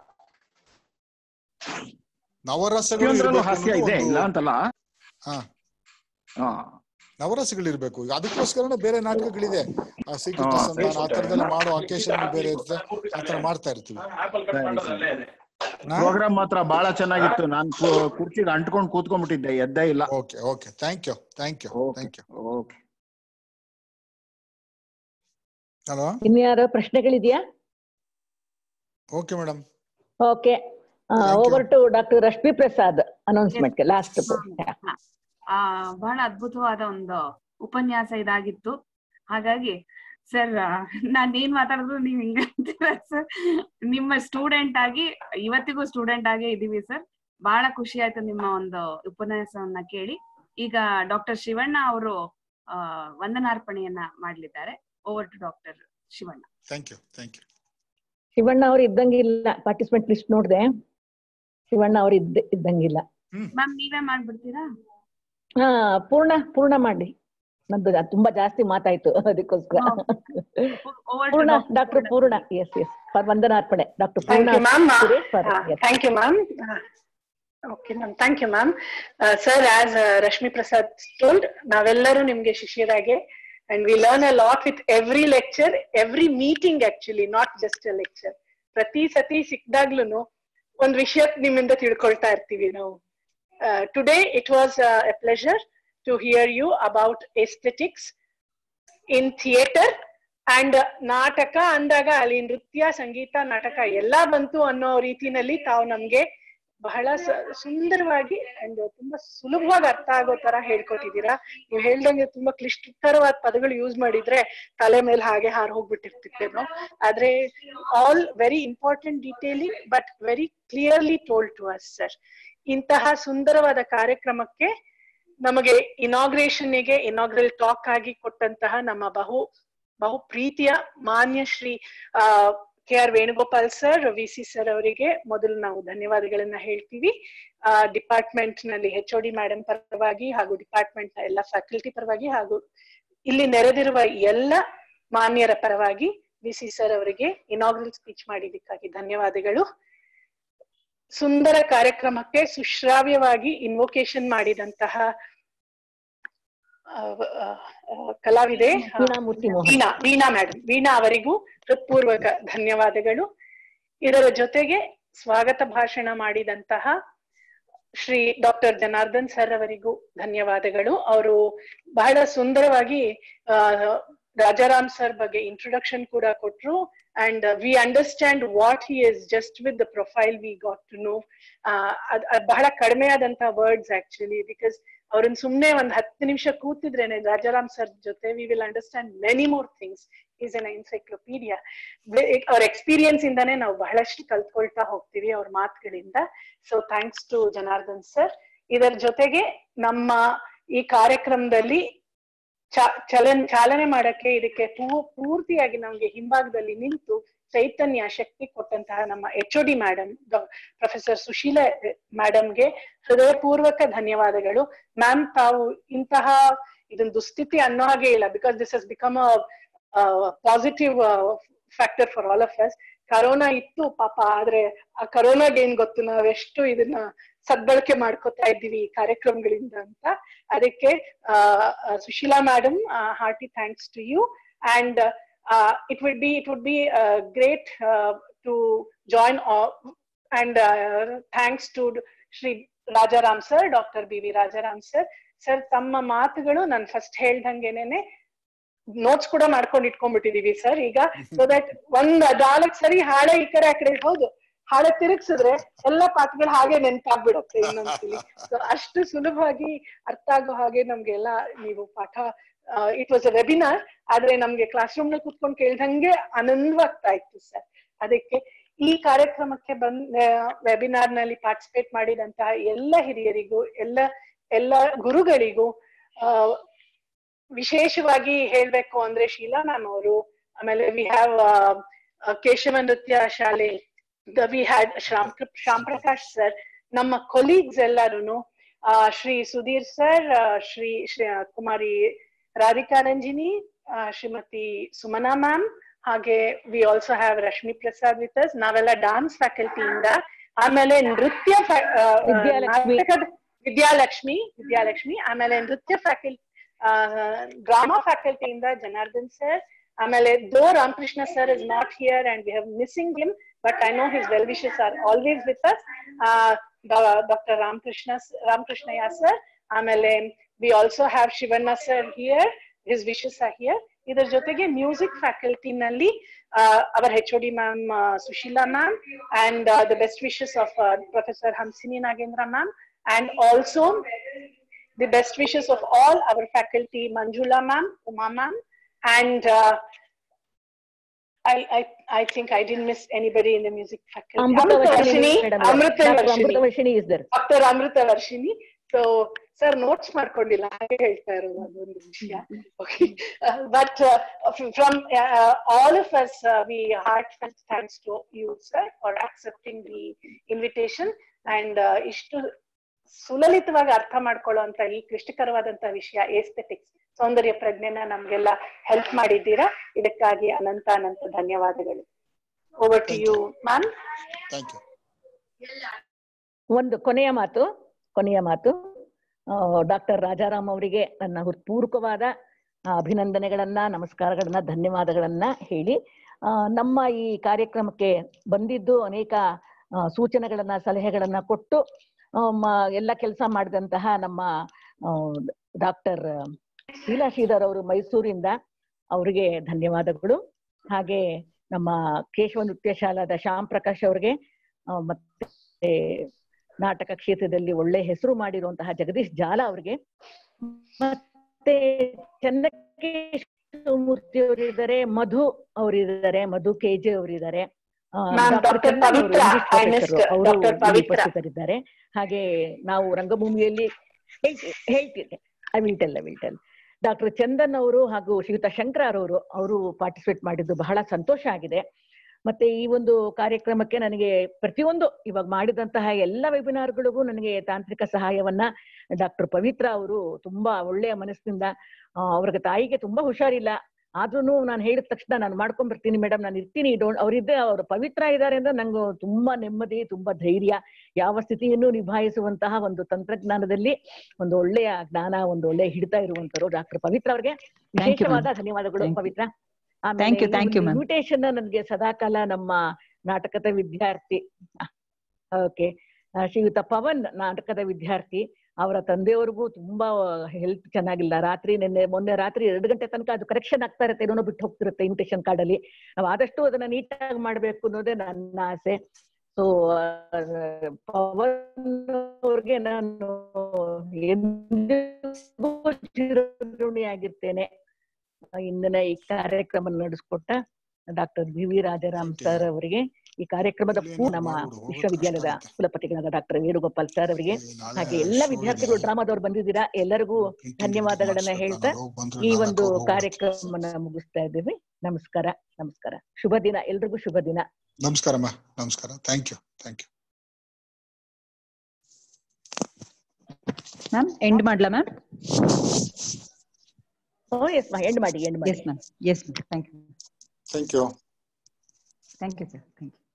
ನವರಸಗಳು ಪ್ರತಿಯೊಂದ್ರಲ್ಲೂ ಇರ್ಬೇಕು ಹಾಸ್ಯ ಅನ್ನೋದು ಇದೆ ಒಂದು- ಇಲ್ಲ ಅಂತಲ್ಲ ಹಾ ಹಾ ನವರಸಗಳಿರ್ಬೇಕು ಈಗ ಅದಕ್ಕೋಸ್ಕರನೇ ಬೇರೆ ನಾಟಕಗಳಿದೆ ಆ ಶ್ರೀಕೃಷ್ಣ ಸಂಧಾನ ಆ ತರದೆಲ್ಲ ಮಾಡೋ ಅಕೇಶನ್ ಬೇರೆ ಇರುತ್ತೆ ಆ ತರ ಮಾಡ್ತಾ ಇರ್ತೀವಿ ಪ್ರೋಗ್ರಾಮ್ ಮಾತ್ರ ಬಹಳ ಚೆನ್ನಾಗಿತ್ತು ನಾನ್ ಕು- ಕುರ್ಚಿಗೆ ಅಂಟ್ಕೊಂಡು ಕೂತ್ಕೊಂಡ್ಬಿಟ್ಟಿದ್ದೆ ಎದ್ದೇ ಇಲ್ಲ okay okay thank you thank you thank you okay hello ಇನ್ಯಾರ ಪ್ರಶ್ನೆಗಳಿದೆಯಾ okay madam okay over to doctor Rashmi Prasad announcement last ಆ ಬಹಳ ಅದ್ಭುತವಾದ ಒಂದು ಉಪನ್ಯಾಸ ಇದಾಗಿತ್ತು ಹಾಗಾಗಿ ಸರ್ ನಾನ್ ಏನ್ ಮಾತಾಡಿದ್ರು ನೀವ್ ಹಿಂಗ ಸರ್ ನಿಮ್ಮ ಸ್ಟೂಡೆಂಟ್ ಆಗಿ ಇವತ್ತಿಗೂ ಸ್ಟೂಡೆಂಟ್ ಆಗೇ ಇದೀವಿ ಸರ್ ಬಹಳ ಖುಷಿ ಆಯ್ತು ನಿಮ್ಮ ಒಂದು ಉಪನ್ಯಾಸವನ್ನ ಕೇಳಿ ಈಗ ಡಾಕ್ಟರ್ ಶಿವಣ್ಣ ಅವರು ಆ ವಂದನಾರ್ಪಣೆಯನ್ನ ಮಾಡ್ಲಿದ್ದಾರೆ over to doctor Shivanna thank you thank you Shivanna ಅವ್ರು ಇದ್ದಂಗಿಲ್ಲ ಪಾರ್ಟಿಸಿಪೆಂಟ್ ಲಿಸ್ಟ್ ನೋಡ್ದೆ ಶಿವಣ್ಣ ಅವ್ರು ಇದ್ದ ಇದ್ದಂಗಿಲ್ಲ ಮ್ಯಾಮ್ ನೀವೇ ಮಾಡ್ಬಿಡ್ತೀರಾ ಹಾ ಪೂರ್ಣ ಪೂರ್ಣ ಮಾಡಿ ನಂದು ಜಾ- ತುಂಬಾ ಜಾಸ್ತಿ ಮಾತಾಯ್ತು ಅದಕ್ಕೋಸ್ಕರ Poorna doctor Poorna yes yes for ವಂದನಾರ್ಪಣೆ doctor Thank Poorna you, ma'am. Suresh for- Uh, yes. Thank you, ma'am. Uh, Okay, ma'am. Thank you, ma'am. Uh, Sir, as uh, Rashmi Prasad told, ನಾವೆಲ್ಲರೂ ನಿಮ್ಗೆ ಶಿಷ್ಯರಾಗೆ and we learn a lot with every lecture, every meeting actually, not just a lecture. ಪ್ರತಿ ಸತಿ ಸಿಕ್ದಾಗ್ಲೂ ಒಂದ್ ವಿಷಯ ನಿಮ್ಮಿಂದ ತಿಳ್ಕೊಳ್ತಾ ಇರ್ತೀವಿ ನಾವು today it was a pleasure to hear you about aesthetics in theatre and ನಾಟಕ ಅಂದಾಗ ಅಲ್ಲಿ ನೃತ್ಯ ಸಂಗೀತ ನಾಟಕ ಎಲ್ಲಾ ಬಂತು ಅನ್ನೋ ರೀತಿನಲ್ಲಿ ತಾವು ನಮ್ಗೆ ಬಹಳ ಸ- ಸುಂದರವಾಗಿ ಅಂಡ್ ತುಂಬಾ ಸುಲಭವಾಗಿ ಅರ್ಥ ಆಗೋ ತರ ಹೇಳ್ಕೊತಿದ್ದೀರಾ ನೀವು ಹೇಳ್ದಂಗೆ ತುಂಬಾ ಕ್ಲಿಷ್ಟಕರವಾದ ಪದಗಳು ಯೂಸ್ ಮಾಡಿದ್ರೆ ತಲೆ ಮೇಲೆ ಹಾಗೆ ಹಾರ್ ಹೋಗ್ಬಿಟ್ಟಿರ್ತಿತ್ತೇನೋ ಆದ್ರೆ all very important detailing but very clearly told to us sir ಇಂತಹ ಸುಂದರವಾದ ಕಾರ್ಯಕ್ರಮಕ್ಕೆ ನಮಗೆ ಇನಾಗ್ರೇಷನ್ ಗೆ ಇನಾಗ್ರಲ್ ಟಾಕ್ ಆಗಿ ಕೊಟ್ಟಂತಹ ನಮ್ಮ ಬಹು ಬಹು ಪ್ರೀತಿಯ ಮಾನ್ಯ ಶ್ರೀ ಆ K R Venugopal sir V C sir ಅವರಿಗೆ ಮೊದಲು ನಾವು ಧನ್ಯವಾದಗಳನ್ನ ಹೇಳ್ತೀವಿ ಆ ಡಿಪಾರ್ಟ್ಮೆಂಟ್ ನಲ್ಲಿ ಎಚ್ ಡಿ ಮೇಡಮ್ ಪರವಾಗಿ ಹಾಗೂ ಡಿಪಾರ್ಟ್ಮೆಂಟ್ ನ ಎಲ್ಲ ಫ್ಯಾಕಲ್ಟಿ ಪರವಾಗಿ ಹಾಗೂ ಇಲ್ಲಿ ನೆರೆದಿರುವ ಎಲ್ಲ ಮಾನ್ಯರ ಪರವಾಗಿ ವಿ ಸಿ ಸರ್ ಅವರಿಗೆ ಇನಾಗ್ರಲ್ ಸ್ಪೀಚ್ ಮಾಡಿದ್ದಕ್ಕಾಗಿ ಧನ್ಯವಾದಗಳು ಸುಂದರ ಕಾರ್ಯಕ್ರಮಕ್ಕೆ ಸುಶ್ರಾವ್ಯವಾಗಿ ಇನ್ವೊಕೇಶನ್ ಮಾಡಿದಂತಹ ಆ, ಆ, ಆ, ಕಲಾವಿದೆ ಆ, ವೀಣಾಮೂರ್ತಿ ಮೋಹನ್. ವೀಣಾ ವೀಣಾ ಮೇಡಮ್ ವೀಣಾ ಅವರಿಗೂ ಹೃತ್ಪೂರ್ವಕ ಧನ್ಯವಾದಗಳು ಇದರ ಜೊತೆಗೆ ಸ್ವಾಗತ ಭಾಷಣ ಮಾಡಿದಂತಹ ಶ್ರೀ ಡಾಕ್ಟರ್ ಜನಾರ್ದನ್ ಸರ್ ಅವರಿಗೂ ಧನ್ಯವಾದಗಳು ಅವರು ಬಹಳ ಸುಂದರವಾಗಿ ಆ, ರಾಜಾರಾಮ್ ಸರ್ ಬಗ್ಗೆ ಇಂಟ್ರೊಡಕ್ಷನ್ ಕೂಡ ಕೊಟ್ರು and we understand what he is just with the profile we got to know ಅದ್ ಬಹಳ ಕಡಿಮೆ ಆದಂತ ವರ್ಡ್ಸ್ ಆಕ್ಚುಲಿ ಬಿಕಾಸ್ ಅವ್ರನ್ನ ಸುಮ್ನೆ ಒಂದ್ ಹತ್ತು ನಿಮಿಷ ಕೂತಿದ್ರೇನೆ ರಾಜಾರಾಮ್ ಸರ್ ಜೊತೆ we will understand many more things is an encyclopedia ಅವ್ರ ಎಕ್ಸ್ಪೀರಿಯನ್ಸ್ ಇಂದಾನೆ ನಾವು ಬಹಳಷ್ಟು ಕಲ್ತ್ಕೊಳ್ತಾ ಹೋಗ್ತೀವಿ ಅವ್ರ ಮಾತುಗಳಿಂದ so thanks to Janardhan sir ಇದರ ಜೊತೆಗೆ ನಮ್ಮ ಈ ಕಾರ್ಯಕ್ರಮದಲ್ಲಿ ಚ- ಚಲನ್ ಚಾಲನೆ ಮಾಡಕ್ಕೆ ಇದಕ್ಕೆ ಪೂ- ಪೂರ್ತಿಯಾಗಿ ನಮ್ಗೆ ಹಿಂಭಾಗದಲ್ಲಿ ನಿಂತು ಚೈತನ್ಯ ಶಕ್ತಿ ಕೊಟ್ಟಂತಹ ನಮ್ಮ H D madam professor Sushila ಮೇಡಮ್ಗೆ ಹೃದಯಪೂರ್ವಕ ಧನ್ಯವಾದಗಳು ಮ್ಯಾಮ್ ತಾವು ಇಂತಹ ಇದನ್ ದುಸ್ಥಿತಿ ಅನ್ನೋ ಹಾಗೆ ಇಲ್ಲ because this has become a positive factor for all of us corona ಇತ್ತು ಪಾಪ ಆದ್ರೆ ಆ ಕರೋನಾಗೆ ಏನ್ ಗೊತ್ತು ನಾವೆಷ್ಟು ಇದನ್ನ ಸದ್ಬಳಕೆ ಮಾಡ್ಕೋತಾ ಇದ್ದೀವಿ ಈ ಕಾರ್ಯಕ್ರಮಗಳಿಂದ ಅಂತ ಅದಕ್ಕೆ ಆ, ಆ, Sushila madam hearty thanks to you and it would be it would be great to join and thanks to Shri Rajaram sir doctor B V Rajaram sir sir ತಮ್ಮ ಮಾತುಗಳು ನಾನು ಫಸ್ಟ್ ಹೇಳ್ದಂಗೆನೆ ನೋಟ್ಸ್ ಕೂಡ ಮಾಡ್ಕೊಂಡು ಇಟ್ಕೊಂಡ್ಬಿಟ್ಟಿದೀವಿ ಸರ್ ಈಗ ಸೊ ದಟ್ ಒಂದ್ ನಾಲ್ಕು ಸರಿ ಹಾಳೆ ಈ ಕಡೆ ಆ ಕಡೆ ಹೌದು ಹಾಳೆ ತಿರುಗ್ಸಿದ್ರೆ ಎಲ್ಲ ಪಾಠಗಳು ಹಾಗೆ ನೆನ್ಪಾಗ್ಬಿಡುತ್ತೆ ಇನ್ನೊಂದ್ಸಲಿ ಸೊ ಅಷ್ಟು ಸುಲಭವಾಗಿ ಅರ್ಥ ಆಗೋ ಹಾಗೆ ನಮ್ಗೆಲ್ಲ ನೀವು ಪಾಠ ಇಟ್ ವಾಸ್ ಅ ವೆಬಿನಾರ್ ಆದ್ರೆ ನಮ್ಗೆ ಕ್ಲಾಸ್ ರೂಮ್ ನಲ್ಲಿ ಕುತ್ಕೊಂಡು ಕೇಳ್ದಂಗೆ ಆನಂದವಾಗ್ತಾ ಇತ್ತು ಸರ್ ಅದಕ್ಕೆ ಈ ಕಾರ್ಯಕ್ರಮಕ್ಕೆ ಬಂದ್ ವೆಬಿನಾರ್ ನಲ್ಲಿ ಪಾರ್ಟಿಸಿಪೇಟ್ ಮಾಡಿದಂತಹ ಎಲ್ಲ ಹಿರಿಯರಿಗೂ ಎಲ್ಲ ಎಲ್ಲ ಗುರುಗಳಿಗೂ ಆ ವಿಶೇಷವಾಗಿ ಹೇಳ್ಬೇಕು ಅಂದ್ರೆ ಶೀಲಾ ಮ್ಯಾಮ್ ಅವರು ಆಮೇಲೆ we have Keshava Nritya Shaale we had Shyam Shyam Prakash sir ನಮ್ಮ ಕೊಲೀಗ್ಸ್ ಎಲ್ಲರೂ ಶ್ರೀ ಸುಧೀರ್ ಸರ್ ಶ್ರೀ ಶ್ರೀ ಕುಮಾರಿ ರಾಧಿಕಾ ರಂಜಿನಿ ಆ, ಶ್ರೀಮತಿ ಸುಮನಾ ಮ್ಯಾಮ್ ಹಾಗೆ we also have Rashmi Prasad with us ನಾವೆಲ್ಲ ಡಾನ್ಸ್ ಫ್ಯಾಕಲ್ಟಿಯಿಂದ ಆಮೇಲೆ ನೃತ್ಯ fa- ಆ, ಆ, ವಿದ್ಯಾಲಕ್ಷ್ಮಿ. ನಾಟಕದ- ವಿದ್ಯಾಲಕ್ಷ್ಮಿ ವಿದ್ಯಾಲಕ್ಷ್ಮಿ ಆಮೇಲೆ ನೃತ್ಯ ಫ್ಯಾಕಲ್ಟಿ ಡ್ರಾಮಾ ಫ್ಯಾಕಲ್ಟಿಯಿಂದ ಜನಾರ್ದನ್ ಸರ್ ಆಮೇಲೆ though Ramakrishna sir is not here and we have missing him but I know his well wishes are always with us doctor Ramakrishna Ramakrishnaiah sir ಆಮೇಲೆ we also have Shivanna sir here his wishes are here ಇದರ ಜೊತೆಗೆ music ಫ್ಯಾಕಲ್ಟಿನಲ್ಲಿ our H O D ma'am Sushila ma'am and the best wishes of professor Hamsini Nagendra ma'am and also the best wishes of all our faculty, Manjula ma'am, Uma ma'am, and uh, I, I, I think I didn't miss anybody in the music faculty. Amrita Varshini, madam. Amrita Dr. Varshini. Amrita Varshini is there. Dr. Amrita Varshini. So, sir notes ಮಾಡ್ಕೊಂಡಿಲ್ಲ ಹಾಗೆ ಹೇಳ್ತಾ ಇರೋದು ಅದೊಂದು ವಿಷಯ okay but from all of us we heartfelt thanks to you sir for accepting the invitation and ಇಷ್ಟು ಸುಲಲಿತವಾಗಿ ಅರ್ಥ ಮಾಡ್ಕೊಳ್ಳುವಂತ ಈ ಕ್ಲಿಷ್ಟಕರವಾದಂತ ವಿಷಯ ಏಸ್ಥೆಟಿಕ್ಸ್ ಸೌಂದರ್ಯ ಪ್ರಜ್ಞೆನ ನಮ್ಗೆಲ್ಲ ಹೆಲ್ಪ್ ಮಾಡಿದ್ದೀರಾ ಇದಕ್ಕಾಗಿ ಅನಂತ ಅನಂತ ಧನ್ಯವಾದಗಳು over to you ma'am thank you ಒಂದು ಕೊನೆಯ ಮಾತು ಕೊನೆಯ ಮಾತು ಡಾಕ್ಟರ್ ರಾಜಾರಾಮ್ ಅವರಿಗೆ ನನ್ನ ಹೃತ್ಪೂರ್ವಕವಾದ ಆ, ಅಭಿನಂದನೆಗಳನ್ನ ನಮಸ್ಕಾರಗಳನ್ನ ಧನ್ಯವಾದಗಳನ್ನ ಹೇಳಿ ಆ, ನಮ್ಮ ಈ ಕಾರ್ಯಕ್ರಮಕ್ಕೆ ಬಂದಿದ್ದು ಅನೇಕ ಆ, ಸೂಚನೆಗಳನ್ನ ಸಲಹೆಗಳನ್ನ ಕೊಟ್ಟು ಆ, ಮ- ಎಲ್ಲ ಕೆಲಸ ಮಾಡಿದಂತಹ ನಮ್ಮ ಡಾಕ್ಟರ್ ಶೀಲಾ ಶ್ರೀಧರ್ ಅವರು ಮೈಸೂರಿಂದ ಅವರಿಗೆ ಧನ್ಯವಾದಗಳು ಹಾಗೆ ನಮ್ಮ ಕೇಶವ ನೃತ್ಯ ಶಾಲಾದ ಶ್ಯಾಮ್ ಪ್ರಕಾಶ್ ಅವರಿಗೆ ಆ, ಮತ್ತೆ ನಾಟಕ ಕ್ಷೇತ್ರದಲ್ಲಿ ಒಳ್ಳೆ ಹೆಸರು ಮಾಡಿರುವಂತಹ ಜಗದೀಶ್ ಜಾಲ ಅವರಿಗೆ ಮತ್ತೆ ಚನ್ನಕೇಶ್ ಮೂರ್ತಿ ಅವರಿದ್ದಾರೆ ಮಧು ಅವರಿದ್ದಾರೆ ಮಧು ಕೆಜೆ ಅವರಿದ್ದಾರೆ ಆ, Ma'am, Dr. Dr. ಚಂದನ್ ಅವರು ಪವಿತ್ರ, English I professor, missed ಅವರು Dr. ಇಲ್ಲಿ ಪವಿತ್ರ. ಉಪಸ್ಥಿತರಿದ್ದಾರೆ ಹಾಗೆ ನಾವು ರಂಗಭೂಮಿಯಲ್ಲಿ ಹೇಳ್ತಿ- ಹೇಳ್ತಿದ್ದೆ I will tell I will tell doctor Chandan ಅವರು ಹಾಗೂ ಶ್ರೀಯುತ ಶಂಕರ್ ಅವರು ಅವರು ಪಾರ್ಟಿಸಿಪೇಟ್ ಮಾಡಿದ್ದು ಬಹಳ ಸಂತೋಷ ಆಗಿದೆ ಮತ್ತೆ ಈ ಒಂದು ಕಾರ್ಯಕ್ರಮಕ್ಕೆ ನನಗೆ ಪ್ರತಿಯೊಂದು ಇವಾಗ ಮಾಡಿದಂತಹ ಎಲ್ಲ ವೆಬಿನಾರ್ಗಳಿಗೂ ನನಗೆ ತಾಂತ್ರಿಕ ಸಹಾಯವನ್ನ ಡಾಕ್ಟರ್ ಪವಿತ್ರ ಅವರು ತುಂಬಾ ಒಳ್ಳೆಯ ಮನಸ್ಸಿನಿಂದ ಆ, ಅವ್ರಿಗೆ ತಾಯಿಗೆ ತುಂಬಾ ಹುಷಾರಿಲ್ಲ ಆದ್ರೂ ನಾನು ಹೇಳಿದ ತಕ್ಷಣ ನಾನು ಮಾಡ್ಕೊಂಡ್ ಬರ್ತೀನಿ ಮೇಡಮ್ ನಾನು ಇರ್ತೀನಿ ಡೋಂಟ್ ಅವರಿದ್ದೆ ಅವ್ರು ಪವಿತ್ರ ಇದ್ದಾರೆ ಅಂದ್ರೆ ನಂಗೆ ತುಂಬಾ ನೆಮ್ಮದಿ ತುಂಬಾ ಧೈರ್ಯ ಯಾವ ಸ್ಥಿತಿಯನ್ನು ನಿಭಾಯಿಸುವಂತಹ ಒಂದು ತಂತ್ರಜ್ಞಾನದಲ್ಲಿ ಒಂದು ಒಳ್ಳೆಯ ಜ್ಞಾನ ಒಂದು ಒಳ್ಳೆಯ ಹಿಡಿತಾ ಇರುವಂತರು ಡಾಕ್ಟರ್ ಪವಿತ್ರ ಅವ್ರಿಗೆ Thank you, ವಿಶೇಷವಾದ ma'am. ಧನ್ಯವಾದಗಳು Thank you. Pavitra Thank you, thank you, ma'am. Invitation ನನಗೆ ಸದಾಕಾಲ ನಮ್ಮ ನಾಟಕದ ವಿದ್ಯಾರ್ಥಿ ಓಕೆ ಶ್ರೀಯುತ ಪವನ್ ನಾಟಕದ ವಿದ್ಯಾರ್ಥಿ ಅವರ ತಂದೆಯವ್ರಿಗೂ ತುಂಬಾ ಹೆಲ್ತ್ ಚೆನ್ನಾಗಿಲ್ಲ ರಾತ್ರಿ ನಿನ್ನೆ ಮೊನ್ನೆ ರಾತ್ರಿ ಎರಡು ಗಂಟೆ ತನಕ ಅದು ಕರೆಕ್ಷನ್ ಆಗ್ತಾ ಇರುತ್ತೆ ಏನೋ ಬಿಟ್ಟು ಹೋಗ್ತಿರುತ್ತೆ ಇನ್ವಿಟೇಷನ್ ಕಾರ್ಡ್ ಅಲ್ಲಿ ನಾವು ಆದಷ್ಟು ಅದನ್ನ ನೀಟಾಗಿ ಮಾಡ್ಬೇಕು ಅನ್ನೋದೇ ನನ್ನ ಆಸೆ ಸೊ ಪವನ್ ಅವ್ರಿಗೆ ನಾನು ಎಂದಿಗೂ ಚಿರಋಣಿಯಾಗಿರ್ತೇನೆ ಇಂದಿನ ಈ ಕಾರ್ಯಕ್ರಮ ನಡೆಸ್ಕೊಟ್ಟ doctor B V Rajaram sir ಅವರಿಗೆ ಈ ಕಾರ್ಯಕ್ರಮದ ಪೂ ನಮ್ಮ ವಿಶ್ವವಿದ್ಯಾಲಯದ ಕುಲಪತಿಗಳಾದ ಡಾಕ್ಟರ್ ವೇಣುಗೋಪಾಲ್ ಸರ್ ಅವರಿಗೆ ಹಾಗೆ ಎಲ್ಲ ವಿದ್ಯಾರ್ಥಿಗಳು ಡ್ರಾಮಾದವ್ರು ಬಂದಿದ್ದೀರಾ ಎಲ್ಲರಿಗೂ ಧನ್ಯವಾದಗಳನ್ನ ಹೇಳ್ತಾ ಈ ಒಂದು ಕಾರ್ಯಕ್ರಮನ ಮುಗಿಸ್ತಾ ಇದ್ದೀವಿ ನಮಸ್ಕಾರ ನಮಸ್ಕಾರ ಶುಭ ದಿನ ಎಲ್ರಿಗೂ ಶುಭ ದಿನ ನಮಸ್ಕಾರಮ್ಮ ನಮಸ್ಕಾರ thank you thank you ma'am end ಮಾಡ್ಲಾ ma'am oh yes ma'am end ಮಾಡಿ ಎಂಡ್ ಮಾಡಿ yes ma'am yes ma'am thank you thank you thank you sir thank you